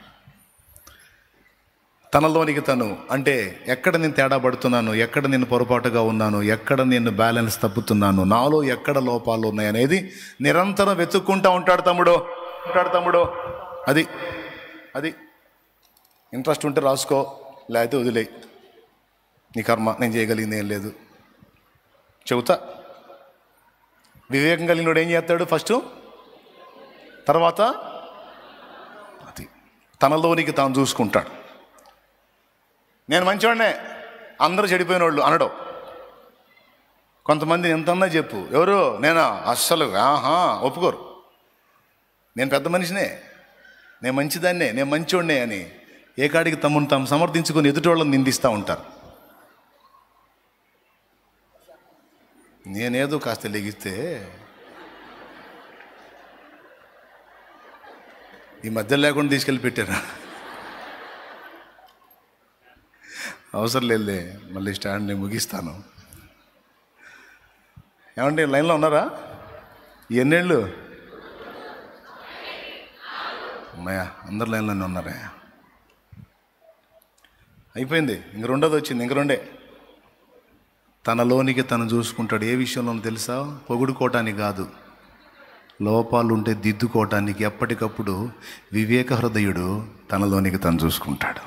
తనలోనికి తను అంటే ఎక్కడ నేను తేడా పడుతున్నాను ఎక్కడ నేను పొరపాటుగా ఉన్నాను ఎక్కడ నేను బ్యాలెన్స్ తప్పుతున్నాను నాలో ఎక్కడ లోపాలు ఉన్నాయనేది నిరంతరం వెతుక్కుంటా ఉంటాడు తమ్ముడు ఉంటాడు తమ్ముడు అది అది ఇంట్రెస్ట్ ఉంటే రాసుకో లేకపోతే వదిలేయి నీ కర్మ నేను చేయగలిగింది ఏం లేదు చెబుతా వివేకం కలిగినోడు ఏం చేస్తాడు ఫస్ట్ తర్వాత అది తనలోనికి తాను చూసుకుంటాడు నేను మంచివాడినే అందరూ చెడిపోయిన వాళ్ళు అనడం కొంతమంది ఎంతన్నా చెప్పు ఎవరు నేనా అస్సలు ఆహా ఒప్పుకోరు నేను పెద్ద మనిషినే నేను మంచిదాన్నే నేను మంచివాడినే అని ఏ కాడికి తమను తాము సమర్థించుకొని ఎదుటి వాళ్ళని నిందిస్తూ ఉంటారు నేనేదో కాస్త లెగిస్తే ఈ మధ్య లేకుండా తీసుకెళ్ళి పెట్టారా అవసరం లేదులే మళ్ళీ స్టాండ్ నేను ముగిస్తాను ఏమండి లైన్లో ఉన్నారా ఎన్నేళ్ళు అమ్మాయ్యా అందరు లైన్లోనే ఉన్నారా అయిపోయింది ఇంక రెండోది వచ్చింది ఇంక రెండే తనలోనికి తను చూసుకుంటాడు ఏ విషయంలో తెలుసా పొగుడుకోవటానికి కాదు లోపాలు ఉంటే దిద్దుకోవటానికి ఎప్పటికప్పుడు వివేక హృదయుడు తనలోనికి తను చూసుకుంటాడు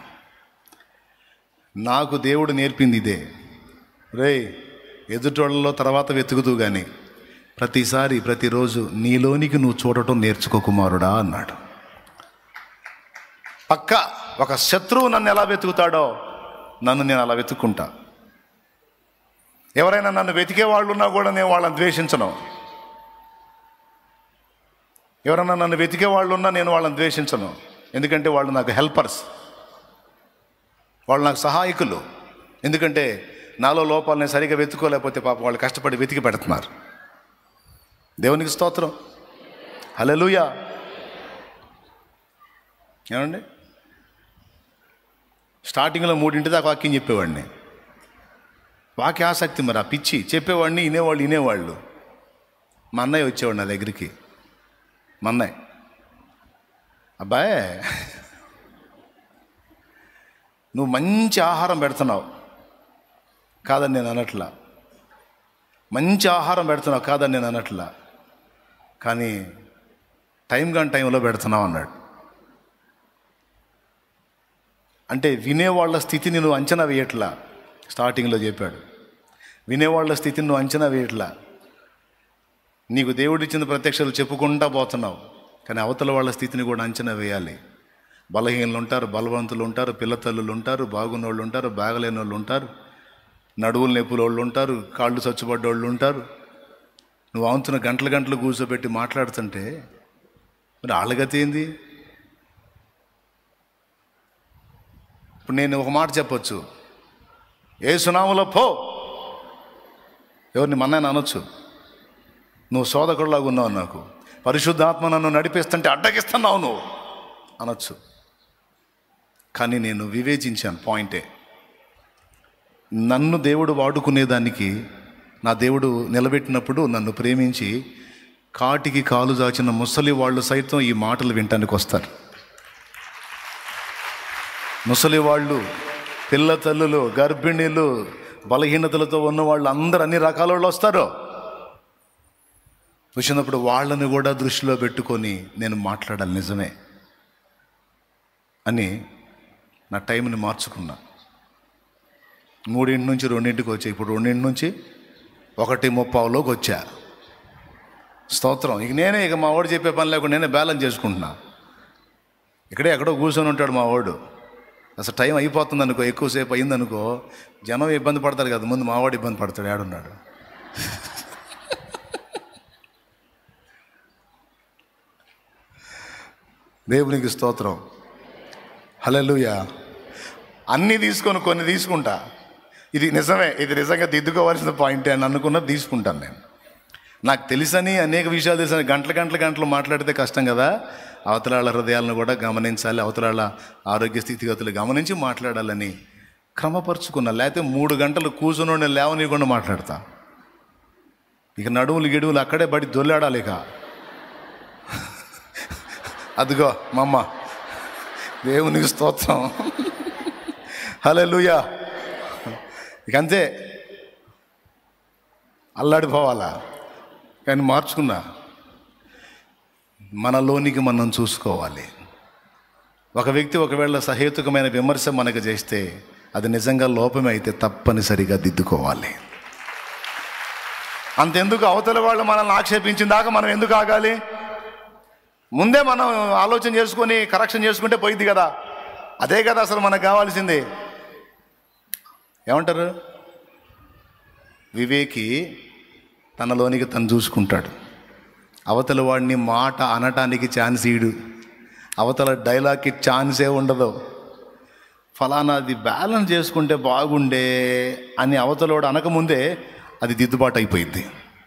నాకు దేవుడు నేర్పింది ఇదే రే ఎదుటోళ్ళలో తర్వాత వెతుకుతూ కానీ ప్రతిసారి ప్రతిరోజు నీలోనికి నువ్వు చూడటం నేర్చుకో కుమారుడా అన్నాడు పక్క ఒక శత్రువు నన్ను ఎలా వెతుకుతాడో నన్ను నేను అలా వెతుక్కుంటా ఎవరైనా నన్ను వెతికే వాళ్ళు ఉన్నా కూడా నేను వాళ్ళని ద్వేషించను ఎవరైనా నన్ను వెతికే వాళ్ళు ఉన్నా నేను వాళ్ళని ద్వేషించను ఎందుకంటే వాళ్ళు నాకు హెల్పర్స్ వాళ్ళు నాకు సహాయకులు ఎందుకంటే నాలో లోపాలని సరిగా వెతుకోలేకపోతే పాపం వాళ్ళు కష్టపడి వెతికి పెడుతున్నారు దేవునికి స్తోత్రం హల్లెలూయా ఏమండి స్టార్టింగ్లో మూడింటి దాకా వాక్యం చెప్పేవాడిని వాక్య ఆసక్తి మరి ఆ పిచ్చి చెప్పేవాడిని వినేవాళ్ళు వినేవాళ్ళు మా అన్నయ్య వచ్చేవాడు నా దగ్గరికి మా అన్నయ్య అబ్బాయ్ నువ్వు మంచి ఆహారం పెడుతున్నావు కాదని నేను అనట్లా మంచి ఆహారం పెడుతున్నావు కాదని నేను అనట్లా కానీ టైం కాని టైంలో పెడుతున్నావు అన్నాడు అంటే వినేవాళ్ళ స్థితిని నువ్వు అంచనా వేయట్లా స్టార్టింగ్లో చెప్పాడు వినేవాళ్ళ స్థితిని నువ్వు అంచనా వేయట్లా నీకు దేవుడిచ్చిన ప్రత్యక్షలు చెప్పుకుంటా పోతున్నావు కానీ అవతల వాళ్ళ స్థితిని కూడా అంచనా వేయాలి బలహీనలు ఉంటారు బలవంతులు ఉంటారు పిల్లతల్లులు ఉంటారు బాగున్నోళ్ళు ఉంటారు బాగలేని వాళ్ళు ఉంటారు నడువులు నొప్పుల వాళ్ళు ఉంటారు కాళ్ళు చచ్చుబడ్డోళ్ళు ఉంటారు నువ్వు ఆవుతున్న గంటలు గంటలు కూర్చోబెట్టి మాట్లాడుతుంటే మరి వాళ్ళగతి ఏంది ఇప్పుడు నేను ఒక మాట చెప్పొచ్చు ఏ సునాములో పో ఎవరిని మన్నాయని అనొచ్చు నువ్వు సోదకుడిలాగా ఉన్నావు నాకు పరిశుద్ధాత్మ నన్ను నడిపిస్తుంటే అడ్డగిస్తున్నావు నువ్వు అనొచ్చు కానీ నేను వివేచించాను పాయింటే నన్ను దేవుడు వాడుకునేదానికి నా దేవుడు నిలబెట్టినప్పుడు నన్ను ప్రేమించి కాటికి కాలు దాచిన ముసలి వాళ్ళు సైతం ఈ మాటలు వినటానికి వస్తారు ముసలి వాళ్ళు పిల్ల తల్లులు గర్భిణీలు బలహీనతలతో ఉన్న వాళ్ళు అందరు అన్ని రకాల వాళ్ళు వస్తారు వచ్చినప్పుడు వాళ్ళని కూడా దృష్టిలో పెట్టుకొని నేను మాట్లాడాలి నిజమే అని నా టైంని మార్చుకున్నా మూడింటి నుంచి రెండింటికి వచ్చా ఇప్పుడు రెండింటి నుంచి ఒకటి ముప్పావులోకి వచ్చా స్తోత్రం ఇక నేనే ఇక మా వాడు చెప్పే పని లేకుండా నేనే బ్యాలెన్స్ చేసుకుంటున్నా ఇక్కడే ఎక్కడో కూర్చొని ఉంటాడు మా వాడు అసలు టైం అయిపోతుంది అనుకో ఎక్కువసేపు అయిందనుకో జనం ఇబ్బంది పడతారు కదా ముందు మావాడు ఇబ్బంది పడతాడు ఏడున్నాడు దేవునికి స్తోత్రం హలలుయా అన్నీ తీసుకొని కొన్ని తీసుకుంటా ఇది నిజమే ఇది నిజంగా దిద్దుకోవాల్సిన పాయింటే అని అనుకున్నది తీసుకుంటాను నేను నాకు తెలుసని అనేక విషయాలు తెలుసని గంటల గంటల గంటలు మాట్లాడితే కష్టం కదా అవతలాళ్ళ హృదయాలను కూడా గమనించాలి అవతలాళ్ళ ఆరోగ్య స్థితిగతులు గమనించి మాట్లాడాలని క్రమపరుచుకున్నా లేకపోతే మూడు గంటలు కూర్చుని లేవనీయకుండా మాట్లాడతా ఇక నడువులు గిడువులు అక్కడే బడి దొల్లాడాలి ఇక అదిగో మా అమ్మ దేవునికి స్తోత్రం హలే లూయా ఇక అంతే అల్లాడిపోవాలా కానీ మార్చుకున్నా మనలోనికి మనం చూసుకోవాలి ఒక వ్యక్తి ఒకవేళ సహేతుకమైన విమర్శ మనకు చేస్తే అది నిజంగా లోపమే అయితే తప్పనిసరిగా దిద్దుకోవాలి అంతెందుకు అవతల వాళ్ళు మనల్ని ఆక్షేపించిన దాకా మనం ఎందుకు ఆగాలి ముందే మనం ఆలోచన చేసుకొని కరెక్షన్ చేసుకుంటే పోయింది కదా అదే కదా అసలు మనకు కావాల్సింది ఏమంటారు వివేకి తనలోనికి తను చూసుకుంటాడు అవతల వాడిని మాట అనటానికి ఛాన్స్ ఇడు అవతల డైలాగ్కి ఛాన్సే ఉండదు ఫలానాది బ్యాలెన్స్ చేసుకుంటే బాగుండే అని అవతలోడు అనకముందే అది దిద్దుబాటు అయిపోయింది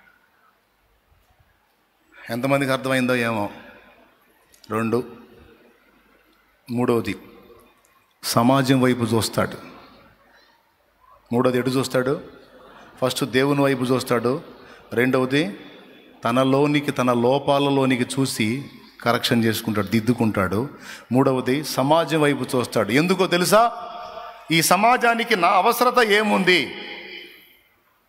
ఎంతమందికి అర్థమైందో ఏమో రెండు మూడవది సమాజం వైపు చూస్తాడు మూడోది ఎటు చూస్తాడు ఫస్ట్ దేవుని వైపు చూస్తాడు రెండవది తనలోనికి తన లోపాలలోనికి చూసి కరెక్షన్ చేసుకుంటాడు దిద్దుకుంటాడు మూడవది సమాజం వైపు చూస్తాడు ఎందుకో తెలుసా ఈ సమాజానికి నా అవసరత ఏముంది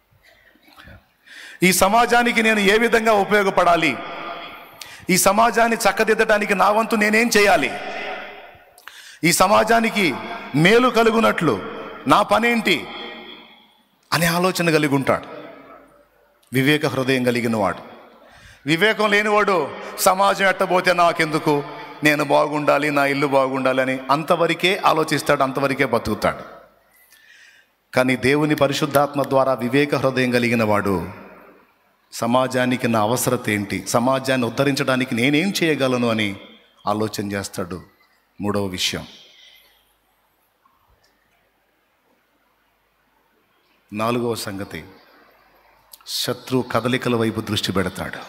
ఈ సమాజానికి నేను ఏ విధంగా ఉపయోగపడాలి ఈ సమాజాన్ని చక్కదిద్దడానికి నా వంతు నేనేం చేయాలి ఈ సమాజానికి మేలు కలుగునట్లు నా పనేంటి అనే ఆలోచన కలిగి ఉంటాడు వివేక హృదయం కలిగిన వాడు వివేకం లేనివాడు సమాజం ఎట్టబోతే నాకెందుకు నేను బాగుండాలి నా ఇల్లు బాగుండాలి అని అంతవరకే ఆలోచిస్తాడు అంతవరకే బతుకుతాడు కానీ దేవుని పరిశుద్ధాత్మ ద్వారా వివేక హృదయం కలిగిన వాడు సమాజానికి నా అవసరత ఏంటి సమాజాన్ని ఉద్ధరించడానికి నేనేం చేయగలను అని ఆలోచన చేస్తాడు మూడవ విషయం నాలుగవ సంగతి శత్రువు కదలికల వైపు దృష్టి పెడతాడు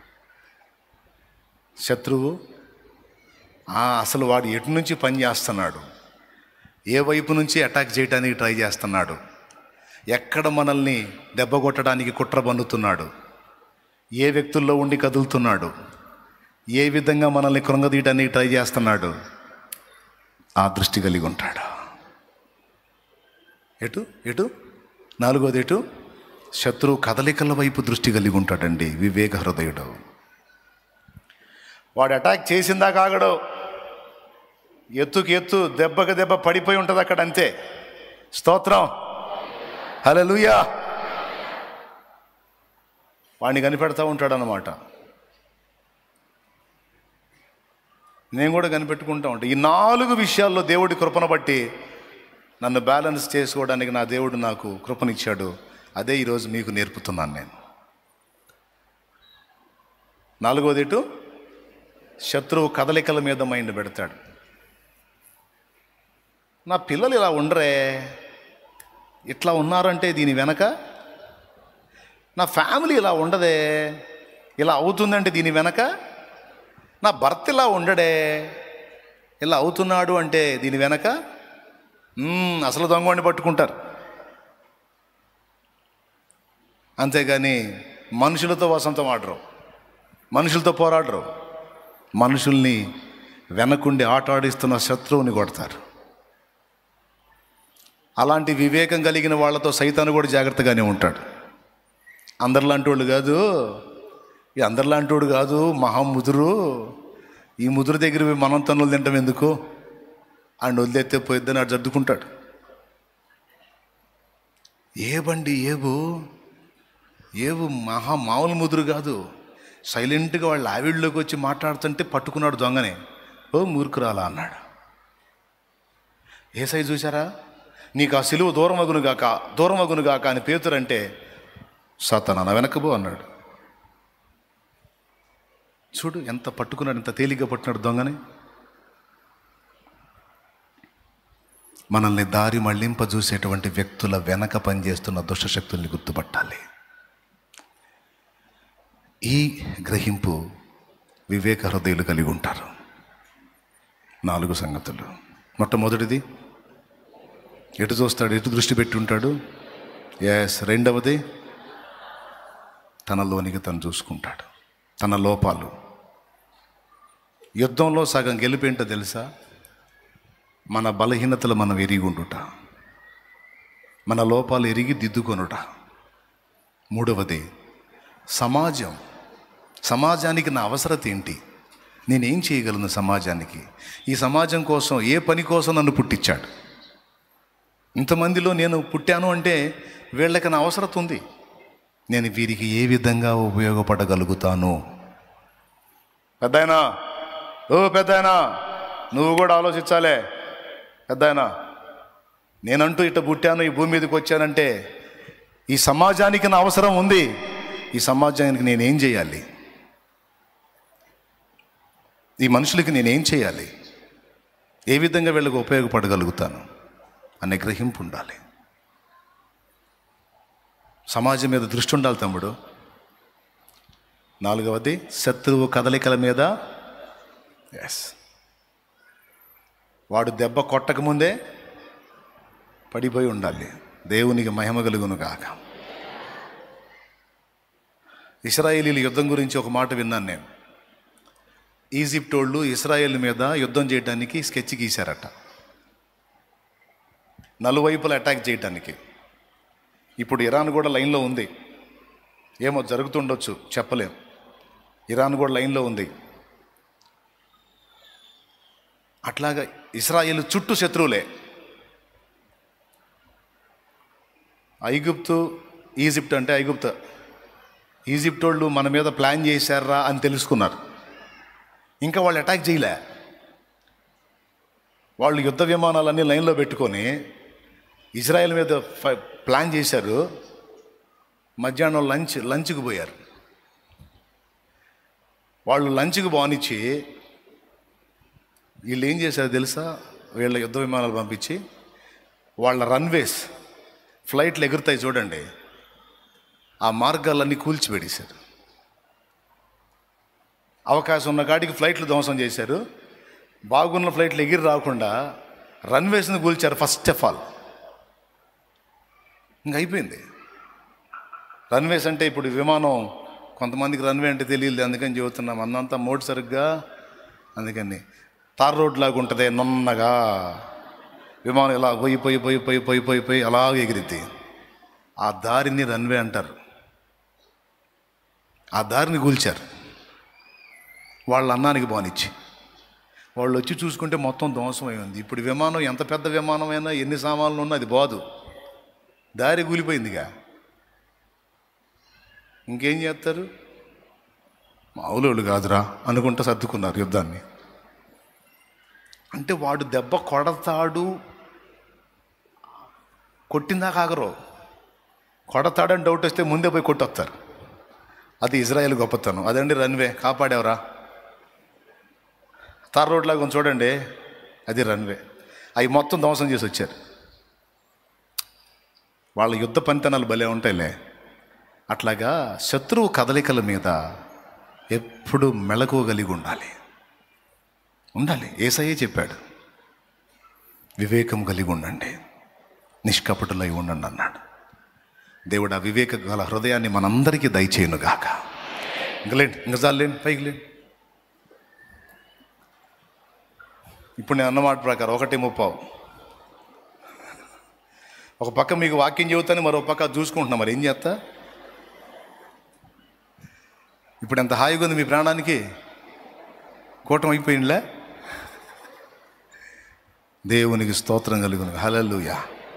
శత్రువు ఆ, అసలు వాడు ఎటు నుంచి పని చేస్తున్నాడు ఏ వైపు నుంచి అటాక్ చేయడానికి ట్రై చేస్తున్నాడు ఎక్కడ మనల్ని దెబ్బ కొట్టడానికి కుట్ర పన్నుతున్నాడు ఏ వ్యక్తుల్లో ఉండి కదులుతున్నాడు ఏ విధంగా మనల్ని కృంగదీయడానికి ట్రై చేస్తున్నాడు ఆ దృష్టి కలిగి ఉంటాడు ఎటు ఎటు నాలుగోది ఎటు శత్రువు కదలికల వైపు దృష్టి కలిగి ఉంటాడండి వివేక హృదయుడు వాడు అటాక్ చేసిందా కాగడు ఎత్తుకి ఎత్తు దెబ్బకి దెబ్బ పడిపోయి ఉంటుంది అక్కడ అంతే స్తోత్రం హలో లూయా వాడిని కనిపెడతా ఉంటాడు అన్నమాట నేను కూడా కనిపెట్టుకుంటా ఉంటాను ఈ నాలుగు విషయాల్లో దేవుడి కృపను బట్టి నన్ను బ్యాలెన్స్ చేసుకోవడానికి నా దేవుడు నాకు కృపనిచ్చాడు అదే ఈరోజు మీకు నేర్పుతున్నాను నేను నాలుగోది ఇటు శత్రువు కదలికల మీద మైండ్ పెడతాడు నా పిల్లలు ఇలా ఉండరే ఇట్లా ఉన్నారంటే దీని వెనక నా ఫ్యామిలీ ఇలా ఉండదే ఇలా అవుతుందంటే దీని వెనక నా భర్త ఇలా ఉండడే ఇలా అవుతున్నాడు అంటే దీని వెనక మ్మ్, అసలు దొంగని పట్టుకుంటారు అంతేగాని మనుషులతో వసంతం ఆడరు మనుషులతో పోరాడరు మనుషుల్ని వెనకుండి ఆట ఆడిస్తున్న శత్రువుని కొడతారు అలాంటి వివేకం కలిగిన వాళ్ళతో సైతాను కూడా జాగ్రత్తగానే ఉంటాడు అందరిలాంటి వాళ్ళు కాదు ఈ అందరిలాంటి వాడు కాదు మహా ముదురు ఈ ముదురు దగ్గర పోయి మనం తన్నులు తింటాం ఎందుకు ఆయన వదిలేస్తే పోయిద్దని అటు సర్దుకుంటాడు ఏ బండి ఏబు ఏబు మహా మామూలు ముదురు కాదు సైలెంట్గా వాళ్ళ ఆవిడలోకి వచ్చి మాట్లాడుతుంటే పట్టుకున్నాడు దొంగనే ఓ మూర్ఖురాలా అన్నాడు ఏ సైజు చూసారా నీకు ఆ సిలువ దూరం అగును గాక దూరం అగును గాక అని పేతురంటే సతన వెనకబో అన్నాడు చూడు ఎంత పట్టుకున్నాడు ఎంత తేలిగ్గా పట్టున్నాడు దొంగని మనల్ని దారి మళ్లింప చూసేటువంటి వ్యక్తుల వెనక పనిచేస్తున్న దుష్టశక్తుల్ని గుర్తుపట్టాలి ఈ గ్రహింపు వివేక హృదయులు కలిగి ఉంటారు నాలుగు సంగతులు మొట్టమొదటిది ఎటు చూస్తాడు ఎటు దృష్టి పెట్టి ఉంటాడు ఎస్ రెండవది తనలోనికి తను చూసుకుంటాడు తన లోపాలు యుద్ధంలో సగం గెలిపేంటో తెలుసా మన బలహీనతలు మనం ఎరిగి ఉండుట మన లోపాలు ఎరిగి దిద్దుకొనుట మూడవది సమాజం సమాజానికి నా అవసరత ఏంటి నేనేం చేయగలను సమాజానికి ఈ సమాజం కోసం ఏ పని కోసం నన్ను పుట్టించాడు ఇంతమందిలో నేను పుట్టాను అంటే వీళ్ళకి నా అవసరత ఉంది నేను వీరికి ఏ విధంగా ఉపయోగపడగలుగుతాను పెద్దాయనా ఓ పెద్దాయనా నువ్వు కూడా ఆలోచించాలే పెద్దాయనా నేనంటూ ఇట్ట పుట్టాను ఈ భూమి మీదకి వచ్చానంటే ఈ సమాజానికి నా అవసరం ఉంది ఈ సమాజానికి నేనేం చేయాలి ఈ మనుషులకి నేనేం చేయాలి ఏ విధంగా వీళ్ళకి ఉపయోగపడగలుగుతాను అనే గ్రహింపు ఉండాలి సమాజం మీద దృష్టి ఉండాలి తమ్ముడు నాలుగవది శత్రువు కదలికల మీద ఎస్ వాడు దెబ్బ కొట్టకముందే పడిపోయి ఉండాలి దేవునికి మహిమ కలుగును గాక ఇస్రాయేలీల యుద్ధం గురించి ఒక మాట విన్నాను నేను ఈజిప్ట్ వాళ్ళు ఇస్రాయేల్ మీద యుద్ధం చేయడానికి స్కెచ్ గీశారట నలువైపులా అటాక్ చేయడానికి ఇప్పుడు ఇరాన్ కూడా లైన్లో ఉంది ఏమో జరుగుతుండొచ్చు చెప్పలేం ఇరాన్ కూడా లైన్లో ఉంది అట్లాగా ఇస్రాయేల్ చుట్టూ శత్రువులే ఐగుప్తు ఈజిప్ట్ అంటే ఐగుప్తు ఈజిప్ట్ వాళ్ళు మన మీద ప్లాన్ చేశారా అని తెలుసుకున్నారు ఇంకా వాళ్ళు అటాక్ చేయలే వాళ్ళు యుద్ధ విమానాలన్నీ లైన్లో పెట్టుకొని ఇజ్రాయెల్ మీద ఫ- ప్లాన్ చేశారు మధ్యాహ్నం లంచ్ లంచ్కి పోయారు వాళ్ళు లంచ్కి బానిచ్చి వీళ్ళు ఏం చేశారు తెలుసా వీళ్ళ యుద్ధ విమానాలు పంపించి వాళ్ళ రన్వేస్ ఫ్లైట్లు ఎగురుతాయి చూడండి ఆ మార్గాలన్నీ కూల్చిపెట్టేశారు అవకాశం ఉన్న కాడికి ఫ్లైట్లు ధ్వంసం చేశారు బాగున్న ఫ్లైట్లు ఎగిరి రాకుండా రన్వేస్ని కూల్చారు ఫస్ట్ ఆఫ్ ఆల్ ఇంక అయిపోయింది రన్వేస్ అంటే ఇప్పుడు విమానం కొంతమందికి రన్వే అంటే తెలియదు అందుకని చెబుతున్నాం అన్నంతా మోటు సరిగ్గా అందుకని తార్ రోడ్ లాగా ఉంటుంది నున్నగా విమానం ఇలా పోయి పోయి పోయి పోయి పోయి పోయి పోయి అలా ఎగిరిద్ది ఆ దారిని రన్వే అంటారు ఆ దారిని కూల్చారు వాళ్ళ అన్నానికి బానిచ్చి వాళ్ళు వచ్చి చూసుకుంటే మొత్తం ధ్వంసమై ఉంది ఇప్పుడు విమానం ఎంత పెద్ద విమానమైనా ఎన్ని సామాన్లు ఉన్నా అది బాదు దారి కూలిపోయిందిగా ఇంకేం చేస్తారు మామూలు కాదురా అనుకుంటా సర్దుకున్నారు యుద్ధాన్ని అంటే వాడు దెబ్బ కొడతాడు కొట్టిందాక ఆగరు కొడతాడని డౌట్ వస్తే ముందే పోయి కొట్టొస్తారు అది ఇజ్రాయెల్ గొప్పతనం అదండి రన్వే కాపాడేవరా తార్ రోడ్ లాగా ఉంది చూడండి అది రన్వే అవి మొత్తం ధ్వంసం చేసి వచ్చారు వాళ్ళ యుద్ధ పనితనాలు భలే ఉంటాయిలే అట్లాగా శత్రువు కదలికల మీద ఎప్పుడు మెళకువగలిగి ఉండాలి ఉండాలి ఏసయ్యే చెప్పాడు వివేకం కలిగి ఉండండి నిష్కపటులై ఉండండి అన్నాడు దేవుడు ఆ వివేక గల హృదయాన్ని మనందరికీ దయచేయనుగాక ఇంకలేండి ఇంకా చాలేండి పైకి లేండి ఇప్పుడు నేను అన్నమాట ప్రకారం ఒకటి ముప్పావు ఒక పక్క మీకు వాక్యం చెబుతాను మరో పక్క చూసుకుంటున్నా మరి ఏం చేస్తా ఇప్పుడు ఎంత హాయిగా ఉంది మీ ప్రాణానికి కూటం అయిపోయిందిలే దేవునికి స్తోత్రం కలుగును హలలుయా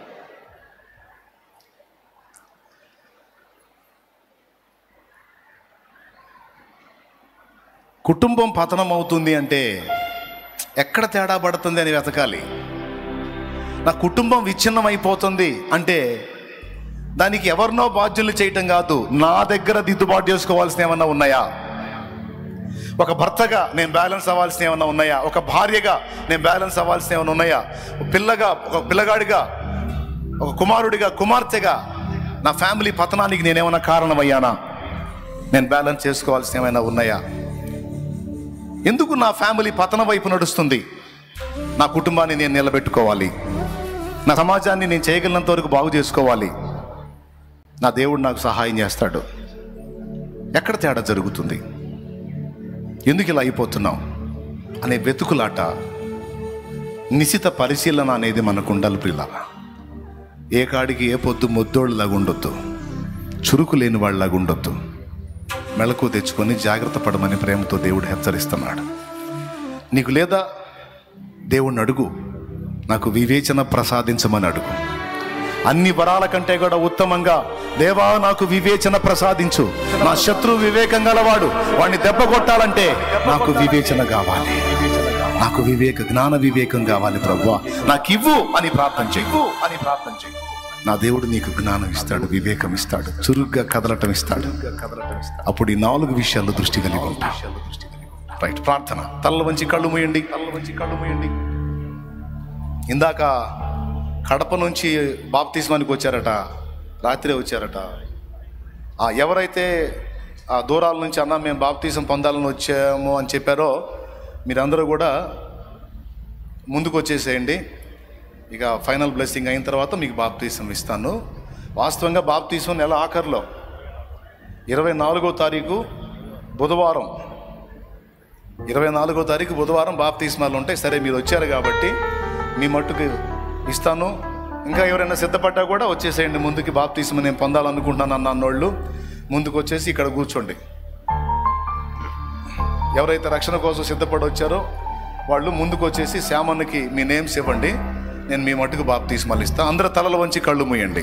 కుటుంబం పతనం అవుతుంది అంటే ఎక్కడ తేడా పడుతుంది అని వెతకాలి నా కుటుంబం విచ్ఛిన్నం అయిపోతుంది అంటే దానికి ఎవరినో బాధ్యులు చేయటం కాదు నా దగ్గర దిద్దుబాటు చేసుకోవాల్సిన ఏమన్నా ఉన్నాయా ఒక భర్తగా నేను బ్యాలెన్స్ అవ్వాల్సిన ఏమన్నా ఉన్నాయా ఒక భార్యగా నేను బ్యాలెన్స్ అవ్వాల్సిన ఏమైనా ఉన్నాయా ఒక పిల్లగా ఒక పిల్లగాడిగా ఒక కుమారుడిగా కుమార్తెగా నా ఫ్యామిలీ పతనానికి నేనేమైనా కారణమయ్యానా నేను బ్యాలెన్స్ చేసుకోవాల్సిన ఏమైనా ఉన్నాయా ఎందుకు నా ఫ్యామిలీ పతన వైపు నడుస్తుంది నా కుటుంబాన్ని నేను నిలబెట్టుకోవాలి నా సమాజాన్ని నేను చేయగలిగినంత వరకు బాగు చేసుకోవాలి నా దేవుడు నాకు సహాయం చేస్తాడు ఎక్కడ తేడా జరుగుతుంది ఎందుకు ఇలా అయిపోతున్నావు అనే వెతుకులాట నిశిత పరిశీలన అనేది మనకు ఉండాలి పిల్లల ఏ కాడికి ఏ పొద్దు మొద్దోళ్ళలాగా ఉండొద్దు చురుకు లేని వాళ్ళలాగా ఉండొద్దు మెలకు తెచ్చుకొని జాగ్రత్త పడమని ప్రేమతో దేవుడు హెచ్చరిస్తున్నాడు నీకు లేదా దేవుణ్ణి అడుగు నాకు వివేచన ప్రసాదించమని అడుగు అన్ని వరాల కంటే కూడా ఉత్తమంగా దేవా నాకు వివేచన ప్రసాదించు నా శత్రువు వివేకం గలవాడు వాడిని దెబ్బ కొట్టాలంటే నాకు వివేచన కావాలి నాకు వివేక జ్ఞాన వివేకం కావాలి ప్రవ్వా నాకు ఇవ్వు అని ప్రార్థన చెయ్యి అని ప్రార్థన చెయ్యి నా దేవుడు నీకు జ్ఞానం ఇస్తాడు వివేకం ఇస్తాడు చురుగ్గా కదలటం ఇస్తాడు అప్పుడు ఈ నాలుగు విషయాల్లో దృష్టి కలిగి ఉంటా రైట్ ప్రార్థన తల్ల వంచి కళ్ళు మూయండి తల్ల వంచి కళ్ళు మూయండి ఇందాక కడప నుంచి బాప్తిస్మానికి వచ్చారట రాత్రే వచ్చారట ఆ ఎవరైతే ఆ దూరాల నుంచి అన్న మేము బాప్తీసం పొందాలని వచ్చాము అని చెప్పారో మీరందరూ కూడా ముందుకు వచ్చేసేయండి ఇక ఫైనల్ బ్లెస్సింగ్ అయిన తర్వాత మీకు బాప్తీసం ఇస్తాను వాస్తవంగా బాప్తీసం నెల ఆఖరిలో ఇరవై నాలుగో తారీఖు బుధవారం ఇరవై నాలుగో తారీఖు బుధవారం బాప్తీస్మాలు ఉంటాయి సరే మీరు వచ్చారు కాబట్టి మీ మట్టుకు ఇస్తాను ఇంకా ఎవరైనా సిద్ధపడ్డా కూడా వచ్చేసేయండి ముందుకి బాప్తీసం నేను పొందాలనుకుంటున్నాను అన్న అన్నోళ్ళు ముందుకు వచ్చేసి ఇక్కడ కూర్చోండి ఎవరైతే రక్షణ కోసం సిద్ధపడి వచ్చారో వాళ్ళు ముందుకు వచ్చేసి శ్యామన్నకి మీ నేమ్స్ ఇవ్వండి నేను మీ మట్టుకు బాప్తీస్ మళ్ళిస్తా అందరూ తలలు వంచి కళ్ళు మూయండి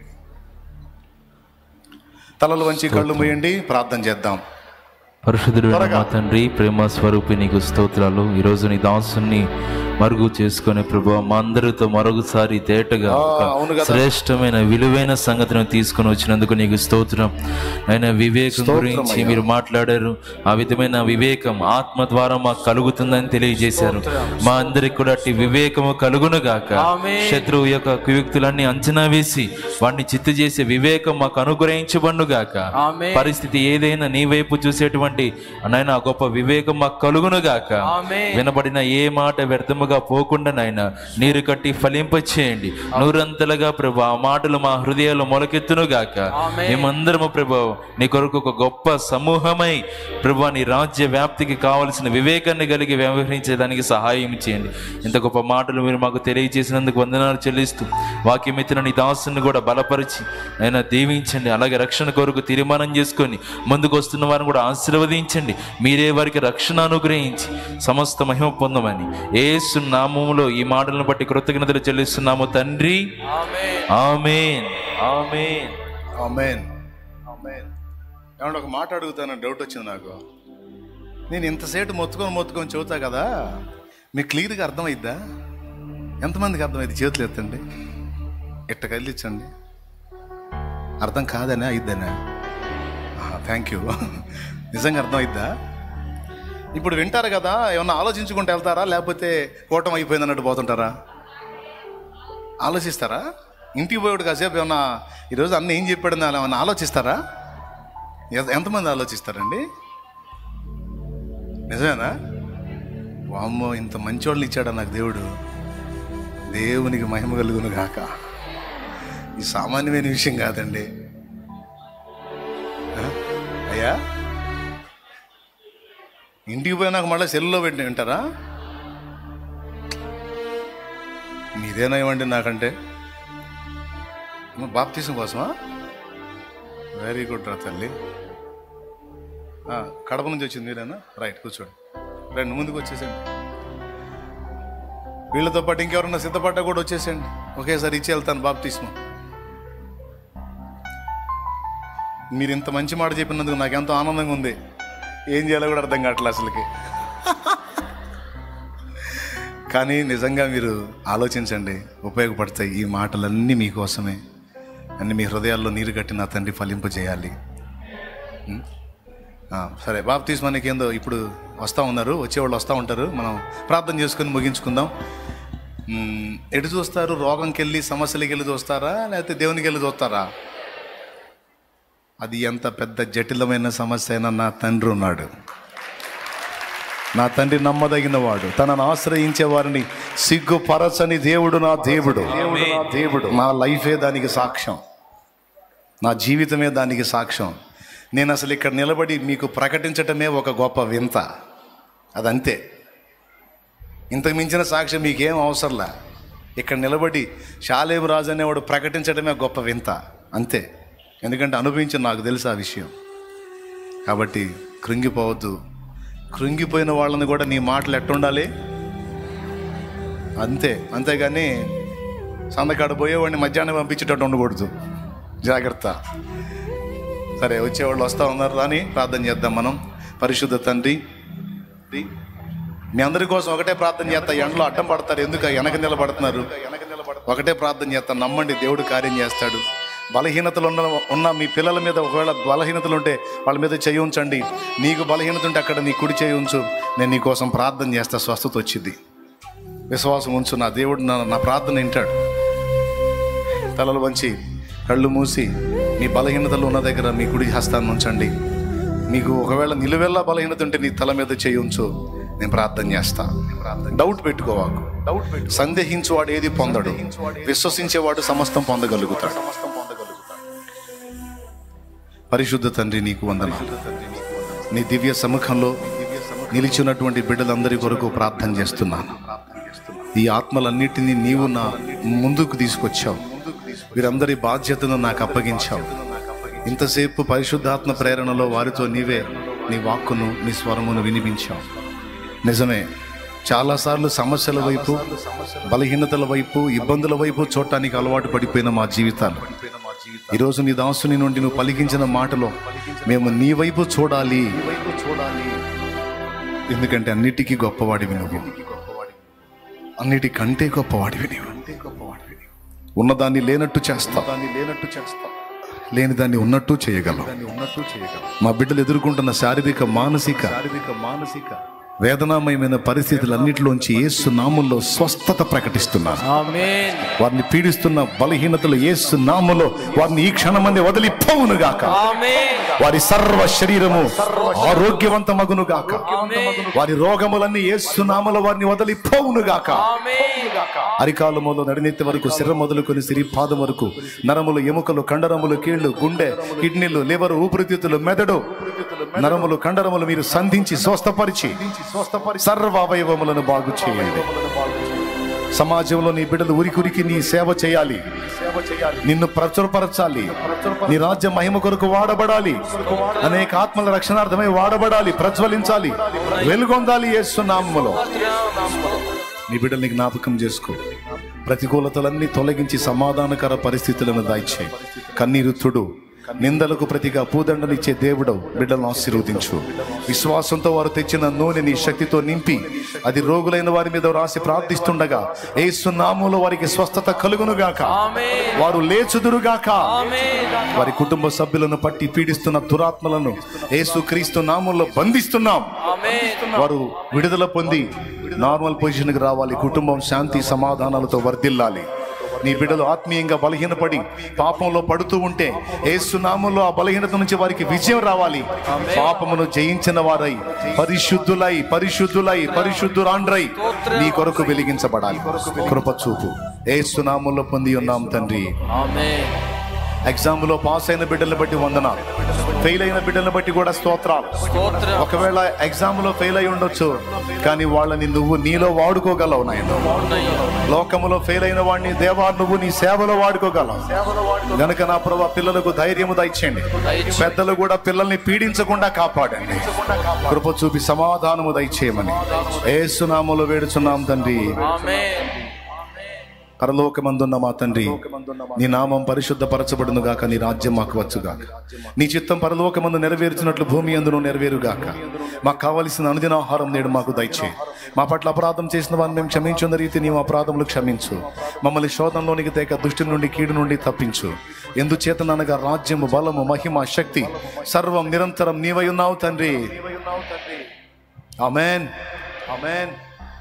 తలలు వంచి కళ్ళు మూయండి ప్రార్థన చేద్దాం పరిశుద్ధుడు మా తండ్రి ప్రేమ స్వరూపి నీకు స్తోత్రాలు ఈరోజు నీ దాసుని మరుగు చేసుకునే ప్రభు మా అందరితో మరొకసారి తేటగా ఒక అవును కదా. శ్రేష్టమైన విలువైన సంగతిని తీసుకొని వచ్చినందుకు నీకు స్తోత్రం ఆయన వివేకం స్తోత్రం గురించి అయ్యా. మీరు మాట్లాడారు ఆ విధమైన వివేకం ఆత్మ ద్వారా మాకు కలుగుతుందని తెలియజేశారు మా అందరికి కూడా అట్టి వివేకము కలుగును గాక శత్రువు యొక్క కుయుక్తులన్నీ అంచనా వేసి వాడిని చిత్తు చేసే వివేకం మాకు అనుగ్రహించబడును గాక ఆమేన్. పరిస్థితి ఏదైనా నీ వైపు చూసేటువంటి నాయన గొప్ప వివేకం మాకు కలుగును గాక ఆమేన్. వినబడిన ఏ మాట వ్యర్థముగా పోకుండా నాయన నీరు కట్టి ఫలింప చేయండి నూరంతలుగా ప్రభు ఆ మాటలు మా హృదయాలు మొలకెత్తును గాక ఆమేన్. మేమందరము ప్రభు నీ కొరకు ఒక గొప్ప సమూహమై ప్రభు నీ రాజ్య వ్యాప్తికి కావలసిన వివేకాన్ని కలిగి వ్యవహరించేదానికి సహాయం చేయండి ఇంత గొప్ప మాటలు మీరు మాకు తెలియజేసినందుకు వందనాలు చెల్లిస్తూ వాక్యం ఎత్తిన నీ దాసుని కూడా బలపరిచి ఆయన దీవించండి అలాగే రక్షణ కొరకు తీర్మానం చేసుకొని ముందుకు వస్తున్న వారిని కూడా ఆశీర్వదించండి మీరే వారికి రక్షణ అనుగ్రహించి సమస్త మహిమ పొందమని ఏసు నామములో ఈ మాటలను బట్టి కృతజ్ఞతలు చెల్లిస్తున్నాము తండ్రి ఆమేన్ ఆమేన్ ఆమెన్ ఆమెన్ ఏమన్నా ఒక మాట అడుగుతాను డౌట్ వచ్చింది నాకు నేను ఇంతసేపు మొత్తుకొని మొత్తుకొని చెబుతా కదా మీకు క్లియర్గా అర్థమైద్దా ఎంతమందికి అర్థమైంది చేతులు ఎత్తండి ఇట్ట కదిలించండి అర్థం కాదనే అయిద్దనే థ్యాంక్ యూ నిజంగా అర్థమైద్దా ఇప్పుడు వింటారు కదా ఏమన్నా ఆలోచించుకుంటూ వెళ్తారా లేకపోతే కూటం అయిపోయింది అన్నట్టు పోతుంటారా ఆలోచిస్తారా ఇంటికి పోయాడు కాసేపు ఏమన్నా ఈరోజు అన్న ఏం చెప్పాడు అని ఏమన్నా ఆలోచిస్తారా ఎ- ఎంతమంది ఆలోచిస్తారండి నిజమేనా వామ్మో ఇంత మంచోళ్ళని ఇచ్చాడా నాకు దేవుడు దేవునికి మహిమ కలుగును గాక ఈ సామాన్యమైన విషయం కాదండి ఆ? అయ్యా ఇంటికి పోయినాక మళ్ళీ సెల్లో పెట్టి వింటారా మీదేనా ఇవ్వండి నాకంటే బాప్తీసం కోసమా వెరీ గుడ్ రా తల్లి ఆ, కడప నుంచి వచ్చింది మీరేనా రైట్ కూర్చోండి రండి ముందుకు వచ్చేసండి వీళ్ళతో పాటు ఇంకెవరన్నా సిద్ధపడ్డా కూడా వచ్చేసండి ఒకేసారి ఇచ్చి వెళ్తాను బాప్తీసం మీరు ఇంత మంచి మాట చెప్పినందుకు నాకు ఎంతో ఆనందంగా ఉంది ఏం చేయాలో కూడా అర్థం కావట్లేదు అసలుకి కానీ నిజంగా మీరు ఆలోచించండి ఉపయోగపడతాయి ఈ మాటలన్నీ మీకోసమే అన్ని మీ హృదయాల్లో నీరు కట్టి నా తండ్రి ఫలింపజేయాలి ఉం? ఆ, సరే బాప్తీస్ మనకి ఏందో ఇప్పుడు వస్తూ ఉన్నారు వచ్చేవాళ్ళు వస్తూ ఉంటారు మనం ప్రార్థన చేసుకొని ముగించుకుందాం ఉం, ఎటు చూస్తారు రోగంకి వెళ్ళి సమస్యలకి వెళ్ళి చూస్తారా లేకపోతే దేవునికి వెళ్ళి చూస్తారా అది ఎంత పెద్ద జటిలమైన సమస్య అయినా నా తండ్రి ఉన్నాడు నా తండ్రి నమ్మదగిన వాడు తనను ఆశ్రయించే వారిని సిగ్గుపరచని దేవుడు నా దేవుడు దేవుడు నా దేవుడు నా లైఫే దానికి సాక్ష్యం నా జీవితమే దానికి సాక్ష్యం నేను అసలు ఇక్కడ నిలబడి మీకు ప్రకటించటమే ఒక గొప్ప వింత అదంతే ఇంతకు మించిన సాక్ష్యం మీకేం అవసరంలా ఇక్కడ నిలబడి షాలేం రాజు అనేవాడు ప్రకటించడమే గొప్ప వింత అంతే ఎందుకంటే అనుభవించి నాకు తెలుసు ఆ విషయం కాబట్టి కృంగిపోవద్దు కృంగిపోయిన వాళ్ళని కూడా నీ మాటలు ఎట్టుండాలి అంతే అంతేగాని సందకాడ పోయేవాడిని మధ్యాహ్నం పంపించేటట్టు ఉండకూడదు జాగ్రత్త సరే వచ్చేవాళ్ళు వస్తూ ఉన్నారు రాని ప్రార్థన చేద్దాం మనం పరిశుద్ధ తండ్రి మీ అందరి కోసం ఒకటే ప్రార్థన చేస్తా ఎండలో అడ్డం పడతారు ఎందుకు వెనక నిలబడుతున్నారు ఒకటే ప్రార్థన చేస్తా నమ్మండి దేవుడు కార్యం చేస్తాడు బలహీనతలు ఉన్న ఉన్న మీ పిల్లల మీద ఒకవేళ బలహీనతలు ఉంటే వాళ్ళ మీద చేయి ఉంచండి నీకు బలహీనత ఉంటే అక్కడ నీ కుడి చేయి ఉంచు నేను నీ కోసం ప్రార్థన చేస్తా స్వస్థత వచ్చింది విశ్వాసం ఉంచు నా దేవుడు నా నా ప్రార్థన వింటాడు తలలు వంచి కళ్ళు మూసి మీ బలహీనతలు ఉన్న దగ్గర మీ కుడి హస్తాన్ని ఉంచండి మీకు ఒకవేళ నిలువెల్లా బలహీనత ఉంటే నీ తల మీద చేయి ఉంచు నేను ప్రార్థన చేస్తా డౌట్ పెట్టుకోవాకు డౌట్ పెట్టు సందేహించువాడు ఏది పొందడు విశ్వసించేవాడు సమస్తం పొందగలుగుతాడు పరిశుద్ధ తండ్రి నీకు వందనాలు నీ దివ్య సముఖంలో నిలిచినటువంటి బిడ్డలందరి కొరకు ప్రార్థన చేస్తున్నాను ఈ ఆత్మలన్నిటినీ నీవు నా ముందుకు తీసుకొచ్చావు వీరందరి బాధ్యతను నాకు అప్పగించావు ఇంతసేపు పరిశుద్ధాత్మ ప్రేరణలో వారితో నీవే నీ వాక్కును నీ స్వరమును వినిపించావు నిజమే చాలాసార్లు సమస్యల వైపు బలహీనతల వైపు ఇబ్బందుల వైపు చూడటానికి అలవాటు పడిపోయిన మా జీవితాలు ఈరోజు నీ దాసుని నుండి నువ్వు పలికించిన మాటలో మేము నీ వైపు చూడాలి ఎందుకంటే అన్నిటికీ గొప్పవాడివి నువ్వు అన్నిటికంటే గొప్పవాడివి నీవు ఉన్నదాన్ని లేనట్టు చేస్తావు దాన్ని లేనట్టు చేస్తావు లేని దాన్ని ఉన్నట్టు చేయగలవు ఉన్నట్టు చేయగలవు మా బిడ్డలు ఎదుర్కొంటున్న శారీరక మానసిక శారీరక మానసిక వేదనామయమైన పరిస్థితులన్నిటిలోంచి యేసు నామంలో స్వస్థత ప్రకటిస్తున్నాను ఆమేన్ వారిని పీడిస్తున్న బలహీనతలు యేసు నామంలో వారిని ఈ క్షణమంది వదిలిపోవును గాక ఆమేన్ వారి సర్వ శరీరము ఆరోగ్యవంతమగును గాక వారి రోగములన్నీ యేసు నామలో వారిని వదిలిపోవును గాక అరికాలు మొదలు నడినెత్తి వరకు శిర మొదలుకొని సిరి పాదం వరకు నరములు ఎముకలు కండరములు కీళ్లు గుండె కిడ్నీలు లివర్ ఊపిరితిత్తులు మెదడు నరములు కండరములు మీరు సంధించి స్వస్థపరిచి సర్వ అవయవములను బాగు చేయండి సమాజంలో నీ బిడ్డలు ఉరికురికి నీ సేవ చేయాలి నిన్ను ప్రచురపరచాలి నీ రాజ్య మహిమ కొరకు వాడబడాలి అనేక ఆత్మల రక్షణార్థమై వాడబడాలి ప్రజ్వలించాలి వెలుగొందాలి యేసునామములో నీ బిడ్డల్ని జ్ఞాపకం చేసుకో ప్రతికూలతలన్నీ తొలగించి సమాధానకర పరిస్థితులను దాయిచ్చే కన్నీరుతుడు నిందలకు ప్రతిగా పూదండనిచ్చే దేవుడు బిడ్డలను ఆశీర్వదించు విశ్వాసంతో వారు తెచ్చిన నూనె నీ శక్తితో నింపి అది రోగులైన వారి మీద రాసి ప్రార్థిస్తుండగా ఏసు నామంలో వారికి స్వస్థత కలుగునుగాక వారు లేచుదురుగాక వారి కుటుంబ సభ్యులను పట్టి పీడిస్తున్న దురాత్మలను యేసు క్రీస్తు నామంలో బంధిస్తున్నాం వారు విడుదల పొంది నార్మల్ పొజిషన్కి రావాలి కుటుంబం శాంతి సమాధానాలతో వర్ధిల్లాలి నీ బిడ్డలు ఆత్మీయంగా బలహీనపడి పాపంలో పడుతూ ఉంటే ఏసునామంలో ఆ బలహీనత నుంచి వారికి విజయం రావాలి పాపమును జయించిన వారై పరిశుద్ధులై పరిశుద్ధులై పరిశుద్ధురాండ్రై నీ కొరకు వెలిగించబడాలి కృప చూపు ఏసునామంలో పొంది ఉన్నాం తండ్రి ఆమేన్ ఎగ్జామ్ లో పాస్ అయిన బిడ్డలను బట్టి వందనాలు ఫెయిల్ అయిన బిడ్డలను బట్టి కూడా స్తోత్రాలు స్తోత్రం ఒకవేళ ఎగ్జామ్ లో ఫెయిల్ అయి ఉండొచ్చు కానీ వాళ్ళని నువ్వు నీలో వాడుకోగలవు నాయన లోకములో ఫెయిల్ అయిన వాడిని దేవా నువ్వు నీ సేవలో వాడుకోగలవు గనుక నా ప్రభా పిల్లలకు ధైర్యము దయచేయండి పెద్దలు కూడా పిల్లల్ని పీడించకుండా కాపాడండి కృప చూపి సమాధానము దయచేయమని ఏసునామలో వేడుచున్నాం తండ్రి ఆమేన్ పరలోకమందున్న మా తండ్రి నీ నామం పరిశుద్ధపరచబడును గాక నీ రాజ్యం మాకు వచ్చుగాక నీ చిత్తం పరలోకమందు నెరవేర్చినట్లు భూమి అందును నెరవేరుగాక మాకు కావలసిన అనుదిన ఆహారం నేడు మాకు దయచే మా పట్ల అపరాధం చేసిన వారిని మేము క్షమించున్న రీతి నీ అపరాధములు క్షమించు మమ్మల్ని శోధంలోనికి తేక దుష్టి నుండి కీడు నుండి తప్పించు ఎందుచేతనగా రాజ్యము బలము మహిమ శక్తి సర్వం నిరంతరం నీవై ఉన్నావు తండ్రి ఆమెన్ ఆమెన్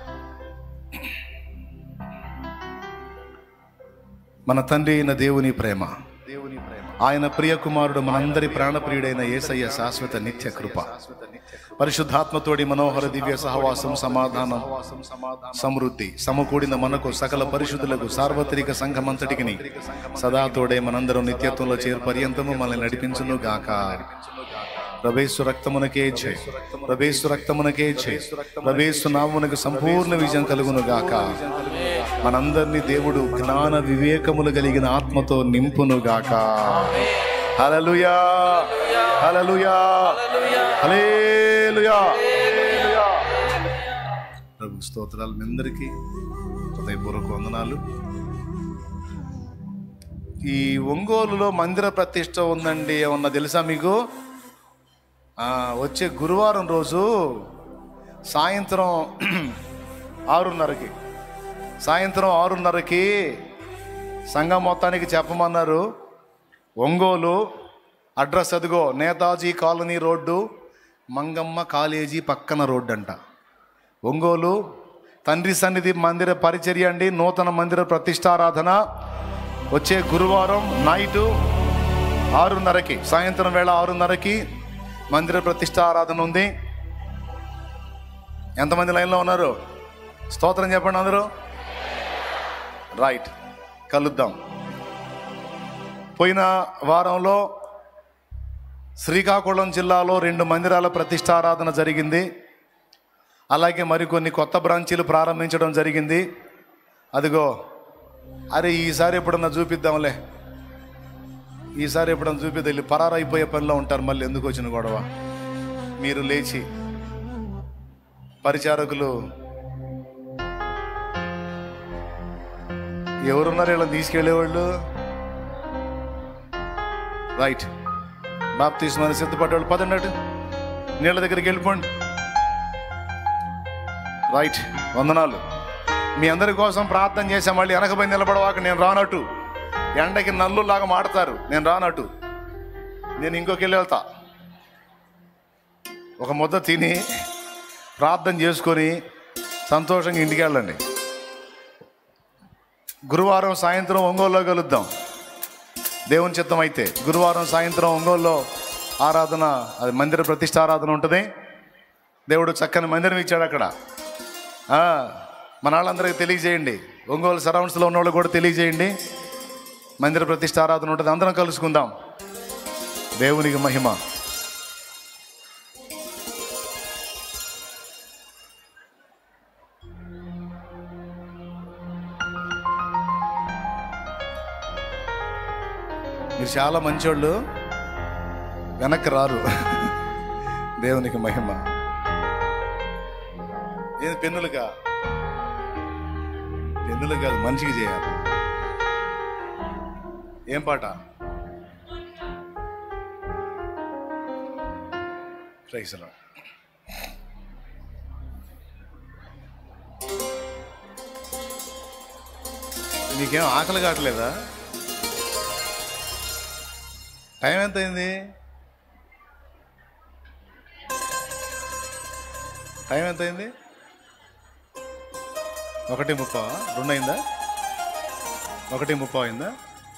మన తండ్రి అయిన దేవుని ప్రేమ ఆయన ప్రియ కుమారుడు మనందరి ప్రాణప్రియుడైన యేసయ్య శాశ్వత నిత్య కృప పరిశుద్ధాత్మతోడి మనోహర దివ్య సహవాసం సమాధానం సమృద్ధి సమకూడిన మనకు సకల పరిశుద్ధులకు సార్వత్రిక సంఘమంతటికి సదా తోడే మనందరం నిత్యత్వంలో చేరు పర్యంతము మనల్ని నడిపించును గాక ప్రభేసు రక్తమునకే జై ప్రభేసు రక్తమునకే జై ప్రభేసు నామునకు సంపూర్ణ విజయం కలుగును గాక మనందరినీ దేవుడు జ్ఞాన వివేకములు కలిగిన ఆత్మతో నింపును గాక హల్లెలూయా హల్లెలూయా హల్లెలూయా ప్రభు స్తోత్రాలు మీ అందరికీ హృదయపూర్వక వందనాలు ఈ ఒంగోలులో మందిర ప్రతిష్ట ఉందండి ఏమన్నా తెలుసా మీకు ఆ, వచ్చే గురువారం రోజు సాయంత్రం ఆరున్నరకి సాయంత్రం ఆరున్నరకి సంఘం మొత్తానికి చెప్పమన్నారు ఒంగోలు అడ్రస్ అదిగో Netaji colony road Mangamma college పక్కన రోడ్డు అంట ఒంగోలు తండ్రి సన్నిధి మందిర పరిచర్య అండి నూతన మందిర ప్రతిష్టారాధన వచ్చే గురువారం నైటు ఆరున్నరకి సాయంత్రం వేళ ఆరున్నరకి మందిర ప్రతిష్టారాధన ఉంది ఎంతమంది లైన్లో ఉన్నారు స్తోత్రం చెప్పండి అందరూ రైట్ కలుద్దాం పోయిన వారంలో శ్రీకాకుళం జిల్లాలో రెండు మందిరాల ప్రతిష్టారాధన జరిగింది అలాగే మరికొన్ని కొత్త బ్రాంచీలు ప్రారంభించడం జరిగింది అదిగో అరే ఈసారి ఎప్పుడన్నా చూపిద్దాంలే ఈసారి ఎప్పుడన్నా చూపి వెళ్ళి పరారైపోయే పనిలో ఉంటారు మళ్ళీ ఎందుకు వచ్చిన గొడవ మీరు లేచి పరిచారకులు ఎవరున్నారు ఇలా తీసుకెళ్లేవాళ్ళు రైట్ బాప్ తీసుకుని సిద్ధపడ్డవాళ్ళు పదండి నీళ్ళ దగ్గరికి వెళ్ళిపోండి రైట్ వందనాలు మీ అందరి కోసం ప్రార్థన చేసాం మళ్ళీ వెనకబోయి నిలబడవాక నేను రానట్టు ఎండకి నల్లులాగా మాడతారు నేను రానట్టు నేను ఇంకొక వెళ్ళి వెళ్తా ఒక ముద్ద తిని ప్రార్థన చేసుకొని సంతోషంగా ఇంటికి వెళ్ళండి గురువారం సాయంత్రం ఒంగోలులో కలుద్దాం దేవుని చిత్తం అయితే గురువారం సాయంత్రం ఒంగోలులో ఆరాధన అది మందిర ప్రతిష్ట ఆరాధన ఉంటుంది దేవుడు చక్కని మందిరం ఇచ్చాడు అక్కడ ఆ, మన వాళ్ళందరికీ తెలియజేయండి ఒంగోలు సరౌండ్స్లో ఉన్న వాళ్ళు కూడా తెలియజేయండి మందిర ప్రతిష్ట ఆరాధన ఉంటుంది అందరం కలుసుకుందాం దేవునికి మహిమ మీరు చాలా మంచోళ్ళు వెనక్కి రారు దేవునికి మహిమ ఏది పెన్నులుగా పెన్నులు కాదు మనిషికి చేయాలి ఏం పాట ప్రైస్లో నీకేం ఆకలి కావట్లేదా టైం ఎంత అయింది టైం ఎంత అయింది ఒకటి ముప్పా రెండు అయిందా ఒకటి ముప్పా అయిందా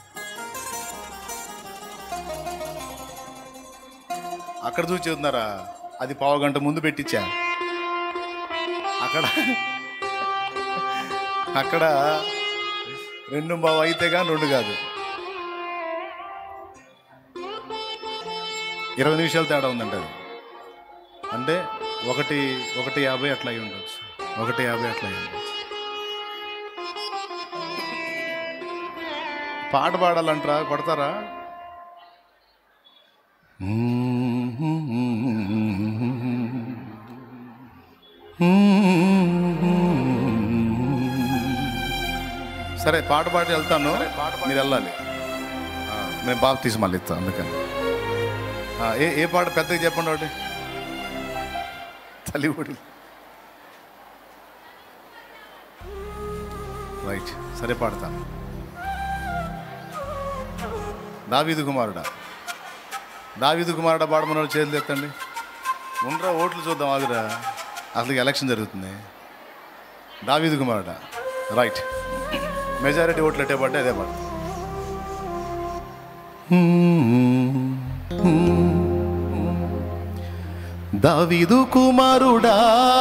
అక్కడ చూసి చూస్తున్నారా అది పావు గంట ముందు పెట్టించా అక్కడ అక్కడ రెండు బావు అయితే కానీ రెండు కాదు ఇరవై నిమిషాలు తేడా ఉందంట అది అంటే ఒకటి ఒకటి యాభై అట్లా అయి ఉండొచ్చు ఒకటి యాభై అట్లా అయి ఉండొచ్చు పాట పాడాలంటారా కొడతారా సరే పాట పాడి వెళ్తాను మీరు వెళ్ళాలి ఆ, నేను బాగా తీసి మళ్ళీ ఇస్తాను అందుకని ఆ, ఏ ఏ పాట పెద్దగా చెప్పండి ఒకటి తల్లివుడి రైట్ సరే పాడతాను దావీదు కుమారుడా దావీదు కుమారుడా పాడమన్న చేతులు ఎత్తండి ఉండరా ఓట్లు చూద్దాం ఆగురా అసలు ఎలక్షన్ జరుగుతుంది దావీదు కుమారుడా రైట్ మెజారిటీ ఓట్లు ఎట్టే పడ్డా అదే పాట దావీదు కుమారుడా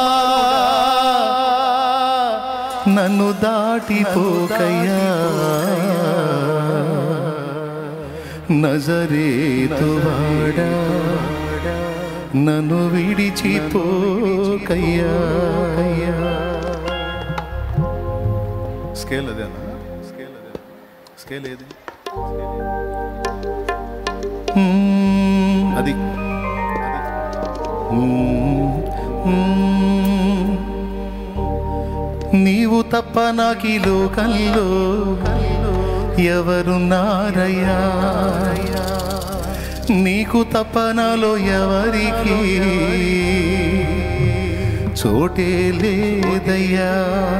నన్ను దాటిపోకయ్యా నజరేతువాడా నన్ను విడిచిపోకయ్యా స్కేల్ అదేనా స్కేల్ అదే స్కేల్ ఏది అది నీవు తప్ప నాకి లోకంలో ఎవరున్నారయ్యా నీకు తప్ప నాలో ఎవరికి చోటే లేదయ్యా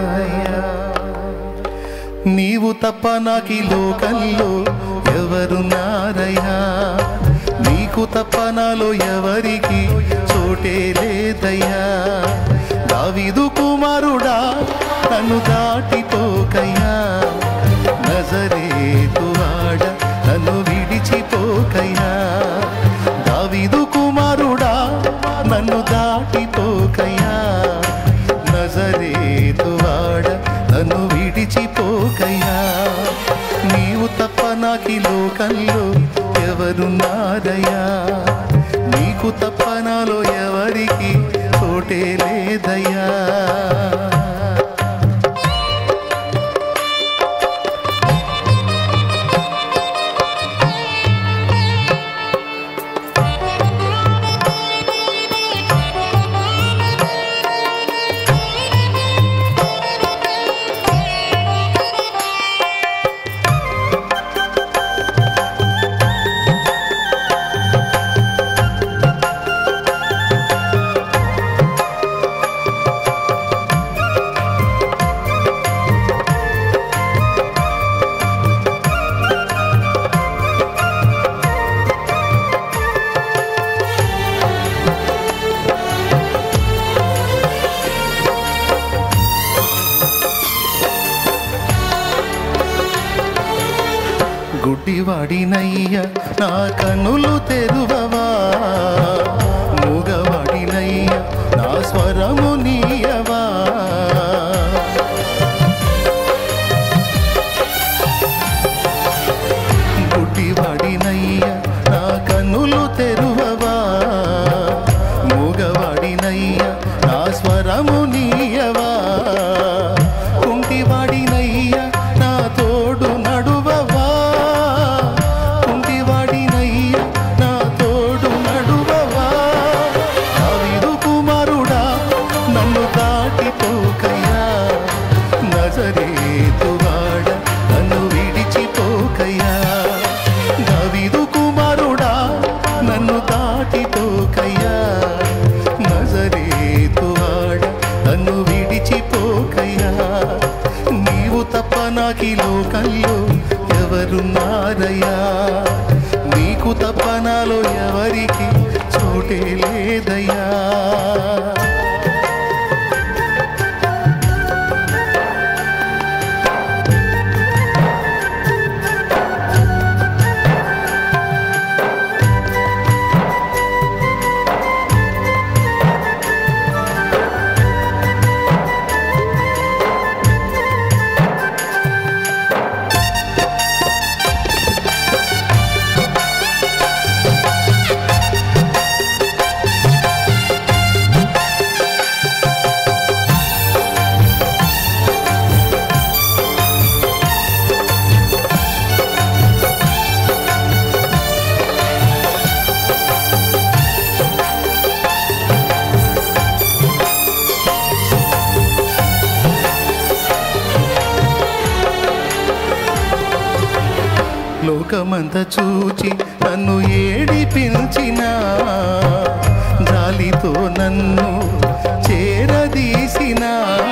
నీవు తప్ప నాకి లోకంలో ఎవరున్నారయ్యా నీకు తప్ప నాలో ఎవరికి చోటే లేదయ్యా దావీదు కుమారుడా నన్ను దాటిపోకయ్యా నజరేతువాడ నన్ను విడిచిపోకయ్యా దావీదు కుమారుడా నన్ను దాటిపోకయ్యా నజరేతువాడ నన్ను విడిచిపోకయ్యా నీవు తప్ప నాకి లోకంలో ఎవరున్నారయ్యా నీకు తప్ప నాలో ఎవరికి చోటే లేదయ్యా గుడ్డివాడినయ్య నా కన్నులు తెరువవా మూగవాడినయ్య నా స్వరము నీయవా గుడ్డివాడినయ్య నా కన్నులు తెరువవా మూగవాడినయ్య నా స్వరము నీయవా కుంటివాడినయ్య నా తోడు నడువవా కుంటివాడినయ్య నా తోడు నడువవా దావీదు కుమారుడా నన్ను దాటిపోకయ్యా నజరేతువాడ నన్ను విడిచిపోకయ్యా దావీదు కుమారుడా నన్ను దాటిపోకయ్యా నజరేతువాడ నన్ను విడిచిపోకయ్యా నీవు తప్ప నాకు ఈ లోకంలో ఎవరున్నారయ్యా నీకు తప్ప నాలో ఎవరికి చోటే లేదయ్యా లోకమంత చూచి నన్ను ఏడిపించిన జాలితో నన్ను చేరదీసిన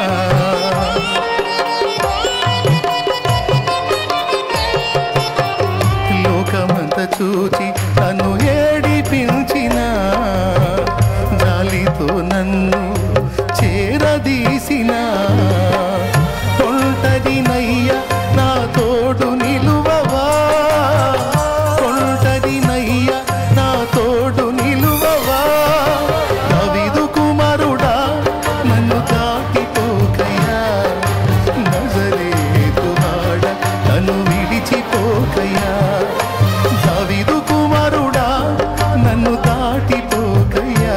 లోకమంత చూచి నన్ను ఏడిపించిన జాలితో నన్ను చేరదీసిన ఒంటరినయ్య నా తోడు నిలువవా ఒంటరినయ్య నా తోడు నిలువవా దావీదు కుమారుడా నన్ను దాటిపోకయ్యా నజరేతువాడ నన్ను విడిచిపోకయ్యా దావీదు కుమారుడా నన్ను దాటిపోకయ్యా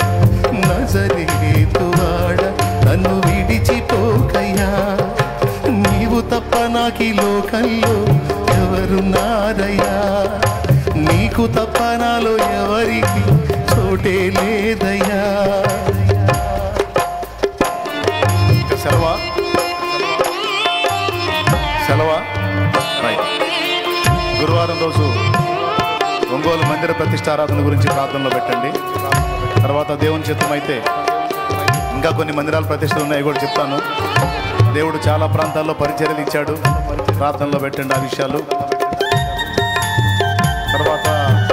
నజరేతువాడ నన్ను విడిచిపోకయ్యా నీవు తప్ప నాకు ఈ లోకంలో ఎవరున్నారయ్యా నీకు తప్ప నాలో ఎవరికి చోటే లేదయ్యా సెలవా సెలవా రైట్ గురువారం రోజు ఒంగోలు మందిర ప్రతిష్టారాధన గురించి ప్రార్థనలో పెట్టండి తర్వాత దేవుని చిత్తం అయితే ఇంకా కొన్ని మందిరాల ప్రతిష్టలు ఉన్నాయి కూడా చెప్తాను దేవుడు చాలా ప్రాంతాల్లో పరిచర్యలు ఇచ్చాడు ప్రార్థనలో పెట్టండి ఆ విషయాలు తర్వాత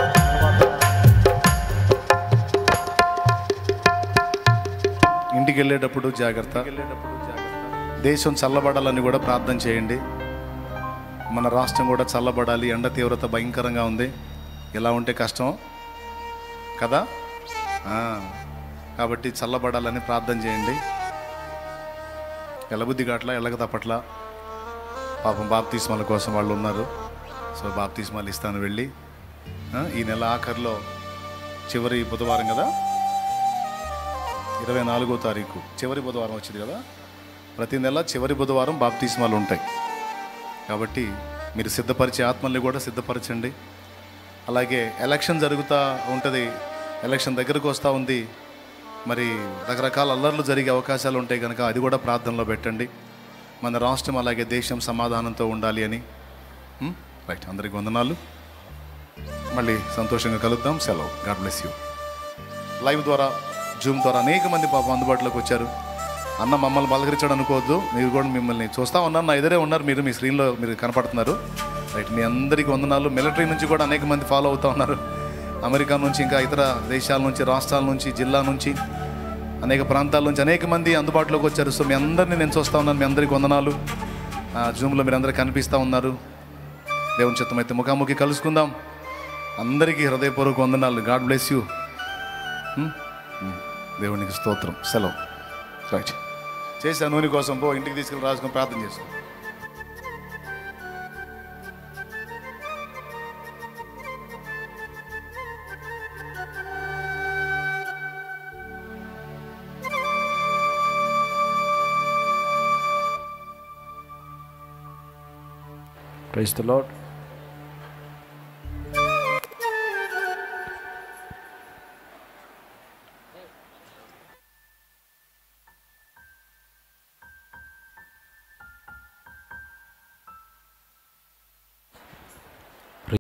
ఇంటికి వెళ్ళేటప్పుడు జాగ్రత్త దేశం చల్లబడాలని కూడా ప్రార్థన చేయండి మన రాష్ట్రం కూడా చల్లబడాలి ఎండ తీవ్రత భయంకరంగా ఉంది ఎలా ఉంటే కష్టం కదా ఆ, కాబట్టి చల్లబడాలని ప్రార్థన చేయండి ఎలబుద్ధి గట్ల ఎల్లక తప్పట్ల పాపం బాప్తీస్మాల కోసం వాళ్ళు ఉన్నారు సో బాప్తీస్మాలు ఇస్తాను వెళ్ళి ఆ, ఈ నెల ఆఖరిలో చివరి బుధవారం కదా ఇరవై నాలుగో తారీఖు చివరి బుధవారం వచ్చింది కదా ప్రతి నెల చివరి బుధవారం బాప్తీస్మాలు ఉంటాయి కాబట్టి మీరు సిద్ధపరిచే ఆత్మల్ని కూడా సిద్ధపరచండి అలాగే ఎలక్షన్ జరుగుతూ ఉంటుంది ఎలక్షన్ దగ్గరకు వస్తూ ఉంది మరి రకరకాల అల్లర్లు జరిగే అవకాశాలు ఉంటాయి కనుక అది కూడా ప్రార్థనలో పెట్టండి మన రాష్ట్రం అలాగే దేశం సమాధానంతో ఉండాలి అని ఉం? రైట్ అందరికి వందనాలు మళ్ళీ సంతోషంగా కలుద్దాం సెలవు గాడ్ బ్లెస్ యూ లైవ్ ద్వారా జూమ్ ద్వారా అనేక మంది పాపం అందుబాటులోకి వచ్చారు అన్న మమ్మల్ని పలకరించాడు అనుకోవద్దు మీరు కూడా మిమ్మల్ని చూస్తా ఉన్నారు నా ఎదురే ఉన్నారు మీరు మీ స్క్రీన్లో మీరు కనపడుతున్నారు రైట్ మీ అందరికీ వందనాలు మిలిటరీ నుంచి కూడా అనేక మంది ఫాలో అవుతూ ఉన్నారు అమెరికా నుంచి ఇంకా ఇతర దేశాల నుంచి రాష్ట్రాల నుంచి జిల్లా నుంచి అనేక ప్రాంతాల నుంచి అనేక మంది అందుబాటులోకి వచ్చారు సో మీ అందరినీ నేను చూస్తూ ఉన్నాను మీ అందరికీ వందనాలు ఆ, జూమ్లో మీరు అందరూ కనిపిస్తూ ఉన్నారు దేవుని చిత్తమైతే ముఖాముఖి కలుసుకుందాం అందరికీ హృదయపూర్వక వందనాలు గాడ్ బ్లెస్ యూ దేవునికి స్తోత్రం సెలవు రైట్ చేసా నూనె కోసం పో ఇంటికి తీసుకెళ్ళి రాసుకొని ప్రార్థన చేసుకో ప్రైస్ ద లాడ్